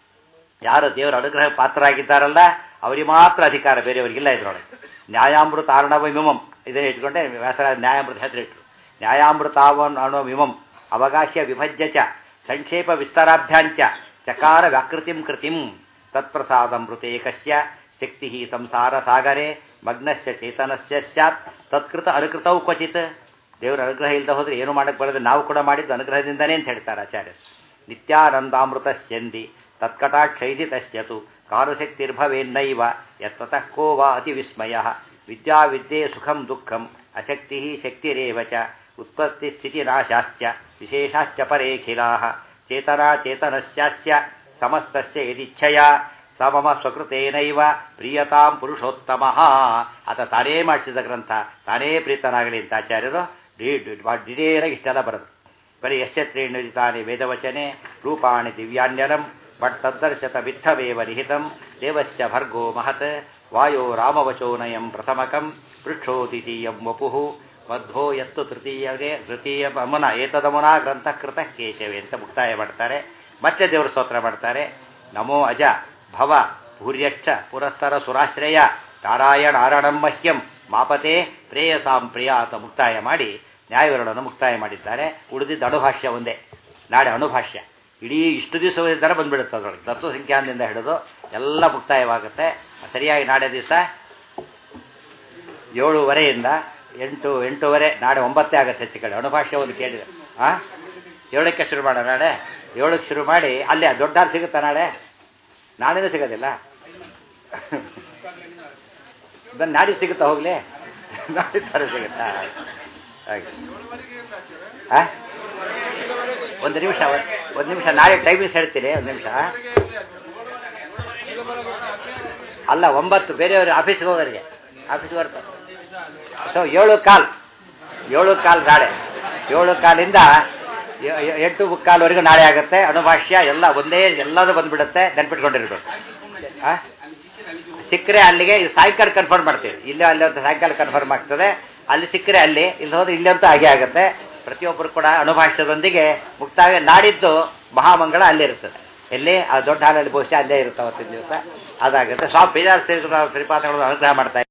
ಯಾರು ದೇವರ ಅನುಗ್ರಹ ಪಾತ್ರರಾಗಿದ್ದಾರಲ್ಲ ಅವರಿಗೆ ಮಾತ್ರ ಅಧಿಕಾರ ಬೇರೆಯವರಿಗಿಲ್ಲ ಇದರೊಳಗೆ ನ್ಯಾಯಾಮೃತ ಅರ್ಣವಮಿಮಂ ಇದನ್ನು ಇಟ್ಕೊಂಡೆ ವ್ಯಾಸರ ನ್ಯಾಯಾಮೃತ ಹೆಸರಿಟ್ಟರು ನ್ಯಾಯಾಮೃತಾವನ್ ಅಣುವಿಮಂ ಅವಕಾಶ ವಿಭಜ್ಯ ಚ ಸಂಕ್ಷೇಪ ವಿಸ್ತಾರಾಭ್ಯಾಂಚ ಚಕಾರ ವ್ಯಾಕೃತಿಂ ಕೃತಿಂ ತತ್ಪ್ರಸಾದಮೃತೇಕಸ್ಯ ಶಕ್ತಿ ಸಂಸಾರ ಸಾಗರೆ ಮಗ್ನಸ್ಯ ಚೇತನಸ್ಯ ಸ್ಯಾತ್ ತತ್ಕೃತ ಅನುಕೃತವು ಕ್ವಚಿತ್ ದೇವರ ಅನುಗ್ರಹ ಇಲ್ಲದೆ ಹೋದ್ರೆ ಏನು ಮಾಡಕ್ಕೆ ಬರೋದು ನಾವು ಕೂಡ ಮಾಡಿದ್ದು ಅನುಗ್ರಹದಿಂದನೇ ಅಂತ ಹೇಳ್ತಾರೆ ಆಚಾರ್ಯರು ನಿತ್ಯಾನಂದಾಮೃತಸ್ಯಂದಿ ತತ್ಕಟಾಕ್ಷೈಧಿ ತಸ್ಯತು ಕಾರುಶಕ್ತಿರ್ಭವೇನ್ನೈವ ಯತ್ತತಃ ಕೋ ವಾ ಅತಿ ವಿಸ್ಮಯ ವಿದ್ಯಾವಿದ್ಯೆ ಸುಖಂ ದುಃಖಂ ಅಶಕ್ತಿ ಶಕ್ತಿರೇವ ಚ ಉತ್ಪತ್ತಿ ಸ್ಥಿತಿನಾಶಾಶ್ಚ ವಿಶೇಷಾಶ್ಚ ಪರೇಖಿಲಾ ಚೇತನಾ ಚೇತನಸ್ಯಾಸ್ಯ ಸಮಸ್ತಸ್ಯ ಯದಿಚ್ಛಯ ಸ ಮಮ ಸ್ವಕೃತೇನೈವ ಪ್ರಿಯತಾಂ ಪುರುಷೋತ್ತಮ ಆತ ತಾನೇ ಮಾಡಿಸಿದ ಗ್ರಂಥ ತಾನೇ ಪ್ರೀತನಾಗಲಿ ಅಂತ ಆಚಾರ್ಯರು ಡಿಡೇರಾಗಿ ಇಷ್ಟೆಲ್ಲ ಬರೋದು ಬರೀ ಯಶ್ಯತ್ರೇಣುದಿತಾನಿ ವೇದವಚನೆ ರೂಪಾಣಿ ದಿವ್ಯಾನ್ಯರಂ ಬಟ್ ತದ್ದರ್ಶತ ವಿತ್ತವೇವ ನಿಹಿತಂ ದೇವಸ್ಯ ಭರ್ಗೋ ಮಹತ್ ವಾಯೋ ರಾಮವಚೋನಯಂ ಪ್ರಥಮಕಂ ಪೃಕ್ಷೋ ದ್ವಿತೀಯಂ ವಪುಃ ಮಧ್ವೋ ಎತ್ತು ತೃತೀಯಗೆ ತೃತೀಯ ಅಮನ ಏತದಮುನಾ ಗ್ರಂಥ ಕೃತ ಕೇಶವೆ ಅಂತ ಮುಕ್ತಾಯ ಮಾಡ್ತಾರೆ ಮತ್ತೆ ದೇವರು ಸ್ತೋತ್ರ ಮಾಡ್ತಾರೆ ನಮೋ ಅಜ ಭವ ಭೂರ್ಯಕ್ಷ ಪುರಸ್ತರ ಸುರಾಶ್ರಯ ನಾರಾಯಣ ಆರಣಂ ಮಹ್ಯಂ ಮಾಪತೆ ಪ್ರೇಯಸಾಂ ಪ್ರಿಯ ಅಂತ ಮುಕ್ತಾಯ ಮಾಡಿ ನ್ಯಾಯವಿರಣವನ್ನು ಮುಕ್ತಾಯ ಮಾಡಿದ್ದಾರೆ ಉಳಿದಿದ್ದ ಅಣುಭಾಷ್ಯ ಒಂದೇ ನಾಳೆ ಅಣುಭಾಷ್ಯ ಇಡೀ ಇಷ್ಟು ದಿವಸ ಓದಿದ್ದಾರೆ ಬಂದ್ಬಿಡುತ್ತೆ ಅದರೊಳಗೆ ತತ್ವ ಸಂಖ್ಯಾನದಿಂದ ಹಿಡಿದು ಎಲ್ಲ ಮುಕ್ತಾಯವಾಗುತ್ತೆ ಸರಿಯಾಗಿ ನಾಳೆ ದಿವಸ ಏಳುವರೆಯಿಂದ ಎಂಟು ಎಂಟೂವರೆ ನಾಳೆ ಒಂಬತ್ತೇ ಆಗುತ್ತೆ ಹೆಚ್ಚು ಕಡೆ ಅಣುಭಾಷ್ಯ ಒಂದು ಕೇಳಿದೆ ಹಾಂ ಏಳಕ್ಕೆ ಶುರು ಮಾಡೋಣ ನಾಳೆ ಏಳಕ್ಕೆ ಶುರು ಮಾಡಿ ಅಲ್ಲೇ ದೊಡ್ಡ ಸಿಗುತ್ತಾ ನಾಳೆ ನಾಳೆನೂ ಸಿಗೋದಿಲ್ಲ ಬನ್ನಿ ನಾಡಿ ಸಿಗುತ್ತಾ ಹೋಗ್ಲಿ ನಾಡಿ ಥರ ಸಿಗುತ್ತಾ ಹಾಗೆ ಆ? ಒಂದು ನಿಮಿಷ ಒಂದು ನಿಮಿಷ ನಾಳೆ ಟೈಮಿಂಗ್ಸ್ ಹೇಳ್ತೀನಿ ಒಂದು ನಿಮಿಷ ಅಲ್ಲ ಒಂಬತ್ತು ಬೇರೆಯವರು ಆಫೀಸ್ಗೆ ಹೋಗೋರಿಗೆ ಆಫೀಸ್ಗೆ ಬರ್ತಾರೆ ಸೊ ಏಳು ಕಾಲ್ ಏಳು ಕಾಲ್ ನಾಳೆ ಏಳು ಕಾಲಿಂದ ಎ- ಎ- ಎಂಟು ಮುಕ್ಕಾಲ್ವರೆಗೂ ನಾಳೆ ಆಗುತ್ತೆ ಅಣುಭಾಷ್ಯ ಎಲ್ಲ ಒಂದೇ ಎಲ್ಲದೂ ಬಂದ್ಬಿಡುತ್ತೆ ನೆನ್ಪಿಟ್ಕೊಂಡಿರ್ಬೇಕು ಆ? ಸಿಕ್ಕರೆ ಅಲ್ಲಿಗೆ ಇದು ಸಾಯಂಕಾಲ ಕನ್ಫರ್ಮ್ ಮಾಡ್ತೀವಿ ಇಲ್ಲಿ ಅಲ್ಲಿ ಅಂತ ಸಾಯಂಕಾಲ ಕನ್ಫರ್ಮ್ ಆಗ್ತದೆ ಅಲ್ಲಿ ಸಿಕ್ಕರೆ ಅಲ್ಲಿ ಇಲ್ಲಿ ಹೋದ್ರೆ ಇಲ್ಲಿ ಅಂತೂ ಹಾಗೆ ಆಗುತ್ತೆ ಪ್ರತಿಯೊಬ್ಬರು ಕೂಡ ಅಣುಭಾಷ್ಯದೊಂದಿಗೆ ಮುಕ್ತಾಯ ನಾಡಿದ್ದು ಮಹಾಮಂಗಳ ಅಲ್ಲೇ ಇರ್ತದೆ ಎಲ್ಲಿ ಆ ದೊಡ್ಡ ಹಾಲಲ್ಲಿ ಬಹುಶಃ ಅಲ್ಲೇ ಇರುತ್ತೆ ಅವತ್ತಿನ ದಿವಸ ಅದಾಗುತ್ತೆ ಸ್ವಾಮಿ ಬೇಜಾರು ಶ್ರೀಪಾದಗಳನ್ನು ಅನುಗ್ರಹ ಮಾಡ್ತಾ